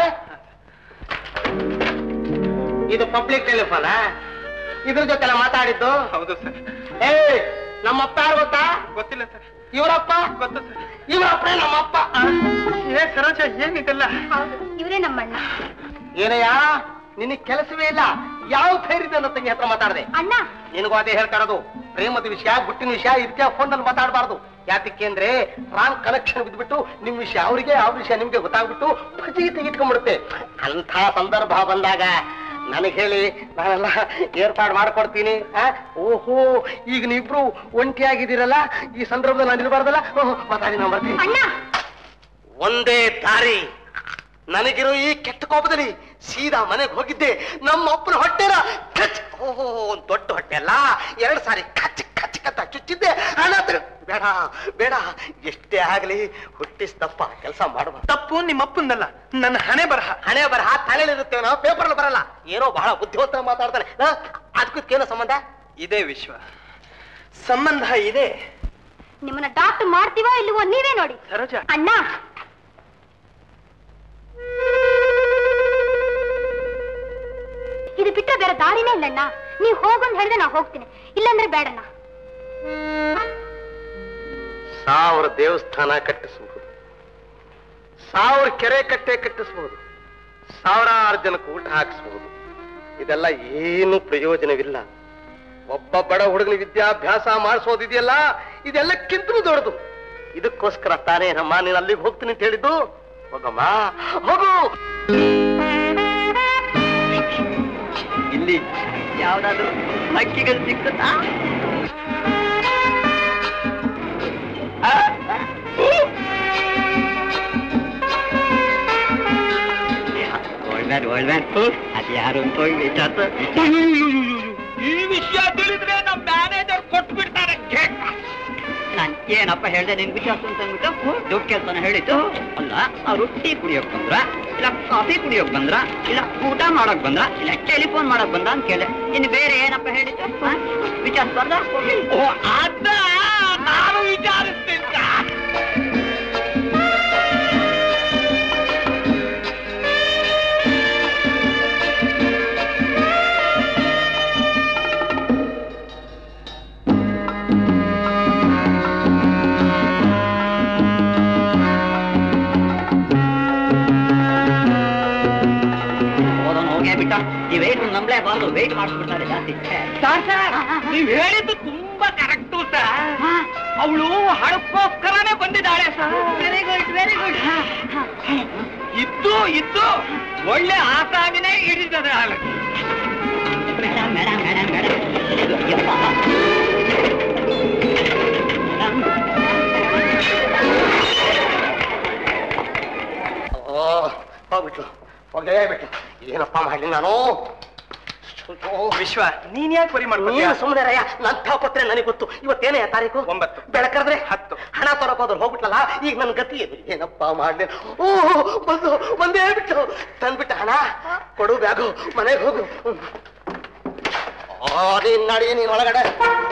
ಇದು ಪಬ್ಲಿಕ್ ಟೆಲಿಫೋನ್ ಇದ್ರ ಜೊತೆ ಮಾತಾಡಿದ್ದು ಹೌದು ಸರ್ ಏ ನಮ್ಮಪ್ಪ ಯಾರು ಗೊತ್ತಾ ಗೊತ್ತಿಲ್ಲ ಸರ್ ಇವರಪ್ಪ ಗೊತ್ತು ಸರ್ ಇವರಪ್ಪನೇ ನಮ್ಮಪ್ಪ ಏ ಸರೋಜ ಏನಿದೆಲ್ಲ ಹೌದು ಇವರೇ ನಮ್ಮಣ್ಣ ಏನಯ್ಯ ನಿನಗೆ ಕೆಲಸವೇ ಇಲ್ಲ ಯಾವ ಧೈರ್ಯದ ನನ್ನ ತಂಗಿ ಹತ್ರ ಮಾತಾಡದೆ ಅಣ್ಣ ನಿನಗೂ ಅದೇ ಹೇಳ್ತಾ ಇರೋದು ಪ್ರೇಮದ ವಿಷಯ ಗುಟ್ಟಿನ ವಿಷಯ ಇದಕ್ಕೆ ಫೋನ್ ನಲ್ಲಿ ಮಾತಾಡಬಾರ್ದು ಯಾತಕ್ಕೆ ಅಂದ್ರೆ ರಾಂಗ್ ಕನೆಕ್ಷನ್ ಬಿದ್ಬಿಟ್ಟು ನಿಮ್ ವಿಷಯ ಅವರಿಗೆ ಅವ್ರ ವಿಷಯ ನಿಮ್ಗೆ ಗೊತ್ತಾಗ್ಬಿಟ್ಟು ಫಜಿ ತೆಗಿಟ್ಕೊಂಡ್ಬಿಡುತ್ತೆ ಅಂಥ ಸಂದರ್ಭ ಬಂದಾಗ ನನಗೆ ಹೇಳಿ ನಾನೆಲ್ಲ ಏರ್ಪಾಡು ಮಾಡ್ಕೊಡ್ತೀನಿ ಆ? ಓಹೋ ಈಗ ನೀವಿಬ್ರು ಒಂಟಿಯಾಗಿದ್ದೀರಲ್ಲ ಈ ಸಂದರ್ಭದಲ್ಲಿ ನಾನು ಇರಬಾರ್ದಲ್ಲ ಓಹೋ ಮಾತಾಡಿ ನಾನು ಬರ್ತೀನಿ ಅಣ್ಣ ಒಂದೇ ದಾರಿ ನನಗಿರೋ ಈ ಕೆಟ್ಟ ಕೋಪದಲ್ಲಿ ಸೀದಾ ಮನೆಗೆ ಹೋಗಿದ್ದೆ ನಮ್ಮ ಅಪ್ಪನ ಹೊಟ್ಟೆನ ಕಚ್ ಓಹೋ ಒಂದ್ ದೊಡ್ಡ ಹೊಟ್ಟೆ ಅಲ್ಲ ಎರಡು ಸಾರಿ ಕಚ್ ಕಚ್ ಕತ್ತ ಚುಚ್ಚಿದ್ದೆ ಹಣ ತ- ಬೇಡ ಬೇಡ ಎಷ್ಟೇ ಆಗ್ಲಿ ಹುಟ್ಟಿಸ್ತಪ್ಪ ಕೆಲಸ ಮಾಡುವ ತಪ್ಪು ನಿಮ್ಮಪ್ಪಂದಲ್ಲ ನನ್ನ ಹಣೆ ಬರಹ ಹಣೆ ಬರಹ ತಲೆಲಿರುತ್ತೆ ನಾವು ಪೇಪರ್ ಬರಲ್ಲ ಏನೋ ಬಹಳ ಬುದ್ಧಿವಂತ ಮಾತಾಡ್ತಾನೆ ಆ, ಅದಕ್ಕೇನೋ ಸಂಬಂಧ ಇದೇ ವಿಶ್ವ ಸಂಬಂಧ ಇದೆ ನಿಮ್ಮನ್ನ ಡಾಕ್ಟರ್ ಮಾಡ್ತೀವೋ ಇಲ್ವೋ ನೀವೇ ನೋಡಿ ಸರೋಜ ಅಣ್ಣ ಇದು ಬಿಟ್ಟರೆ ಬೇರೆ ದಾರಿನೇ ಇಲ್ಲಣ್ಣ ನೀವು ಹೋಗಂತ ಹೇಳಿದ್ರೆ ನಾ ಹೋಗ್ತೀನಿ ಇಲ್ಲಾಂದ್ರೆ ಬೇಡಣ್ಣ ಸಾವಿರ ದೇವಸ್ಥಾನ ಕಟ್ಟಿಸಬಹುದು ಸಾವಿರ ಕೆರೆ ಕಟ್ಟೆ ಕಟ್ಟಿಸಬಹುದು ಸಾವಿರಾರು ಜನಕ್ಕೆ ಊಟ ಹಾಕಿಸಬಹುದು ಇದೆಲ್ಲ ಏನು ಪ್ರಯೋಜನವಿಲ್ಲ ಒಬ್ಬ ಬಡ ಹುಡುಗನ ವಿದ್ಯಾಭ್ಯಾಸ ಮಾಡಿಸೋದಿದೆಯಲ್ಲ ಇದೆಲ್ಲಕ್ಕಿಂತಲೂ ದೊಡ್ಡದು ಇದಕ್ಕೋಸ್ಕರ ತಾನೇ ನಮ್ಮ ನೀನು ಅಲ್ಲಿಗೆ ಹೋಗ್ತೀನಿ ಅಂತ ಹೇಳಿದ್ದು ಹೋಗಮ್ಮ ಹೋಗು ಇಲ್ಲಿ ಯಾವ್ದಾದ್ರು ಹಕ್ಕಿಗಳು ಸಿಕ್ಕುತ್ತಾ ಒಳ್ಳೆ ಒಳ್ಳೆ ಅದು ಯಾರು ಅಂತ ಹೋಗಿ ವಿಚಾರ್ಸ ಈ ವಿಷಯ ತಿಳಿದ್ರೆ ನಮ್ ಮ್ಯಾನೇಜರ್ ಕೊಟ್ಟು ಬಿಡ್ತಾರೆ ನಾನ್ ಏನಪ್ಪ ಹೇಳ್ದೆ ನಿನ್ ವಿಚಾರ್ಸು ಅಂತ ಅಂದ್ಬಿಟ್ಟು ದುಡ್ಡು ಕೆಲಸನ ಹೇಳಿದ್ದು ಅಲ್ಲ ಅವ್ರು ಟೀ ಕುಡಿಯೋಕ್ ಬಂದ್ರ ಇಲ್ಲ ಕಾಫಿ ಕುಡಿಯೋಕ್ ಬಂದ್ರ ಇಲ್ಲ ಊಟ ಮಾಡಕ್ ಬಂದ್ರ ಇಲ್ಲ ಟೆಲಿಫೋನ್ ಮಾಡಕ್ ಬಂದ್ರ ಅಂತ ಕೇಳಿದೆ ಇನ್ನು ಬೇರೆ ಏನಪ್ಪ ಹೇಳಿದ್ದು ಹ? ವಿಚಾರಿಸ್ಬಾರ್ದ ಓ ಅದ ನಾನು ವಿಚಾರಿಸ್ತೀನಿ ಹೋದವನು ಹೋಗೇ ಬಿಟ್ಟ ಈ ವೆಯ್ಟ್ ನಂಬಲೇಬಾರ್ದು ವೆಯ್ಟ್ ಮಾಡಿಸ್ಬಿಡ್ತಾರೆ ಜಾಸ್ತಿ ಸರ್ ಸರ್ ನೀವ್ ಹೇಳಿದ್ದು ತುಂಬಾ ಕರೆಕ್ಟು ಸರ್ ಅವಳು ಹಣಕ್ಕೋಸ್ಕರನೇ ಬಂದಿದ್ದಾಳೆ sir very good very good ಇದ್ದು ಇದ್ದು ಒಳ್ಳೆ ಆಸಾಮಿನೇ ಹಿಡಿತದೆ ಆಳು ಮೇಡಮ್ ಮೇಡಮ್ ಮೇಡಮ್ ಮೇಡಮ್ ಯಪ್ಪ ಓ ಹೋಗ್ಬಿಟ್ಲು ಹೋಗೇ ಬಿಟ್ಲು ಏನಪ್ಪ ಮಾಡ್ಲಿ ನಾನು ವಿಶ್ವ ನೀನ್ ಯಾಕೆ ಬರಿ ನೀನು ಸುಮ್ಮನೆ ರಯ್ಯ ನನ್ನ ತಾಪತ್ರೆ ನನಗೆ ಗೊತ್ತು ಇವತ್ತೇನೇ ತಾರೀಕು ಒಂಬತ್ತು. ಬೆಳಕರ್ದ್ರೆ ಹತ್ತು. ಹಣ ತರಕ್ ಹೋದ್ರು ಹೋಗ್ಬಿಟ್ಲಲ್ಲ ಈಗ ನನ್ನ ಗತಿ ಏನು ಏನಪ್ಪ ಮಾಡ್ಲಿ ಓ ಬಂದು ಬಂದೇ ಬಿಟ್ಟು ತಂದ್ಬಿಟ್ಟ ಹಣ ಕೊಡು ಬ್ಯಾಗು ಮನೆಗೆ ಹೋಗು ಓ ನೀನ್ ನಡಿ ನೀನ್ ಒಳಗಡೆ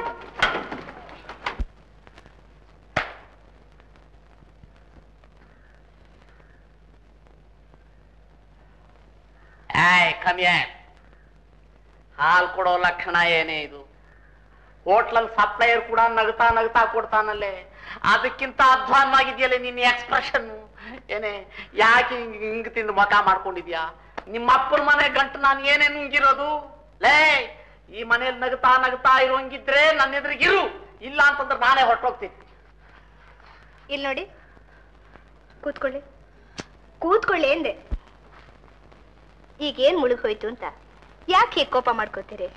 ಏಯ್ ಕಮ್ಯ ಹಾಲ್ ಕೊಡೋ ಲಕ್ಷಣ ಏನೇ ಇದು ಹೋಟ್ಲಲ್ಲಿ ಸಪ್ಲೈಯರ್ ಕೂಡ ನಗ್ತಾ ನಗ್ತಾ ಕೊಡ್ತಾನಲ್ಲೇ ಅದಕ್ಕಿಂತ ಅಧ್ವಾನವಾಗಿದೆಯಲ್ಲ ನಿನ್ನ ಎಕ್ಸ್ಪ್ರೆಷನ್ ಏನೇ ಯಾಕೆ ಹಿಂಗ್ ಹಿಂಗ್ ತಿಂದು ಮಕ ಮಾಡ್ಕೊಂಡಿದ್ಯಾ ನಿಮ್ಮ ಅಪ್ಪನ ಮನೆ ಗಂಟು ನಾನು ಏನೇ ನುಂಗಿರೋದು ಲೇ ಈ ಮನೇಲಿ ನಗ್ತಾ ನಗ್ತಾ ಇರೋಂಗಿದ್ರೆ ನನ್ನ ಎದುರಿಗಿರು ಇಲ್ಲ ಅಂತಂದ್ರೆ ನಾನೇ ಹೊರಟೋಗ್ತೀನಿ ಇಲ್ಲಿ ನೋಡಿ ಕೂತ್ಕೊಳ್ಳಿ ಕೂತ್ಕೊಳ್ಳಿ ಎಂದೆ ಈಗೇನ್ ಮುಳುಗ್ ಹೋಯ್ತು ಅಂತ ಯಾಕೆ ಹೀಗೆ ಕೋಪ ಮಾಡ್ಕೋತೀರಿ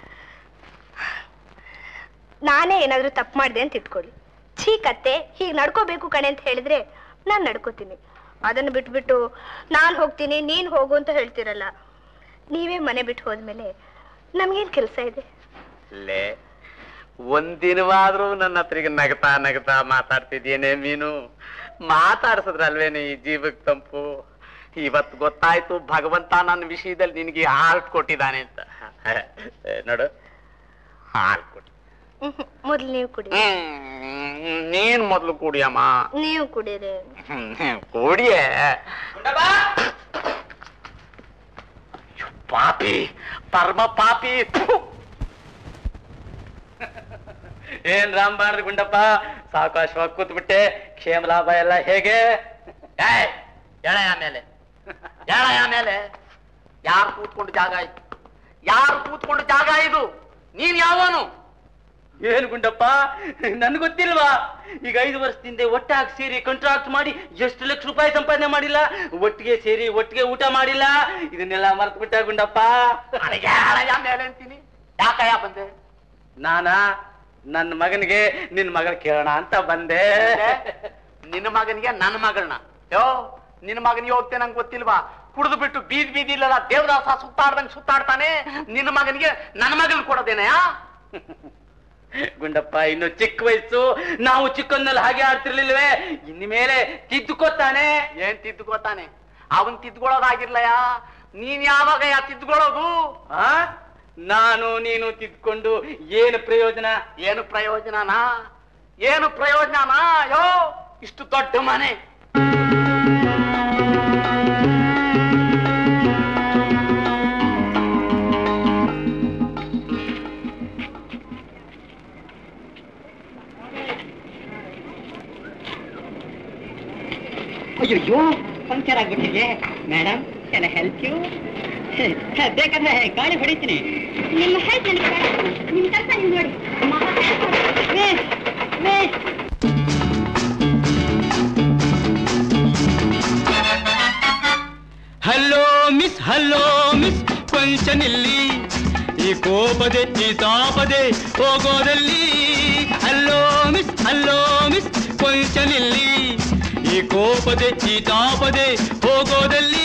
ನಾನೇ ಏನಾದ್ರೂ ತಪ್ಪು ಮಾಡಿದೆ ಅಂತ ಇಟ್ಕೊಳ್ಳಿ ಛೀ ಕತ್ತೆ ಹೀಗೆ ನಡ್ಕೋಬೇಕು ಕಣೆ ಅಂತ ಹೇಳಿದ್ರೆ ನಾನು ನಡ್ಕೋತೀನಿ ಅದನ್ನು ಬಿಟ್ಬಿಟ್ಟು ನಾನು ಹೋಗ್ತೀನಿ ನೀನು ಹೋಗು ಅಂತ ಹೇಳ್ತಿರಲ್ಲ ನೀವೇ ಮನೆ ಬಿಟ್ಟು ಹೋದ್ಮೇಲೆ ನಮ್ಗೇನ್ ಕೆಲಸ ಇದೆ ಲೇ ಒಂದಿನವಾದ್ರೂ ನನ್ನ ಹತ್ರಿಗೆ ನಗ್ತಾ ನಗ್ತಾ ಮಾತಾಡ್ತಿದ್ಯೇನೆ ಮೀನು ಮಾತಾಡ್ಸದ್ರಲ್ವೇನೆ ಈ ಜೀವಕ್ ತಂಪು ಇವತ್ತು ಗೊತ್ತಾಯ್ತು ಭಗವಂತ ನನ್ನ ವಿಷಯದಲ್ಲಿ ನಿನಗೆ ಹಾಲ್ ಕೊಟ್ಟಿದ್ದಾನೆ ಅಂತ ನೋಡು ಹಾಲ್ ಕೊಟ್ಟು ಮೊದ್ಲು ನೀವು ಕುಡಿ ಹ್ಮ್ ನೀನ್ ಮೊದ್ಲು ಕುಡಿಯಮ್ಮ ನೀವು ಕುಡೀರಿ ಹ್ಮ್, ಕುಡಿಯೇ ಪಾಪಿ ಪರಮ ಪಾಪಿ ಥು. ಏನ್ ರಾಂಬಾರ್ದು ಗುಂಡಪ್ಪ ಸಾವಕಾಶವಾಗಿ ಕೂತ್ಬಿಟ್ಟೆ ಕ್ಷೇಮ ಲಾಭ ಎಲ್ಲ ಹೇಗೆ ಏಯ್, ಎಳೆಯ ಮೇಲೆ ಎಳೆಯ ಮೇಲೆ ಯಾರು ಕೂತ್ಕೊಂಡು ಜಾಗ ಇದು ಯಾರು ಕೂತ್ಕೊಂಡು ಜಾಗ ಇದು ನೀನ್ ಯಾವನು ಏನ್ ಗುಂಡಪ್ಪ ನನ್ ಗೊತ್ತಿಲ್ವಾ ಈಗ ಐದು ವರ್ಷದಿಂದ ಒಟ್ಟಾಗಿ ಸೇರಿ ಕಾಂಟ್ರಾಕ್ಟ್ ಮಾಡಿ ಎಷ್ಟು ಲಕ್ಷ ರೂಪಾಯಿ ಸಂಪಾದನೆ ಮಾಡಿಲ್ಲ ಒಟ್ಟಿಗೆ ಸೇರಿ ಒಟ್ಟಿಗೆ ಊಟ ಮಾಡಿಲ್ಲ ಇದನ್ನೆಲ್ಲ ಮರ್ತು ಬಿಟ್ಟ ಗುಂಡಪ್ಪ ಮೇಲೆ ಅಂತೀನಿ ಯಾಕಯ್ಯ ಬಂದೆ ನಾನಾ ನನ್ನ ಮಗನಿಗೆ ನಿನ್ ಮಗಳ ಕೇಳೋಣ ಅಂತ ಬಂದೆ ನಿನ್ನ ಮಗನಿಗೆ ನನ್ನ ಮಗಳನ್ನ ಯೋ ನಿನ್ನ ಮಗನಿಗೆ ಹೋಗ್ತೇನೆ ನಂಗೆ ಗೊತ್ತಿಲ್ವಾ ಕುಡಿದು ಬಿಟ್ಟು ಬೀದಿ ಬೀದಿ ಇಲ್ಲಲ್ಲ ದೇವದಾಸ ಸುತ್ತಾಡ್ದಂಗ್ ಸುತ್ತಾಡ್ತಾನೆ ನಿನ್ನ ಮಗನಿಗೆ ನನ್ನ ಮಗನ್ ಕೊಡೋದೇನಯಾ ಗುಂಡಪ್ಪ ಇನ್ನು ಚಿಕ್ಕ ವಯಸ್ಸು ನಾವು ಚಿಕ್ಕಂದಲ್ಲಿ ಹಾಗೆ ಆಡ್ತಿರ್ಲಿಲ್ವೇ ಇನ್ನು ಮೇಲೆ ತಿದ್ದುಕೋತಾನೆ ಏನ್ ತಿದ್ದುಕೋತಾನೆ ಅವನ್ ತಿದ್ಕೊಳ್ಳೋದಾಗಿರ್ಲಯ್ಯ ನೀನ್ ಯಾವಾಗ ಯಾ ತಿದ್ಕೊಳ್ಳೋದು ಆ ನಾನು ನೀನು ತಿದ್ಕೊಂಡು ಏನು ಪ್ರಯೋಜನ ಏನು ಪ್ರಯೋಜನನಾ ಏನು ಪ್ರಯೋಜನನಾ ಯೋ ಇಷ್ಟು ದೊಡ್ಡ ಮನೆ ಅಯ್ಯೋ ಪಂಕ್ಚರ್ ಆಗ್ಬಿಟ್ಟಿದೆ ಮೇಡಮ್ ಕ್ಯಾನ್ ಹೆಲ್ಪ್ ಯು ಬೇಕಾದ್ರೆ ಗಾಳಿ ಹೊಡಿತೀನಿ ನಿಮ್ಮ ಹೆಲ್ಪ್ ನನಗೆ ಬೇಡ. ನಿಮ್ ಕೆಲಸ ನೀವು ನೋಡಿ ಮಹಾ help ಮಾಡ್ತೀನಿ. Waste, waste. Hello miss hello miss ಕೊಂಚನಿಲ್ಲಿ ಈ ಕೋಪದೆ ಈ ತಾಪದೆ ಹೋಗೋದಲ್ಲಿ ಹಲೋ ಮಿಸ್ ಹಲೋ ಮಿಸ್ ಕೊಂಚನಿಲ್ಲಿ ಈ ಕೋಪದೆ ಈ ತಾಪದೆ ಹೋಗೋದಲ್ಲಿ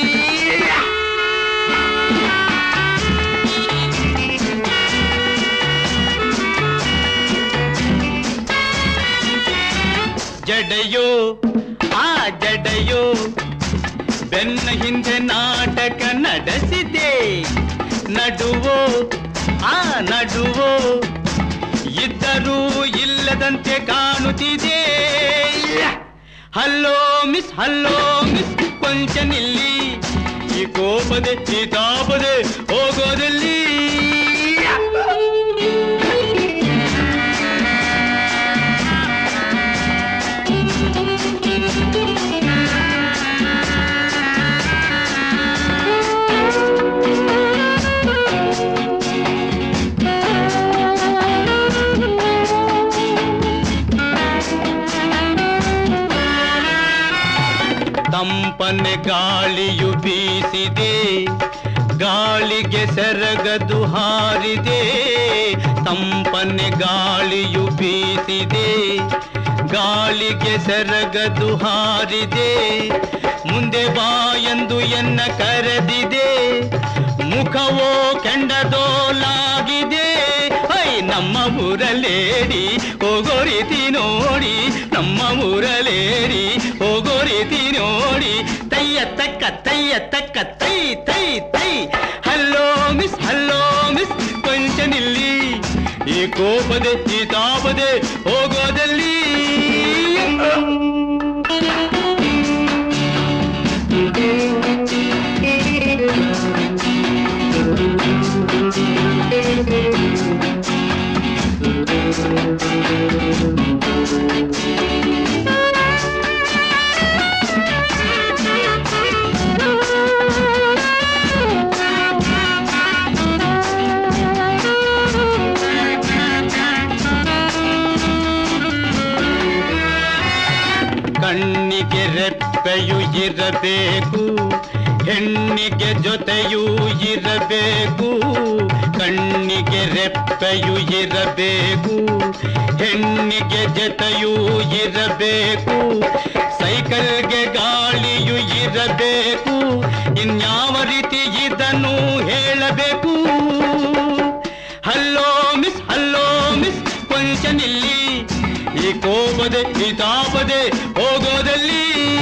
ಜಡೆಯೋ ಆ ಜಡೆಯೋ ಬೆನ್ನ ಹಿಂದೆ ನಾಟಕ ನಡೆಸಿದೆ ನಡುವೋ ಆ ನಡುವೋ ಇದ್ದರೂ ಇಲ್ಲದಂತೆ ಕಾಣುತ್ತಿದೆ ಹಲ್ಲೋ ಮಿಸ್ ಹಲ್ಲೋ ಮಿಸ್ ಕೊಂಚ ನಿಲ್ಲಿ ಈ ಕೋಪದೆ ಈ ತಾಪದೆ ಹೋಗೋದಲ್ಲಿ ತಂಪನೆ ಗಾಳಿಯು ಬೀಸಿದೆ ಗಾಳಿಗೆ ಸೆರಗದು ಹಾರಿದೆ ತಂಪನೆ ಗಾಳಿಯು ಬೀಸಿದೆ ಗಾಳಿಗೆ ಸೆರಗದು ಹಾರಿದೆ ಮುಂದೆ ಬಾ ಎಂದು ಎನ್ನ ಕರೆದಿದೆ ಮುಖವೋ ಕೆಂಡದೋಲಾಗಿದೆ ಐ ನಮ್ಮ ಊರಲೇಡಿ ಹೋಗೋ ರೀತಿ ನೋಡಿ ನಮ್ಮ ಊರಲೇಡಿ ಹೋಗೋ ರೀತಿ ನೋಡಿ ತಯ್ಯ ತಕ್ಕ ತಯ್ಯ ತಕ್ಕ ತೈ ತೈ ತೈ ಹಲ್ಲೋ ಮಿಸ್ ಹಲ್ಲೋ ಮಿಸ್ ಕೊಂಚ ನಿಲ್ಲಿ ಈ ಕೋಪದೆ ಈ ತಾಪದೆ ಹೋಗೋದಲ್ಲಿ ಕಣ್ಣಿಗೆ ರೆಪ್ಪೆಯು ಇರಬೇಕು ಹೆಣ್ಣಿಗೆ ಜೊತೆಯೂ ಇರಬೇಕು ಕಣ್ಣಿಗೆ ರೆಪ್ಪೆಯು ಇರಬೇಕು ಹೆಣ್ಣಿಗೆ ಜೊತೆಯೂ ಇರಬೇಕು ಸೈಕಲ್ಗೆ ಗಾಳಿಯು ಇರಬೇಕು ಇನ್ಯಾವ ರೀತಿ ಇದನ್ನು ಹೇಳಬೇಕು ಹಲ್ಲೋ ಮಿಸ್ ಹಲ್ಲೋ ಮಿಸ್ ಕೊಂಚ ನಿಲ್ಲಿ ಈ ಕೋಪದೆ ಈ ತಾಪದೆ ಹೋಗೋದಲ್ಲಿ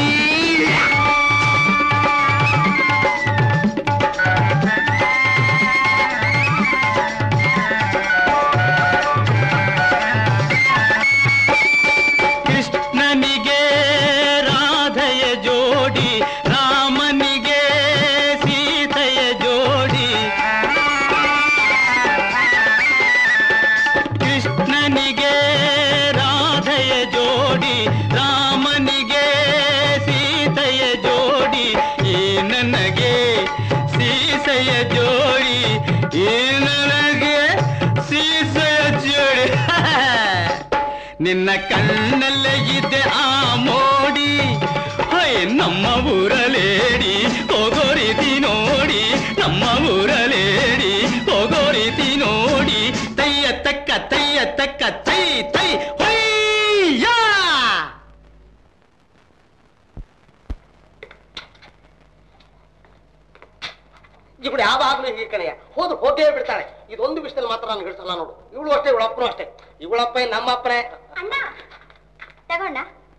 ಕೃಷ್ಣನಿಗೆ ರಾಧೆಯ ಜೋಡಿ ರಾಮನಿಗೆ ಸೀತೆಯ ಜೋಡಿ ಕೃಷ್ಣನಿಗೆ ರಾಧೆಯ ಜೋಡಿ ರಾಮನಿಗೆ ಸೀತೆಯ ಜೋಡಿ ಈ ನನಗೆ ಸೀಸೆಯ ಜೋಡಿ ಈ ನನಗೆ ಸೀಸೆಯ ಜೋಡಿ ನಿನ್ನ ಕಣ್ಣಲ್ಲೇ ಇದೆ ಆ ಮೋಡಿ ಹೊಯ್ ನಮ್ಮ ಊರಲೇಡಿ ಹೋಗೋ ರೀತಿ ನೋಡಿ ನಮ್ಮ ಊರಲೇಡಿ ಹೋಗೋ ರೀತಿ ನೋಡಿ ತಯ್ಯ ತಕ್ಕ ತಯ್ಯ ತಕ್ಕ ತೈ ತೈ ಹೊಯ್ಯಾ ಇವಳು ಯಾವಾಗ್ಲೂ ಹೀಗೆ ಕಣೆಯ ಹೋದ್ರು ಹೋಗೇ ಬಿಡ್ತಾಳೆ ಇದೊಂದು ವಿಷಯದಲ್ಲಿ ಮಾತ್ರ ನಾನು ಹಿಡಿಸಲ್ಲ ನೋಡು ಇವಳು ಅಷ್ಟೇ ಇವಳಪ್ಪನು ಅಷ್ಟೇ ಇವಳಪ್ಪ ನಮ್ಮಪ್ಪನೇ ಅಣ್ಣ ತಗೊಂಡ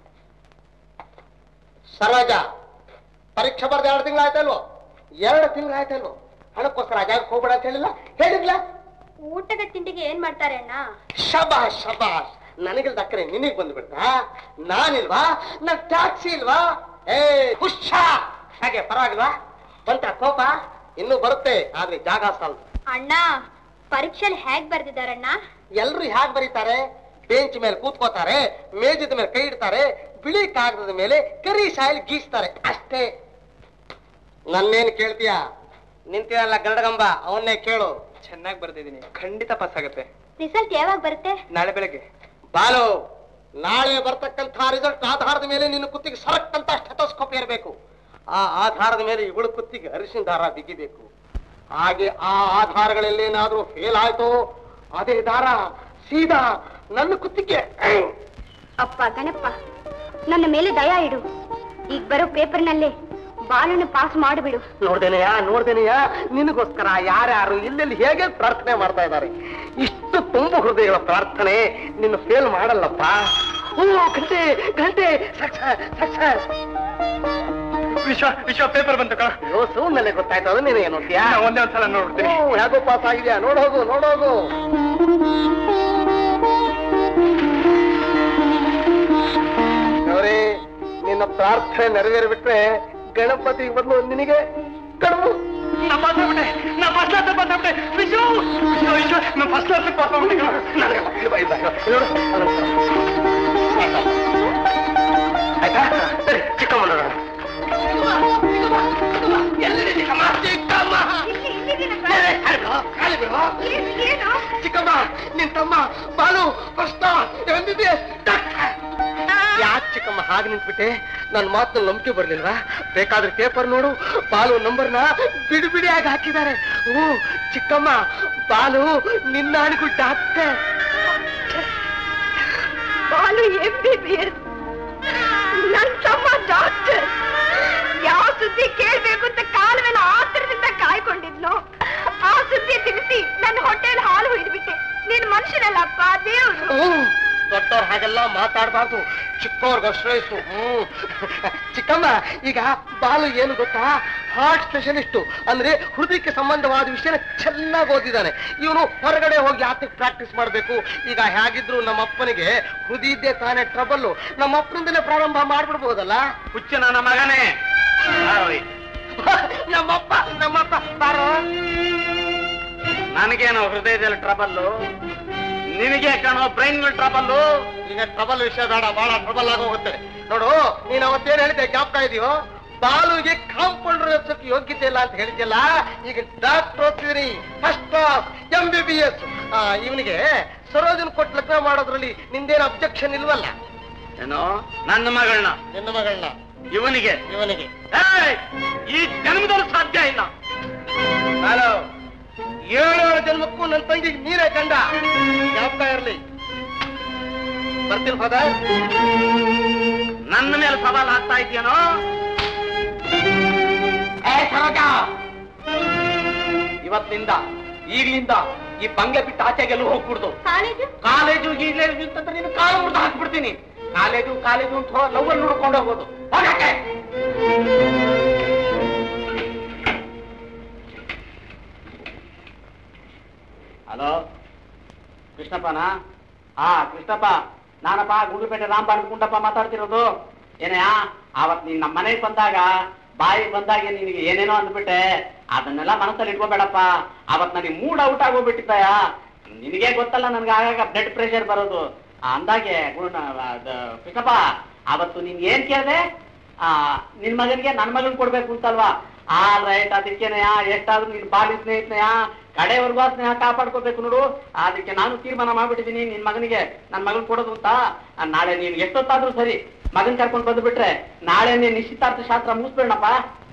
ಸರೋಜ ಪರೀಕ್ಷೆ ಬರ್ದು ಎರಡು ತಿಂಗಳು ಆಯ್ತಲ್ವೋ ಎರಡು ತಿಂಗಳು ಆಯ್ತಲ್ವೋ ಹಣಕ್ಕೋಸ್ಕರ ಜಾಗಕ್ಕೆ ಹೋಗ್ಬೇಡ ಅಂತ ಹೇಳಿಲ್ಲ ಹೇಳಿರ್ಲ ಊಟದ ತಿಂಡಿಗೆ ಏನ್ ಮಾಡ್ತಾರೆ ಅಣ್ಣ ಶಬಾಷ್ ಶಬಾಷ್ ನನಗಿಲ್ದ ಅಕ್ಕರೆ ನಿನಗ್ ಬಂದ್ಬಿಡ್ತಾ ನಾನಿಲ್ವಾ ನನ್ ಟ್ಯಾಕ್ಸಿ ಇಲ್ವಾ ಏ ಹುಷ ಹಾಗೆ ಪರವಾಗಿಲ್ವಾ ಬಂತ ಕೋಪ ಇನ್ನೂ ಬರುತ್ತೆ ಆದ್ರೆ ಜಾಗ ಸಾಲದು ಅಣ್ಣ ಪರೀಕ್ಷೆಲಿ ಹೇಗ್ ಬರ್ದಿದಾರಣ್ಣ ಎಲ್ರು ಹ್ಯಾಗ್ ಬರೀತಾರೆ ಬೆಂಚ್ ಮೇಲೆ ಕೂತ್ಕೋತಾರೆ ಮೇಜಿದ ಮೇಲೆ ಕೈ ಇಡ್ತಾರೆ ಬಿಳಿ ಕಾಗದದ ಮೇಲೆ ಕರಿ ಶಾಯಲ್ ಗೀಸ್ತಾರೆ ಅಷ್ಟೇ ನನ್ನೇನು ಕೇಳ್ತೀಯ ನಿಂತಿರಲ್ಲ ಗರಡಗಂಬ ಅವನ್ನೇ ಕೇಳು ಚೆನ್ನಾಗಿ ಬರ್ತಿದ್ದೀನಿ ಖಂಡಿತ ಪಾಸ್ ಆಗುತ್ತೆ ರಿಸಲ್ಟ್ ಯಾವಾಗ ಬರುತ್ತೆ ನಾಳೆ ಬೆಳಗ್ಗೆ ಬಾಲು ನಾಳೆ ಬರ್ತಕ್ಕಂಥ ರಿಸಲ್ಟ್ ಆಧಾರದ ಮೇಲೆ ನಿನ್ನ ಕುತ್ತಿಗೆ ಸರಕ್ ಅಂತ ಸ್ಟೆಥೋಸ್ಕೋಪ್ ಇರಬೇಕು ಆ ಆಧಾರದ ಮೇಲೆ ಇವಳು ಕುತ್ತಿಗೆ ಅರಿಶಿನ ದಾರ ಬಿಗಿಬೇಕು ಹಾಗೆ ಆ ಆಧಾರಗಳಲ್ಲೇನಾದ್ರೂ ಫೇಲ್ ಆಯ್ತು ಅದೇ ದಾರ ಸೀದಾ ನನ್ನ ಕುತ್ತಿಗೆ ಅಪ್ಪ ಗಣಪ ನನ್ನ ಮೇಲೆ ದಯ ಇಡು ಈಗ ಬರೋ ಪೇಪರ್ನಲ್ಲೇ ಬಾಲನ್ನು ಪಾಸ್ ಮಾಡಿಬಿಡು ನೋಡ್ದೇನೆಯಾ ನೋಡ್ದೇನೆಯಾ ನಿನಗೋಸ್ಕರ ಯಾರ್ಯಾರು ಎಲ್ಲೆಲ್ಲಿ ಹೇಗೆ ಪ್ರಾರ್ಥನೆ ಮಾಡ್ತಾ ಇದ್ದಾರೆ ಇಷ್ಟು ತುಂಬು ಹೃದಯಗಳ ಪ್ರಾರ್ಥನೆ ನಿನ್ನ ಫೇಲ್ ಮಾಡಲ್ಲಪ್ಪ ಓ ಗಂಟೆ ಗಂಟೆ ಸಕ್ಸಸ್ ಸಕ್ಸಸ್ ವಿಶ್ವ ವಿಶ್ವ ಪೇಪರ್ ಬಂತು ಕಣ ಅಯ್ಯೋ ಸೌಂಡ್ನಲ್ಲೇ ಗೊತ್ತಾಯ್ತು ಅದು ನೀನು ಏನು ಓದ್ತೀಯಾ? ಒಂದೇ ಒಂದ್ಸಲ ನೋಡ್ಬಿಡ್ತೀನಿ ಓ, ಹೇಗೋ ಪಾಸ್ ಆಗಿದ್ಯಾ ನೋಡೋಗು ನೋಡೋಗು ಗೌರಿ ನಿನ್ನ ಪ್ರಾರ್ಥನೆ ನೆರವೇರಿಬಿಟ್ರೆ ಗಣಪತಿ ಬದಲು ನಿನಗೆ ಕಡುಬು ನಾ ಪಾಸ್ ಆಗ್ಬಿಟ್ಟೆ ನಾ ಫಸ್ಟ್ ಕ್ಲಾಸ್ ಪಾಸ್ ಆಗ್ಬಿಟ್ಟೆ ವಿಶ್ವ ವಿಶ್ವ ವಿಶ್ವ ನಾ ಫಸ್ಟ್ ಕ್ಲಾಸ್ ಪಾಸ್ ಆಗ್ಬಿಟ್ಟೆ ಕಣ. ನನಗೆ ಇಲ್ಲಿ ಬಾ, ಇಲ್ಲಿ ಬಾ, ಇಲ್ಲಿ ನೋಡು. ಆಯ್ತಾ ಸರಿ ಚಿಕ್ಕಮ್ಮ ನೋಡೋಣ ಎಲ್ಲಿದೆ ಚಿಕ್ಕಮ್ಮ ಚಿಕ್ಕಮ್ಮ ಏ, ಕಾಲಿ ಬಿಡು, ಕಾಲಿ ಬಿಡು. ಚಿಕ್ಕಮ್ಮ ನಿನ್ ತಮ್ಮ ಬಾಲು ಕಷ್ಟ ಎಂದಿದೆ ಯಾಕೆ ಚಿಕ್ಕಮ್ಮ ಹಾಗೆ ನಿಂತ್ಬಿಟ್ಟೆ ನನ್ನ ಮಾತನ್ನ ನಂಬಿಕೆ ಬರ್ಲಿಲ್ವಾ ಬೇಕಾದ್ರೆ ಪೇಪರ್ ನೋಡು ಬಾಲು ನಂಬರ್ನ ಬಿಡಿ ಬಿಡಿಯಾಗಿ ಹಾಕಿದ್ದಾರೆ ಓ ಚಿಕ್ಕಮ್ಮ ಬಾಲು ನಿನ್ನ ಅಣಿಗೂ doctor Balu M B B S ನನ್ ತಮ್ಮ ಡಾಕ್ಟರ್ ಯಾವ ಸುದ್ದಿ ಕೇಳ್ಬೇಕು ಅಂತ ಕಾಲ ಮೇಲೆ ಆತರದಿಂದ ಕಾಯ್ಕೊಂಡಿದ್ನೋ ಆ ಸುದ್ದಿ ತಿಳಿಸಿ ನನ್ನ ಹೊಟ್ಟೆಯಲ್ಲಿ ಹಾಲು ಹಿಡಿದ್ಬಿಟ್ಟೆ ನೀನ್ ಮನುಷ್ಯನಲ್ಲಪ್ಪ ದೇವ್ರು ಹ್ಮ್. ದೊಡ್ಡವ್ರ ಹಾಗೆಲ್ಲ ಮಾತಾಡಬಾರ್ದು ಚಿಕ್ಕವ್ರಿಗೆ ಅಶ್ರಯಿಸು ಹ್ಮ್ ಚಿಕ್ಕಮ್ಮ ಈಗ ಬಾಲು ಏನು ಗೊತ್ತಾ ಹಾರ್ಟ್ ಸ್ಪೆಷಲಿಸ್ಟು ಅಂದ್ರೆ ಹೃದಯಕ್ಕೆ ಸಂಬಂಧವಾದ ವಿಷಯನ ಚೆನ್ನಾಗಿ ಓದಿದ್ದಾನೆ ಇವನು ಹೊರಗಡೆ ಹೋಗಿ ಆತಕ್ಕೆ ಪ್ರಾಕ್ಟೀಸ್ ಮಾಡಬೇಕು ಈಗ ಹೇಗಿದ್ರು ನಮ್ಮ ಅಪ್ಪನಿಗೆ ಹೃದಯದ್ದೇ ತಾನೇ ಟ್ರಬಲ್ಲು ನಮ್ಮ ಅಪ್ಪನಿಂದಲೇ ಪ್ರಾರಂಭ ಮಾಡ್ಬಿಡ್ಬೋದಲ್ಲ ಹುಚ್ಚ ನನ್ನ ಮಗನೇ ಬಾರೋಯ್. ನಮ್ಮಪ್ಪ ನಮ್ಮಪ್ಪ ಬಾರೋ ನನಗೇನೋ ಹೃದಯದಲ್ಲಿ ಟ್ರಬಲ್ಲು ನಿನಗೆ ಕಾಣೋ ಬ್ರೈನ್ ಟ್ರಬಲ್ಲು ಈಗ ಟ್ರಬಲ್ ವಿಷಯ ಬೇಡ ಬಹಳ ಟ್ರಬಲ್ ಆಗೋಗುತ್ತೆ ನೋಡು ನೀನ್ ಅವತ್ತೇನ್ ಹೇಳಿದ್ದೆ ಜ್ಞಾಪಕ ಇದೆಯೋ ಬಾಲುಗೆ ಕಾಂಪೌಂಡರ್ ಓದ್ಸೋಕೆ ಯೋಗ್ಯತೆ ಇಲ್ಲ ಅಂತ ಹೇಳಿದ್ಯಲ್ಲ ಈಗ ಡಾಕ್ಟರ್ ಓದ್ತಿದ್ರಿ first class M B B S ಇವನಿಗೆ ಸರೋಜನ್ ಕೊಟ್ಟು ಲಗ್ನ ಮಾಡೋದ್ರಲ್ಲಿ ನಿಂದೇನು ಅಬ್ಜೆಕ್ಷನ್ ಇಲ್ವಲ್ಲ ಏನೋ ನನ್ನ ಮಗಳನ್ನ ನಿನ್ನ ಮಗಳನ್ನ ಇವನಿಗೆ ಇವನಿಗೆ ಏಯ್! ಈ ಜನ್ಮದಲ್ಲಿ ಸಾಧ್ಯ ಇಲ್ಲ ಹಲೋ ಏಳೇಳು ಜನ್ಮಕ್ಕೂ ನನ್ನ ತಂಗಿಗೆ ನೀರೇ ಕಂಡ ಜ್ಞಾಪಕ ಇರ್ಲಿ ಬರ್ತೀನಿ ಫಾದರ್ ನನ್ನ ಮೇಲೆ ಸವಾಲ್ ಆಗ್ತಾ ಇದೆಯೇನೋ ಏ ಸರೋಜ ಇವತ್ತಿನಿಂದ ಈಗಲಿಂದ ಈ ಬಂಗ್ಲೆ ಬಿಟ್ಟು ಆಚೆಗೆಲ್ಲೂ ಹೋಗ್ಬಿಡ್ದು ಕಾಲೇಜು ಕಾಲೇಜು ಗೀಲೆ ಅಂತಂದ್ರೆ ನೀನು ಕಾಲು ಮುರಿದು ಹಾಕ್ಬಿಡ್ತೀನಿ ಕಾಲೇಜು ಕಾಲೇಜು ಅಂತ ಲವ್ವಲ್ಲಿ ನೋಡ್ಕೊಂಡು ಹೋಗೋದು ಹೋಗಕ್ಕೆ ಹಲೋ ಕೃಷ್ಣಪ್ಪನಾ ಹಾ ಕೃಷ್ಣಪ್ಪ ನಾನಪ್ಪ ಗುಂಡ್ಲುಪೇಟೆ ರಾಮಪಾಣ ಗುಂಡಪ್ಪ ಮಾತಾಡ್ತಿರೋದು ಏನಯ್ಯ ಅವತ್ ನೀನ್ ನಮ್ಮ ಮನೆಗೆ ಬಂದಾಗ ಬಾಯಿ ಬಂದಾಗ ನಿನಗೆ ಏನೇನೋ ಅಂದ್ಬಿಟ್ಟೆ ಅದನ್ನೆಲ್ಲ ಮನಸ್ಸಲ್ಲಿ ಇಟ್ಕೋಬೇಡಪ್ಪ ಅವತ್ ನನಗೆ ಮೂಡ್ ಔಟ್ ಆಗೋಗ್ಬಿಟ್ಟಿತ್ತಯ್ಯ ನಿನಗೆ ಗೊತ್ತಲ್ಲ ನನ್ಗೆ ಆಗಾಗ ಬ್ಲಡ್ ಪ್ರೆಷರ್ ಬರೋದು ಆ, ಅಂದಾಗೆ ಗುಣ ಅದ್ ಕೃಷ್ಣಪ್ಪ ಅವತ್ತು ನೀನ್ ಏನ್ ಕೇಳ್ದೆ ಆ ನಿನ್ ಮಗನಿಗೆ ನನ್ ಮಗನ್ ಕೊಡ್ಬೇಕು ಅಂತಲ್ವಾ ಆ ರೈಟ್ ಅದಕ್ಕೇನಯ್ಯ ಎಷ್ಟಾದ್ರೂ ನಿನ್ ಬಾಲಿ ಸ್ನೇಹಿತನಯ್ಯ ಕಡೆವರೆಗೂ ಆ ಸ್ನೇಹ ಕಾಪಾಡ್ಕೋಬೇಕು ನೋಡು ಅದಕ್ಕೆ ನಾನು ತೀರ್ಮಾನ ಮಾಡ್ಬಿಟ್ಟಿದ್ದೀನಿ ನಿನ್ ಮಗನಿಗೆ ನನ್ ಮಗನ್ ಕೊಡೋದು ಅಂತ ಆ, ನಾಳೆ ನೀನ್ ಎಷ್ಟೊತ್ತಾದ್ರೂ ಸರಿ ಮಗನ್ ಕರ್ಕೊಂಡ್ ಬಂದ್ಬಿಟ್ರೆ ನಾಳೆ ನೀನ್ ನಿಶ್ಚಿತಾರ್ಥ ಶಾಸ್ತ್ರ ಮುಗಿಸ್ಬೇಡಪ್ಪ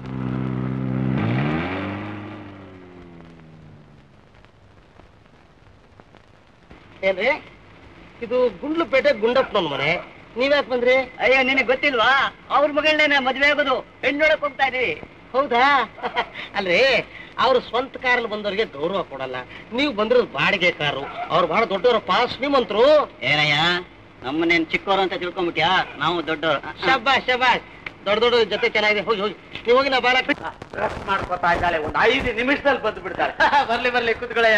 ಏನ್ರಿ ಇದು ಗುಂಡ್ಲುಪೇಟೆ ಗುಂಡಪ್ಪನ ಮನೆ ನೀವ್ಯಾಕೆ ಬಂದ್ರಿ ಅಯ್ಯೋ ನಿನಗೆ ಗೊತ್ತಿಲ್ವಾ ಅವ್ರ ಮಗಳನ್ನೇ ಮದ್ವೆ ಆಗೋದು ಹೆಣ್ಣು ನೋಡಕ್ ಹೋಗ್ತಾ ಇದೀವಿ ಹೌದಾ ಅಲ್ರಿ ಅವ್ರ ಸ್ವಂತ ಕಾರಲ್ಲಿ ಬಂದವ್ರಿಗೆ ಗೌರವ ಕೊಡಲ್ಲ ನೀವು ಬಂದಿರೋದು ಬಾಡಿಗೆ ಕಾರು ಅವ್ರು ಬಹಳ ದೊಡ್ಡವರಪ್ಪ ಶ್ರೀಮಂತರು ಏನಯ್ಯ ನಮ್ಮನ್ನೇನ್ ಚಿಕ್ಕವರು ಅಂತ ತಿಳ್ಕೊಂಬಿಟ್ಯಾ ನಾವು ದೊಡ್ಡವರು ಶಬಾಷ್ ಶಬಾಷ್ ದೊಡ್ಡ ದೊಡ್ಡ ಜೊತೆ ಚೆನ್ನಾಗಿದೆ ಹೋಗಿ ಹೋಗಿ ನೀವು ಹೋಗಿ ನಾ ಬಾಲ ಡ್ರೆಸ್ ಮಾಡ್ಕೊತಾ ಇದ್ದಾಳೆ ಒಂದು ಐದು ನಿಮಿಷದಲ್ಲಿ ಬಂದು ಬಿಡ್ತಾಳೆ ಬರ್ಲಿ ಬರ್ಲಿ ಕೂತ್ಕೊಳ್ಳಯ್ಯ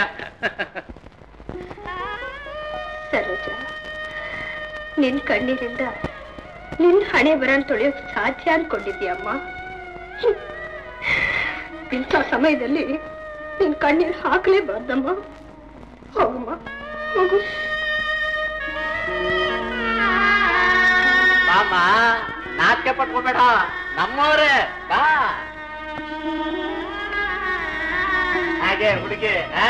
ಸರೋಜ ನಿನ್ ಕಣ್ಣೀರಿಂದ ನಿನ್ ಹಣೆ ಬರನ್ ತೊಳೆಯೋಕ್ ಸಾಧ್ಯ ಅನ್ಕೊಂಡಿದ್ಯಮ್ಮ ಇಂಥ ಸಮಯದಲ್ಲಿ ನಿನ್ ಕಣ್ಣೀರ್ ಹಾಕ್ಲೇಬಾರ್ದಮ್ಮ ಹೋಗಮ್ಮ ಹೋಗು ಬಾಮ ನಾಚಿಕೆ ಪಟ್ಕೋಬೇಡ ನಮ್ಮವ್ರೆ ಬಾ ಹಾಗೆ ಹುಡುಗಿ ಆ?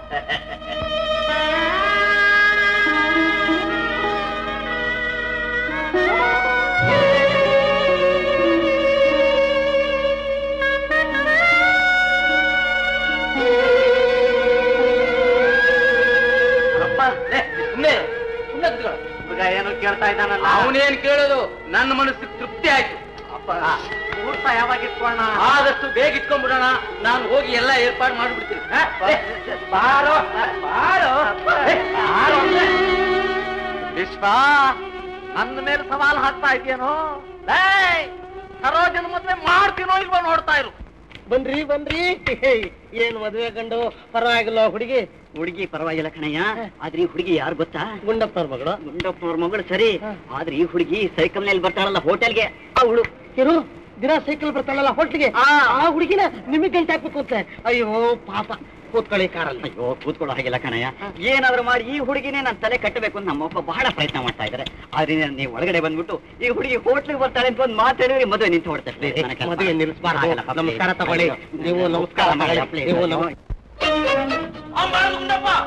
ಅಪ್ಪ, ಲೇ, ಸುಮ್ನೆ ಇರು. ಸುಮ್ನೆ ಕೂತ್ಕೊಳ್ಳು. ಹುಡುಗ ಏನೋ ಕೇಳ್ತಾ ಇದ್ದಾನಲ್ಲ ಅವನೇನ್ ಕೇಳೋದು ನನ್ನ ಮನಸ್ಸಿಗೆ ತೃಪ್ತಿ ಆಯ್ತು ಅಪ್ಪ ಮುಹೂರ್ತ ಯಾವಾಗ ಇಟ್ಕೊಳ್ಳೋಣ ಆದಷ್ಟು ಬೇಗ ಇಟ್ಕೊಂಡ್ಬಿಡೋಣ ನಾನು ಹೋಗಿ ಎಲ್ಲ ಏರ್ಪಾಡು ಮಾಡ್ಬಿಡ್ತೀನಿ ಹ? ಏ, ಬಾರೋ ಬಾರೋ ಏ, ಬಾರೋ ಅಂದ್ರೆ. ವಿಶ್ವ ನನ್ನ ಮೇಲೆ ಸವಾಲ್ ಹಾಕ್ತಾ ಇದೆಯೇನೋ ಲೇ ಸರೋಜನ ಮದ್ವೆ ಮಾಡ್ತೀನೋ ಇಲ್ವೋ ನೋಡ್ತಾ ಇರು ಬನ್ರಿ ಬನ್ರಿ ಏನ್ ಮದ್ವೆ ಗಂಡು ಪರವಾಗಿಲ್ಲ ಹುಡುಗಿ ಹುಡುಗಿ ಪರವಾಗಿಲ್ಲ ಕಣಯ್ಯ ಆದ್ರೆ ಈ ಹುಡುಗಿ ಯಾರು ಗೊತ್ತಾ ಗುಂಡಪ್ಪನವ್ರ ಮಗಳು ಗುಂಡಪ್ಪನವ್ರ ಮಗಳು ಸರಿ ಆದ್ರೆ ಈ ಹುಡುಗಿ ಸೈಕಲ್ ನಲ್ಲಿ ಬರ್ತಾಳಲ್ಲ ಹೋಟೆಲ್ಗೆ ಅವಳು ಇರು ದಿನ ಸೈಕಲ್ ಬರ್ತಾಳಲ್ಲ ಹೋಟ್ಲಿಗೆ ಆ ಹುಡುಗಿನ ನಿಮಗೆ ಗಂಟೆ ಹಾಕ್ಬೇಕು ಅಂತ ಅಯ್ಯೋ ಪಾಪ ಕೂತ್ಕೊಳ್ಳಿ ಕಾರಲ್ಲಿ ಅಯ್ಯೋ ಕೂತ್ಕೊಳ್ಳೋ ಹಾಗಿಲ್ಲ ಕಣಯ್ಯ ಏನಾದ್ರು ಮಾಡಿ ಈ ಹುಡುಗಿನೇ ನಾನು ತಲೆ ಕಟ್ಟಬೇಕು ಅಂತ ನಮ್ಮಪ್ಪ ಬಹಳ ಪ್ರಯತ್ನ ಮಾಡ್ತಾ ಇದ್ದಾರೆ ಆದ್ರೆ ನೀವು ಒಳಗಡೆ ಬಂದ್ಬಿಟ್ಟು ಈ ಹುಡುಗಿ ಹೋಟ್ಲಿಗೆ ಬರ್ತಾಳೆ ಅಂತ ಒಂದು ಮಾತು ಹೇಳಿದ್ರೆ ಮದುವೆ ನಿಂತು ಹೊಡ್ತಾರೆ please, ನನ್ನ ಕೆಲಸ ಮದುವೆ ನಿಲ್ಲಿಸ್ಬಾರ್ದು ಆಗಲ್ಲ, please. ನಮಸ್ಕಾರ ತಗೊಳ್ಳಿ ನೀವು ನಮಸ್ಕಾರ ಮಾಡಲ್ಲ, ತಗೊಳ್ಳಿ. please. ನೀವು ನಮ- ಗುಂಡಪ್ಪ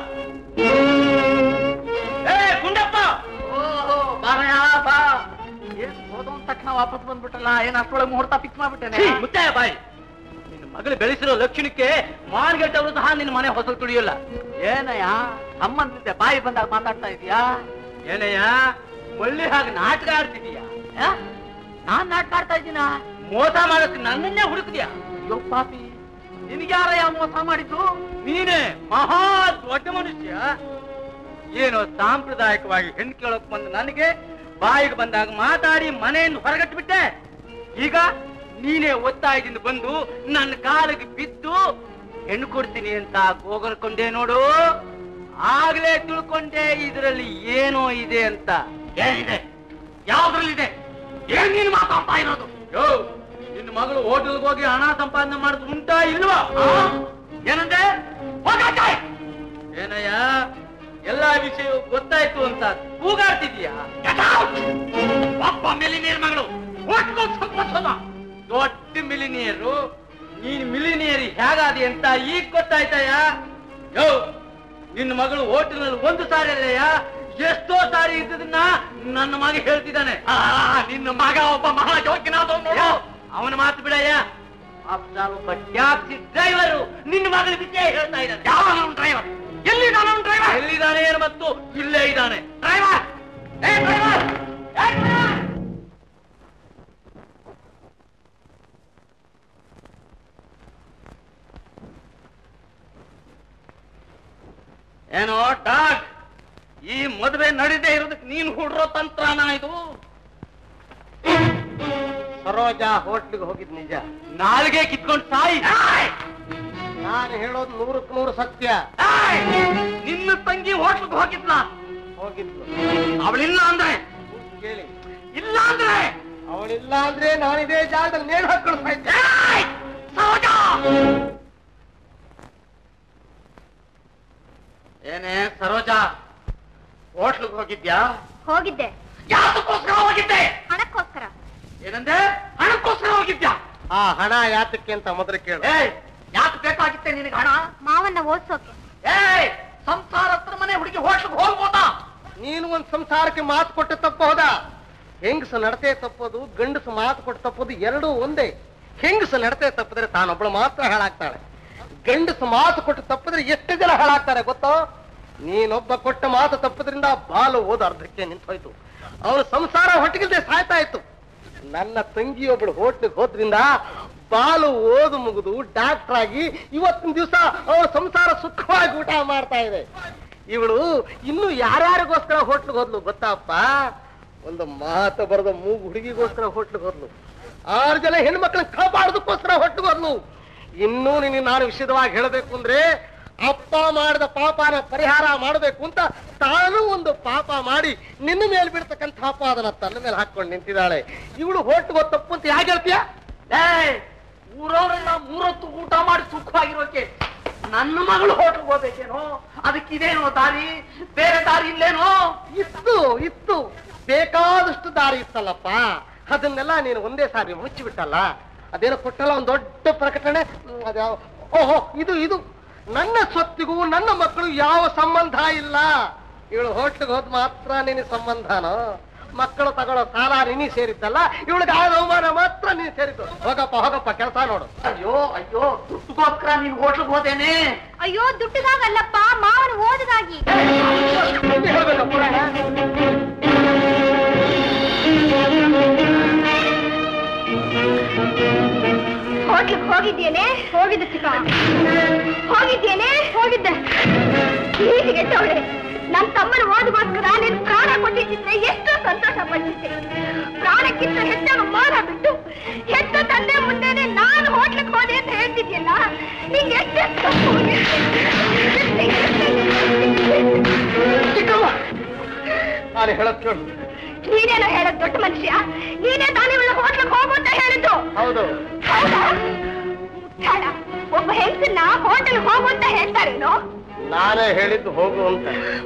ಏ ಗುಂಡಪ್ಪ ಓಹೋ ಬಾರಯ್ಯ ಬಾ ಏನ್ ಹೋದೋ ಅಂದ ತಕ್ಷಣ ವಾಪಸ್ ಬಂದ್ಬಿಟ್ಟಲ್ಲ ಏನ್ ಅಷ್ಟೊಳಗೆ ಮುಹೂರ್ತ ಫಿಕ್ಸ್ ಮಾಡ್ಬಿಟ್ಟೇನೆ ಮುತ್ತಾಯ ಬಾಯಿ ನಿನ್ನ ಮಗಳು ಬೆಳೆಸಿರೋ ಲಕ್ಷಣಕ್ಕೆ ಮಾನ್ಗೆಟ್ಟವರು ಸಹ ನಿನ್ನ ಮನೆ ಹೊಸಲು ತುಳಿಯಲ್ಲ ಏನಯ್ಯ ಸಂಬಂಧಿಸಿದೆ ಬಾಯಿ ಬಂದಾಗ ಮಾತಾಡ್ತಾ ಇದೀಯಾ ಏನಯ್ಯ ಒಳ್ಳೆ ಹಾಗೆ ನಾಟಕ ಆಡ್ತಿದೀಯ ಆ? ನಾನ್ ನಾಟಕ ಆಡ್ತಾ ಇದ್ದೀನಾ ಮೋಸ ಮಾಡಕ್ಕೆ ನನ್ನನ್ನೇ ಹುಡುಕ್ತಿದ್ಯಾ ಅಯ್ಯೋ ಪಾಪಿ ನಿನ್ಗೆ ಯಾರ ಯಾವ ಮೋಸ ಮಾಡಿದ್ದು ನೀನೇ ಮಹಾ ದೊಡ್ಡ ಮನುಷ್ಯ ಏನೋ ಸಾಂಪ್ರದಾಯಿಕವಾಗಿ ಹೆಣ್ಣು ಕೇಳೋಕ್ ಬಂದ ನನಗೆ ಬಾಯಿಗೆ ಬಂದಾಗ ಮಾತಾಡಿ ಮನೆಯಿಂದ ಹೊರಗಟ್ಬಿಟ್ಟೆ ಈಗ ನೀನೇ ಒತ್ತಾಯದಿಂದ ಬಂದು ನನ್ನ ಕಾಲಿಗೆ ಬಿದ್ದು ಹೆಣ್ಣು ಕೊಡ್ತೀನಿ ಅಂತ ಹೋಗಲ್ಕೊಂಡೆ ನೋಡು ಆಗ್ಲೇ ತಿಳ್ಕೊಂಡೆ ಇದರಲ್ಲಿ ಏನೋ ಇದೆ ಅಂತ ಏನಿದೆ ಯಾವ್ದ್ರಲ್ಲಿದೆ ಏನ್ ನೀನು ಮಾತಾಡ್ತಾ ಇರೋದು ಯೋ ನಿನ್ನ ಮಗಳು ಹೋಟೆಲ್ಗೆ ಹೋಗಿ ಹಣ ಸಂಪಾದನೆ ಮಾಡೋದು ಉಂಟಾ ಇಲ್ವಾ ಆ? ಏನಂದೆ ಹೋಗಾಟ ಏನಯ್ಯ ಎಲ್ಲಾ ವಿಷಯ ಗೊತ್ತಾಯ್ತು ಅಂತ ಕೂಗಾಡ್ತಿದ್ಯಾ ಒಬ್ಬ ಮಿಲಿನಿಯರ್ ಮಗಳು ಓಟ್ಕೊಂಡು ಸಂಪಾದಿಸೋದ ದೊಡ್ಡ ಮಿಲಿನಿಯರು ನೀನ್ ಮಿಲಿನಿಯರ್ ಹೇಗಾದಿ ಅಂತ ಈಗ ಗೊತ್ತಾಯ್ತಯ್ಯ ಯೋ ನಿನ್ನ ಮಗಳು ಹೋಟೆಲ್ನಲ್ಲಿ ಒಂದು ಸಾರಿ ಅಲ್ಲಯ್ಯ ಎಷ್ಟೋ ಸಾರಿ ಇದ್ದದನ್ನ ನನ್ನ ಮಗ ಹೇಳ್ತಿದ್ದಾನೆ ಆ, ನಿನ್ನ ಮಗ ಒಬ್ಬ ಮಹಾ ಜೋಕಿನಾದವ್ ನೋಡು ಯೋ, ಅವನ ಮಾತು ಬಿಡಯ್ಯ ಅಫ್ಜಾಲ್ ಒಬ್ಬ ಟ್ಯಾಕ್ಸಿ ಡ್ರೈವರು ನಿನ್ನ ಮಗಳ ವಿಷಯ ಹೇಳ್ತಾ ಇದ್ದಾನೆ ಯಾವ ಡ್ರೈವರ್ ಎಲ್ಲಿದ್ದಾನ ಡ್ರೈವರ್ ಎಲ್ಲಿದ್ದಾನೆ ಏನು ಮತ್ತು ಇಲ್ಲೇ ಇದ್ದಾನೆ ಡ್ರೈವರ್ ಏ ಡ್ರೈವರ್ ಏ ಡ್ರೈವರ್ ಏನೋ ಡಾಕ್ ಈ ಮದುವೆ ನಡೀದೇ ಇರೋದಕ್ಕೆ ನೀನು ಹುಡ್ರೋ ತಂತ್ರನ ಇದು ಸರೋಜ ಹೋಟ್ಲಿಗೆ ಹೋಗಿದ್ ನಿಜ ನಾಲ್ಗೆ ಕಿತ್ಕೊಂಡು ಸಾಯಿ ನಾನು ಹೇಳೋದು ನೂರಕ್ಕೆ ನೂರು ಸತ್ಯ ಏಯ್! ನಿನ್ನ ತಂಗಿ ಹೋಟ್ಲಿಗೆ ಹೋಗಿದ್ನ ಹೋಗಿದ್ಲು ಅವಳಿಲ್ಲ ಅಂದ್ರೆ ಕೇಳಿ ಇಲ್ಲ ಅಂದ್ರೆ ಅವಳಿಲ್ಲ ಅಂದ್ರೆ ನಾನಿದೇ ಜಾಗದಲ್ಲಿ ನೇಣು ಹಾಕೊಳ್ತಾ ಇದ್ದೆ ಏಯ್! ಸರೋಜಾ! ಏನೇ ಸರೋಜಾ ಹೋಟ್ಲಿಗೆ ಹೋಗಿದ್ಯಾ ಹೋಗಿದ್ದೆ ಯಾತಕ್ಕೋಸ್ಕರ ಹೋಗಿದ್ದೆ ಹಣಕ್ಕೋಸ್ಕರ ಏನಂದೆ ಹಣಕ್ಕೋಸ್ಕರ ಹೋಗಿದ್ಯಾ ಆ ಹಣ ಯಾತಕ್ಕೆ ಅಂತ ಮೊದಲು ಕೇಳು ಏಯ್ ಯಾಕೆ ಬೇಕಾಗಿತ್ತೆ ನಿನಗೆ ಹಣ ಮಾವನ್ನ ಓದ್ಸೋಕೆ ಏಯ್ ಸಂಸಾರ ಹತ್ರ ಮನೆ ಹುಡುಗಿ ಹೋಟ್ಲಿಗೆ ಹೋಗ್ಬೋದಾ ನೀನು ಒಂದ್ ಸಂಸಾರಕ್ಕೆ ಮಾತು ಕೊಟ್ಟು ತಪ್ಪೋದ ಹೆಂಗಸ ನಡತೆ ತಪ್ಪೋದು ಗಂಡಸ ಮಾತು ಕೊಟ್ಟು ತಪ್ಪೋದು ಎರಡೂ ಒಂದೇ ಹೆಂಗಸ ನಡತೆ ತಪ್ಪಿದ್ರೆ ತಾನೊಬ್ಬಳು ಮಾತ್ರ ಹಾಳಾಗ್ತಾಳೆ ಗಂಡಸ ಮಾತು ಕೊಟ್ಟು ತಪ್ಪಿದ್ರೆ ಎಷ್ಟು ಜನ ಹಾಳಾಗ್ತಾರೆ ಗೊತ್ತೋ ನೀನೊಬ್ಬ ಕೊಟ್ಟ ಮಾತು ತಪ್ಪದ್ರಿಂದ ಬಾಲು ಓದು ಅರ್ಧಕ್ಕೆ ನಿಂತೋಯ್ತು ಅವನು ಸಂಸಾರ ಹೊಟ್ಟಿಗಿಲ್ದೆ ಸಾಯ್ತಾ ಇತ್ತು ನನ್ನ ತಂಗಿಯೊಬ್ಬಳು ಹೋಟ್ಲಿಗೆ ಹೋದ್ರಿಂದ ಬಾಲು ಓದು ಮುಗಿದು ಡಾಕ್ಟರ್ ಆಗಿ ಇವತ್ತಿನ ದಿವಸ ಅವಳ ಸಂಸಾರ ಸುಖವಾಗಿ ಊಟ ಮಾಡ್ತಾ ಇದೆ ಇವಳು ಇನ್ನು ಯಾರ್ಯಾರಿಗೋಸ್ಕರ ಹೋಟ್ಲಿಗೆ ಹೋದ್ಲು ಗೊತ್ತಾಪ್ಪ ಒಂದು ಮಾತು ಬರದ ಮೂಗು ಹುಡುಗಿಗೋಸ್ಕರ ಹೋಟ್ಲಿಗೆ ಹೋದ್ಲು ಆರು ಜನ ಹೆಣ್ಮಕ್ಳನ್ನ ಕಾಪಾಡೋದಕ್ಕೋಸ್ಕರ ಹೋಟ್ಲಿಗೆ ಹೋದ್ಲು ಇನ್ನೂ ನಿನಗೆ ನಾನು ವಿಶದವಾಗಿ ಹೇಳಬೇಕು ಅಂದ್ರೆ ಅಪ್ಪ ಮಾಡಿದ ಪಾಪನ ಪರಿಹಾರ ಮಾಡಬೇಕು ಅಂತ ತಾನು ಒಂದು ಪಾಪ ಮಾಡಿ ನಿನ್ನ ಮೇಲೆ ಬೀಳ್ತಕ್ಕಂಥ ಪಾಪ ಅದನ್ನ ತನ್ನ ಮೇಲೆ ಹಾಕೊಂಡು ನಿಂತಿದ್ದಾಳೆ ಇವಳು ಹೋಟ್ಲಿಗೆ ತಪ್ಪು ಅಂತ ಯಾಕೆ ಹೇಳ್ತೀಯ ಏಯ್ ಊರವರೆಲ್ಲ ಮೂರೊತ್ತು ಊಟ ಮಾಡಿ ಸುಖವಾಗಿರೋಕೆ ನನ್ನ ಮಗಳು ಹೋಟ್ಲಿಗೆ ಹೋಗ್ಬೇಕೇನೋ ಅದಕ್ಕಿದೇನೋ ದಾರಿ ಬೇರೆ ದಾರಿ ಇಲ್ಲೇನೋ ಇತ್ತು ಇತ್ತು ಬೇಕಾದಷ್ಟು ದಾರಿ ಇತ್ತಲ್ಲಪ್ಪ ಅದನ್ನೆಲ್ಲ ನೀನು ಒಂದೇ ಸಾರಿ ಮುಚ್ಚಿಬಿಟ್ಟಲ್ಲ ಅದೇನೋ ಕೊಟ್ಟಲ್ಲ ಒಂದು ದೊಡ್ಡ ಪ್ರಕಟಣೆ ಹ್ಮ್, ಅದ್ಯಾವ ಓಹೋ ಇದು ಇದು ನನ್ನ ಸ್ವತ್ತಿಗೂ ನನ್ನ ಮಕ್ಕಳು ಯಾವ ಸಂಬಂಧ ಇಲ್ಲ ಇವಳು ಹೋಟ್ಲಿಗೆ ಹೋದ್ ಮಾತ್ರ ನಿನಗೆ ಸಂಬಂಧನೋ ಮಕ್ಕಳು ತಗೊಳ್ಳೋ ಸಾಲ ನಿನಗೆ ಸೇರಿದ್ದಲ್ಲ ಇವಳಿಗೆ ಆದ ಅವಮಾನ ಮಾತ್ರ ನೀನು ಸೇರಿದ್ದು ಹೋಗಪ್ಪ ಹೋಗಪ್ಪ ಕೆಲಸ ನೋಡು ಅಯ್ಯೋ ಅಯ್ಯೋ ದುಡ್ಡುಗೋಸ್ಕರ ನೀನ್ ಹೋಟ್ಲಿಗೆ ಹೋದೇನೆ ಅಯ್ಯೋ ದುಡ್ಡುದಾಗಲ್ಲಪ್ಪ ಮಾವನ ಓದುದಾಗಿ ಹೇಳ್ಬೇಕ ಪುರಾಣ ಹೋಟ್ಲಿಗೆ ಹೋಗಿದ್ದೇನೆ ಹೋಗಿದ್ದೆ ಚಿಕ್ಕ ಹೋಗಿದ್ದೇನೆ ಹೋಗಿದ್ದೆ ಹೀಗೆ ಅವಳೆ ನನ್ನ ತಮ್ಮನ ಓದಿಗೋಸ್ಕರ ನೀನು ಪ್ರಾಣ ಕೊಟ್ಟಿದ್ದಿದ್ರೆ ಎಷ್ಟು ಸಂತೋಷ ಪಟ್ಟಿದ್ದೆ ಪ್ರಾಣಕ್ಕಿಂತ ಹೆಚ್ಚಾಗ ಮಾನ ಬಿಟ್ಟು ಹೆತ್ತ ತಂದೆ ಮುಂದೆನೆ ನಾನು ಹೋಟ್ಲಿಗೆ ಹೋದೆ ಅಂತ ಹೇಳ್ತಿದ್ಯಲ್ಲ ನಿಂಗೆ ಎಷ್ಟು ತಪ್ಪು ಚಿಕ್ಕವ್ವ ನಾನು ಹೇಳೋದ್ ಕೇಳು ನೀನೇನೋ ಹೇಳೋದ್ ದೊಡ್ಡ ಮನುಷ್ಯ ನೀನೇ ತಾನೇ ಇವಳ ಹೋಟ್ಲಿಗೆ ಹೋಗು ಅಂತ ಹೇಳಿದ್ದು ಹೌದು ಹೌದಾ ಮುಟ್ಟಾಳ ಒಬ್ಬ ಹೆಂಗಸನ್ನ ಹೋಟೆಲ್ ಹೋಗು ಅಂತ ಹೇಳ್ತಾರೇನೋ ನಾನೇ ಹೇಳಿದ್ದು ಹೋಗು ಅಂತ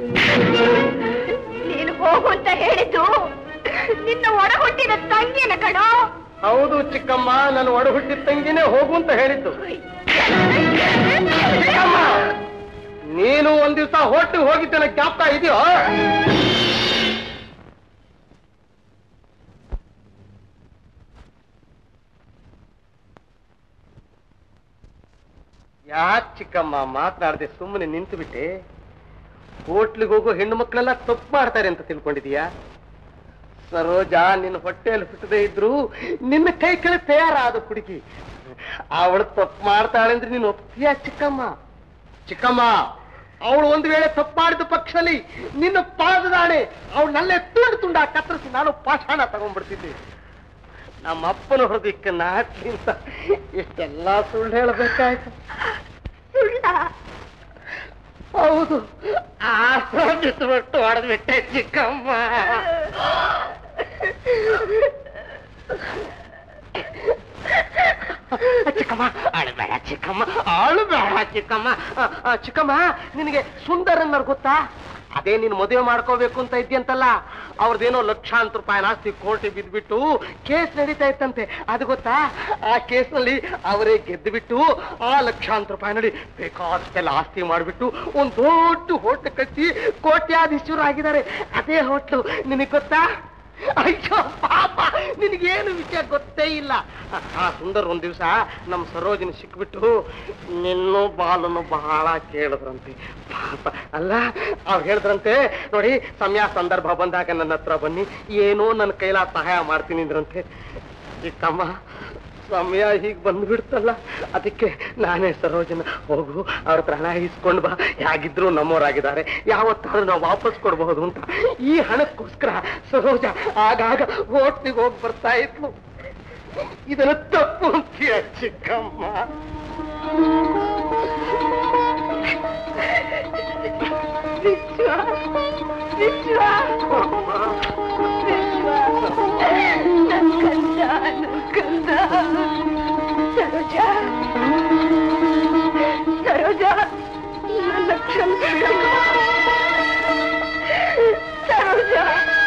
ನೀನು ಹೋಗು ಅಂತ ಹೇಳಿದ್ದು ನಿನ್ನ ಒಡ ಹುಟ್ಟಿದ ತಂಗಿನ ಕಣೋ ಹೌದು ಚಿಕ್ಕಮ್ಮ ನನ್ನ ಒಡ ಹುಟ್ಟಿದ ತಂಗಿನೇ ಹೋಗು ಅಂತ ಹೇಳಿದ್ದು ಚಿಕ್ಕಮ್ಮ ನೀನು ಒಂದ್ ದಿವಸ ಹೋಟ್ಲಿಗೆ ಹೋಗಿದ್ದೇನೆ ಜ್ಞಾಪಕ ಇದೆಯೋ ಯಾಕೆ ಚಿಕ್ಕಮ್ಮ ಮಾತನಾಡದೆ ಸುಮ್ಮನೆ ನಿಂತು ಬಿಟ್ಟೆ ಹೋಟ್ಲಿಗೆ ಹೋಗೋ ಹೆಣ್ಣು ಮಕ್ಕಳೆಲ್ಲ ತಪ್ಪು ಮಾಡ್ತಾರೆ ಅಂತ ತಿಳ್ಕೊಂಡಿದೀಯಾ ಸರೋಜಾ ನಿನ್ನ ಹೊಟ್ಟೆಯಲ್ಲಿ ಹುಟ್ಟದೇ ಇದ್ರು ನಿನ್ನ ಕೈ ಕೆಳಗೆ ತಯಾರಾದ ಹುಡುಗಿ ಅವಳು ತಪ್ಪು ಮಾಡ್ತಾಳೆ ಅಂದ್ರೆ ನೀನು ಒಪ್ತೀಯಾ ಚಿಕ್ಕಮ್ಮ ಚಿಕ್ಕಮ್ಮ ಅವಳು ಒಂದು ವೇಳೆ ತಪ್ಪು ಮಾಡಿದ ಪಕ್ಷದಲ್ಲಿ ನಿನ್ನ ಪಾದದಾಣೆ ಅವಳನ್ನಲ್ಲೇ ತುಂಡು ತುಂಡ ಕತ್ತರಿಸಿ ನಾನು ಪಾಷಾಣ ತಗೊಂಡ್ಬಿಡ್ತಿದ್ದೆ ನಮ್ಮ ಅಪ್ಪನ ಹೃದಯಕ್ಕೆ ನಾಟ್ಲಿಂತ ಇಷ್ಟೆಲ್ಲ ಸುಳ್ಳು ಹೇಳಬೇಕಾಯ್ತು ಸುಳ್ಳ ಹೌದು ಆಶ್ರಮ ಬಿಟ್ಟು ಹೊಡೆದ್ಬಿಟ್ಟೆ ಚಿಕ್ಕಮ್ಮ ಚಿಕ್ಕಮ್ಮ ಅಳಬೇಡ ಚಿಕ್ಕಮ್ಮ ಅಳಬೇಡ ಚಿಕ್ಕಮ್ಮ ಆ, ಆ, ಚಿಕ್ಕಮ್ಮ ನಿನಗೆ ಸುಂದರನ್ನರ್ ಗೊತ್ತಾ ಅದೇ ನೀನು ಮದುವೆ ಮಾಡ್ಕೋಬೇಕು ಅಂತ ಇದ್ಯಂತಲ್ಲ ಅವ್ರದ್ದೇನೋ ಲಕ್ಷಾಂತರ ರೂಪಾಯಿ ಆಸ್ತಿ ಕೋರ್ಟಿಗೆ ಬಿದ್ಬಿಟ್ಟು ಕೇಸ್ ನಡೀತಾ ಇತ್ತಂತೆ ಅದು ಗೊತ್ತಾ ಆ ಕೇಸ್ನಲ್ಲಿ ಅವರೇ ಗೆದ್ದು ಬಿಟ್ಟು ಆ ಲಕ್ಷಾಂತರ ರೂಪಾಯಿ ನೋಡಿ ಬೇಕಾದಷ್ಟೆಲ್ಲ ಆಸ್ತಿ ಮಾಡಿಬಿಟ್ಟು ಒಂದು ದೊಡ್ಡ ಹೋಟ್ಲು ಕಟ್ಟಿ ಕೋಟ್ಯಾಧೀಶರಾಗಿದ್ದಾರೆ ಅದೇ ಹೋಟ್ಲು ನಿನಗೆ ಗೊತ್ತಾ ಅಯ್ಯೋ ಪಾಪ ನಿನಗೇನು ವಿಷಯ ಗೊತ್ತೇ ಇಲ್ಲ ಆ, ಆ ಸುಂದರ್ ಒಂದ್ ದಿವಸ ನಮ್ಮ ಸರೋಜಿನ ಸಿಕ್ಬಿಟ್ಟು ನಿನ್ನೂ ಬಾಲನು ಬಹಳ ಕೇಳಿದ್ರಂತೆ ಪಾಪ ಅಲ್ಲ ಅವ್ರು ಹೇಳಿದ್ರಂತೆ ನೋಡಿ ಸಮಯ ಸಂದರ್ಭ ಬಂದಾಗ ನನ್ನ ಹತ್ರ ಬನ್ನಿ ಏನೋ ನನ್ನ ಕೈಲ ಸಹಾಯ ಮಾಡ್ತೀನಿ ಅಂದ್ರಂತೆ ಚಿಕ್ಕಮ್ಮ ಸಮಯ ಹೀಗೆ ಬಂದ್ಬಿಡ್ತಲ್ಲ ಅದಕ್ಕೆ ನಾನೇ ಸರೋಜನ ಹೋಗು ಅವ್ರ ಪ್ರಾಣ ಇಸ್ಕೊಂಡು ಬಾ ಹೇಗಿದ್ರು ನಮ್ಮವರಾಗಿದ್ದಾರೆ ಯಾವತ್ತಾದ್ರೂ ನಾವು ವಾಪಸ್ ಕೊಡಬಹುದು ಅಂತ ಈ ಹಣಕ್ಕೋಸ್ಕರ ಸರೋಜ ಆಗಾಗ ಹೋಟ್ಲಿಗೆ ಹೋಗಿ ಬರ್ತಾ ಇದ್ಲು ಇದನ್ನು ತಪ್ಪು ಅಂತೀಯ ಚಿಕ್ಕಮ್ಮ ವಿಶ್ವ ವಿಶ್ವ ವಿಶ್ವ ನನ್ ಕಂದ ನನ್ ಕಂದ ಸರೋಜ ಸರೋಜ ನನ್ನ ಕ್ಷಮಿಸ್ಬಿಡಮ್ಮ ಸರೋಜ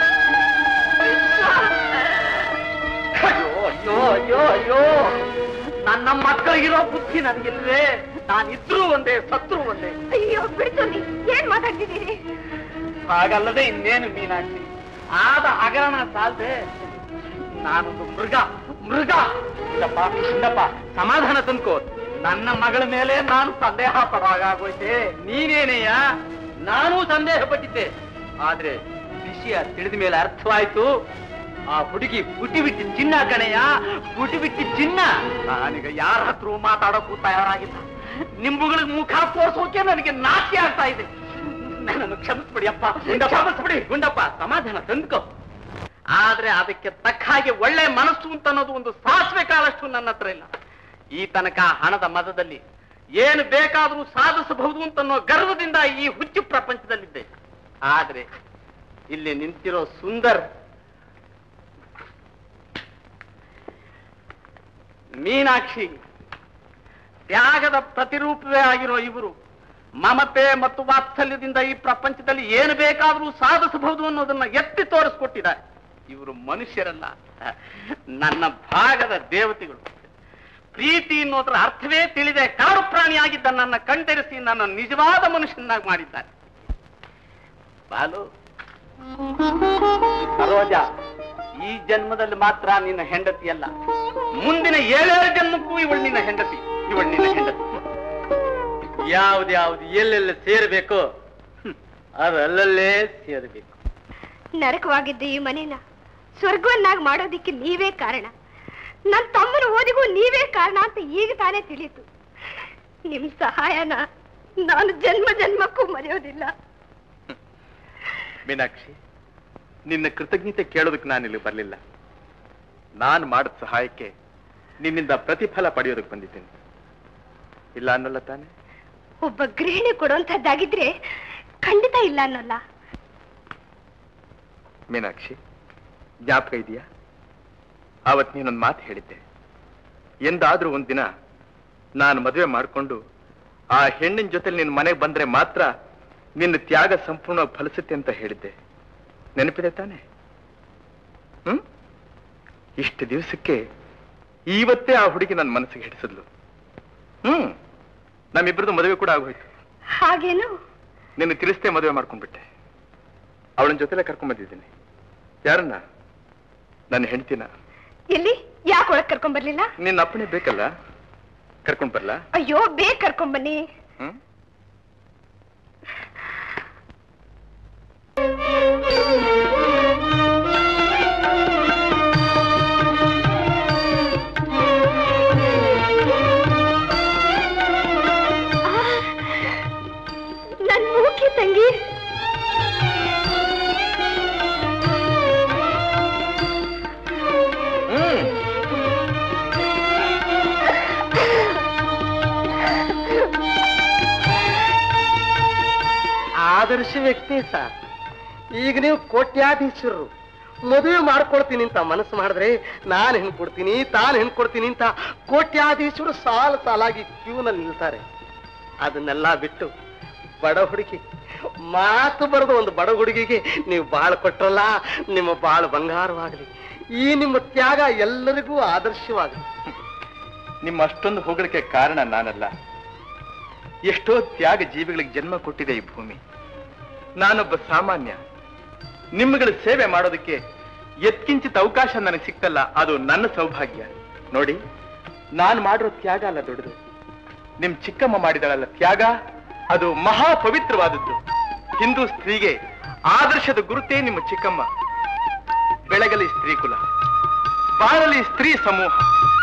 ಅಯ್ಯೋ ಅಯ್ಯೋ ಅಯ್ಯೋ ಅಯ್ಯೋ ನನ್ನ ಮಕ್ಕಳಿಗಿರೋ ಬುದ್ಧಿ ನನಗಿಲ್ವೇ ನಾನಿದ್ರು ಒಂದೇ ಸತ್ರು ಒಂದೇ ಅಯ್ಯೋ ಬಿಡ್ತು ನೀ ಏನ್ ಮಾತಾಡ್ತಿದ್ದೀರಿ ಹಾಗಲ್ಲದೆ ಇನ್ನೇನು ಮೀನಾಕ್ಷಿ ಆದ ಹಗರಣ ಸಾಲ್ದೆ ನಾನೊಂದು ಮೃಗ ಮೃಗ ಇಂದಪ್ಪ ಇಂದಪ್ಪ ಸಮಾಧಾನ ತಂದ್ಕೋ ನನ್ನ ಮಗಳ ಮೇಲೆ ನಾನು ಸಂದೇಹ ಪಡೋಗಾಗೋಯ್ತೆ ನೀನೇನೆಯ ನಾನು ಸಂದೇಹ ಪಟ್ಟಿದ್ದೆ ಆದ್ರೆ ವಿಷಯ ತಿಳಿದ ಮೇಲೆ ಅರ್ಥವಾಯ್ತು ಆ ಹುಡುಗಿ ಬುಟಿ ಬಿಟ್ಟಿ ಚಿನ್ನ ಕಣೆಯ ಬುಟಿ ಬಿಟ್ಟಿ ಚಿನ್ನ ನಾನೀಗ ಯಾರ ಹತ್ರ ಮಾತಾಡೋಕ್ಕೂ ತಯಾರಾಗಿಲ್ಲ ನಿಂಬುಗಳಿಗೆ ಮುಖ ತೋರ್ಸೋಕೆ ನನಗೆ ನಾಟ್ಯ ಆಗ್ತಾ ಇದೆ ನನ್ನನ್ನು ಕ್ಷಮಿಸ್ಬಿಡಿ ಅಪ್ಪ ಕ್ಷಮಿಸ್ಬಿಡಿ ಗುಂಡಪ್ಪ ಸಮಾಧಾನ ತಂದ್ಕೋ ಆದ್ರೆ ಅದಕ್ಕೆ ತಕ್ಕ ಹಾಗೆ ಒಳ್ಳೆ ಮನಸ್ಸು ಅಂತ ಅನ್ನೋದು ಒಂದು ಸಾಸಿವೆ ಕಾಲಷ್ಟು ನನ್ನ ಹತ್ರ ಇಲ್ಲ ಈ ತನಕ ಹಣದ ಮದದಲ್ಲಿ ಏನು ಬೇಕಾದರೂ ಸಾಧಿಸಬಹುದು ಅಂತನ್ನೋ ಗರ್ವದಿಂದ ಈ ಹುಚ್ಚು ಪ್ರಪಂಚದಲ್ಲಿದ್ದೆ ಆದ್ರೆ ಇಲ್ಲಿ ನಿಂತಿರೋ ಸುಂದರ್ ಮೀನಾಕ್ಷಿ ತ್ಯಾಗದ ಪ್ರತಿರೂಪವೇ ಆಗಿರೋ ಇವರು ಮಮತೆ ಮತ್ತು ವಾತ್ಸಲ್ಯದಿಂದ ಈ ಪ್ರಪಂಚದಲ್ಲಿ ಏನು ಬೇಕಾದರೂ ಸಾಧಿಸಬಹುದು ಅನ್ನೋದನ್ನ ಎತ್ತಿ ತೋರಿಸ್ಕೊಟ್ಟಿದ್ದಾರೆ ಇವರು ಮನುಷ್ಯರಲ್ಲ ನನ್ನ ಭಾಗದ ದೇವತೆಗಳು ಪ್ರೀತಿ ಅನ್ನೋದ್ರ ಅರ್ಥವೇ ತಿಳಿದೆ ಕಾಡು ಪ್ರಾಣಿಯಾಗಿದ್ದ ನನ್ನ ಕಂಡರಿಸಿ ನನ್ನ ನಿಜವಾದ ಮನುಷ್ಯನಾಗಿ ಮಾಡಿದ್ದಾರೆ ಬಾಲು ಸರೋಜ ಈ ಜನ್ಮದಲ್ಲಿ ಮಾತ್ರ ನಿನ್ನ ಹೆಂಡತಿ ಅಲ್ಲ ಮುಂದಿನ ಏಳೇಳು ಜನ್ಮಕ್ಕೂ ಇವಳು ನಿನ್ನ ಹೆಂಡತಿ ಇವಳು ನಿನ್ನ ಹೆಂಡತಿ ಯಾವ್ದ್ಯಾವ್ದು ಎಲ್ಲೆಲ್ಲ ಸೇರ್ಬೇಕೋ ಹ್ಮ್, ಅದಲ್ಲಲ್ಲೇ ಸೇರ್ಬೇಕು ನರಕವಾಗಿದ್ದ ಈ ಮನೇನ ಸ್ವರ್ಗವನ್ನಾಗಿ ಮಾಡೋದಿಕ್ಕೆ ನೀವೇ ಕಾರಣ ನನ್ನ ತಮ್ಮನ ಓದಿಗೂ ನೀವೇ ಕಾರಣ ಅಂತ ಈಗ ತಾನೇ ತಿಳಿಯಿತು ನಿಮ್ ಸಹಾಯನ ನಾನು ಜನ್ಮ ಜನ್ಮಕ್ಕೂ ಮರೆಯೋದಿಲ್ಲ ಮೀನಾಕ್ಷಿ ನಿನ್ನ ಕೃತಜ್ಞತೆ ಕೇಳೋದಕ್ಕೆ ನಾನು ಇಲ್ಲಿ ಬರಲಿಲ್ಲ ನಾನು ಮಾಡಿದ ಸಹಾಯಕ್ಕೆ ನಿನ್ನಿಂದ ಪ್ರತಿಫಲ ಪಡೆಯೋದಕ್ಕೆ ಬಂದಿದ್ದೀನಿ ಇಲ್ಲ ಅನ್ನಲ್ಲ ತಾನೆ ಒಬ್ಬ ಗೃಹಿಣಿ ಕೊಡುವಂಥದ್ದಾಗಿದ್ರೆ ಖಂಡಿತ ಇಲ್ಲ ಅನ್ನೋಲ್ಲ ಮೀನಾಕ್ಷಿ ಜ್ಞಾಪಕ ಇದೆಯಾ ಆವತ್ ನೀನೊಂದು ಮಾತು ಹೇಳಿದ್ದೆ ಎಂದಾದ್ರೂ ಒಂದಿನ ನಾನು ಮದುವೆ ಮಾಡಿಕೊಂಡು ಆ ಹೆಣ್ಣಿನ ಜೊತೆ ನಿನ್ನ ಮನೆಗೆ ಬಂದ್ರೆ ಮಾತ್ರ ನಿನ್ನ ತ್ಯಾಗ ಸಂಪೂರ್ಣವಾಗಿ ಫಲಿಸುತ್ತೆ ಅಂತ ಹೇಳಿದ್ದೆ ನೆನಪಿದೆ ತಾನೆ ಹ್ಮ್ ಇಷ್ಟು ದಿವಸಕ್ಕೆ ಇವತ್ತೇ ಆ ಹುಡುಗಿ ನನ್ನ ಮನಸ್ಸಿಗೆ ಹಿಡಿಸಿದ್ಲು ಹ್ಮ್ ನಮ್ಮಿಬ್ಬರದು ಮದುವೆ ಕೂಡ ಆಗೋಯ್ತು ಹಾಗೇನು ನಿನ್ನ ತಿಳಿಸ್ತೇ ಮದುವೆ ಮಾಡ್ಕೊಂಡ್ಬಿಟ್ಟೆ ಅವಳನ್ನ ಜೊತೆಲೆ ಕರ್ಕೊಂಡ್ ಬಂದಿದ್ದೀನಿ ಯಾರನ್ನ ನನ್ನ ಹೆಂಡತಿನ ಎಲ್ಲಿ ಯಾಕೆ ಒಳಗ್ ಕರ್ಕೊಂಡ್ ಬರ್ಲಿಲ್ಲ ನಿನ್ನ ಅಪ್ಪಣೆ ಬೇಕಲ್ಲ ಕರ್ಕೊಂಡ್ ಬರ್ಲಾ ಅಯ್ಯೋ ಬೇಗ ಕರ್ಕೊಂಡ್ ಬನ್ನಿ ಹ್ಮ್ ನನ್ ಮೂಕಿ ತಂಗಿ ಹ್ಮ್ ಆದರ್ಶ ವ್ಯಕ್ತಿ ಸರ್ ಈಗ ನೀವು ಕೋಟ್ಯಾಧೀಶರು ಮದುವೆ ಮಾಡ್ಕೊಳ್ತೀನಿ ಅಂತ ಮನಸ್ಸು ಮಾಡಿದ್ರೆ ನಾನು ಹೆಣ್ ಕೊಡ್ತೀನಿ ತಾನು ಹೆಣ್ ಕೊಡ್ತೀನಿ ಅಂತ ಕೋಟ್ಯಾಧೀಶರು ಸಾಲು ಸಾಲಾಗಿ ಕ್ಯೂನಲ್ಲಿ ನಿಲ್ತಾರೆ ಅದನ್ನೆಲ್ಲ ಬಿಟ್ಟು ಬಡ ಹುಡುಗಿ ಮಾತು ಬರೆದ ಒಂದು ಬಡ ಹುಡುಗಿಗೆ ನೀವು ಬಾಳು ಕೊಟ್ರಲ್ಲ ನಿಮ್ಮ ಬಾಳು ಬಂಗಾರವಾಗಲಿ ಈ ನಿಮ್ಮ ತ್ಯಾಗ ಎಲ್ಲರಿಗೂ ಆದರ್ಶವಾಗಲಿ ನಿಮ್ಮ ಅಷ್ಟೊಂದು ಹೊಗಳಿಕೆ ಕಾರಣ ನಾನಲ್ಲ ಎಷ್ಟೋ ತ್ಯಾಗ ಜೀವಿಗಳಿಗೆ ಜನ್ಮ ಕೊಟ್ಟಿದೆ ಈ ಭೂಮಿ ನಾನೊಬ್ಬ ಸಾಮಾನ್ಯ ನಿಮ್ಮಗಳ ಸೇವೆ ಮಾಡೋದಕ್ಕೆ ಎತ್ಕಿಂಚಿತ ಅವಕಾಶ ನನಗೆ ಸಿಕ್ತಲ್ಲ ಅದು ನನ್ನ ಸೌಭಾಗ್ಯ ನೋಡಿ ನಾನು ಮಾಡಿರೋ ತ್ಯಾಗ ಅಲ್ಲ ದೊಡ್ಡದು ನಿಮ್ ಚಿಕ್ಕಮ್ಮ ಮಾಡಿದಳಲ್ಲ ತ್ಯಾಗ ಅದು ಮಹಾ ಪವಿತ್ರವಾದದ್ದು ಹಿಂದೂ ಸ್ತ್ರೀಗೆ ಆದರ್ಶದ ಗುರುತೇ ನಿಮ್ಮ ಚಿಕ್ಕಮ್ಮ ಬೆಳಗಲಿ ಸ್ತ್ರೀ ಕುಲ ಬಾಳಲಿ ಸ್ತ್ರೀ ಸಮೂಹ